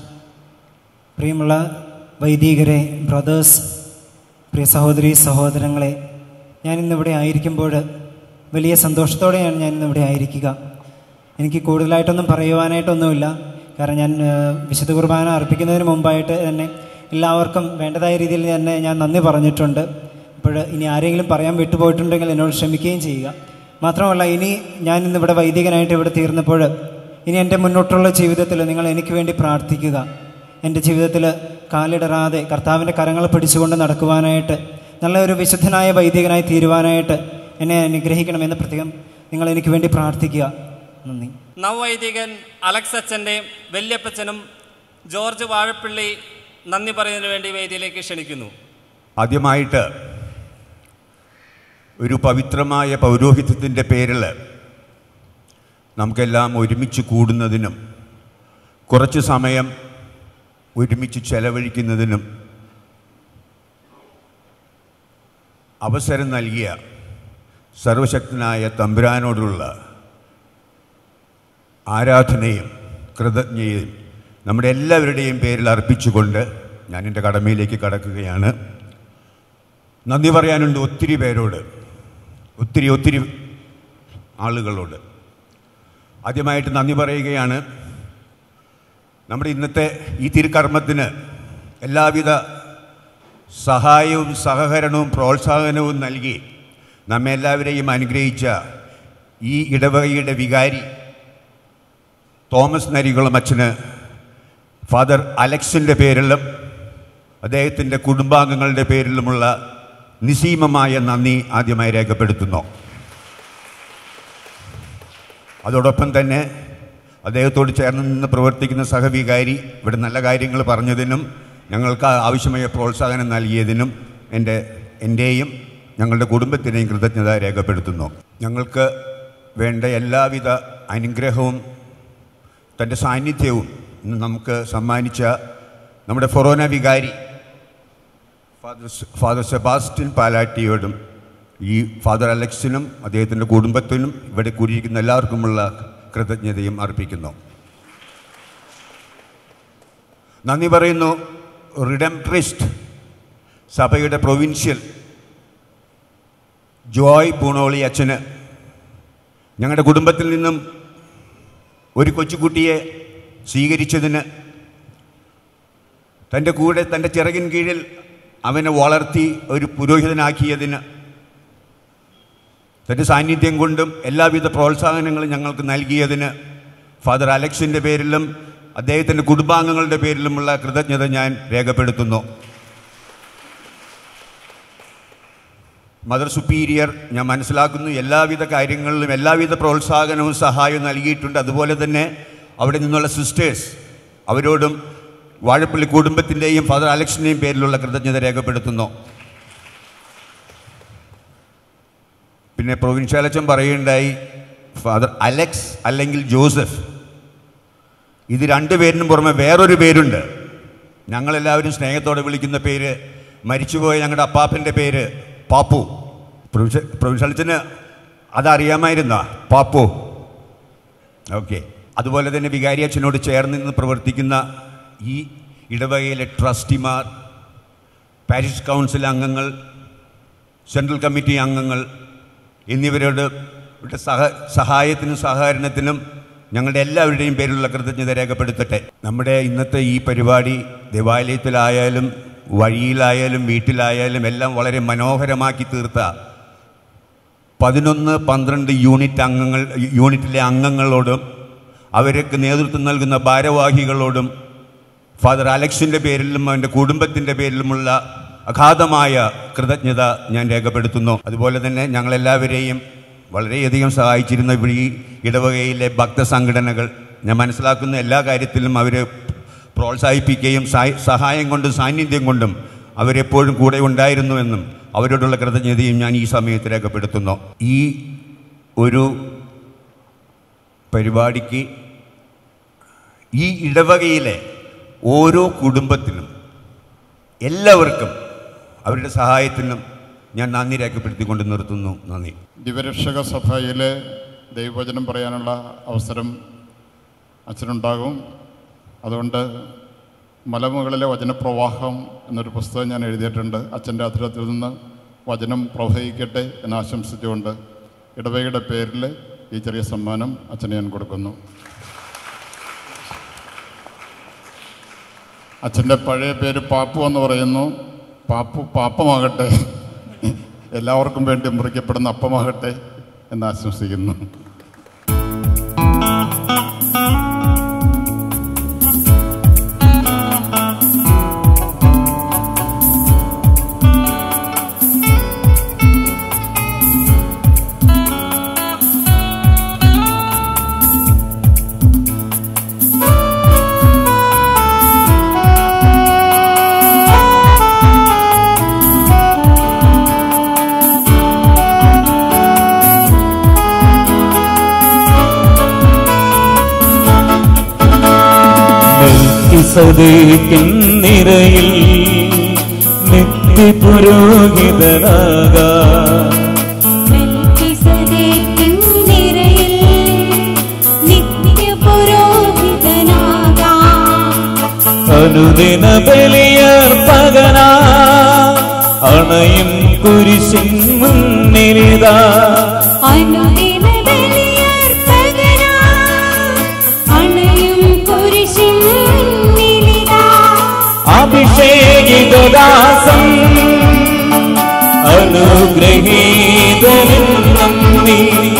S4: പ്രിയമുള്ള വൈദികരെ ബ്രദേഴ്സ് പ്രിയ സഹോദരി സഹോദരങ്ങളെ ഞാൻ ഇന്നിവിടെ ആയിരിക്കുമ്പോൾ വലിയ സന്തോഷത്തോടെയാണ് ഞാൻ ഇന്നിവിടെ ആയിരിക്കുക എനിക്ക് കൂടുതലായിട്ടൊന്നും പറയുവാനായിട്ടൊന്നുമില്ല കാരണം ഞാൻ ആ, വിശുദ്ധ കുർബാന അർപ്പിക്കുന്നതിന് മുമ്പായിട്ട് തന്നെ എല്ലാവർക്കും വേണ്ടതായ രീതിയിൽ തന്നെ ഞാൻ നന്ദി പറഞ്ഞിട്ടുണ്ട് അപ്പോൾ ഇനി ആരെങ്കിലും പറയാൻ വിട്ടുപോയിട്ടുണ്ടെങ്കിൽ എന്നോട് ക്ഷമിക്കുകയും ചെയ്യുക മാത്രമല്ല ഇനി ഞാൻ ഇന്നിവിടെ വൈദികനായിട്ട് ഇവിടെ തീർന്നപ്പോൾ ഇനി എൻ്റെ മുന്നോട്ടുള്ള ജീവിതത്തിൽ നിങ്ങൾ എനിക്ക് വേണ്ടി പ്രാർത്ഥിക്കുക എൻ്റെ ജീവിതത്തിൽ കാലിടറാതെ കർത്താവിൻ്റെ കരങ്ങൾ പിടിച്ചുകൊണ്ട് നടക്കുവാനായിട്ട് നല്ല ഒരു വിശുദ്ധനായ വൈദികനായി തീരുവാനായിട്ട് എന്നെ അനുഗ്രഹിക്കണമെന്ന് പ്രത്യേകം നിങ്ങൾ എനിക്ക് വേണ്ടി പ്രാർത്ഥിക്കുക നന്ദി
S17: നവവൈദികൻ അലക്സ് അച്ഛൻ്റെ വല്യപ്പച്ചനും ജോർജ് വാഴപ്പള്ളി നന്ദി പറയുന്നതിന് വേണ്ടി വേദിയിലേക്ക് ക്ഷണിക്കുന്നു
S22: ആദ്യമായിട്ട് ഒരു പവിത്രമായ പൗരോഹിത്യത്തിൻ്റെ പേരിൽ നമുക്കെല്ലാം ഒരുമിച്ച് കൂടുന്നതിനും കുറച്ച് സമയം ഒരുമിച്ച് ചെലവഴിക്കുന്നതിനും അവസരം നൽകിയ സർവശക്തനായ തമ്പുരാനോടുള്ള ആരാധനയും കൃതജ്ഞതയും നമ്മുടെ എല്ലാവരുടെയും പേരിൽ അർപ്പിച്ചുകൊണ്ട് ഞാൻ എൻ്റെ കടമയിലേക്ക് കടക്കുകയാണ് നന്ദി പറയാനുണ്ട് ഒത്തിരി പേരോട് ഒത്തിരി ഒത്തിരി ആളുകളോട് ആദ്യമായിട്ട് നന്ദി പറയുകയാണ് നമ്മുടെ ഇന്നത്തെ ഈ തിരുക്കർമ്മത്തിന് എല്ലാവിധ സഹായവും സഹകരണവും പ്രോത്സാഹനവും നൽകി നമ്മെ എല്ലാവരെയും അനുഗ്രഹിച്ച ഈ ഇടവകയുടെ വികാരി തോമസ് നരികുളം അച്ഛന് ഫാദർ അലക്സിൻ്റെ പേരിലും അദ്ദേഹത്തിൻ്റെ കുടുംബാംഗങ്ങളുടെ പേരിലുമുള്ള നിസീമമായ നന്ദി ആദ്യമായി രേഖപ്പെടുത്തുന്നു അതോടൊപ്പം തന്നെ അദ്ദേഹത്തോട് ചേർന്ന് നിന്ന് പ്രവർത്തിക്കുന്ന സഹവികാരി ഇവിടെ നല്ല കാര്യങ്ങൾ പറഞ്ഞതിനും ഞങ്ങൾക്ക് ആവശ്യമായ പ്രോത്സാഹനം നൽകിയതിനും എൻ്റെ എൻ്റെയും ഞങ്ങളുടെ കുടുംബത്തിനെയും കൃതജ്ഞത രേഖപ്പെടുത്തുന്നു ഞങ്ങൾക്ക് വേണ്ട എല്ലാവിധ അനുഗ്രഹവും തൻ്റെ സാന്നിധ്യവും ഇന്ന് നമുക്ക് സമ്മാനിച്ച നമ്മുടെ ഫൊറോന വികാരി ഫാദർ സ്- ഫാദർ സെബാസ്റ്റ്യൻ പാലാട്ടിയോടും ഈ ഫാദർ അലക്സിനും അദ്ദേഹത്തിൻ്റെ കുടുംബത്തിനും ഇവിടെ കൂടിയിരിക്കുന്ന എല്ലാവർക്കുമുള്ള കൃതജ്ഞതയും അർപ്പിക്കുന്നു നന്ദി പറയുന്നു റിഡംട്രിസ്റ്റ് സഭയുടെ പ്രൊവിൻഷ്യൽ ജോയ് പൂണോളി അച്ഛന് ഞങ്ങളുടെ കുടുംബത്തിൽ നിന്നും ഒരു കൊച്ചുകുട്ടിയെ സ്വീകരിച്ചതിന് തൻ്റെ കൂടെ തൻ്റെ ചിറകിൻ കീഴിൽ അവനെ വളർത്തി ഒരു പുരോഹിതനാക്കിയതിന് തൻ്റെ സാന്നിധ്യം കൊണ്ടും എല്ലാവിധ പ്രോത്സാഹനങ്ങളും ഞങ്ങൾക്ക് നൽകിയതിന് ഫാദർ അലക്സിൻ്റെ പേരിലും അദ്ദേഹത്തിൻ്റെ കുടുംബാംഗങ്ങളുടെ പേരിലുമുള്ള കൃതജ്ഞത ഞാൻ രേഖപ്പെടുത്തുന്നു മദർ സുപ്പീരിയർ ഞാൻ മനസ്സിലാക്കുന്നു എല്ലാവിധ കാര്യങ്ങളിലും എല്ലാവിധ പ്രോത്സാഹനവും സഹായവും നൽകിയിട്ടുണ്ട് അതുപോലെ തന്നെ അവിടെ നിന്നുള്ള സിസ്റ്റേഴ്സ് അവരോടും വാഴപ്പള്ളി കുടുംബത്തിൻ്റെയും ഫാദർ അലക്സിൻ്റെയും പേരിലുള്ള കൃതജ്ഞത രേഖപ്പെടുത്തുന്നു പിന്നെ പ്രൊവിൻഷ്യാലച്ചൻ പറയുണ്ടായി ഫാദർ അലക്സ് അല്ലെങ്കിൽ ജോസഫ് ഇത് രണ്ടുപേരിനും പുറമെ വേറൊരു പേരുണ്ട് ഞങ്ങളെല്ലാവരും സ്നേഹത്തോടെ വിളിക്കുന്ന പേര് മരിച്ചുപോയ ഞങ്ങളുടെ അപ്പാപ്പൻ്റെ പേര് പാപ്പു പ്രൊവിൻഷ്യ പ്രൊവിൻഷ്യാലച്ചന് അതറിയാമായിരുന്ന പാപ്പു ഓക്കെ അതുപോലെ തന്നെ വികാരി അച്ഛനോട് ചേർന്ന് നിന്ന് പ്രവർത്തിക്കുന്ന ഈ ഇടവകയിലെ ട്രസ്റ്റിമാർ പാരിഷ് കൗൺസിൽ അംഗങ്ങൾ സെൻട്രൽ കമ്മിറ്റി അംഗങ്ങൾ എന്നിവരോട് ഇവരുടെ സഹ സഹായത്തിനും സഹകരണത്തിനും ഞങ്ങളുടെ എല്ലാവരുടെയും പേരിലുള്ള കൃതജ്ഞത രേഖപ്പെടുത്തട്ടെ നമ്മുടെ ഇന്നത്തെ ഈ പരിപാടി ദേവാലയത്തിലായാലും വഴിയിലായാലും വീട്ടിലായാലും എല്ലാം വളരെ മനോഹരമാക്കി തീർത്ത പതിനൊന്ന് പന്ത്രണ്ട് യൂണിറ്റ് അംഗങ്ങൾ യൂണിറ്റിലെ അംഗങ്ങളോടും അവർക്ക് നേതൃത്വം നൽകുന്ന ഭാരവാഹികളോടും ഫാദർ അലക്സിൻ്റെ പേരിലും അവൻ്റെ കുടുംബത്തിൻ്റെ പേരിലുമുള്ള അഗാധമായ കൃതജ്ഞത ഞാൻ രേഖപ്പെടുത്തുന്നു അതുപോലെ തന്നെ ഞങ്ങളെല്ലാവരെയും വളരെയധികം സഹായിച്ചിരുന്ന ഈ ഇടവകയിലെ ഭക്തസംഘടനകൾ ഞാൻ മനസ്സിലാക്കുന്ന എല്ലാ കാര്യത്തിലും അവർ പ്രോത്സാഹിപ്പിക്കുകയും സാ- സഹായം കൊണ്ടും സാന്നിധ്യം കൊണ്ടും അവരെപ്പോഴും കൂടെ ഉണ്ടായിരുന്നുവെന്നും അവരോടുള്ള കൃതജ്ഞതയും ഞാൻ ഈ സമയത്ത് രേഖപ്പെടുത്തുന്നു ഈ ഒരു പരിപാടിക്ക് ഈ ഇടവകയിലെ ഓരോ കുടുംബത്തിനും എല്ലാവർക്കും അവരുടെ സഹായത്തിനും ഞാൻ നന്ദി രേഖപ്പെടുത്തിക്കൊണ്ട് നിർത്തുന്നു നന്ദി
S2: ദിവരക്ഷക സഭയിലെ ദൈവവചനം പറയാനുള്ള അവസരം അച്ഛനുണ്ടാകും അതുകൊണ്ട് മലമുകളിലെ വചനപ്രവാഹം എന്നൊരു പുസ്തകം ഞാൻ എഴുതിയിട്ടുണ്ട് അച്ഛൻ്റെ അധരത്തിൽ നിന്ന് വചനം പ്രവഹിക്കട്ടെ എന്ന് ആശംസിച്ചുകൊണ്ട് ഇടവകയുടെ പേരിൽ ഈ ചെറിയ സമ്മാനം അച്ഛന് ഞാൻ കൊടുക്കുന്നു അച്ഛൻ്റെ പഴയ പേര് പാപ്പു എന്ന് പറയുന്നു പാപ്പു പാപ്പമാകട്ടെ എല്ലാവർക്കും വേണ്ടി മുറിക്കപ്പെടുന്ന അപ്പമാകട്ടെ എന്ന് ആശംസിക്കുന്നു
S10: സദൈക്കും നിരയിൽ നിത്യപുരോഹിതനാകാ
S6: മെൽക്കിസദേക്കിൻ നിരയിൽ നിത്യപുരോഹിതനാകാം.
S10: അനുദിന ബലിയർപ്പകനാ അണയും കുരിശിൻ മുന്നിലിതാ
S6: അനുദിന ബലിയർപ്പകനാം. അണയും കുരിശിൻ മുന്നിലിതാ.
S10: അഭിഷേകിതദാസം അനുഗ്രഹീതനും നീ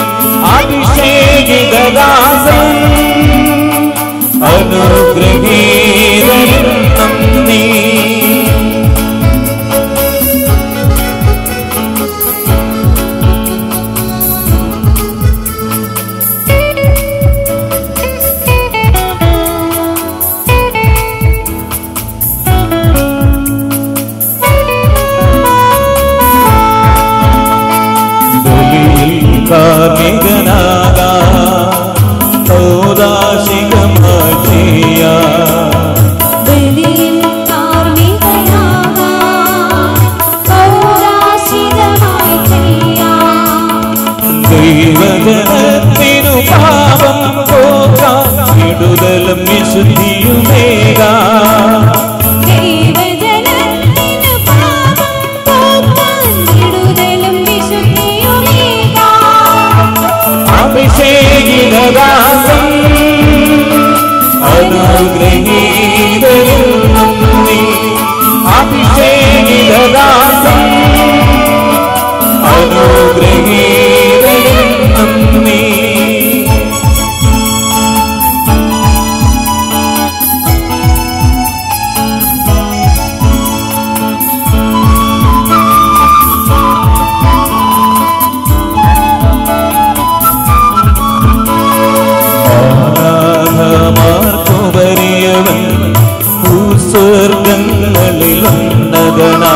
S10: അഭിഷേകിതദാസം അനുഗ്രഹീതനും നീ ഭൂസ്വർഗങ്ങളിലുന്നതനാ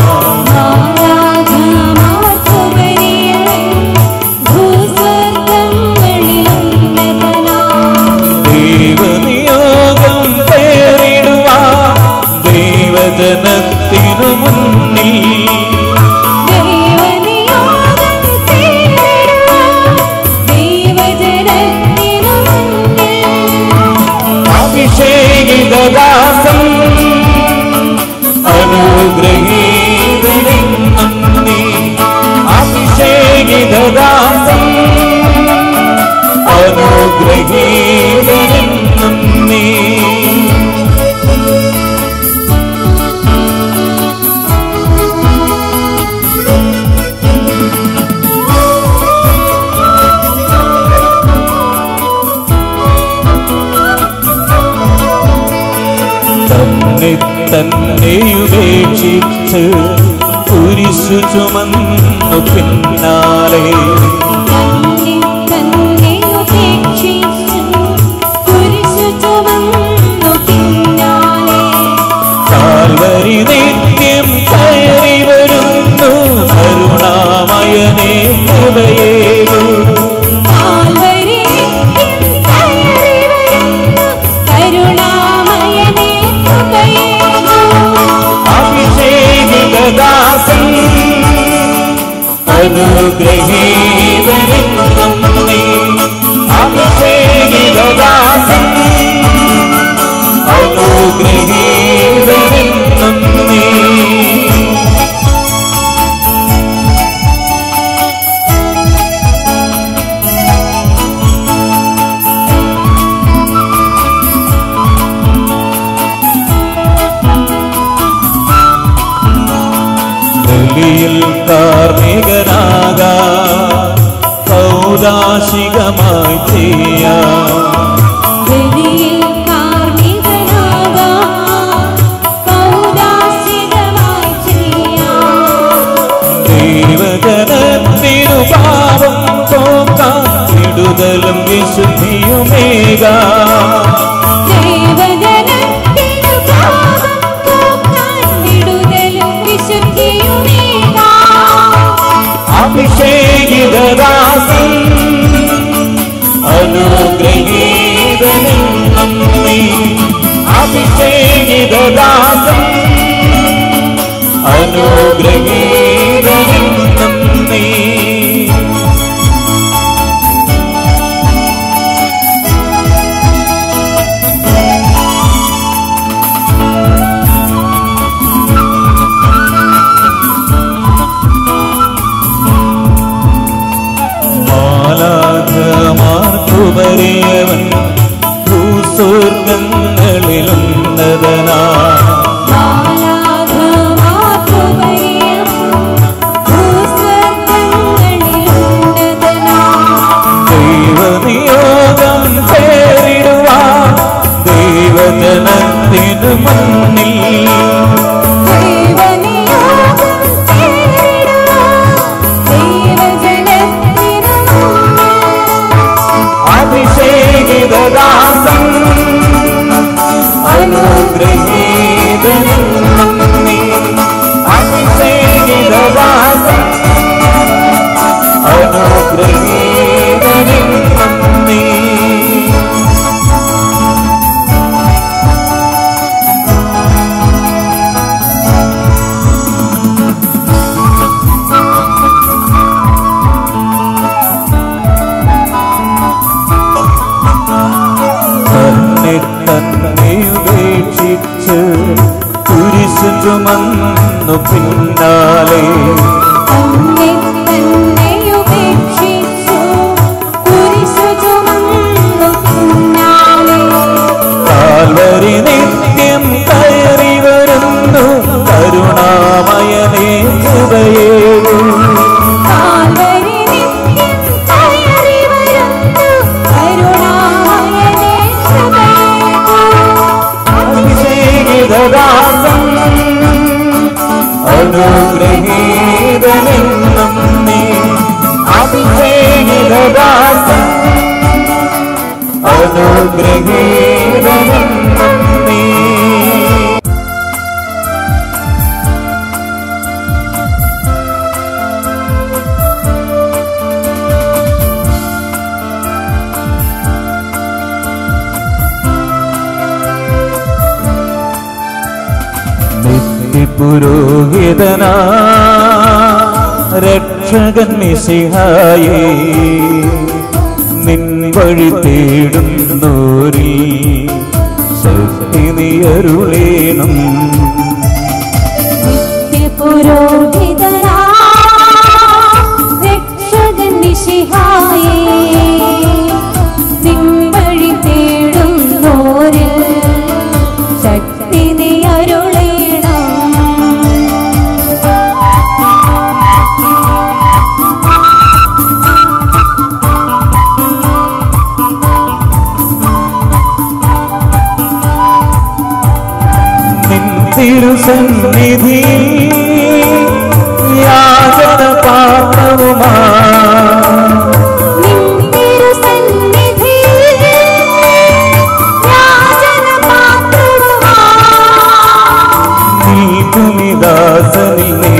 S10: ദൈവനിയോഗം പേരിടുവാ ദൈവജനത്തിനു മുന്നിൽ അഭിഷേകിതദാസം അനുഗ്രഹീതനെന്നും നീ അഭിഷേകിതദാസം അനുഗ്രഹീതനെന്നും നീ തന്നെ തന്നെ ഉപേക്ഷിച്ച് കുരിശു ചുമന്നു പിന്നാലെ കാൽവരി നിത്യം കയറി വരുന്നു കരുണാമയനേ കൃപയേകൂ അഭിഷേകിതദാസൻ അനുഗ്രഹീതനെന്നും നീ അഭിഷേകിതദാസൻ അനുഗ്രഹീതനെന്നും നീ ബലിയിൽ കാർമികനാകാ പൗരാശികമായി ചെയ്യാം ദൈവജനത്തിനു പാപം പോക്കാം വിടുതലും വിശുദ്ധിയുമേകാ അഭിഷേകിതദാസൻ അനുഗ്രഹീതനെന്നും നീ അഭിഷേകിതദാസൻ അനുഗ്രഹീതനെന്നും നീ മാലാഖമാർക്കുപരിയവൻ ഭൂസ്വർഗങ്ങളിലുന്നതനാ ദൈവനിയോഗം പേരിടുവാ ദൈവജനത്തിനു മുന്നിൽ അഭിഷേകിതദാസൻ അനുഗ്രഹീതനെന്നും നീ അഭിഷേകിതദാസൻ അനുഗ്രഹീതനെന്നും നീ തന്നെ തന്നെ ഉപേക്ഷിച്ച് കുരിശു ചുമന്നു പിന്നാലെ കാൽവരി നിത്യം കയറി വരുന്നു കരുണാമയനേ കൃപയേകൂ അഭിഷേകിതദാസൻ അനുഗ്രഹീതനെന്നും നീ അഭിഷേകിതദാസൻ അനുഗ്രഹീതനെന്നും നീ നിത്യപുരോഹിതനാ രക്ഷകൻ മിശിഹായേ നിൻ വഴി തേടുന്നോരിൽ ശക്തി നീ അരുളേണം
S6: പുരോഹിതനാ രക്ഷകൻ മിശിഹായേ നിൻ വഴി തേടുന്നോരിൽ ശക്തി നീ അരുളേണം
S10: നിൻ തിരുസന്നിധി യാചന പാത്രവുമാ നീതുമിദാസനിൽ നീ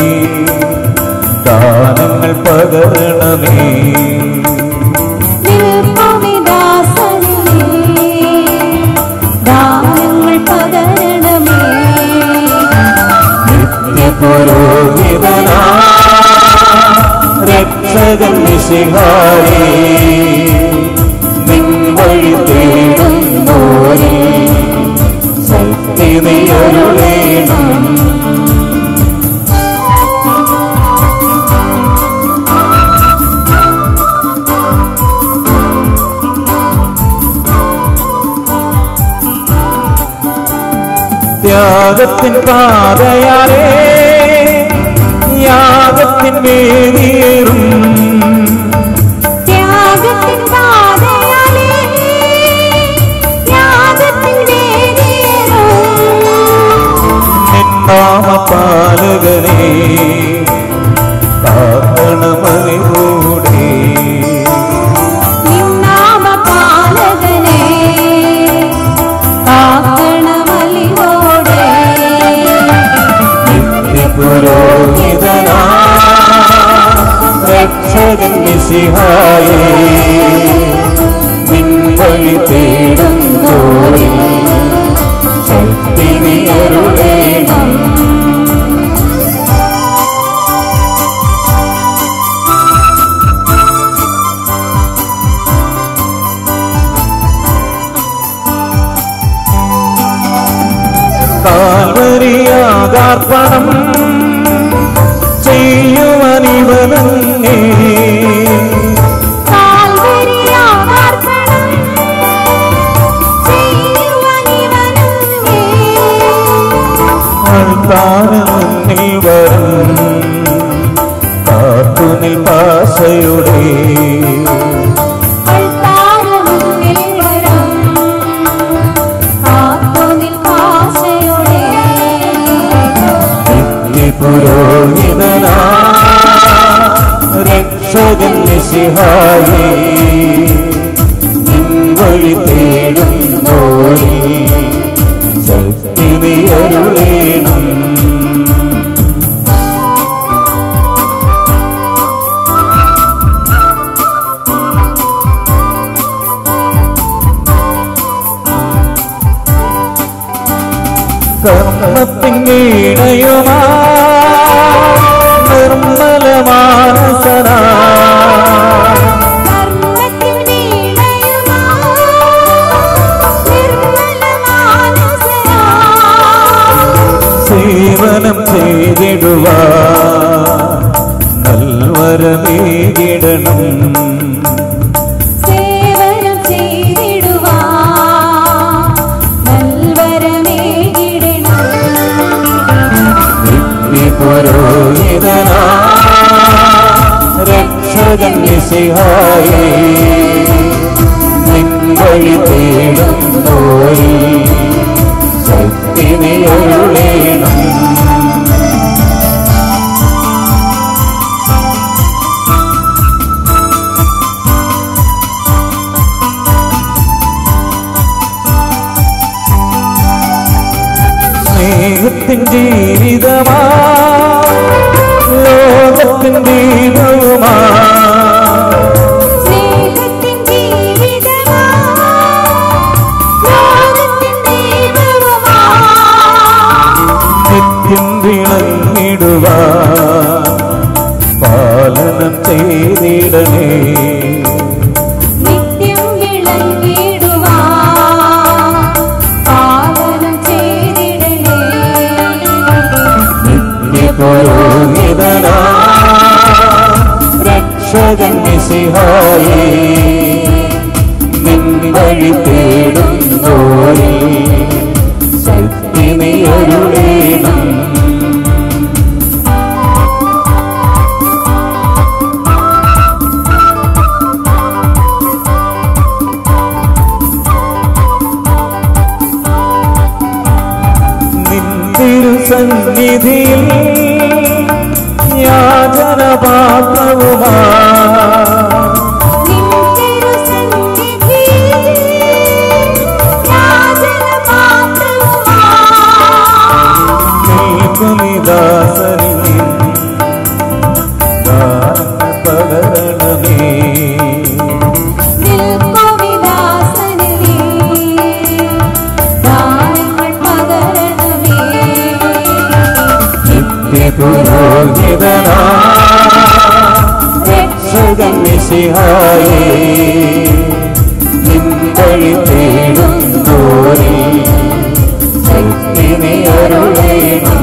S10: ദാനങ്ങൾ പകരണമേ
S6: ദാനങ്ങൾ പകരണമേ
S10: പുരോഹിതനാ രക്ഷകൻ മിശിഹായേ നിൻ വഴി തേടുന്നോരേ ശക്തി നീ അരുളേണം ത്യാഗത്തിൻ പാതയാലേ യാഗത്തിൻ വേദിയേറും
S6: ത്യാഗത്തിൻ പാതയാലേ യാഗത്തിൻ വേദിയേറും
S10: നാമപാലകനെ കാക്കണമലിലൂടെ
S6: നിന്നാമപാലകനെ കാക്കണമലിവോടെ
S10: പുരോഹിതനാ രക്ഷകൻ മിശിഹായേ നിൻ വഴി തേടുന്നോരേ ശക്തി നീ അരുളേണം കാൽവരിയാകാർപ്പണം ചെയ്യുവനിവനങ്ങേ
S6: കാൽവരിയാകാർപ്പണം ചെയ്യുവനിവനങ്ങേ
S10: താരമുന്നിൽ വരും കാത്തുനിൽ പാശയുടെ
S6: അൾത്താരമുന്നിൽ വരും കാത്തുനിൽ ആശയോടെ
S10: പുരോഹിതനാ രക്ഷകൻ മിശിഹായേ നിൻ വഴി തേടുന്നോരേ ശക്തി നീ അരുളേണം കർമ്മത്തിൻ വീണയുമാ നിർമ്മല മാനസനാ
S6: കർമ്മത്തിൻ വീണയുമാ നിർമ്മല മാനസനാ
S10: സേവനം ചെയ്തിടുവാ നൽവരമേകിടണം
S6: സേവനം ചെയ്തിടുവാ നൽവരമേകിടണം
S10: പുരോഹിതനാ രക്ഷകൻ മിശിഹായേ നിൻ വഴി തേടുന്നോരേ ശക്തി നീ അരുളേണം സ്നേഹത്തിൻ ജീവിതമാ ലോകത്തിൻ ദീപവുമാ
S6: സ്നേഹത്തിൻ ജീവിതമാ ലോകത്തിൻ ദൈവവുമാ
S10: നിത്യം മിശിഹായേ നിൻ വഴി തേടുന്നോരേ ശക്തി അരുളേണം നിന്തിരുസന്നിധിയിൽ യാചന പാത്രവുമാ നിൽക്കുമിദാസനിൽ ദാനം പകരണമേ നിത്യപുരോഹിതനാ രക്ഷകൻ മിശിഹായേ നിൻ വഴി തേടുന്നോരേ ശക്തി നീ അരുളേണം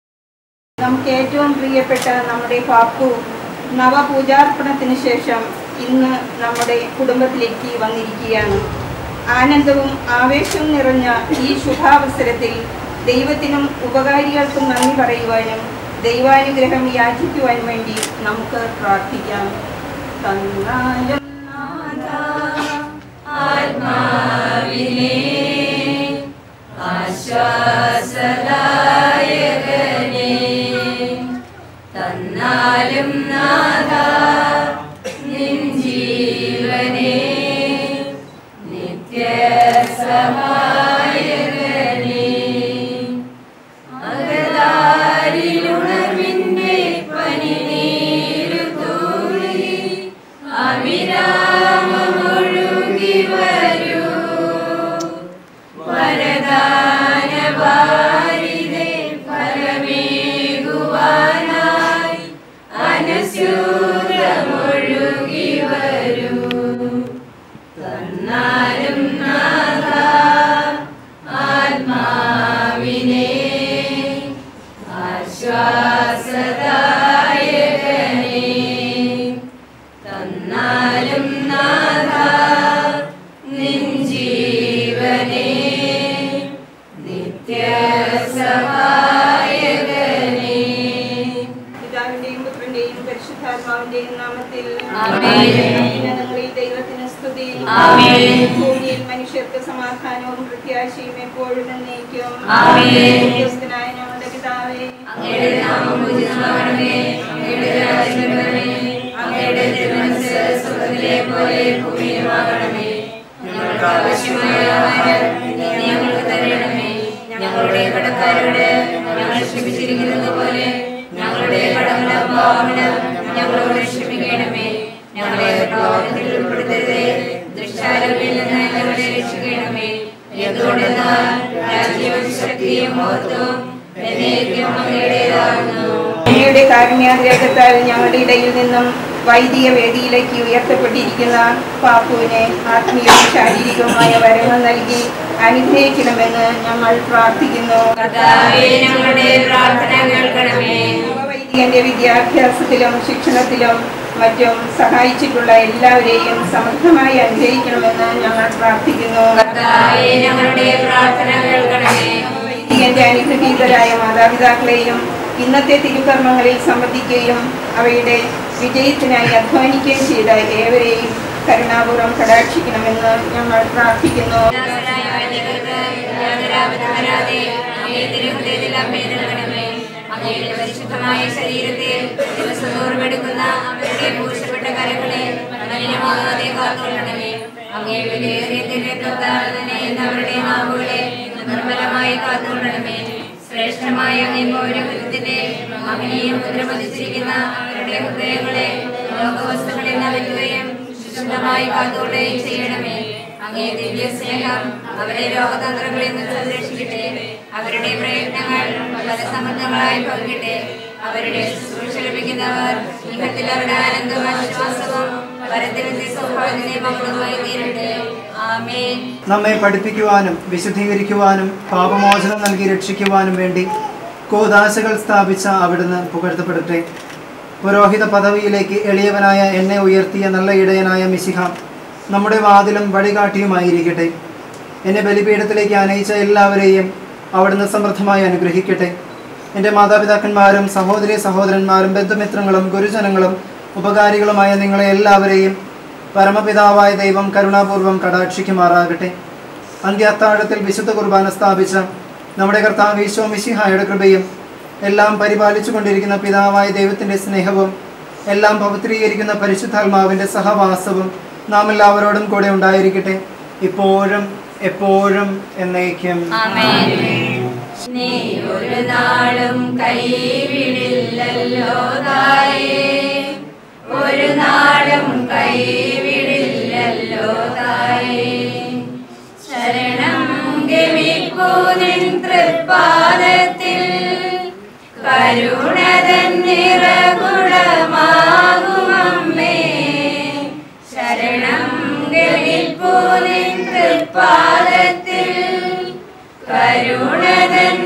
S12: നമുക്ക് ഏറ്റവും പ്രിയപ്പെട്ട നമ്മുടെ പാപ്പു നവപൂജാർപ്പണത്തിന് ശേഷം ഇന്ന് നമ്മുടെ കുടുംബത്തിലേക്ക് വന്നിരിക്കുകയാണ് ആനന്ദവും ആവേശവും നിറഞ്ഞ ഈ ശുഭാവസരത്തിൽ ദൈവത്തിനും ഉപകാരികൾക്കും നന്ദി പറയുവാനും ദൈവാനുഗ്രഹം യാചിക്കുവാൻ വേണ്ടി നമുക്ക് പ്രാർത്ഥിക്കാം തന്നാലും
S6: ആത്മാവിനെ ആശ്വാസദായകനെ തന്നാലും നാഥ നിൻ ജീവനെ നിത്യസഹായകനെ അകതാരിലുണർവിന്റെ പനിനീരു തൂളി അവിരാമമൊഴുകി വരൂ വരദാനവാരിതേ ഫലമേകുവാനായി അനുസ്യൂതമൊഴുകി വരൂ തന്നാലും നാഥ ആത്മാവിനെ ആശ്വാസദായകനെ തന്നാലും നാഥ നിൻ ജീവനെ നിത്യസഹായകനെ
S12: പിതാവിന്റെയും പുത്രന്റെയും പരിശുദ്ധാത്മാവിന്റെയും നാമത്തിൽ
S6: ആമേൻ.
S12: ഉന്നതങ്ങളിൽ ദൈവത്തിന് സ്തുതി
S6: ആമേൻ.
S12: ഭൂമിയിൽ മനുഷ്യർക്ക് സമാധാനവും പ്രത്യാശയും എപ്പോഴും എന്നേക്കും
S6: ആമേൻ.
S12: സ്വർഗ്ഗസ്ഥനായ ഞങ്ങളുടെ പിതാവേ
S6: അങ്ങയുടെ നാമം പൂജിതമാകണമേ അങ്ങയുടെ രാജ്യം വരണമേ അങ്ങയുടെ തിരുമനസ് സ്വർഗ്ഗത്തിലെ പോലെ ഭൂമിയിലുമാകണമേ ഞങ്ങൾക്ക് ആവശ്യമായ ആഹാരം നീ ഞങ്ങൾക്ക് തരണമേ ഞങ്ങളുടെ കടക്കാരോട് ഞങ്ങൾ ക്ഷമിച്ചിരിക്കുന്നത് പോലെ ഞങ്ങളുടെ കടങ്ങളും പാവങ്ങളും ഞങ്ങളോട് ക്ഷമിക്കണമേ ഞങ്ങളെ പ്രലോഭനത്തിൽ ഉൾപ്പെടുത്തരുതേ ദുഷ്ടാരൂപിൽ നിന്ന് ഞങ്ങളെ രക്ഷിക്കണമേ എന്തുകൊണ്ടെന്നാൽ രാജ്യവും ശക്തിയും മഹത്വവും എന്നേക്കും അങ്ങയുടേതാകുന്നു
S12: അങ്ങയുടെ കാരുണ്യാഗ്രഹത്താൽ ഞങ്ങളുടെ ഇടയിൽ നിന്നും വൈദിക വേദിയിലേക്ക് ഉയർത്തപ്പെട്ടിരിക്കുന്ന പാപ്പുവിനെ ആത്മീയവും ശാരീരികവുമായ വരങ്ങൾ നൽകി അനുഗ്രഹിക്കണമെന്ന് ഞങ്ങൾ പ്രാർത്ഥിക്കുന്നു
S6: കർത്താവേ, ഞങ്ങളുടെ പ്രാർത്ഥന കേൾക്കണമേ
S12: വൈദികന്റെ വിദ്യാഭ്യാസത്തിലും ശിക്ഷണത്തിലും മറ്റും സഹായിച്ചിട്ടുള്ള എല്ലാവരെയും സമൃദ്ധമായി അനുഗ്രഹിക്കണമെന്ന് ഞങ്ങൾ പ്രാർത്ഥിക്കുന്നു
S6: കർത്താവേ, ഞങ്ങളുടെ പ്രാർത്ഥന കേൾക്കണമേ
S12: വൈദികന്റെ അനുഗ്രഹീതരായ മാതാപിതാക്കളെയും ഇന്നത്തെ തിരുക്കർമ്മങ്ങളിൽ സംബന്ധിക്കുകയും അവയുടെ വിജയത്തിനായി അധ്വാനിക്കുകയും ചെയ്ത ഏവരെയും കരുണാപൂർവ്വം കടാക്ഷിക്കണമെന്ന് ഞങ്ങൾ പ്രാർത്ഥിക്കുന്നു
S6: വരാതെ അങ്ങേ തിരുഹൃദയത്തിൽ അമ്മേ നൽകണമേ അങ്ങയുടെ പരിശുദ്ധമായ ശരീരത്തിൽ ദിവസം തോറുമെടുക്കുന്ന അവരുടെ പൂഷപ്പെട്ട കരങ്ങളെ മലിനമാകാതെ കാത്തുകൊള്ളണമേ അങ്ങേ വിലയേറിയ തിരക്കത്താൽ തന്നെ എന്നവരുടെ നാവുകളെ നിർമ്മലമായി കാത്തുകൊള്ളണമേ ശ്രേഷ്ഠമായ അങ്ങേ പൗരകൃത്യത്തിന്റെ മഹനീയം മുദ്ര പതിച്ചിരിക്കുന്ന അവരുടെ ഹൃദയങ്ങളെ ലോകവസ്തുക്കളിൽ നനയ്ക്കുകയും ശുദ്ധമായി കാത്തുകൊള്ളുകയും ചെയ്യണമേ അങ്ങേ ദിവ്യ സ്നേഹം അവരെ ലോകതന്ത്രങ്ങളിൽ നിന്ന് സംരക്ഷിക്കട്ടെ അവരുടെ പ്രയത്നങ്ങൾ പല സമൃദ്ധങ്ങളായി പങ്കിട്ടെ അവരുടെ ശുശ്രൂഷ ലഭിക്കുന്നവർ ഇഹത്തിൽ അവരുടെ ആനന്ദവും ആശ്വാസവും പരത്തിനെത്തി സൗഭാഗ്യത്തിന്റെ മകളുമായി തീരട്ടെ ആമേൻ
S4: നമ്മെ പഠിപ്പിക്കുവാനും വിശുദ്ധീകരിക്കുവാനും പാപമോചനം നൽകി രക്ഷിക്കുവാനും വേണ്ടി കൂതാശകൾ സ്ഥാപിച്ച അവിടുന്ന് പുകഴ്ത്തപ്പെടട്ടെ പുരോഹിത പദവിയിലേക്ക് എളിയവനായ എന്നെ ഉയർത്തിയ നല്ല ഇടയനായ മിശിഹ നമ്മുടെ വാതിലും വഴികാട്ടിയുമായിരിക്കട്ടെ എന്നെ ബലിപീഠത്തിലേക്ക് അനയിച്ച എല്ലാവരെയും അവിടുന്ന് സമൃദ്ധമായി അനുഗ്രഹിക്കട്ടെ എൻ്റെ മാതാപിതാക്കന്മാരും സഹോദരി സഹോദരന്മാരും ബന്ധുമിത്രങ്ങളും ഗുരുജനങ്ങളും ഉപകാരികളുമായ നിങ്ങളെ എല്ലാവരെയും പരമപിതാവായ ദൈവം കരുണാപൂർവം കടാക്ഷിക്കുമാറാകട്ടെ അന്ത്യാത്താഴത്തിൽ വിശുദ്ധ കുർബാന സ്ഥാപിച്ച നമ്മുടെ കർത്താവ് ഈശോ മിശിഹായുടെ കൃപയും എല്ലാം പരിപാലിച്ചു കൊണ്ടിരിക്കുന്ന പിതാവായ ദൈവത്തിൻ്റെ സ്നേഹവും എല്ലാം പവിത്രീകരിക്കുന്ന പരിശുദ്ധാത്മാവിൻ്റെ സഹവാസവും നാം എല്ലാവരോടും കൂടെ ഉണ്ടായിരിക്കട്ടെ ഇപ്പോഴും എപ്പോഴും എന്നേക്കും
S6: നീ ഒരു നാളും കൈവിടില്ലല്ലോ തായേ ഒരു നാളും കൈവിടില്ലല്ലോ തായേ ശരണം ഗമിപ്പൂ നിൻ തൃപ്പാദത്തിൽ കരുണതൻ നിറകുടമാകുമമ്മേ ശരണം ഗമിപ്പൂ നിൻ തൃപ്പാദത്തിൽ കരുണതൻ